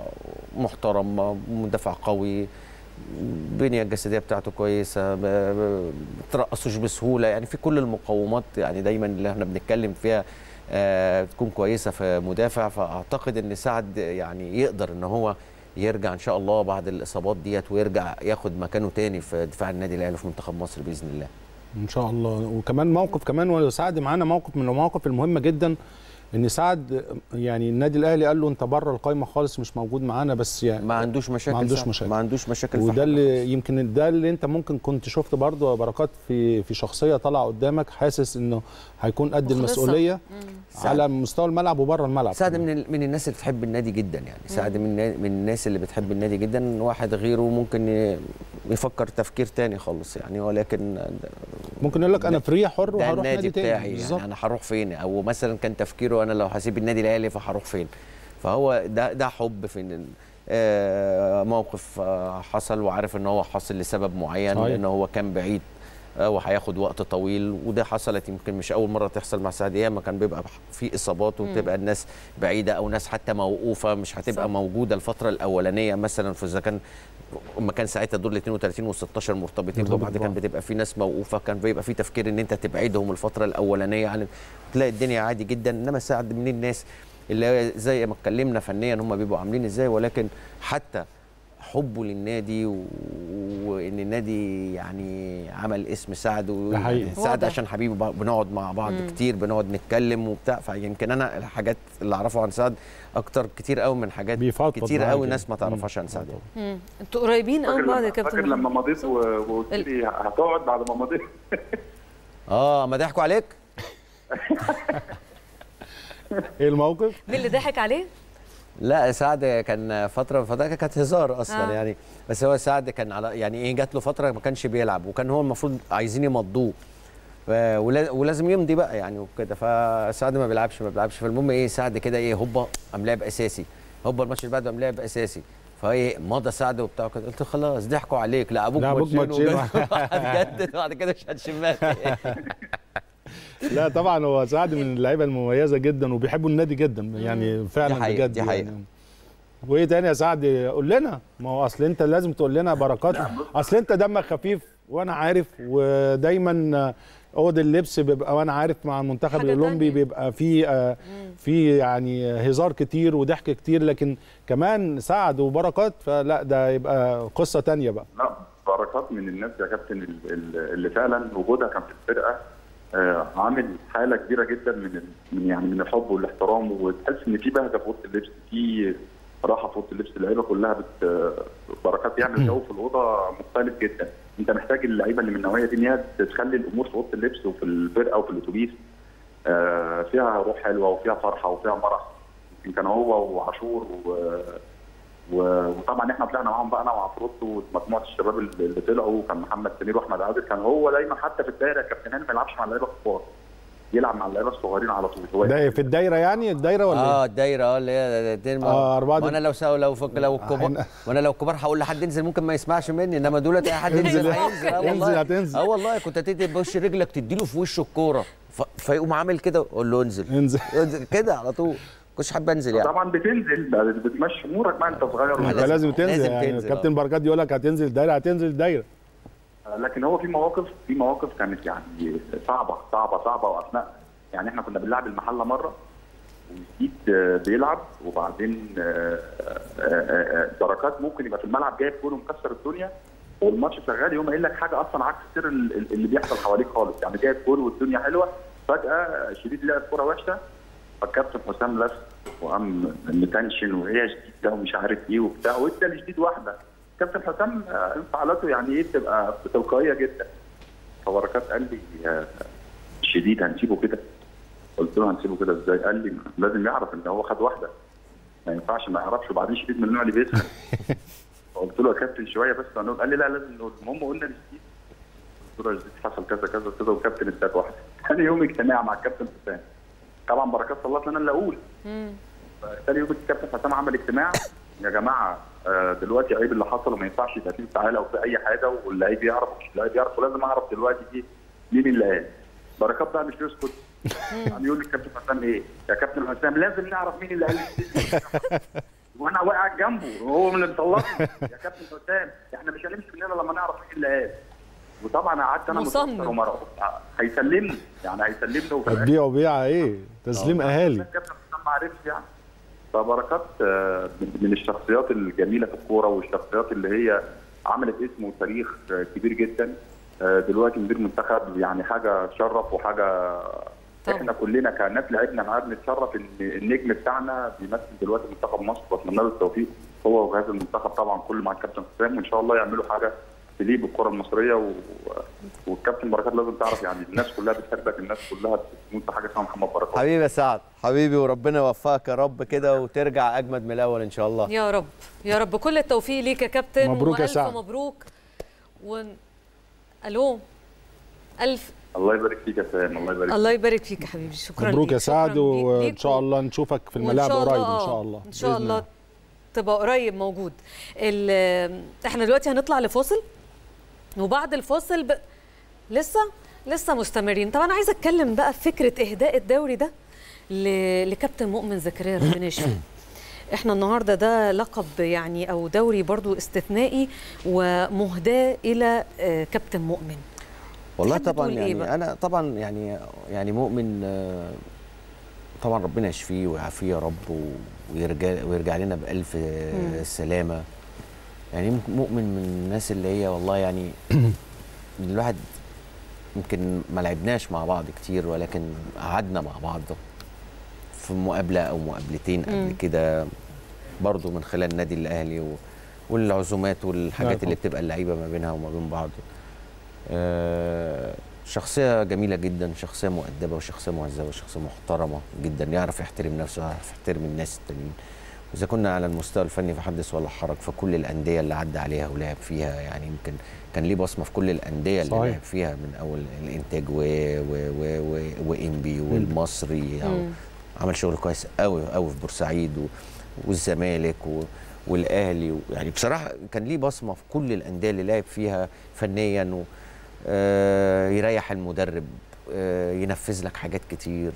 محترم مدافع قوي البنيه الجسديه بتاعته كويسه ما ما بترقصوش بسهوله يعني في كل المقومات يعني دايما اللي احنا بنتكلم فيها آه تكون كويسه في مدافع فاعتقد ان سعد يعني يقدر ان هو يرجع ان شاء الله بعد الاصابات ديت ويرجع ياخد مكانه تاني في دفاع النادي الاهلي في منتخب مصر باذن الله ان شاء الله وكمان موقف كمان وسعد معانا موقف من المواقف المهمه جدا ان سعد يعني النادي الاهلي قال له انت بره القايمه خالص مش موجود معانا بس يعني ما عندوش مشاكل ما عندوش سعد. مشاكل ما عندوش مشاكل في وده حاجة اللي يمكن ده اللي انت ممكن كنت شفت برضه يا بركات في في شخصيه طالعه قدامك حاسس انه هيكون قد مخلصة. المسؤوليه مم. على مستوى الملعب وبره الملعب سعد من ال- من الناس اللي بتحب النادي جدا يعني سعد من النا- من الناس اللي بتحب النادي جدا واحد غيره ممكن ي- يفكر تفكير تاني خالص يعني ولكن ممكن يقول لك انا ده- فري حر ده وهروح النادي نادي تاني بتاعي بالظبط يعني انا هروح فين او مثلا كان تفكيره انا لو هسيب النادي الاهلي فهروح فين فهو ده ده حب في إن- آه، موقف آه، حصل وعارف ان هو حصل لسبب معين صحيح. لان هو كان بعيد آه، وهياخد وقت طويل وده حصلت يمكن مش اول مره تحصل مع سعد ياما كان بيبقى في اصابات وبتبقى الناس بعيده او ناس حتى موقوفه مش هتبقى صح. موجوده الفتره الاولانيه مثلا في اذا كان اما كان ساعتها دور ال 32 وال 16 مرتبطين مرتبط ببعض كان ببعض. بتبقى في ناس موقوفه كان بيبقى في تفكير ان انت تبعدهم الفتره الاولانيه عن تلاقي الدنيا عادي جدا انما سعد من الناس اللي زي ما اتكلمنا فنيا هم بيبقوا عاملين ازاي ولكن حتى حبه للنادي و... وان النادي يعني عمل اسم سعد و... ده حقيقي. يعني سعد واضح. عشان حبيبي ب- بنقعد مع بعض مم. كتير بنقعد نتكلم وبتاع فيمكن انا الحاجات اللي اعرفها عن سعد اكتر كتير قوي من حاجات كتير معاك قوي يعني. ناس ما تعرفش عن سعد مم. انتوا قريبين قوي من بعض يا كابتن فاكر محمد. لما مضيت و- وقلت لي هتقعد بعد ما مضيت اه ما ضحكوا عليك ايه الموقف؟ مين اللي ضحك عليه؟ لا سعد كان فتره من فترات كانت هزار اصلا آه. آه. يعني بس هو سعد كان على يعني ايه جات له فتره ما كانش بيلعب وكان هو المفروض عايزين يمضوه ف- ولا- ولازم يمضي بقى يعني وكده فسعد ما بيلعبش ما بيلعبش فالمهم ايه سعد كده ايه هوبا قام لاعب اساسي هوبا الماتش اللي بعده قام لاعب اساسي فايه مضى سعد وبتاع كده قلت خلاص ضحكوا عليك لا ابوك لا، أبوك ماتشين ماتشين. وجد- هتجدد بعد كده مش هتشمها لا طبعا هو سعد من اللعيبه المميزه جدا وبيحبوا النادي جدا يعني فعلا دي حقيقة، بجد دي حقيقة. يعني وايه تاني يا سعد قول لنا ما هو اصل انت لازم تقول لنا بركات اصل انت دمك خفيف وانا عارف ودايما اوض اللبس بيبقى وانا عارف مع المنتخب حاجة الاولمبي بيبقى في آه، في يعني هزار كتير وضحك كتير لكن كمان سعد وبركات فلا ده يبقى قصه تانية بقى لا بركات من الناس يا كابتن ال- ال- اللي فعلا وجودها كان في الفرقه آه، عامل حاله كبيره جدا من ال- من يعني من الحب والاحترام وتحس ان في بهجه في اوضه اللبس في راحه في اوضه اللبس اللعيبه كلها بت بركات بيعمل جو في الاوضه مختلف جدا انت محتاج اللعيبه اللي من النوعيه دي ان هي تخلي الامور في اوضه اللبس وفي الفرقه وفي الاتوبيس آه، فيها روح حلوه وفيها فرحه وفيها مرح يمكن كان هو وعاشور و و- وطبعا احنا طلعنا معاهم بقى انا وعفروتو ومجموعه الشباب اللي اللي طلعوا كان محمد سمير واحمد عادل كان هو دايما حتى في الدايره كابتن هاني ما يلعبش مع اللعيبه الكبار يلعب مع اللعيبه الصغيرين على طول هو ده في الدايره يعني الدايره ولا اه إيه؟ الدايره اه اللي هي اتنين آه، أربعة وانا لو سو لو فك لو الكبار وانا لو الكبار هقول لحد انزل ممكن ما يسمعش مني انما دول اي حد انزل. ينزل هينزل اه انزل والله هتنزل. اه والله كنت تدي بوش رجلك تديله في وشه الكوره ف... فيقوم عامل كده اقول له انزل انزل انزل كده على طول كنتش حابب انزل يعني طبعا بتنزل بقى بتمشي امورك بقى انت صغير يبقى لازم تنزل لازم يعني تنزل، كابتن بركات يقول لك هتنزل الدايره هتنزل الدايره لكن هو في مواقف في مواقف كانت يعني صعبه صعبه صعبه واثناء يعني احنا كنا بنلعب المحله مره وجديد آه، بيلعب وبعدين آه، آه، آه، بركات ممكن يبقى في الملعب جايب جول ومكسر الدنيا والماتش شغال يقوم قايل لك حاجه اصلا عكس سر ال- ال- اللي بيحصل حواليك خالص يعني جايب جول والدنيا حلوه فجاه شديد لعب كوره وحشه فالكابتن حسام لف وقام متنشن وايه يا شديد ده ومش عارف ايه وبتاع وادى لشديد واحده كابتن حسام آه، انفعالاته يعني ايه بتبقى تلقائيه جدا فبركات قال لي آه، شديد هنسيبه كده قلت له هنسيبه كده ازاي؟ قال لي لازم يعرف ان هو خد واحده ما ينفعش ما يعرفش وبعدين شديد من النوع اللي بيسخن قلت له يا كابتن شويه بس هنقول قال لي لا لازم نقول المهم قلنا لشديد قلت له يا شديد حصل كذا كذا كذا والكابتن اداك واحده ثاني يوم اجتماع مع الكابتن حسام طبعا بركات صلت لنا اللي اقول ثاني يوم الكابتن حسام عمل اجتماع يا جماعه آه، دلوقتي عيب اللي حصل وما ينفعش يبقى فيه تعالى او في اي حاجه واللعيب يعرف ومش اللعيب يعرف ولازم اعرف دلوقتي دي مين اللي قال بركات بقى مش يسكت عم يقول للكابتن حسام ايه يا كابتن حسام لازم نعرف مين اللي قال وانا واقع جنبه وهو من اللي مطلعني يا كابتن حسام احنا مش هنمشي من هنا لما نعرف مين اللي قال وطبعا قعدت انا مصمم. متوتر ومرعوب هيسلمني يعني هيسلمني وفي الآخر هتبيع وبيع ايه تسليم اهالي الكابتن حسام ما عرفش يعني فبركات آه، من من الشخصيات الجميله في الكوره والشخصيات اللي هي عملت اسم وتاريخ آه، كبير جدا آه، دلوقتي مدير منتخب يعني حاجه تشرف وحاجه احنا كلنا كناس لعبنا معاه بنتشرف ان النجم بتاعنا بيمثل دلوقتي منتخب مصر واتمنى له التوفيق هو وجهاز المنتخب طبعا كله مع الكابتن حسام وان شاء الله يعملوا حاجه تليق بالكره المصريه و... والكابتن بركات لازم تعرف يعني الناس كلها بتحبك الناس كلها بتموت في حاجه اسمها محمد بركات حبيبي يا سعد حبيبي وربنا يوفقك يا رب كده وترجع اجمد من الاول ان شاء الله يا رب يا رب كل التوفيق ليك يا كابتن مبروك يا وألف سعد. مبروك و... الو الف الله يبارك فيك يا سام الله يبارك الله يبارك فيك يا حبيبي شكرا مبروك ليك. يا شكراً سعد ليك- وان ليك شاء الله نشوفك في وإن الملاعب شاء الله قريب ان آه، شاء الله ان شاء بإذن الله تبقى قريب موجود ال- احنا دلوقتي هنطلع لفاصل وبعد الفاصل ب... لسه لسه مستمرين طب انا عايزه اتكلم بقى في فكره اهداء الدوري ده ل- لكابتن مؤمن زكريا ربنا يشفيه احنا النهارده ده لقب يعني او دوري برضو استثنائي ومهداه الى آه، كابتن مؤمن والله تحب طبعا تقول إيه يعني بقى؟ انا طبعا يعني يعني مؤمن آه، طبعا ربنا يشفيه ويعافيه يا رب و- ويرجع ويرجع لنا بالف آه، مم. سلامه يعني يمكن مؤمن من الناس اللي هي والله يعني الواحد يمكن ما لعبناش مع بعض كتير ولكن قعدنا مع بعض في مقابله او مقابلتين قبل مم. كده برضو من خلال النادي الاهلي و- والعزومات والحاجات نعم. اللي بتبقى اللعيبه ما بينها وما بين بعض آه، شخصية جميلة جدا شخصية مؤدبة وشخصية مهذبة وشخصية محترمة جدا يعرف يحترم نفسه ويعرف يحترم الناس التانيين وإذا كنا على المستوى الفني فحدث ولا حرج فكل الأندية اللي عدى عليها ولعب فيها يعني يمكن كان ليه بصمة في كل الأندية اللي صحيح. لعب فيها من أول الإنتاج و و و و وإنبي والمصري أو مم. عمل شغل كويس قوي قوي في بورسعيد و والزمالك و والاهلي و- يعني بصراحه كان ليه بصمه في كل الانديه اللي لعب فيها فنيا و آه، يريح المدرب آه، ينفذ لك حاجات كتير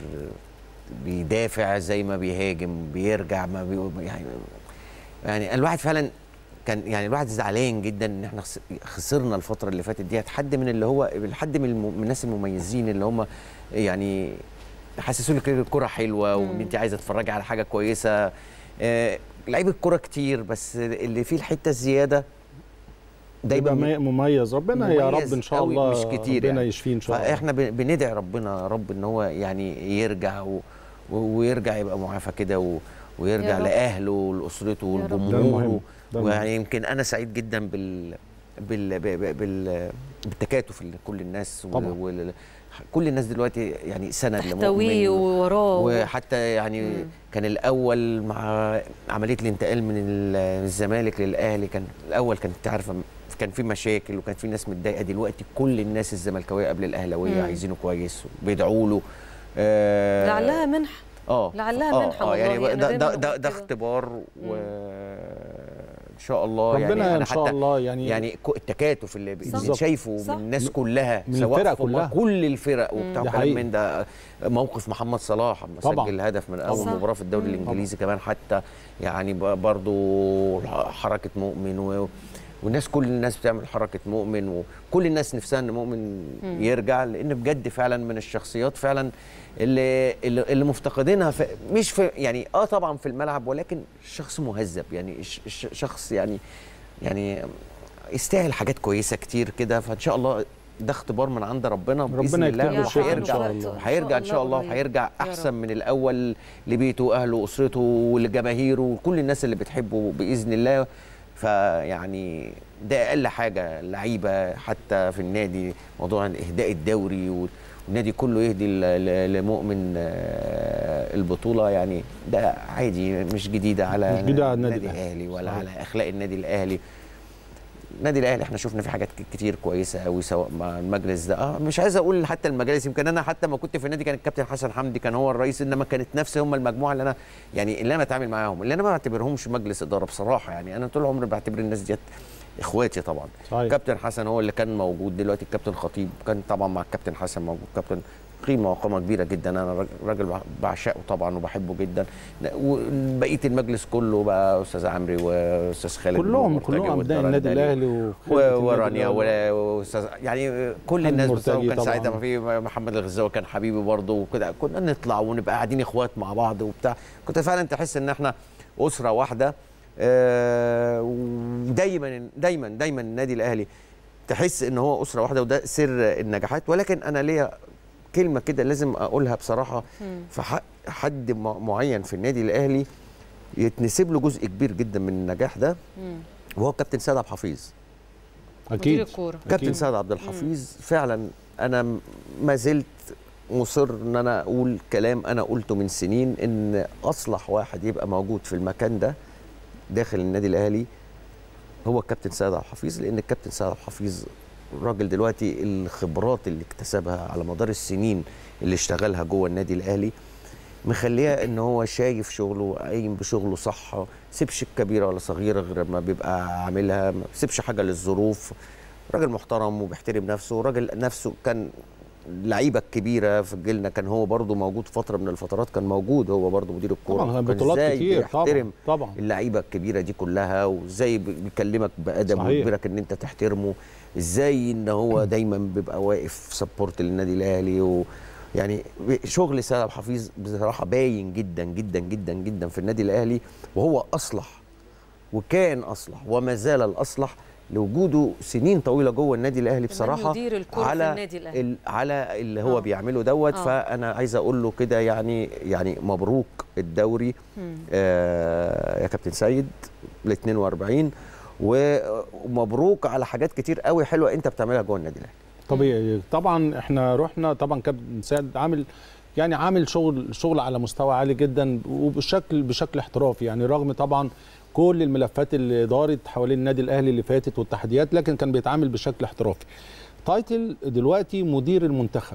بيدافع زي ما بيهاجم بيرجع ما بي يعني يعني الواحد فعلا كان يعني الواحد زعلان جدا ان احنا خس- خسرنا الفتره اللي فاتت دي حد من اللي هو حد من, الم- من الناس المميزين اللي هم يعني حسسوا لك الكره حلوه وان انت عايزه تتفرجي على حاجه كويسه آه، لعيبه الكره كتير بس اللي فيه الحته الزياده دايما دايما مميز ربنا يا مميز رب ان شاء قوي الله مش كتير ربنا يعني. يشفيه ان شاء الله فاحنا بن- بندعي ربنا يا رب ان هو يعني يرجع و... و- ويرجع يبقى معافى كده و... ويرجع يا رب. لاهله ولاسرته يا رب. ده المهم. ولجمهوره ده ويعني يمكن انا سعيد جدا بال بال ب- ب- بال بالتكاتف اللي كل الناس و... طبعا. وال... كل الناس دلوقتي يعني سند تحتويه لمؤمن ووراه وحتى يعني مم. كان الاول مع عمليه الانتقال من ال- الزمالك للاهلي كان الاول كانت عارفه كان في مشاكل وكان في ناس متضايقه دلوقتي كل الناس الزملكاويه قبل الاهلاويه مم. عايزينه كويس وبيدعوا له آه لعلها منحه اه لعلها آه منحة اه والله، يعني أنا ده دايماً ده بقول ده, ده كده. اختبار وان شاء الله ربنا يعني ان انا شاء حتى الله يعني يعني كو- التكاتف اللي ب- صح. اللي شايفه صح. من الناس كلها من سواء الفرق في كلها. كل الفرق وبتاع ده كلام حقيقي. من ده موقف محمد صلاح لما طبعا. سجل هدف من اول طبعا. مباراه في الدوري مم. الانجليزي كمان حتى يعني ب- برضو حركه مؤمن و والناس كل الناس بتعمل حركه مؤمن وكل الناس نفسها ان مؤمن مم. يرجع لان بجد فعلا من الشخصيات فعلا اللي اللي, اللي مفتقدينها في مش في يعني اه طبعا في الملعب ولكن شخص مهذب يعني ش- ش- شخص يعني يعني يستاهل حاجات كويسه كتير كده فان شاء الله ده اختبار من عند ربنا باذن ربنا الله يكتب له الشفاء إن شاء وهيرجع الله. هيرجع ان شاء الله قريب. وهيرجع يا احسن رب. من الاول لبيته واهله واسرته ولجماهيره وكل الناس اللي بتحبه باذن الله فيعني ده اقل حاجه اللعيبه حتى في النادي موضوع اهداء الدوري و- والنادي كله يهدي ل- ل- لمؤمن آه، البطوله يعني ده عادي مش جديده على مش جديدة على النادي الاهلي ولا على اخلاق النادي الاهلي النادي الاهلي احنا شفنا في حاجات ك- كتير كويسه قوي سواء مع المجلس ده اه مش عايز اقول حتى المجالس يمكن انا حتى ما كنت في النادي كان الكابتن حسن حمدي كان هو الرئيس انما كانت نفس هم المجموعه اللي انا يعني اللي انا بتعامل معاهم اللي انا ما بعتبرهمش مجلس اداره بصراحه يعني انا طول عمري بعتبر الناس ديت اخواتي طبعا صحيح. كابتن حسن هو اللي كان موجود دلوقتي الكابتن خطيب كان طبعا مع الكابتن حسن موجود كابتن قيمه وقامه كبيره جدا انا راجل- راجل بعشقه طبعا وبحبه جدا وبقيه المجلس كله بقى استاذ عمري واستاذ خالد كلهم مرتجي كلهم ابناء والدرندلي النادي الاهلي و- وخدمة النادي ورانيا الأهلي. و- واستاذ يعني كل خالد الناس بس مرتجي وكان طبعاً. ساعتها ما في محمد الغزاوي كان حبيبي برضه وكده كنا نطلع ونبقى قاعدين اخوات مع بعض وبتاع كنت فعلا تحس ان احنا اسره واحده آه، ودايما دايما دايما النادي الاهلي تحس ان هو اسره واحده وده سر النجاحات ولكن انا ليا كلمه كده لازم اقولها بصراحه في حق حد م- معين في النادي الاهلي يتنسب له جزء كبير جدا من النجاح ده وهو كابتن سيد عبد الحفيظ مدير الكوره كابتن سيد عبد الحفيظ فعلا انا م- ما زلت مصر ان انا اقول كلام انا قلته من سنين ان اصلح واحد يبقى موجود في المكان ده داخل النادي الاهلي هو الكابتن سيد عبد الحفيظ لان الكابتن سيد عبد الحفيظ الراجل دلوقتي الخبرات اللي اكتسبها على مدار السنين اللي اشتغلها جوه النادي الاهلي مخليه ان هو شايف شغله قايم بشغله صح سيبش الكبيره ولا صغيره غير ما بيبقى عاملها ما سيبش حاجه للظروف راجل محترم وبيحترم نفسه راجل نفسه كان لعيبه الكبيره في جيلنا كان هو برضه موجود فتره من الفترات كان موجود هو برضه مدير الكوره طبعاً، كان بطولات إزاي كتير، طبعاً، بيحترم طبعاً. اللعيبه الكبيره دي كلها وازاي بيكلمك بادب صحيح. ويجبرك ان انت تحترمه ازاي ان هو دايما بيبقى واقف سبورت للنادي الاهلي و يعني شغل سيد عبد الحفيظ بصراحه باين جدا جدا جدا جدا في النادي الاهلي وهو اصلح وكان اصلح وما زال الاصلح لوجوده سنين طويله جوه النادي الاهلي بصراحه يدير الكرة في على النادي الأهلي. ال- على اللي هو آه. بيعمله دوت آه. فانا عايز اقول له كده يعني يعني مبروك الدوري مم. آه يا كابتن سيد ال 42 ومبروك على حاجات كتير قوي حلوه انت بتعملها جوه النادي الاهلي طبيعي طبعا احنا رحنا طبعا كابتن سيد عامل يعني عامل شغل شغل على مستوى عالي جدا وبشكل بشكل احترافي يعني رغم طبعا كل الملفات اللي دارت حوالين النادي الاهلي اللي فاتت والتحديات لكن كان بيتعامل بشكل احترافي تايتل دلوقتي مدير المنتخب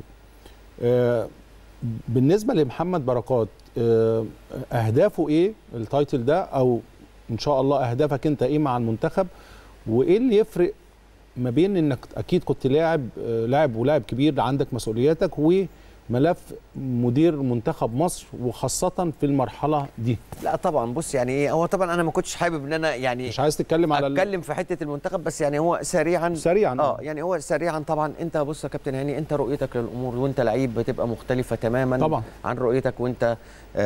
آه، بالنسبه لمحمد بركات آه، اهدافه ايه التايتل ده او ان شاء الله اهدافك انت ايه مع المنتخب وايه اللي يفرق ما بين انك اكيد كنت لاعب آه، لاعب ولاعب كبير عندك مسؤولياتك وملف مدير منتخب مصر وخاصه في المرحله دي لا طبعا بص يعني ايه هو طبعا انا ما كنتش حابب ان انا يعني مش عايز تتكلم على ال- اتكلم في حته المنتخب بس يعني هو سريعا سريعا اه يعني هو سريعا طبعا انت بص يا كابتن هاني انت رؤيتك للامور وانت لعيب بتبقى مختلفه تماما طبعا. عن رؤيتك وانت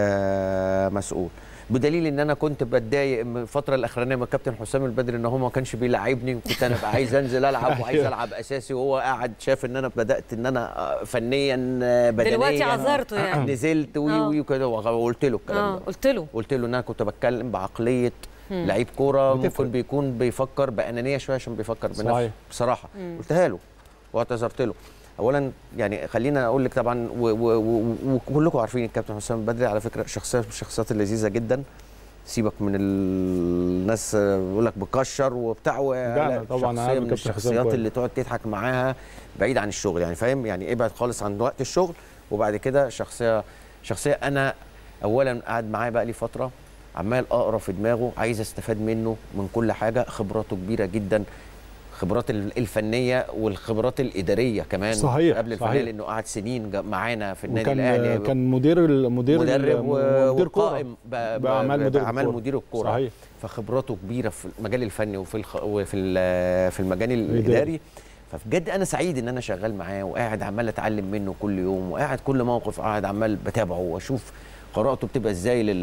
آه مسؤول بدليل ان انا كنت بتضايق من الفتره الاخرانيه من الكابتن حسام البدري ان هو ما كانش بيلعبني وكنت انا بقى عايز انزل العب وعايز العب اساسي وهو قاعد شاف ان انا بدات ان انا آه، فنيا آه، بدنيا دلوقتي عذرته يعني. نزلت وي آه. وي وكده وقلت له الكلام اه ده قلت له قلت له ان انا كنت بتكلم بعقليه مم. لعيب كوره بتفرق. ممكن بيكون بيفكر بانانيه شويه عشان بيفكر بنفسه صحيح. بصراحه مم. قلتها له واعتذرت له اولا يعني خلينا اقول لك طبعا و- و- و- وكلكم عارفين الكابتن حسام البدري على فكره شخصيه من الشخصيات اللذيذه جدا سيبك من الناس بيقول لك بكشر وبتاع و- لا، لا، طبعاً شخصيه عارف من كابتن حسام الشخصيات كويس. اللي تقعد تضحك معاها بعيد عن الشغل يعني فاهم يعني ابعد خالص عن وقت الشغل وبعد كده شخصيه شخصيه انا اولا قاعد معاه بقى لي فتره عمال اقرا في دماغه عايز استفاد منه من كل حاجه خبراته كبيره جدا خبرات ال- الفنيه والخبرات الاداريه كمان صحيح، قبل الفنيه صحيح. لانه قعد سنين جا- معانا في النادي وكان الاهلي كان مدير المدير مدرب و- مدير كوره وقائم ب- ب- باعمال مدير باعمال الكورة. مدير الكوره صحيح فخبراته كبيره في المجال الفني وفي الخ... وفي ال- في المجال الاداري فبجد انا سعيد ان انا شغال معاه وقاعد عمال اتعلم منه كل يوم وقاعد كل موقف قاعد عمال بتابعه واشوف قراءته بتبقى ازاي لل...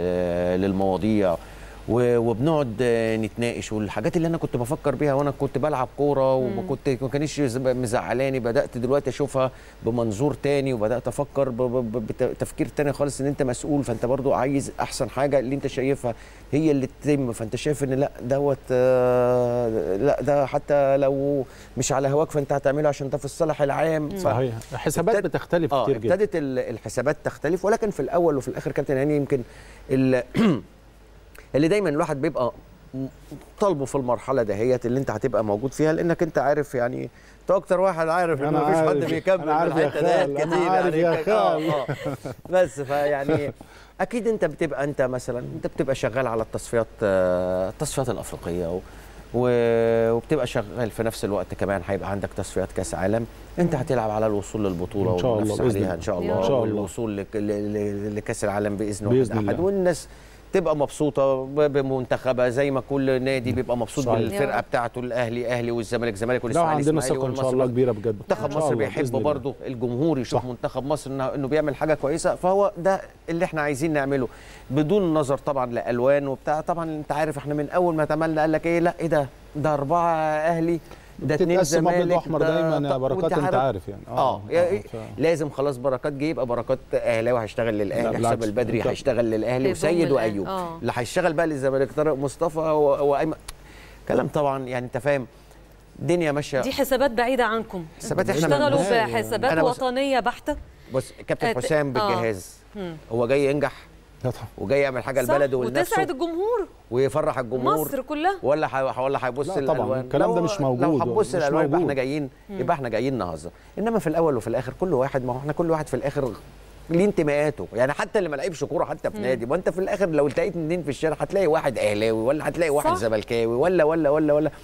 للمواضيع و- وبنقعد آه، نتناقش والحاجات اللي انا كنت بفكر بيها وانا كنت بلعب كوره وما كنت ما كانش مزعلاني بدات دلوقتي اشوفها بمنظور تاني وبدات افكر ب- ب- ب- بتفكير تاني خالص ان انت مسؤول فانت برضو عايز احسن حاجه اللي انت شايفها هي اللي تتم فانت شايف ان لا دوت آه، لا ده حتى لو مش على هواك فانت هتعمله عشان ده في الصالح العام ف- صحيح الحسابات ابتد- بتختلف اه كتير جدا ابتدت ال- الحسابات تختلف ولكن في الاول وفي الاخر كابتن هاني يمكن ال- اللي دايما الواحد بيبقى م- طالبه في المرحله دهيت اللي انت هتبقى موجود فيها لانك انت عارف يعني انت اكتر واحد عارف ان أنا مفيش حد عارف. بيكمل أنا عارف يا الحته ديت خال، أنا كتير عارف يعني يا ك- آه، خال. آه. بس فيعني اكيد انت بتبقى انت مثلا انت بتبقى شغال على التصفيات آه، التصفيات الافريقيه و و- وبتبقى شغال في نفس الوقت كمان هيبقى عندك تصفيات كاس عالم انت هتلعب على الوصول للبطوله إن شاء الله، والمنافسة بإذن عليها الله. ان شاء إن الله شاء الله. والوصول لك- ل- ل- لكاس العالم باذن بإذن واحد احد الله. والناس تبقى مبسوطه ب- بمنتخبها زي ما كل نادي بيبقى مبسوط صحيح. بالفرقه بتاعته الاهلي اهلي والزمالك زمالك لا والاسماعيلي عندنا اسماعيلي ثقه ان شاء والمصري الله كبيره بجد منتخب إن شاء مصر الله، بيحب بإذن الله. برضه الجمهور يشوف منتخب مصر انه انه بيعمل حاجه كويسه فهو ده اللي احنا عايزين نعمله بدون نظر طبعا لالوان وبتاع طبعا انت عارف احنا من اول ما تملنا قال لك ايه لا ايه ده ده اربعه اهلي ده اتنين بتتقسم ابيض زمالك واحمر ده دايما يا طب- بركات وانت انت عارف يعني اه, يعني ف- لازم خلاص بركات جه يبقى بركات اهلاوي هيشتغل لا، للاهلي حسام بالعكس. البدري انت- هيشتغل للاهلي بيضم وسيد الأهلي. وايوب آه. اللي هيشتغل بقى للزمالك طارق مصطفى و- وايمن كلام طبعا يعني انت فاهم الدنيا ماشيه دي حسابات بعيدة عنكم حسابات احنا اشتغلوا مالناش. بحسابات أنا بص- وطنية بحتة بص كابتن أت- حسام آه. بالجهاز مم. هو جاي ينجح وجاي يعمل حاجه صح، لبلده وتسعد ولنفسه الجمهور ويفرح الجمهور مصر كلها ولا ح... ولا هيبص لا طبعاً، للالوان الكلام ده لو- مش موجود لو هتبص مش للالوان يبقى موجود. احنا جايين مم. يبقى احنا جايين نهزر انما في الاول وفي الاخر كل واحد ما هو احنا كل واحد في الاخر ليه انتماءاته يعني حتى اللي ما لعبش كوره حتى في مم. نادي ما انت في الاخر لو لقيت اتنين في الشارع هتلاقي واحد اهلاوي ولا هتلاقي واحد صح. زملكاوي ولا ولا ولا ولا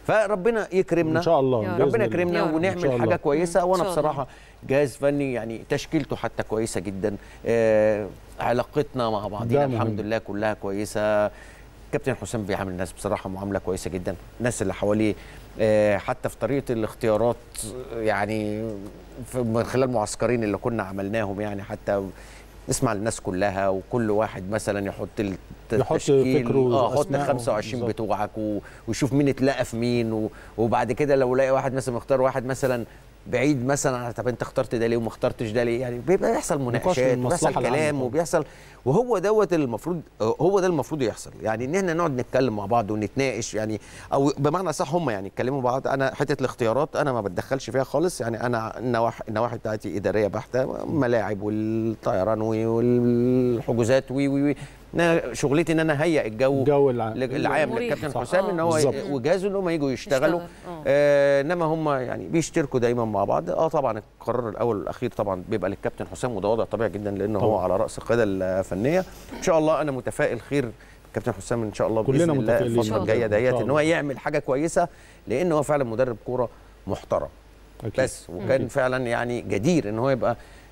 فربنا يكرمنا إن شاء الله، ربنا بإذن الله. يكرمنا يا رب. إن ونعمل شاء حاجه الله. كويسه إن وانا شاء الله. بصراحه جهاز فني يعني تشكيلته حتى كويسه جدا آه علاقتنا مع بعضنا ده مهم. الحمد لله كلها كويسه كابتن حسام بيعامل الناس بصراحه معامله كويسه جدا الناس اللي حواليه آه، حتى في طريقه الاختيارات يعني في من خلال معسكرين اللي كنا عملناهم يعني حتى نسمع الناس كلها وكل واحد مثلا يحط الت- يحط التشكيل فكره اه حط وأسمائه. 25 بالظبط. بتوعك و- ويشوف مين اتلقى في مين و- وبعد كده لو لقى واحد مثلا مختار واحد مثلا بعيد مثلا طب انت اخترت ده ليه وما اخترتش ده ليه يعني بيبقى يحصل نقاش مناقشات للمصلحة وبيحصل العامة كلام طبعاً. وبيحصل وهو دوت المفروض هو ده المفروض يحصل يعني ان احنا نقعد نتكلم مع بعض ونتناقش يعني او بمعنى صح هم يعني يتكلموا مع بعض انا حته الاختيارات انا ما بتدخلش فيها خالص يعني انا النواحي النواحي بتاعتي اداريه بحته ملاعب والطيران وي- والحجوزات وي وي وي أنا شغلتي ان انا اهيئ الجو الجو العام العام مريح. للكابتن صح. حسام ان هو بالظبط. وجهازه ان هم يجوا يشتغلوا يشتغل. آه. آه انما هم يعني بيشتركوا دايما مع بعض اه طبعا القرار الاول والاخير طبعا بيبقى للكابتن حسام وده وضع طبيعي جدا لان هو طبعاً. على راس القياده الفنيه ان شاء الله انا متفائل خير كابتن حسام ان شاء الله كلنا باذن الله متفائلين. إن الفتره شاء الجايه الله. إن ديت شاء ان هو الله. يعمل حاجه كويسه لان هو فعلا مدرب كوره محترم أكيد. بس وكان أكيد. فعلا يعني جدير ان هو يبقى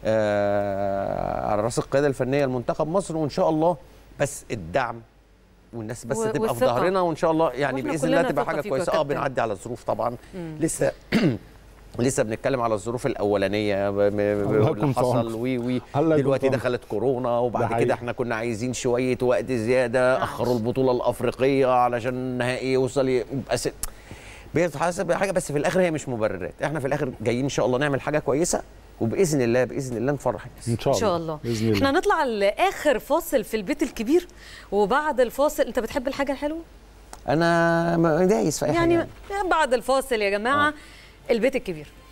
آه على راس القياده الفنيه لمنتخب مصر وان شاء الله بس الدعم والناس بس و- تبقى في والثقة. ظهرنا وان شاء الله يعني وإحنا باذن الله كلنا تبقى ثقة حاجه فيكوا يا كويسه اه كابتن. بنعدي على الظروف طبعا مم. لسه لسه بنتكلم على الظروف الاولانيه ب- ب- ب- الله اللي يكون في حصل عونكم. وي وي الله يكون دلوقتي في عونكم. دخلت كورونا ده وبعد حقيقي. كده احنا كنا عايزين شويه وقت زياده اخروا البطوله الافريقيه علشان النهائي يوصل يبقى ست بيتحسب حاجه بس في الاخر هي مش مبررات احنا في الاخر جايين ان شاء الله نعمل حاجه كويسه وباذن الله باذن الله نفرح الناس ان ان شاء الله احنا هنطلع لاخر فاصل في البيت الكبير وبعد الفاصل انت بتحب الحاجه الحلوه انا م- دايس في اي يعني حاجه بعد الفاصل يا جماعه البيت الكبير